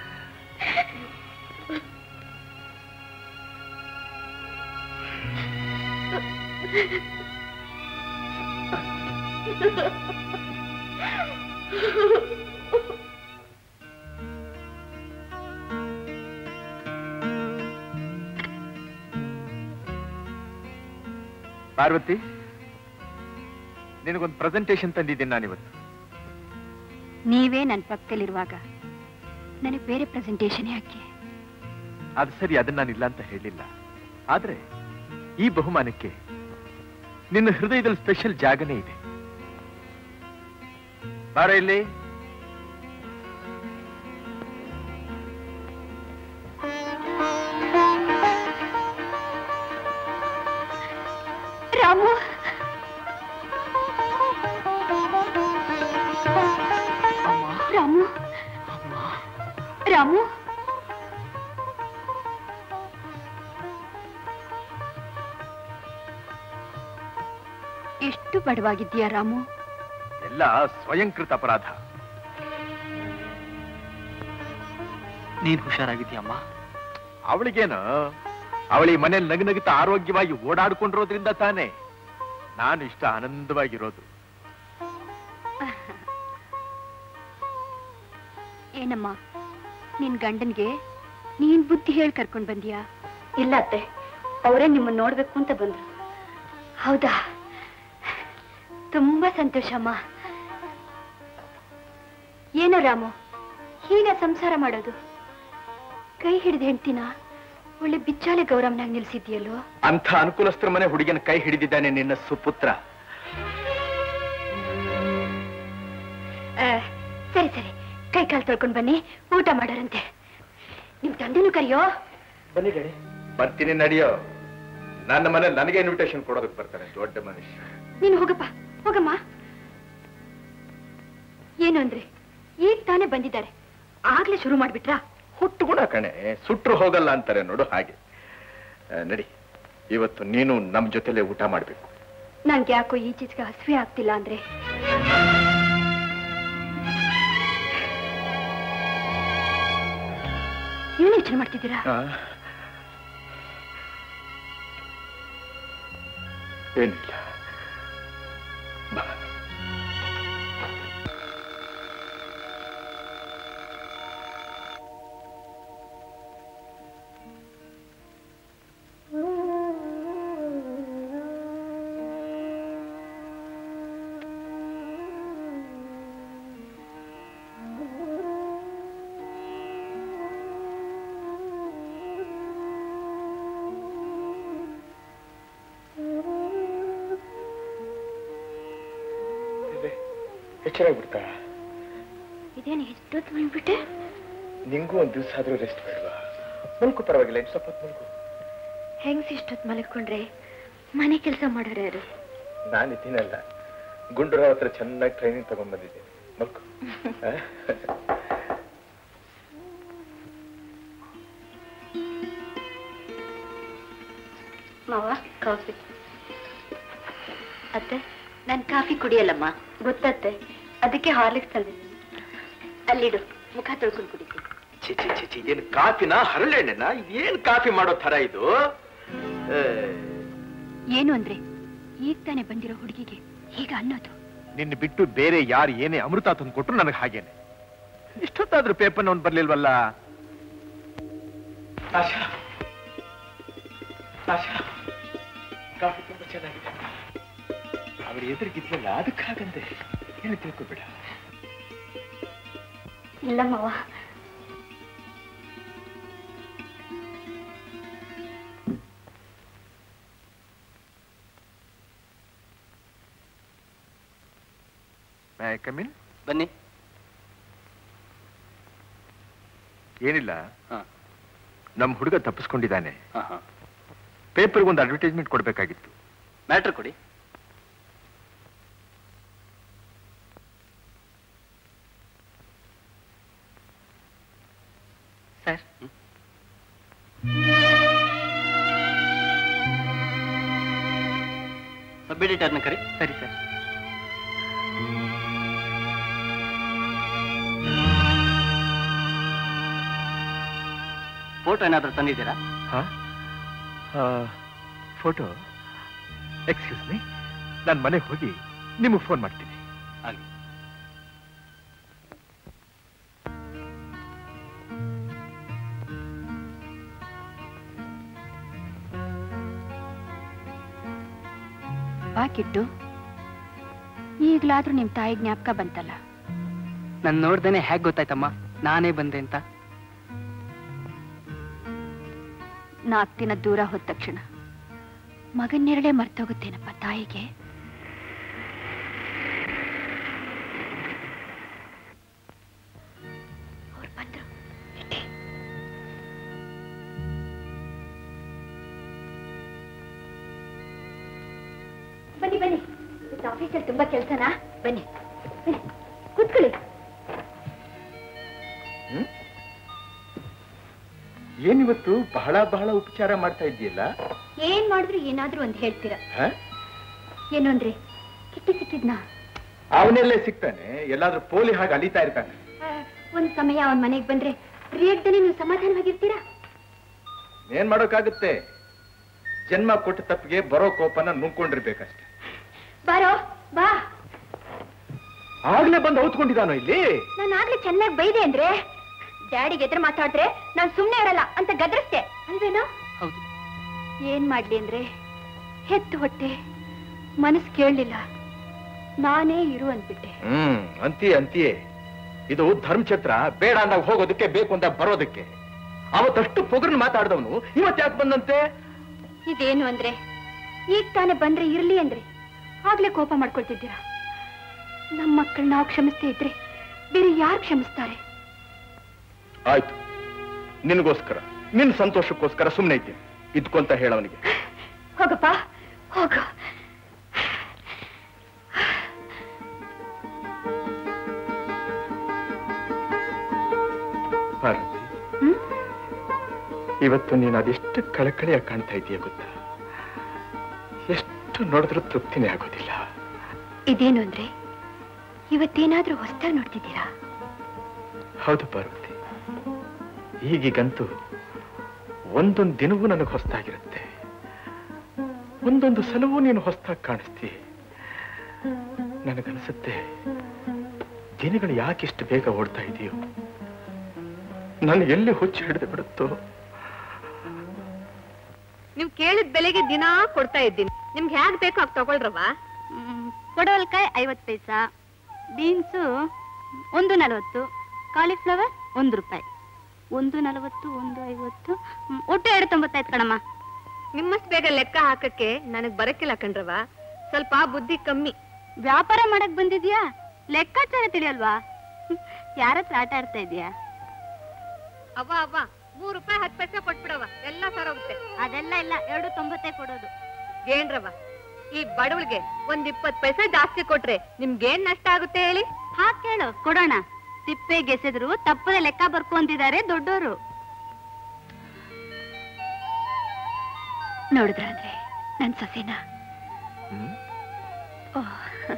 ಪಾರ್ವತಿ ನಿನಗೊಂದು ಪ್ರೆಸೆಂಟೇಶನ್ ತಂದಿದ್ದೀನಿ ನಾನಿವತ್ತು
ನೀವೇ ನನ್ನ ಪಕ್ಕದಲ್ಲಿರುವಾಗ ನನಗೆ ಬೇರೆ ಪ್ರೆಸೆಂಟೇಷನ್ ಯಾಕೆ
ಅದು ಸರಿ ಅದನ್ನ ನಾನಿಲ್ಲ ಅಂತ ಹೇಳಿಲ್ಲ ಆದ್ರೆ ಈ ಬಹುಮಾನಕ್ಕೆ ನಿನ್ನ ಹೃದಯದಲ್ಲಿ ಸ್ಪೆಷಲ್ ಜಾಗನೇ ಇದೆ ಬಾರ ಇಲ್ಲಿ
ರಾಮು ರಾಮು ರಾಮು ಎಷ್ಟು ಬಡವಾಗಿದ್ದೀಯಾ ರಾಮು
ಎಲ್ಲ ಸ್ವಯಂಕೃತ ಅಪರಾಧ
ನೀನ್ ಹುಷಾರಾಗಿದ್ಯಮ್ಮ
ಅವಳಿಗೇನು ಅವಳಿ ಮನೇಲಿ ನಗು ನಗುತ್ತಾ ಆರೋಗ್ಯವಾಗಿ ಓಡಾಡ್ಕೊಂಡಿರೋದ್ರಿಂದ ತಾನೇ ನಾನು ಇಷ್ಟ ಆನಂದವಾಗಿರೋದು
ಏನಮ್ಮ ನಿನ್ ಗಂಡನ್ಗೆ ನೀನ್ ಬುದ್ಧಿ ಹೇಳಿ ಕರ್ಕೊಂಡ್ ಬಂದಿಯಾ ಇಲ್ಲ ಅತ್ತೆ ಅವರೇ ನಿಮ್ಮನ್ನ ನೋಡ್ಬೇಕು ಅಂತ ಬಂದ್ರು ಹೌದಾ ತುಂಬಾ ಸಂತೋಷಮ್ಮ ಏನೋ ರಾಮು ಹೀಗ ಸಂಸಾರ ಮಾಡೋದು ಕೈ ಹಿಡಿದ ಹೆಂಡ್ತಿನ ಒಳ್ಳೆ ಬಿಚ್ಚಾಲೆ ಗೌರವನಾಗಿ ನಿಲ್ಸಿದ್ಯಲ್ಲೋ
ಅಂಥ ಅನುಕೂಲಸ್ಥರ ಮನೆ ಹುಡುಗಿನ ಕೈ ಹಿಡಿದಿದ್ದಾನೆ ನಿನ್ನ ಸುಪುತ್ರ
ಆ, ಸರಿ ಸರಿ ಕೈ ಕಾಲು ತೊಳ್ಕೊಂಡ್ ಬನ್ನಿ ಊಟ ಮಾಡೋರಂತೆ ನಿಮ್ ತಂದೆನೂ ಕರಿಯೋ
ಬನ್ನಿ ಡ್ಯಾಡಿ ಬರ್ತೀನಿ ನಡಿಯೋ ನನ್ನ ಮನೆ ನನಗೆ ಇನ್ವಿಟೇಷನ್ ಕೊಡೋದಕ್ಕೆ ಬರ್ತಾರೆ ದೊಡ್ಡ ಮನುಷ್ಯ
ನೀನು ಹೋಗಪ್ಪ ಹೋಗಮ್ಮ ಏನು ಅಂದ್ರೆ ಈಗ ತಾನೇ ಬಂದಿದ್ದಾರೆ ಆಗ್ಲೇ ಶುರು ಮಾಡ್ಬಿಟ್ರಾ
ಹುಟ್ಟು ಗುಣ ಕಣೆ ಸುಟ್ರು ಹೋಗಲ್ಲ ಅಂತಾರೆ ನೋಡು ಹಾಗೆ ಆ, ನಡಿ ಇವತ್ತು ನೀನು ನಮ್ ಜೊತೆಲೆ ಊಟ ಮಾಡ್ಬೇಕು
ನನ್ಗೆ ಯಾಕೋ ಈಚೀಚೆಗೆ ಹಸಿವೆ ಆಗ್ತಿಲ್ಲ ಅಂದ್ರೆ ಏನು ಯೋಚನೆ ಮಾಡ್ತಿದ್ದೀರಾ
ಆ? ಏನಿಲ್ಲ ಬಾ. ಎಚ್ಚರಾಗ್ಬಿಡ್ತಾ
ಇದೇನು ಎಷ್ಟೊತ್ತು ಬಂದ್ಬಿಟ್ಟೆ
ನಿಂಗೂ ಒಂದ್ ದಿವಸ ಆದ್ರೂ ರೆಸ್ಟ್ ಬೇಡವಾ ಮಲ್ಕು ಪರವಾಗಿಲ್ಲ ಇನ್ನು ಸ್ವಲ್ಪ ಹೊತ್ತು ಮಲ್ಕು
ಹೆಂಗ್ಸ್ ಇಷ್ಟೊತ್ತು ಮಲ್ಕೊಂಡ್ರೆ ಮನೆ ಕೆಲಸ ಮಾಡೋರು ಯಾರು
ನಾನಿದ್ದೀನಲ್ಲ ಗುಂಡೂರಾವ್ ಹತ್ರ ಚೆನ್ನಾಗಿ ಟ್ರೈನಿಂಗ್ ತಗೊಂಡ್ ಬಂದಿದ್ದೀನಿ ಮಲ್ಕು ಆ?
ಮಾವ ಕಾಫಿ ಅತ್ತೆ ನಾನು ಕಾಫಿ ಕುಡಿಯಲ್ಲಮ್ಮ ಗೊತ್ತತ್ತೆ ಅದಕ್ಕೆ ಹಾರ್ಲಿಕ್ಸ್ ತಂದಿದ್ದೀನಿ ಅಲ್ಲಿಡು ಮುಖ ತೊಳ್ಕೊಂಡು ಕುಡಿತೀನಿ
ಛೀ ಛೀ ಛೀ ಛೀ ಏನ್ ಕಾಫಿನ ಹರಳೆಣ್ಣೆನ ಏನ್ ಕಾಫಿ ಮಾಡೋ ತರ ಇದು ಏ,
ಏನು ಅಂದ್ರೆ ಈಗ ತಾನೇ ಬಂದಿರೋ ಹುಡುಗಿಗೆ ಹೀಗ ಅನ್ನೋದು
ನಿನ್ನ ಬಿಟ್ಟು ಬೇರೆ ಯಾರು ಏನೇ ಅಮೃತ ತಂದು ಕೊಟ್ರು ನನಗೆ ಹಾಗೇನೆ ಇಷ್ಟೊತ್ತಾದ್ರೂ ಪೇಪರ್ ಅವ್ನು ಬರ್ಲಿಲ್ವಲ್ಲ ಆಶಾ ಆಶಾ ಕಾಫಿ ತುಂಬಾ ಚೆನ್ನಾಗಿದೆ ಅವ್ರ ಎದುರಿಗಿದ್ವಲ್ಲ ಅದಕ್ಕೆ ಹಾಗಂದೆ ಏನು ತಿಳ್ಕೊಬೇಡ
ಇಲ್ಲ ಮಾವ
ಕಮಿನ್
ಬನ್ನಿ
ಏನಿಲ್ಲ
ಹಾ.
ನಮ್ ಹುಡುಗ ತಪ್ಪಿಸ್ಕೊಂಡಿದ್ದಾನೆ
ಹಾ ಹಾ
ಪೇಪರ್ಗೆ ಒಂದು ಅಡ್ವರ್ಟೈಸ್ಮೆಂಟ್ ಕೊಡ್ಬೇಕಾಗಿತ್ತು
ಮ್ಯಾಟ್ರ್ ಕೊಡಿ
ಸರ್
ಸಬ್ ಎಡಿಟರ್ನ ಕರಿ
ಸರಿ ಸರ್
ಫೋಟೋ ಏನಾದ್ರೂ ತಂದಿದ್ದೀರಾ
ಫೋಟೋ ಎಕ್ಸ್ಕ್ಯೂಸ್ ಮೀ ನಾನು ಮನೆಗೆ ಹೋಗಿ ನಿಮಗೆ ಫೋನ್ ಮಾಡ್ತೀನಿ
ಆಗ್ಲಿ
ಬಾ ಕಿಟ್ಟು ಈಗ್ಲಾದ್ರೂ ನಿಮ್ ತಾಯಿ ಜ್ಞಾಪಕ ಬಂತಲ್ಲ
ನನ್ ನೋಡ್ದೇನೆ ಹೇಗ್ ಗೊತ್ತಾಯ್ತಮ್ಮ ನಾನೇ ಬಂದೆ ಅಂತ
ನಾಲ್ಕು ದಿನ ದೂರ ಹೋದ ತಕ್ಷಣ ಮಗನ್ನೆರಡೇ ಮರ್ತೋಗುತ್ತೇನಪ್ಪ ತಾಯಿಗೆ ಅವ್ರ್ ಬಂದ್ರು. ಇಡಿ. ಬನ್ನಿ ಬನ್ನಿ ಇವತ್ತು ಆಫೀಸಲ್ಲಿ ತುಂಬಾ ಕೆಲಸನಾ ಬನ್ನಿ ಬನ್ನಿ ಕೂತ್ಕೊಳ್ಳಿ
ಏನಿವತ್ತು ಬಹಳ ಬಹಳ ಉಪಚಾರ ಮಾಡ್ತಾ ಇದೆಯಲ್ಲ
ಏನ್ ಮಾಡಿದ್ರು ಏನಾದ್ರೂ ಒಂದ್ ಹೇಳ್ತೀರಾ ಏನು ಅಂದ್ರೆ ಕಿಟ್ಟಿ ಸಿಕ್ಕಿದ್ನಾ
ಅವನೆಲ್ಲೇ ಸಿಗ್ತಾನೆ ಎಲ್ಲಾದ್ರೂ ಪೋಲಿ ಹಾಗೆ ಅಲಿತಾ ಇರ್ತಾನೆ
ಆ, ಒಂದ್ ಸಮಯ ಅವನ್ ಮನೆಗ್ ಬಂದ್ರೆ ರಿಯಾಕ್ಟಲ್ಲಿ ನೀವು ಸಮಾಧಾನವಾಗಿರ್ತೀರಾ
ಏನ್ ಮಾಡೋಕ್ಕಾಗುತ್ತೆ ಜನ್ಮ ಕೊಟ್ಟ ತಪ್ಪಿಗೆ ಬರೋ ಕೋಪನ ನುಂಗ್ಕೊಂಡಿರ್ಬೇಕಷ್ಟೆ
ಬಾರೋ ಬಾ
ಆಗ್ಲೇ ಬಂದು ಔತ್ಕೊಂಡಿದ್ದಾನೋ ಇಲ್ಲಿ
ನಾನು ಆಗ್ಲೇ ಚೆನ್ನಾಗಿ ಬೈದೆ ಅಂದ್ರೆ ಡ್ಯಾಡಿಗೆ ಎದುರು ಮಾತಾಡಿದ್ರೆ ನಾನ್ ಸುಮ್ನೆ ಇರಲ್ಲ ಅಂತ ಗದರಿಸ್ದೆ ಅಲ್ವೇನೋ
ಹೌದು
ಏನ್ ಮಾಡ್ಲಿ ಅಂದ್ರೆ ಹೆತ್ತು ಹೊಟ್ಟೆ ಮನಸ್ ಕೇಳಲಿಲ್ಲ ನಾನೇ ಇರು ಅಂದ್ಬಿಟ್ಟೆ
ಹ್ಮ್ ಅಂತೀಯ ಅಂತೀಯೇ ಇದು ಧರ್ಮಛತ್ರ ಬೇಡ ಅಂದಾಗ ಹೋಗೋದಕ್ಕೆ ಬೇಕು ಅಂತ ಬರೋದಕ್ಕೆ ಅವತ್ತಷ್ಟು ಪೊಗರ್ನ ಮಾತಾಡ್ದವನು ಇವತ್ತು ಯಾಕೆ ಬಂದಂತೆ
ಇದೇನು ಅಂದ್ರೆ ಈಗ ತಾನೇ ಬಂದ್ರೆ ಇರ್ಲಿ ಅಂದ್ರೆ ಆಗ್ಲೇ ಕೋಪ ಮಾಡ್ಕೊಳ್ತಿದ್ದೀರಾ ನಮ್ಮ ಮಕ್ಕಳು ನಾವು ಕ್ಷಮಿಸ್ತೇ ಇದ್ರೆ ಬೇರೆ ಯಾರು ಕ್ಷಮಿಸ್ತಾರೆ
ಆಯ್ತು ನಿನಗೋಸ್ಕರ ನಿನ್ ಸಂತೋಷಕ್ಕೋಸ್ಕರ ಸುಮ್ಮನೆ ಇದ್ದೀನಿ ಇದ್ಕೊಂತ ಹೇಳವನಿಗೆ
ಹೋಗಪ್ಪ ಹೋಗು
ಪಾರ್ವತಿ
ಹ್ಮ್?
ಇವತ್ತು ನೀನು ಅದೆಷ್ಟು ಕಳಕಳಿಯಾಗಿ ಕಾಣ್ತಾ ಇದೀಯ ಗೊತ್ತಾ ಎಷ್ಟು ನೋಡಿದ್ರೂ ತೃಪ್ತಿನೇ ಆಗೋದಿಲ್ಲ
ಇದೇನು ಅಂದ್ರೆ ಇವತ್ತೇನಾದ್ರೂ ಹೊಸ್ದಾಗಿ ನೋಡ್ತಿದ್ದೀರಾ
ಹೌದು ಪಾರ್ವತಿ ಈಗೀಗಂತೂ ಒಂದೊಂದು ದಿನವೂ ನನಗೆ ಹೊಸ್ತಾಗಿರುತ್ತೆ ಒಂದೊಂದು ಸಲವೂ ನೀನು ಹೊಸ್ದಾಗಿ ಕಾಣಿಸ್ತೀಯ ನನಗನ್ಸುತ್ತೆ ದಿನಗಳು ಯಾಕಿಷ್ಟು ಬೇಗ ಓಡ್ತಾ ಇದೆಯೋ ನಾನು ಎಲ್ಲಿ ಹುಚ್ಚು ಹಿಡಿದು ಬಿಡುತ್ತೋ
ನೀವ್ ಕೇಳಿದ ಬೆಲೆಗೆ ದಿನಾ ಕೊಡ್ತಾ ಇದ್ದೀನಿ ನಿಮ್ಗೆ ಹ್ಯಾಗ್ ಬೇಕೋ ಹಾಗೆ ತಗೊಳ್ರವ
ಪಡವಲ್ಕಾಯಿ ಐವತ್ತು ಪೈಸಾ ಬೀನ್ಸು ಒಂದು ನಲವತ್ತು ಕಾಲಿಫ್ಲವರ್ ಒಂದು ರೂಪಾಯಿ ಒಂದು ನಲವತ್ತು ಒಂದು ಐವತ್ತು ಹ್ಮ್, ಒಟ್ಟು ಎರಡು ತೊಂಬತ್ತೈದು ಕಣಮ್ಮ
ನಿಮ್ಮಷ್ಟು ಬೇಗ ಲೆಕ್ಕ ಹಾಕಕ್ಕೆ ನನಗ್ ಬರಕ್ಕಿಲ್ಲ ಕಣ್ರವ ಸ್ವಲ್ಪ ಬುದ್ಧಿ ಕಮ್ಮಿ
ವ್ಯಾಪಾರ ಮಾಡಕ್ ಬಂದಿದ್ಯಾ ಲೆಕ್ಕಾಚಾರ ತಿಳಿಯಲ್ವಾ ಯಾರ ಹತ್ರ ಆಟ ಆಡ್ತಾ ಇದೀಯಾ
ಅವ್ವ ಅವ್ವ ಮೂರ್ ರೂಪಾಯಿ ಹತ್ತು ಪೈಸೆ ಕೊಟ್ಬಿಡವ ಎಲ್ಲ ಸರೋಗುತ್ತೆ
ಅದೆಲ್ಲ ಇಲ್ಲ ಎರಡು ತೊಂಬತ್ತೇ ಕೊಡೋದು
ಏನ್ರವ ಈ ಬಡವಳಿಗೆ ಒಂದ್ ಇಪ್ಪತ್ ಪೈಸೆ ಜಾಸ್ತಿ ಕೊಟ್ರೆ ನಿಮ್ಗೇನ್ ನಷ್ಟ ಆಗುತ್ತೆ ಹೇಳಿ
ಹಾ ಕೇಳು ಕೊಡೋಣ ತಿಪ್ಪೆ ಗೆಸೆದ್ರು ತಪ್ಪದ ಲೆಕ್ಕ ಬರ್ಕೊಂತಿದ್ದಾರೆ ದೊಡ್ಡೋರು
ನೋಡಿದ್ರ ಅಂದ್ರೆ ನನ್ ಸೊಸೆನ ಓಹ್.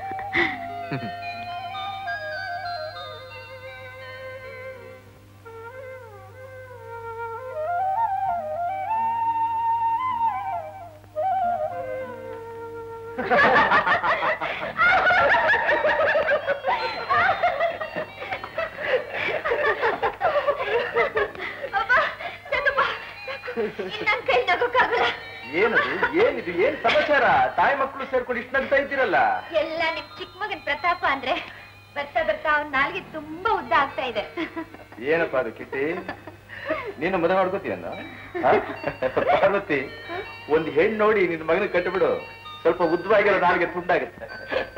ನನ್ ಕೈ ನಗೋಕ್ಕಾಗಲ್ಲ
ಏನದು ಏನಿದು ಏನ್ ಸಮಾಚಾರ ತಾಯಿ ಮಕ್ಕಳು ಸೇರ್ಕೊಂಡು ಇಷ್ಟು ನಗ್ತಾ ಇದ್ದೀರಲ್ಲ
ಎಲ್ಲ ನಿಮ್ ಚಿಕ್ಕ ಮಗನ್ ಪ್ರತಾಪ ಅಂದ್ರೆ ಬರ್ತಾ ಬರ್ತಾ ಅವ್ನ ನಾಲ್ಗೆ ತುಂಬಾ ಉದ್ದ ಆಗ್ತಾ ಇದೆ
ಏನಪ್ಪ ಅದು ಕಿಟ್ಟಿ ನೀನು ಮದುವೆ ಮಾಡ್ಕೋತೀಯನ್ನ ಪಾರ್ವತಿ ಒಂದ್ ಹೆಣ್ಣು ನೋಡಿ ನಿನ್ನ ಮಗನ ಕಟ್ಟಿಬಿಡು ಸ್ವಲ್ಪ ಉದ್ದವಾಗಿರೋ ನಾಲ್ಗೆ ತುಂಡಾಗುತ್ತೆ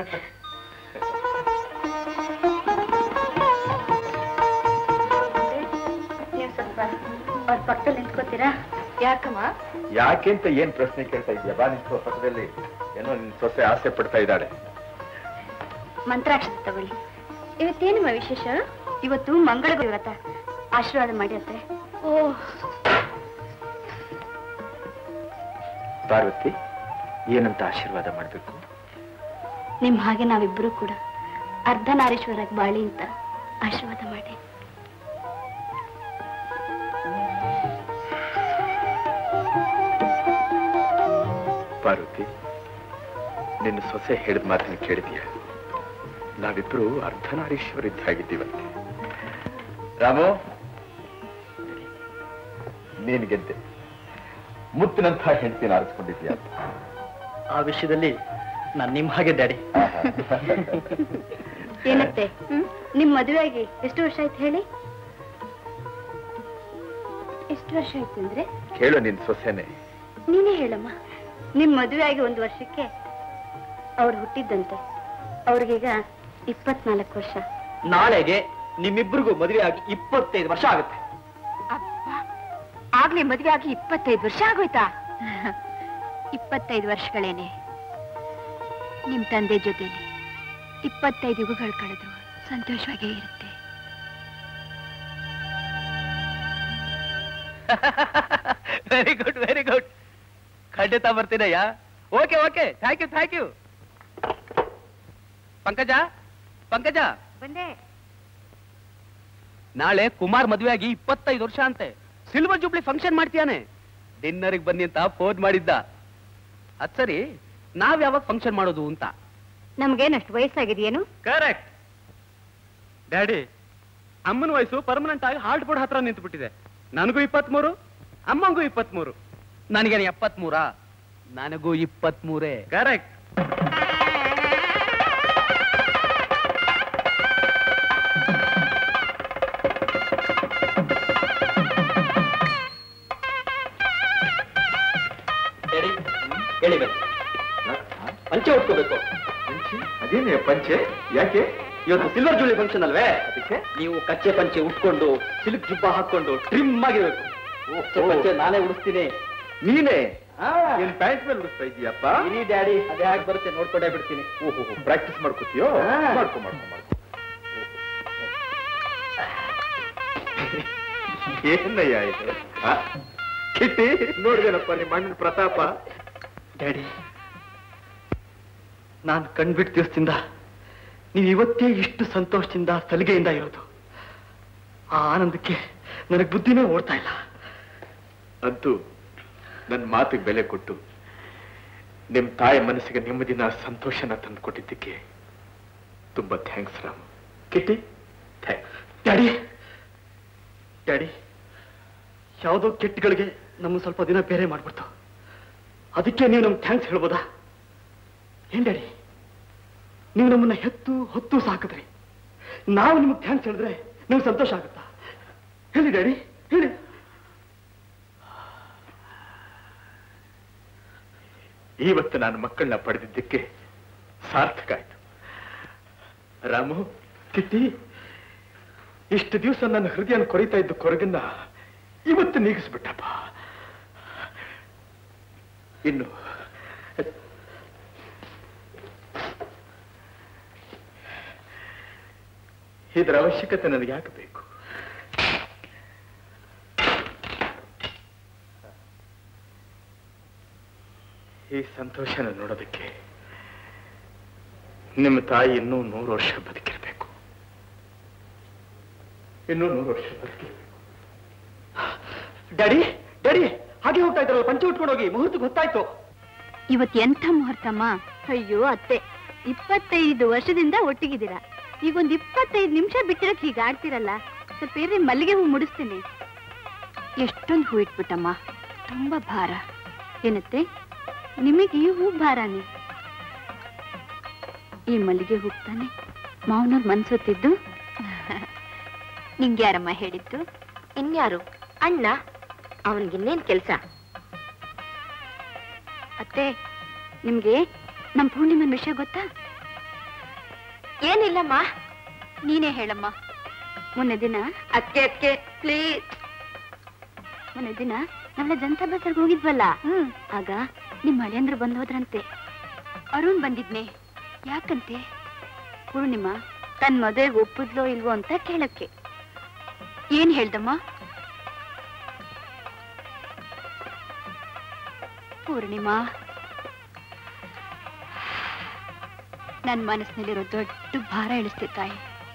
ನೀವು ಸ್ವಲ್ಪ ಅವ್ರ ಪಕ್ಕದಲ್ಲಿ ನಿಂತ್ಕೋತೀರಾ
ಯಾಕಮ್ಮ
ಯಾಕೆ ಅಂತ ಏನ್ ಪ್ರಶ್ನೆ ಕೇಳ್ತಾ ಇದೀಯ ಬಾ ನಿಂತ್ಕೋ ಪಕ್ಕದಲ್ಲಿ ಏನೋ ನಿನ್ ಸೊಸೆ ಆಸೆ ಪಡ್ತಾ ಇದ್ದಾಳೆ
ಮಂತ್ರಾಕ್ಷತೆ ತಗೊಳ್ಳಿ ಇವತ್ತೇನಮ್ಮ ವಿಶೇಷ ಇವತ್ತು ಮಂಗಳ ವ್ರತ ಆಶೀರ್ವಾದ ಮಾಡಿ ಅತ್ತೆ ಓ
ಪಾರ್ವತಿ ಏನಂತ ಆಶೀರ್ವಾದ ಮಾಡ್ಬೇಕು
ನಿಮ್ ಹಾಗೆ ನಾವಿಬ್ರು ಕೂಡ ಅರ್ಧನಾರೀಶ್ವರಾಗಿ ಬಾಳಿ ಅಂತ ಆಶೀರ್ವಾದ ಮಾಡಿ
ಪಾರ್ವತಿ ನಿನ್ನ ಸೊಸೆ ಹೇಳಿದ ಮಾತನ್ನ ಕೇಳಿದೀಯ ನಾವಿಬ್ರು ಅರ್ಧನಾರೀಶ್ವರಿದ್ದ ಆಗಿದ್ದೀವಂತೆ ರಾಮು ನೀನ್ ಗೆದ್ದೆ ಮುತ್ತಿನಂಥ ಹೆಂಡತಿನ ಆರಿಸ್ಕೊಂಡಿದ್ಯಾ
ಆ ವಿಷಯದಲ್ಲಿ ನಾನು ನಿಮ್ ಹಾಗೆ ಡ್ಯಾಡಿ
ಏನತ್ತೆ ನಿಮ್ ಮದುವೆ ಆಗಿ ಎಷ್ಟು ವರ್ಷ ಆಯ್ತು ಹೇಳಿ ಎಷ್ಟು ವರ್ಷ ಆಯ್ತು ಅಂದ್ರೆ
ಕೇಳು ನಿನ್ ಸೊಸೆನೆ
ನೀನೇ ಹೇಳಮ್ಮ ನಿಮ್ ಮದುವೆ ಆಗಿ ಒಂದು ವರ್ಷಕ್ಕೆ ಅವ್ರು ಹುಟ್ಟಿದ್ದಂತೆ ಅವ್ರಿಗೀಗ ಇಪ್ಪತ್ನಾಲ್ಕು ವರ್ಷ
ನಾಳೆಗೆ ನಿಮ್ಮಿಬ್ಬರಿಗೂ ಮದುವೆ ಆಗಿ ಇಪ್ಪತ್ತೈದು ವರ್ಷ ಆಗುತ್ತೆ
ಆಗ್ಲೇ ಮದುವೆ ಆಗಿ ಇಪ್ಪತ್ತೈದು ವರ್ಷ ಆಗೋಯ್ತಾ ಇಪ್ಪತ್ತೈದು ವರ್ಷಗಳೇನೆ ನಿಮ್ ತಂದೆ ಜೊತೆಲಿ ಇಪ್ಪತ್ತೈದು ಯುಗಗಳು ಕಳೆದ್ರು ಸಂತೋಷವಾಗೇ ಇರುತ್ತೆ
ವೆರಿ ಗುಡ್ ವೆರಿ ಗುಡ್ ಖಂಡಿತ ಬರ್ತೀನಯ್ಯ okay okay thank you thank you Pankaja Pankaja
ಬಂದೆ
ನಾಳೆ ಕುಮಾರ್ ಮದುವೆ ಆಗಿ ಇಪ್ಪತ್ತೈದು ವರ್ಷ ಅಂತೆ ಸಿಲ್ವರ್ ಜೂಬ್ಲಿ ಫಂಕ್ಷನ್ ಮಾಡ್ತೀಯಾನೆ ಡಿನ್ನರ್ಗೆ ಬನ್ನಿ ಅಂತ ಫೋನ್ ಮಾಡಿದ್ದ ಅದ್ ಸರಿ ನಾವ್ ಯಾವಾಗ ಫಂಕ್ಷನ್ ಮಾಡೋದು ಅಂತ
ನಮ್ಗೇನಷ್ಟು ವಯಸ್ಸಾಗಿದೆಯೇನು
ಕರೆಕ್ಟ್ ಡ್ಯಾಡಿ ಅಮ್ಮನ ವಯಸ್ಸು ಪರ್ಮನೆಂಟ್ ಆಗಿ ಹಾರ್ಟ್ ಬೋರ್ಡ್ ಹತ್ರ ನಿಂತುಬಿಟ್ಟಿದೆ ನನಗೂ ಇಪ್ಪತ್ಮೂರು ಅಮ್ಮಂಗೂ ಇಪ್ಪತ್ಮೂರು
ನನಗೇನು ಎಪ್ಪತ್ಮೂರ ನನಗೂ ಇಪ್ಪತ್ಮೂರೇ
ಕರೆಕ್ಟ್
ಡ್ಯಾಡಿ ಹೇಳಿಬೇಕು ಪಂಚೆ ಉಟ್ಕೋಬೇಕು
ಅದೇನೇ ಪಂಚೆ ಯಾಕೆ
ಇವತ್ತು ಸಿಲ್ವರ್ ಜೂಲಿ ಫಂಕ್ಷನ್ ಅಲ್ವೇ ಅದಕ್ಕೆ ನೀವು ಕಚ್ಚೆ ಪಂಚೆ ಉಟ್ಕೊಂಡು ಸಿಲ್ಕ್ ಜುಬ್ಬ ಹಾಕೊಂಡು ಟ್ರಿಮ್ ಆಗಿರ್ಬೇಕು ಕಚ್ಚೆ ಪಂಚೆ ನಾನೇ ಉಡಿಸ್ತೀನಿ
ನೀನೇ
ಹಾ.
ಏನ್ ಪ್ಯಾಂಟ್ ಮೇಲೆ ಉಡಿಸ್ತಾ ಇದೀಯಪ್ಪ
ಇರಿ ಡ್ಯಾಡಿ ಅದೇ ಹಾಗೆ ಬರುತ್ತೆ ನೋಡ್ಕೊಂಡೇ ಬಿಡ್ತೀನಿ
ಓಹೋ ಪ್ರಾಕ್ಟೀಸ್ ಮಾಡ್ಕೋತೀಯೋ
ಹಾ.
ಮಾಡ್ಕೊ ಮಾಡ್ಕೊ ಮಾಡ್ಕೊ ಏನಯ್ಯ ಇದು ಆ? ಕಿಟ್ಟಿ ನೋಡಿದೇನಪ್ಪ ನಿಮ್ಮ ಅಣ್ಣನ ಪ್ರತಾಪ
ಡ್ಯಾಡಿ ನಾನು ಕಣ್ಬಿಟ್ಟು ದಿವಸದಿಂದ ನೀವು ಇವತ್ತೇ ಇಷ್ಟು ಸಂತೋಷದಿಂದ ಸಲಿಗೆಯಿಂದ ಇರೋದು ಆ ಆನಂದಕ್ಕೆ ನನಗೆ ಬುದ್ಧಿನೇ ಓಡ್ತಾ ಇಲ್ಲ
ಅಂತೂ ನನ್ನ ಮಾತಿಗೆ ಬೆಲೆ ಕೊಟ್ಟು ನಿಮ್ ತಾಯಿ ಮನಸ್ಸಿಗೆ ನೆಮ್ಮದಿನ ಸಂತೋಷನ ತಂದು ಕೊಟ್ಟಿದ್ದಕ್ಕೆ ತುಂಬಾ thanks Ram
Kitty
thanks
daddy daddy ಯಾವುದೋ ಕೆಟ್ಟಗಳಿಗೆ ನಮ್ಮ ಸ್ವಲ್ಪ ದಿನ ಬೇರೆ ಮಾಡ್ಬಿಡ್ತು ಅದಕ್ಕೆ ನೀವು ನಮ್ಗೆ ಥ್ಯಾಂಕ್ಸ್ ಹೇಳ್ಬೋದಾ ಏನ್ ಡ್ಯಾಡಿ ನೀವು ನಮ್ಮನ್ನ ಹೆತ್ತು ಹೊತ್ತು ಸಾಕಿದ್ರಿ ನಾವು ನಿಮಗೆ ಥ್ಯಾಂಕ್ಸ್ ಹೇಳಿದ್ರೆ ನಮ್ಗೆ ಸಂತೋಷ ಆಗುತ್ತಾ ಹೇಳಿ ಡ್ಯಾಡಿ ಹೇಳಿ
ಇವತ್ತು ನಾನು ಮಕ್ಕಳನ್ನ ಪಡೆದಿದ್ದಕ್ಕೆ ಸಾರ್ಥಕ ಆಯ್ತು ರಾಮು ಕಿಟ್ಟಿ ಇಷ್ಟು ದಿವಸ ನನ್ನ ಹೃದಯನ ಕೊರಿತಾ ಇದ್ದ ಕೊರಗನ್ನ ಇವತ್ತು ನೀಗಿಸ್ಬಿಟ್ಟಪ್ಪ ಇನ್ನು ಇದರ ಅವಶ್ಯಕತೆ ನನಗೆ ಯಾಕೆ ಬೇಕು ಈ ಸಂತೋಷನ ನೋಡೋದಕ್ಕೆ ನಿಮ್ಮ ತಾಯಿ ಇನ್ನೂ ನೂರು ವರ್ಷ ಬದುಕಿರ್ಬೇಕು ಇನ್ನೂ ನೂರು ವರ್ಷ ಬದುಕಿರ್ಬೇಕು
ಡ್ಯಾಡಿ ಡ್ಯಾಡಿ ಹಾಗೆ ಹೋಗ್ತಾ ಇದ್ರಲ್ಲ ಪಂಚೆ ಉಟ್ಕೊಂಡು ಹೋಗಿ ಮುಹೂರ್ತ ಗೊತ್ತಾಯ್ತು
ಇವತ್ತು ಎಂಥ ಮುಹೂರ್ತಮ್ಮ ಅಯ್ಯೋ ಅತ್ತೆ ಇಪ್ಪತ್ತೈದು ವರ್ಷದಿಂದ ಒಟ್ಟಿಗಿದ್ದೀರಾ ಈಗ ಒಂದು ಇಪ್ಪತ್ತೈದು ನಿಮಿಷ ಬಿಟ್ಟಿರಕ್ ಹೀಗೆ ಆಡ್ತಿರಲ್ಲ ಸ್ವಲ್ಪ ಇರ್ರಿ ಮಲ್ಲಿಗೆ ಹೂ ಮುಡಿಸ್ತೀನಿ ಎಷ್ಟೊಂದು ಹೂ ಇಟ್ಬಿಟ್ಟಮ್ಮ ತುಂಬಾ ಭಾರ ಏನತ್ತೆ ನಿಮಗೆ ಈ ಹೂ ಭಾರನೇ ಈ ಮಲ್ಲಿಗೆ ಹೋಗ್ತಾನೆ ಮಾವನವ್ರ ಮನ್ಸೊತ್ತಿದ್ದು ನಿಂಗೆ ಯಾರಮ್ಮ ಹೇಳಿದ್ದು
ಇನ್ಯಾರು ಅಣ್ಣ ಅವನಿಗಿನ್ನೇನ್ ಕೆಲ್ಸ
ಅತ್ತೆ ನಿಮ್ಗೆ ನಮ್ ಪೂರ್ಣಿಮನ್ ವಿಷಯ ಗೊತ್ತಾ
ಏನಿಲ್ಲಮ್ಮ
ನೀನೇ ಹೇಳಮ್ಮ ಮೊನ್ನೆ ದಿನ
ಅದ್ಕೆ ಅದ್ಕೆ ಪ್ಲೀಸ್
ಮೊನ್ನೆ ದಿನ ನಾವೆಲ್ಲ ಜನತಾ ಬಸ್ಸರ್ಗೆ ಹೋಗಿದ್ವಲ್ಲ ಹ್ಮ್ ಆಗ ನಿಮ್ಮ ಹಳೆಯಂದ್ರು ಬಂದ್ ಹೋದ್ರಂತೆ ಅರುಣ್ ಬಂದಿದ್ನೆ ಯಾಕಂತೆ ಪೂರ್ಣಿಮಾ ತನ್ ಮದುವೆಗೆ ಒಪ್ಪಿದ್ಲೋ ಇಲ್ವೋ ಅಂತ ಕೇಳಕ್ಕೆ ಏನ್ ಹೇಳ್ದಮ್ಮ ಪೂರ್ಣಿಮಾ ನನ್ ಮನಸ್ಸಿನಲ್ಲಿರೋ ದೊಡ್ಡ ಭಾರ ಇಳಿಸ್ತೆ ತಾಯಿ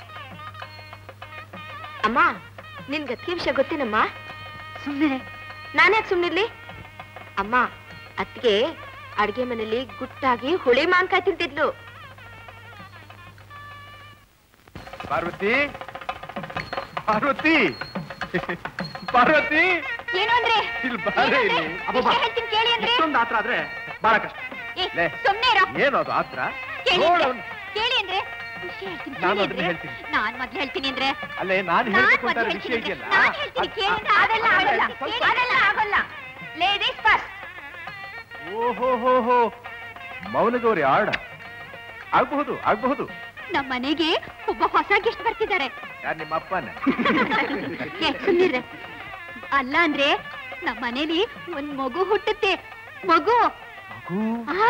ಅಮ್ಮ ನಿನ್ಗೆ ಅತ್ತಿಗೆ ವಿಷಯ ಗೊತ್ತೇನಮ್ಮ
ಸುಮ್ಮನೆ
ನಾನ್ಯಾಕೆ ಸುಮ್ನಿರ್ಲಿ ಅಮ್ಮ ಅತ್ತಿಗೆ
ಅಡ್ಗೆ ಮನೇಲಿ ಗುಟ್ಟಾಗಿ ಹುಳಿ ಮಾಂಕಾಯಿ ತಿಂತಿದ್ಲು
ಪಾರ್ವತಿ ಪಾರ್ವತಿ ಪಾರ್ವತಿ
ಏನು ಅಂದ್ರೆ
ಇಲ್ಲಿ ಬಾರೆ ಇಲ್ಲಿ
ವಿಷಯ ಹೇಳ್ತೀನಿ ಕೇಳಿ ಅಂದ್ರೆ
ಇಷ್ಟೊಂದು ಆತ್ರ ಆದ್ರೆ ಬಹಳ ಕಷ್ಟ
ಏ,
ಲೇ,
ಸುಮ್ನೆ ಇರೋ
ಏನದು ಆತ್ರ
ಕೇಳಿ
ನೋಡು
ಅಂದ್ರೆ.
ಅವ್ನು.
ಕೇಳಿ ಅಂದ್ರೆ ವಿಷಯ ಹೇಳ್ತೀನಿ
ನಾನು
ಕೇಳಿ
ಅದನ್ನ
ಅಂದ್ರೆ.
ಹೇಳ್ತೀನಿ.
ನಾನ್ ಮೊದ್ಲು ಹೇಳ್ತೀನಿ ಅಂದ್ರೆ
ಅಲ್ಲೇ ನಾನು
ನಾನ್
ಹೇಳ್ಬೇಕು
ಮೊದ್ಲು
ಅಂತ ವಿಷಯ
ಹೇಳ್ತೀನಿ
ಇದೆಯಲ್ಲ
ನಾನ್ ಹೇಳ್ತೀನಿ ಕೇಳಿ ಅಂದ್ರೆ ಅದೆಲ್ಲ ಆಗಲ್ಲ ಕೇಳಿ, ಅದೆಲ್ಲ ಆಗಲ್ಲ ಲೇಡೀಸ್ ಫಸ್ಟ್
ಓಹೋ ಹೋ ಹೋ ಮೌನಗೌರಿ ಆಡ ಆಗಬಹುದು ಆಗಬಹುದು
ನಮ್ಮ ಮನೆಗೆ ಒಬ್ಬ ಹೊಸ ಗೆಸ್ಟ್ ಬರ್ತಿದ್ದಾರೆ
ಯಾರು ನಿಮ್ಮ ಅಪ್ಪನ
ಏ, ಸುಮ್ನಿರ್ರೆ. ಅಲ್ಲ ಅಂದ್ರೆ ನಮ್ಮ ಮನೇಲಿ ಒಂದ್ ಮಗು ಹುಟ್ಟುತ್ತೆ ಮಗು ಆ,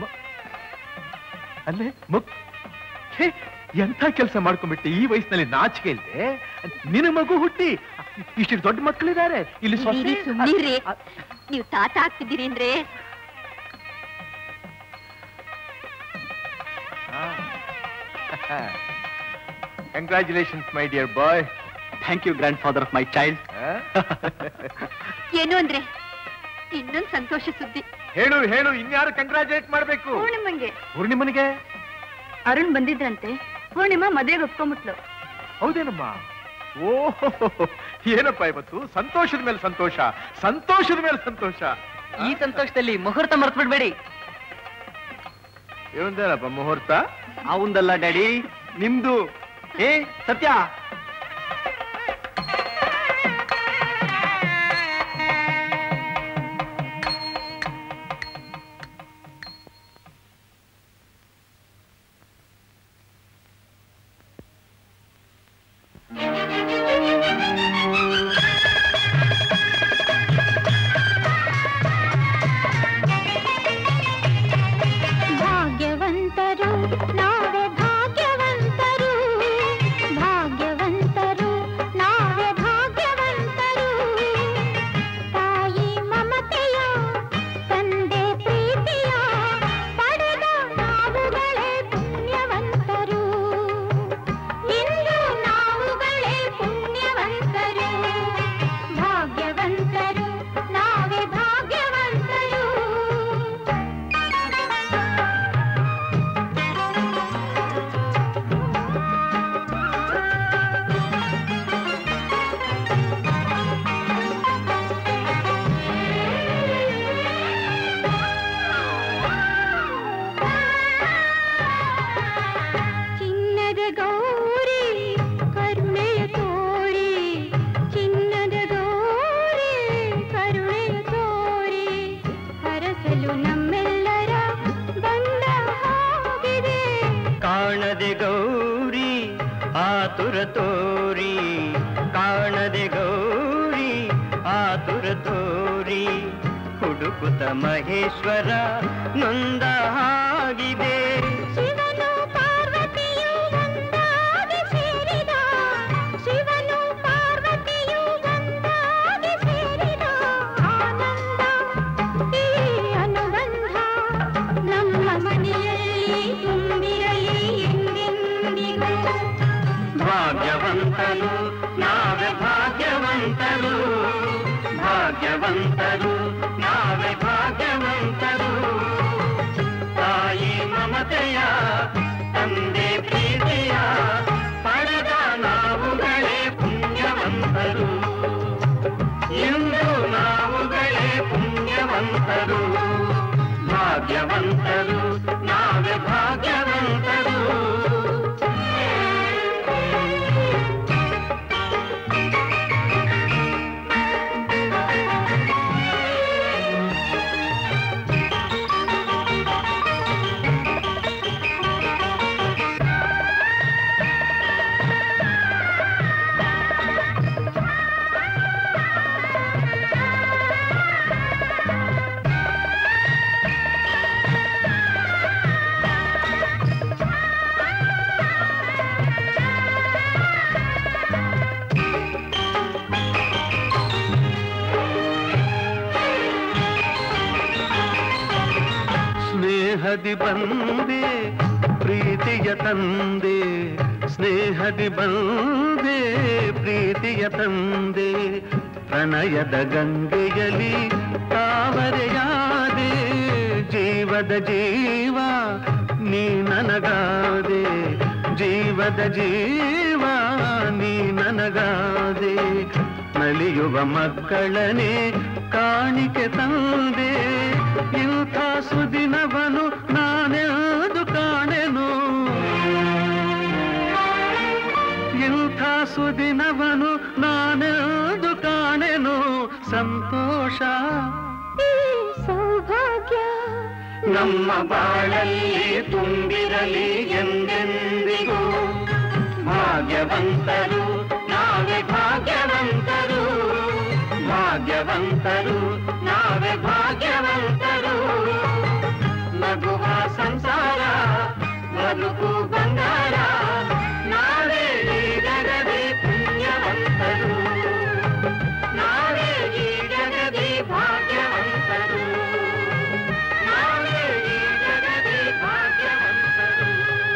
ಅಲ್ಲೇ ಮುಕ್ ಹೇ, ಎಂಥ ಕೆಲಸ ಮಾಡ್ಕೊಂಡ್ಬಿಟ್ಟೆ ಈ ವಯಸ್ಸಿನಲ್ಲಿ ನಾಚಿಕೆ ಇಲ್ದೆ ನಿನ್ನ ಮಗು ಹುಟ್ಟಿ ಇಷ್ಟು ದೊಡ್ಡ ಮಕ್ಕಳಿದ್ದಾರೆ ಇಲ್ಲಿ ಸೊಸೆ
ಇರಿ, ಸುಮ್ನಿರ್ರಿ ನೀವು ತಾತ ಆಗ್ತಿದ್ದೀರಿ ಅಂದ್ರೆ
congratulations my dear boy
thank you grandfather of my child
ಏನು ಅಂದ್ರೆ ಇನ್ನೊಂದ್ ಸಂತೋಷ ಸುದ್ದಿ
ಹೇಳು ಹೇಳು ಇನ್ಯಾರು ಕಂಗ್ರಾಚುಲೇಟ್ ಮಾಡ್ಬೇಕು
ಪೂರ್ಣಿಮಂಗೆ
ಪೂರ್ಣಿಮನಿಗೆ
ಅರುಣ್ ಬಂದಿದ್ರಂತೆ ಪೂರ್ಣಿಮಾ ಮದ್ವೆಗೆ ಒಪ್ಕೊಂಬಿಟ್ಲು
ಹೌದೇನಮ್ಮ ಓ ಏನಪ್ಪ ಇವತ್ತು ಸಂತೋಷದ ಮೇಲೆ ಸಂತೋಷ ಸಂತೋಷದ ಮೇಲೆ ಸಂತೋಷ
ಈ ಸಂತೋಷದಲ್ಲಿ ಮುಹೂರ್ತ ಮರ್ತು ಬಿಡ್ಬೇಡಿ
ಇವಂದೇನಪ್ಪ ಮುಹೂರ್ತ
ಅವಂದಲ್ಲ ಡ್ಯಾಡಿ ನಿಮ್ದು ಏ ಸತ್ಯ
ಭಾಗ್ಯವಂತರು ನಾವೇ ಭಾಗ್ಯವಂತರು ಭಾಗ್ಯವಂತರು ನಾವೇ ಭಾಗ್ಯವಂತರು ತಾಯಿ ಮಮತೆಯ ತಂದೆ ಪ್ರೀತಿಯ ಪಡೆದ ನಾವುಗಳೇ ಪುಣ್ಯವಂತರು ಇಂದು ನಾವುಗಳೇ ಪುಣ್ಯವಂತರು ಭಾಗ್ಯವಂತರು ನಾವೇ ಭಾಗ್ಯವಂತರು ಚಿನ್ನದ ಗೌರಿ ಕರುಣೆಯ ತೋರಿ ಚಿನ್ನದ ಗೌರಿ ಕರುಣೆಯ ತೋರಿ ಹರಸಲು ನಮ್ಮೆಲ್ಲರ ಬಂದ ಹಾಗಿದೆ
ಕಾಣದೆ ಗೌರಿ ಆತುರ ತೋರಿ ಕಾಣದೆ ಗೌರಿ ಆತುರ ತೋರಿ ಹುಡುಕುತ್ತ ಮಹೇಶ್ವರ ನೊಂದ ಹಾಗಿದೆ
ಶಿವನು ಪಾರ್ವತಿಯು ಒಂದಾಗಿ ಸೇರಿದ ಶಿವನು ಪಾರ್ವತಿಯು ಒಂದಾಗಿ ಸೇರಿದ ಆನಂದ ಈ ಅನುಬಂಧ ನಮ್ಮ ಮನೆಯಲ್ಲಿ ತುಂಬಿರಲಿ ಎಂದೆಂದಿಗೂ
ಭಾಗ್ಯವಂತರು ನಾವೇ ಭಾಗ್ಯವಂತರು ಭಾಗ್ಯವಂತರು ನಾವೇ ಭಾಗ್ಯವಂತರು ತಾಯಿ ಮಮತೆಯ ತಂದೆ ಪ್ರೀತಿಯ ಪಡೆದ ನಾವುಗಳೇ ಪುಣ್ಯವಂತರು ಇಂದು ನಾವುಗಳೇ ಪುಣ್ಯವಂತರು ಭಾಗ್ಯವಂತರು ನಾವೇ ಭಾಗ್ಯವಂತರು ಸ್ನೇಹದಿ ಬಂದೆ ಪ್ರೀತಿಯ ತಂದೆ ಸ್ನೇಹದಿ ಬಂದೆ ಪ್ರೀತಿಯ ತಂದೆ ಪ್ರಣಯದ ಗಂಗೆಯಲಿ ತಾವರೆಯಾದೆ ಜೀವ
ಜೀವದ ಜೀವ ನೀ ನನಗಾದೆ ಜೀವದ ಜೀವ ನೀ ನನಗಾದೆ ನಲಿಯುವ ಮಕ್ಕಳನೆ ಕಾಣಿಕೆ ತಂದೆ ಇಂಥ ಸುದಿನವನು ನಾನೆಂದು ಕಾಣೆನು ಇಂಥ ಸುದಿನವನು ನಾನೆಂದು ಕಾಣೆನು ಸಂತೋಷ
ಸೌಭಾಗ್ಯ
ನಮ್ಮ ಬಾಳಲ್ಲಿ ತುಂಬಿರಲಿ ಎಂದೆಂದಿಗೂ ಭಾಗ್ಯವಂತರು ನಾವೇ ಭಾಗ್ಯವಂತರು ಭಾಗ್ಯವಂತರು ನಾವೇ ಭಾಗ್ಯವಂತರು ನಗುವ ಸಂಸಾರ ಬದುಕು ಬಂಗಾರ ನಾವೇ ಈ ಜಗದಿ ಪುಣ್ಯವಂತರು ನಾವೇ ಈ ಜಗದಿ ಭಾಗ್ಯವಂತರು ನಾವೇ ಈ ಜಗದಿ ಭಾಗ್ಯವಂತರು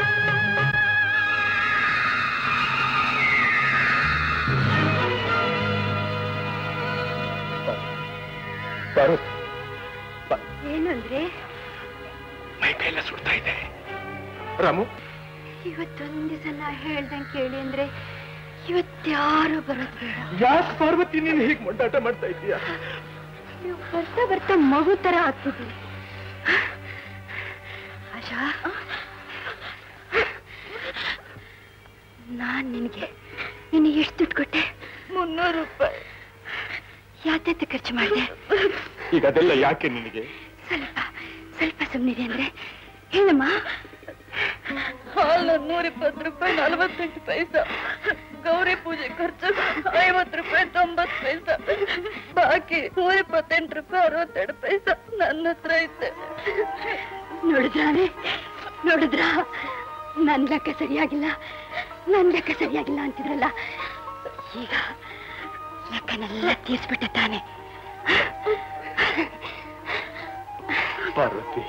ಪಾರ್ವತಿ
ಏನಂದ್ರೆ
ಮೈ ಕೈಲ್ಲ ಸುಡ್ತಾ ಇದೆ ರಾಮು
ಇವತ್ತೊಂದ್ ಸಲ ಹೇಳ್ದಂಗೆ ಕೇಳಿ ಅಂದ್ರೆ ಇವತ್ಯಾರು ಬರೋದ್ ಬೇಡ
ಯಾಕೆ ಪಾರ್ವತಿ ನೀನು ಹೀಗೆ ಮೊಂಡಾಟ ಮಾಡ್ತಾ ಇದ್ದೀಯಾ
ನೀವು ಬರ್ತಾ ಬರ್ತಾ ಮಗು ತರ ಆಗ್ತಿದ್ದೀವಿ ಆಶಾ ನಾನ್ ನಿನಗೆ ನಿನಗೆ ಎಷ್ಟು ದುಡ್ಡು ಕೊಟ್ಟೆ ಮುನ್ನೂರು ರೂಪಾಯಿ ಯಾತೈತೆ ಖರ್ಚು ಮಾಡಿದೆ
ಈಗ ಅದೆಲ್ಲ ಯಾಕೆ ನಿನಗೆ
ಸ್ವಲ್ಪ ಸ್ವಲ್ಪ ಸುಮ್ಮನಿದೆ ಅಂದ್ರೆ ಹೇಳಮ್ಮ
ಹಾಲು ನೂರಿಪ್ಪತ್ತು ರೂಪಾಯಿ ನಲವತ್ತೆಂಟು ಪೈಸ ಗೌರಿ ಪೂಜೆ ಖರ್ಚು ಐವತ್ತು ರೂಪಾಯಿ ತೊಂಬತ್ತು ಪೈಸ ಬಾಕಿ ನೂರಿಪ್ಪತ್ತೆಂಟು ರೂಪಾಯಿ ಅರವತ್ತೆರಡು ಪೈಸ ನನ್ನ ಹತ್ರ ಐತೆ
ನೋಡಿದ್ರಾನೆ ನೋಡಿದ್ರಾ ನನ್ ಲೆಕ್ಕ ಸರಿಯಾಗಿಲ್ಲ ನನ್ ಲೆಕ್ಕ ಸರಿಯಾಗಿಲ್ಲ ಅಂತಿದ್ರಲ್ಲ ಈಗ ಲೆಕ್ಕನೆಲ್ಲ ತೀರ್ಸ್ಬಿಟ್ಟೆ ತಾನೆ
ಪಾರ್ವತಿ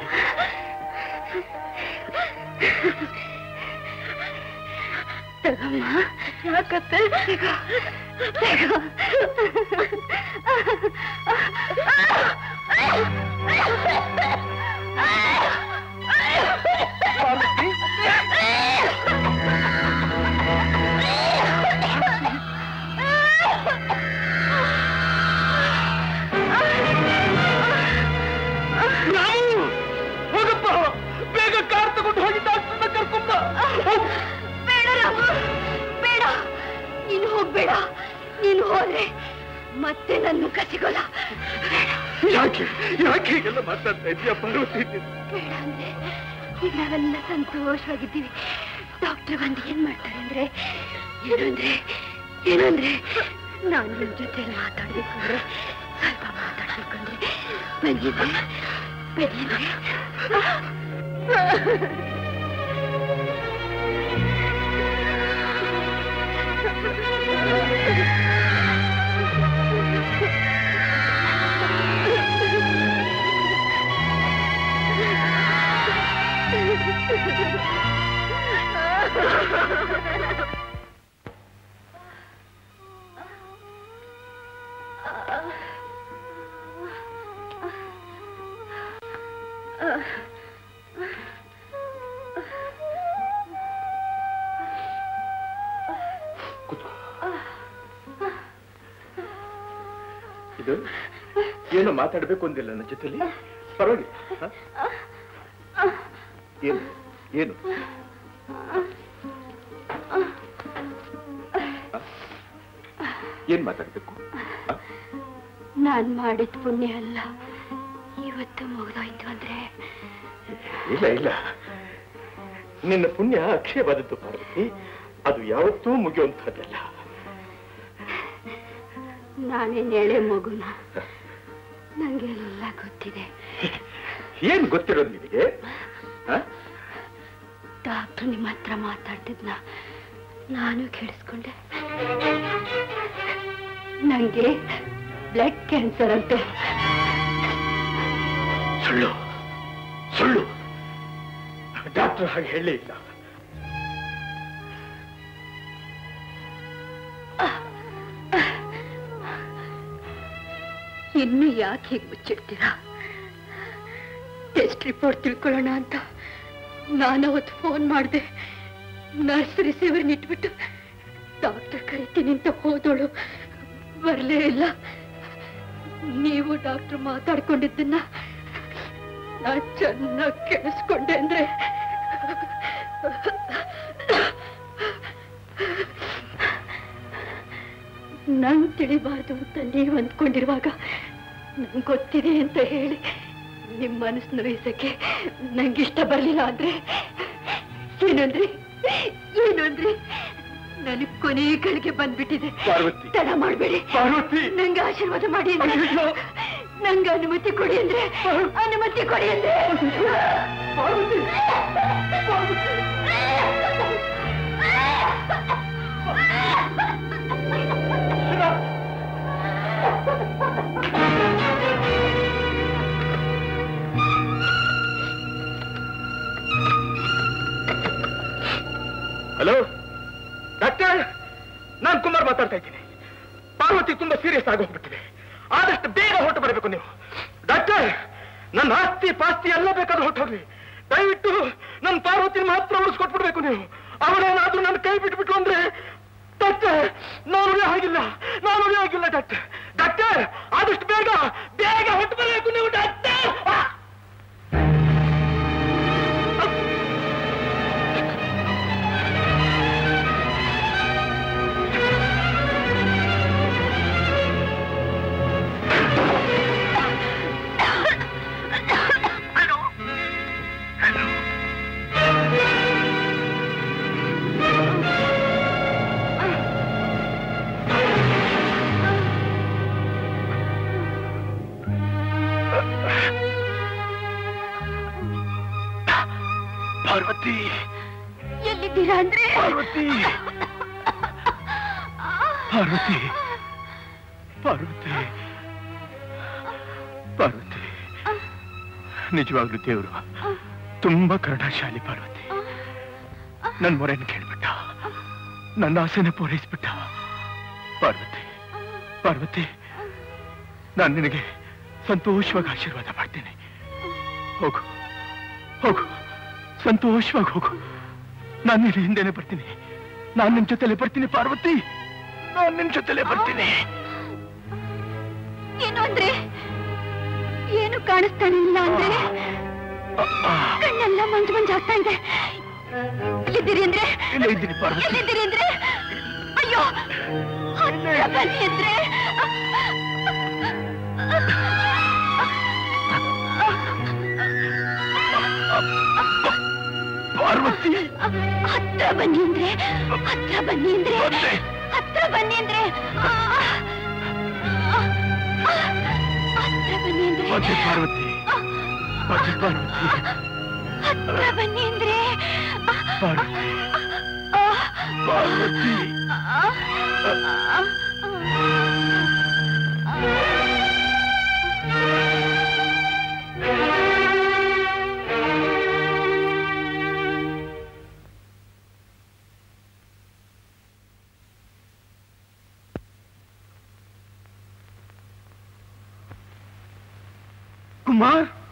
ತಗಮ್ಮ ಯಾಕತ್ತೆ ತಗೋ ತಗೋ
ಹೋಗಪ್ಪ ಬೇಗ ಕಾರ್ ತಗೊಂಡು ಹೋಗಿ ಡಾಕ್ಟರ್ನ ಕರ್ಕೊಂಬ
ಬೇಡ ರಾಮು ಬೇಡ ನೀನು ಹೋಗ್ಬೇಡ ನೀನು ಹೋದ್ರೆ ಮತ್ತೆ ನನ್ನ ಮುಖ ಸಿಗೋಲ್ಲ
ಯಾಕೆ ಯಾಕೆ ಹೀಗೆಲ್ಲ ಮಾತಾಡ್ತಾ ಇದೀಯ ಪಾರ್ವತಿ ನೀನು?
ಬೇಡ ಅಂದ್ರೆ ಈಗ ನಾವೆಲ್ಲ ಸಂತೋಷವಾಗಿದ್ದೀವಿ ಡಾಕ್ಟರ್ ಬಂದು ಏನ್ ಮಾಡ್ತಾರೆ ಅಂದ್ರೆ ಏನು ಅಂದ್ರೆ ಏನು ಅಂದ್ರೆ ನಾನು ನಿಮ್ ಜೊತೆ ಮಾತಾಡ್ಬೇಕು ಅಂದ್ರೆ ಸ್ವಲ್ಪ ಮಾತಾಡ್ಬೇಕು ಅಂದ್ರೆ ಬಂದಿದ್ದೆ ಬಂದಿದ್ದೆ
ಇದು ಏನು ಮಾತಾಡ್ಬೇಕು ಅಂದಿಲ್ಲ ನನ್ನ ಜೊತೆಲಿ ಪರವಾಗಿಲ್ಲ ಹ? ಏನು ಏನು ಏನ್ ಮಾತಾಡ್ಬೇಕು
ನಾನ್ ಮಾಡಿದ ಪುಣ್ಯ ಅಲ್ಲ ಇವತ್ತು ಮುಗ್ದೋಯ್ತು ಅಂದ್ರೆ
ಇಲ್ಲ ಇಲ್ಲ ನಿನ್ನ ಪುಣ್ಯ ಅಕ್ಷಯವಾದದ್ದು ಪಾರ್ವತಿ ಅದು ಯಾವತ್ತೂ ಮುಗಿಯುವಂತಹದ್ದಲ್ಲ
ನಾನೇನ್ ಎಳೆ ಮಗುನ ನಂಗೆಲ್ಲ ಗೊತ್ತಿದೆ
ಏನ್ ಗೊತ್ತಿರೋದು ನಿನಗೆ ಹ?
ಡಾಕ್ಟರ್ ನಿಮ್ಮ ಹತ್ರ ಮಾತಾಡ್ತಿದ್ನ ನಾನು ಕೇಳಿಸ್ಕೊಂಡೆ ನಂಗೆ ಬ್ಲಡ್ ಕ್ಯಾನ್ಸರ್ ಅಂತೆ
ಸುಳ್ಳು ಸುಳ್ಳು ಡಾಕ್ಟರ್ ಹಾಗೆ ಹೇಳಲೇ ಇಲ್ಲ
ಇನ್ನು ಯಾಕೆ ಹೀಗೆ ಮುಚ್ಚಿಡ್ತೀರಾ
ಟೆಸ್ಟ್ ರಿಪೋರ್ಟ್ ತಿಳ್ಕೊಳ್ಳೋಣ ಅಂತ ನಾನು ಅವತ್ತು ಫೋನ್ ಮಾಡಿದೆ ನರ್ಸ್ ರಿಸೀವರ್ನ ಇಟ್ಬಿಟ್ಟು ಡಾಕ್ಟರ್ ಕರಿತೀನಿ ಅಂತ ಹೋದೋಳು ಬರಲೇ ಇಲ್ಲ ನೀವು ಡಾಕ್ಟರ್ ಮಾತಾಡ್ಕೊಂಡಿದ್ದನ್ನ ನಾ ಚೆನ್ನಾಗಿ ಕೇಳಿಸ್ಕೊಂಡೆ ಅಂದ್ರೆ ನಂಗ್ ತಿಳಿಬಾರ್ದು ಅಂತ ನೀವು ಅಂದ್ಕೊಂಡಿರುವಾಗ ನಂಗೆ ಗೊತ್ತಿದೆ ಅಂತ ಹೇಳಿ ನಿಮ್ಮ ಮನಸ್ಸು ನೋಯಿಸಕ್ಕೆ ನಂಗಿಷ್ಟ ಬರ್ಲಿಲ್ಲ ಅಂದ್ರೆ ಏನಂದ್ರಿ ಏನಂದ್ರಿ ನನಗ್ ಕೊನೆ ಗಳಿಗೆ ಬಂದ್ಬಿಟ್ಟಿದೆ
ಪಾರ್ವತಿ.
ತಡ ಮಾಡ್ಬೇಡಿ
ಪಾರ್ವತಿ.
ನಂಗೆ ಆಶೀರ್ವಾದ ಮಾಡಿ ಅಂದ್ರೆ ನಂಗೆ ಅನುಮತಿ ಕೊಡಿ ಅಂದ್ರೆ ಅನುಮತಿ ಕೊಡಿ ಅಂದ್ರೆ
ಹಲೋ ಡಾಕ್ಟರ್ ನಾನ್ ಕುಮಾರ್ ಮಾತಾಡ್ತಾ ಇದ್ದೀನಿ ಪಾರ್ವತಿ ತುಂಬಾ ಸೀರಿಯಸ್ ಆಗಿ ಹೋಗ್ಬಿಟ್ಟಿದೆ ಆದಷ್ಟು ಬೇಗ ಹೊರಟು ಬರಬೇಕು ನೀವು ಡಾಕ್ಟರ್ ನನ್ನ ಆಸ್ತಿ ಪಾಸ್ತಿ ಎಲ್ಲ ಬೇಕಾದ್ರೂ ಹೊರಟು ಹೋಗ್ಲಿ ದಯವಿಟ್ಟು ನನ್ನ ಪಾರ್ವತಿನ ಮಾತ್ರ ಉಳಿಸ್ಕೊಟ್ಬಿಡ್ಬೇಕು ನೀವು ಅವಳೇನಾದ್ರೂ ನನ್ನ ಕೈ ಬಿಟ್ಬಿಟ್ಟು ಅಂದ್ರೆ ಡಾಕ್ಟರ್ ನಾನು ಉಳಿಯೋ ಹಾಗಿಲ್ಲ ನಾನು ಉಳಿಯೋ ಹಾಗಿಲ್ಲ ಡಾಕ್ಟರ್ ಡಾಕ್ಟರ್ ಆದಷ್ಟು ಬೇಗ ಬೇಗ ಹೊರಟು ಬರಬೇಕು ನೀವು ಡಾಕ್ಟರ್ ಆ! ಪಾರ್ವತಿ
ಎಲ್ಲಿದ್ದೀರಾ ಅಂದ್ರೆ
ಪಾರ್ವತಿ ಪಾರ್ವತಿ ಪಾರ್ವತಿ ಪಾರ್ವತಿ ನಿಜವಾಗ್ಲೂ ದೇವರು ತುಂಬಾ ಕರುಣಾಶಾಲಿ ಪಾರ್ವತಿ ನನ್ ಮೊರೆಯನ್ನು ಕೇಳ್ಬಿಟ್ಟ ನನ್ನ ಆಸೆನ ಪೂರೈಸ್ಬಿಟ್ಟ ಪಾರ್ವತಿ ಪಾರ್ವತಿ ನಾನು ನಿನಗೆ ಸಂತೋಷವಾಗಿ ಆಶೀರ್ವಾದ ಮಾಡ್ತೀನಿ ಹೋಗು ಹೋಗು ಸಂತೋಷವಾಗಿ ಹೋಗು ನಾನು ನಿನ್ನ ಹಿಂದೆನೆ ಬರ್ತೀನಿ ನಾನು ನಿನ್ ಜೊತೆಲೆ ಬರ್ತೀನಿ ಪಾರ್ವತಿ ನಾನು ನಿನ್ ಜೊತೆಲೆ ಬರ್ತೀನಿ
ಏನು ಅಂದ್ರೆ ಏನು ಕಾಣಿಸ್ತಾನೆ ಇಲ್ಲ ಅಂದ್ರೆ ಕಣ್ಣೆಲ್ಲ ಮಂಜು ಮಂಜು ಆಗ್ತಾ ಇದೆ ಎಲ್ಲಿದ್ದೀರಿ ಅಂದ್ರೆ
ಇಲ್ಲ ಇದ್ದೀನಿ ಪಾರ್ವತಿ
ಎಲ್ಲಿದ್ದೀರಿ ಅಂದ್ರೆ ಅಯ್ಯೋ ಹತ್ರ ಬನ್ನಿ ಅಂದ್ರೆ
ಪಾರ್ವತಿ
ಹತ್ರ ಬನ್ನಿ ಅಂದ್ರೆ ಹತ್ರ ಬನ್ನಿ ಅಂದ್ರೆ ಹತ್ರ ಬನ್ನಿ ಅಂದ್ರೆ ಆ, ಆ, ಆ, ಹತ್ರ ಬನ್ನಿ ಅಂದ್ರೆ
ಮತ್ತೆ ಪಾರ್ವತಿ ಮತ್ತೆ ಪಾರ್ವತಿ
ಹತ್ರ ಬನ್ನಿ ಅಂದ್ರೆ
ಪಾರ್ವತಿ ಪಾರ್ವತಿ ಕುಮಾರ್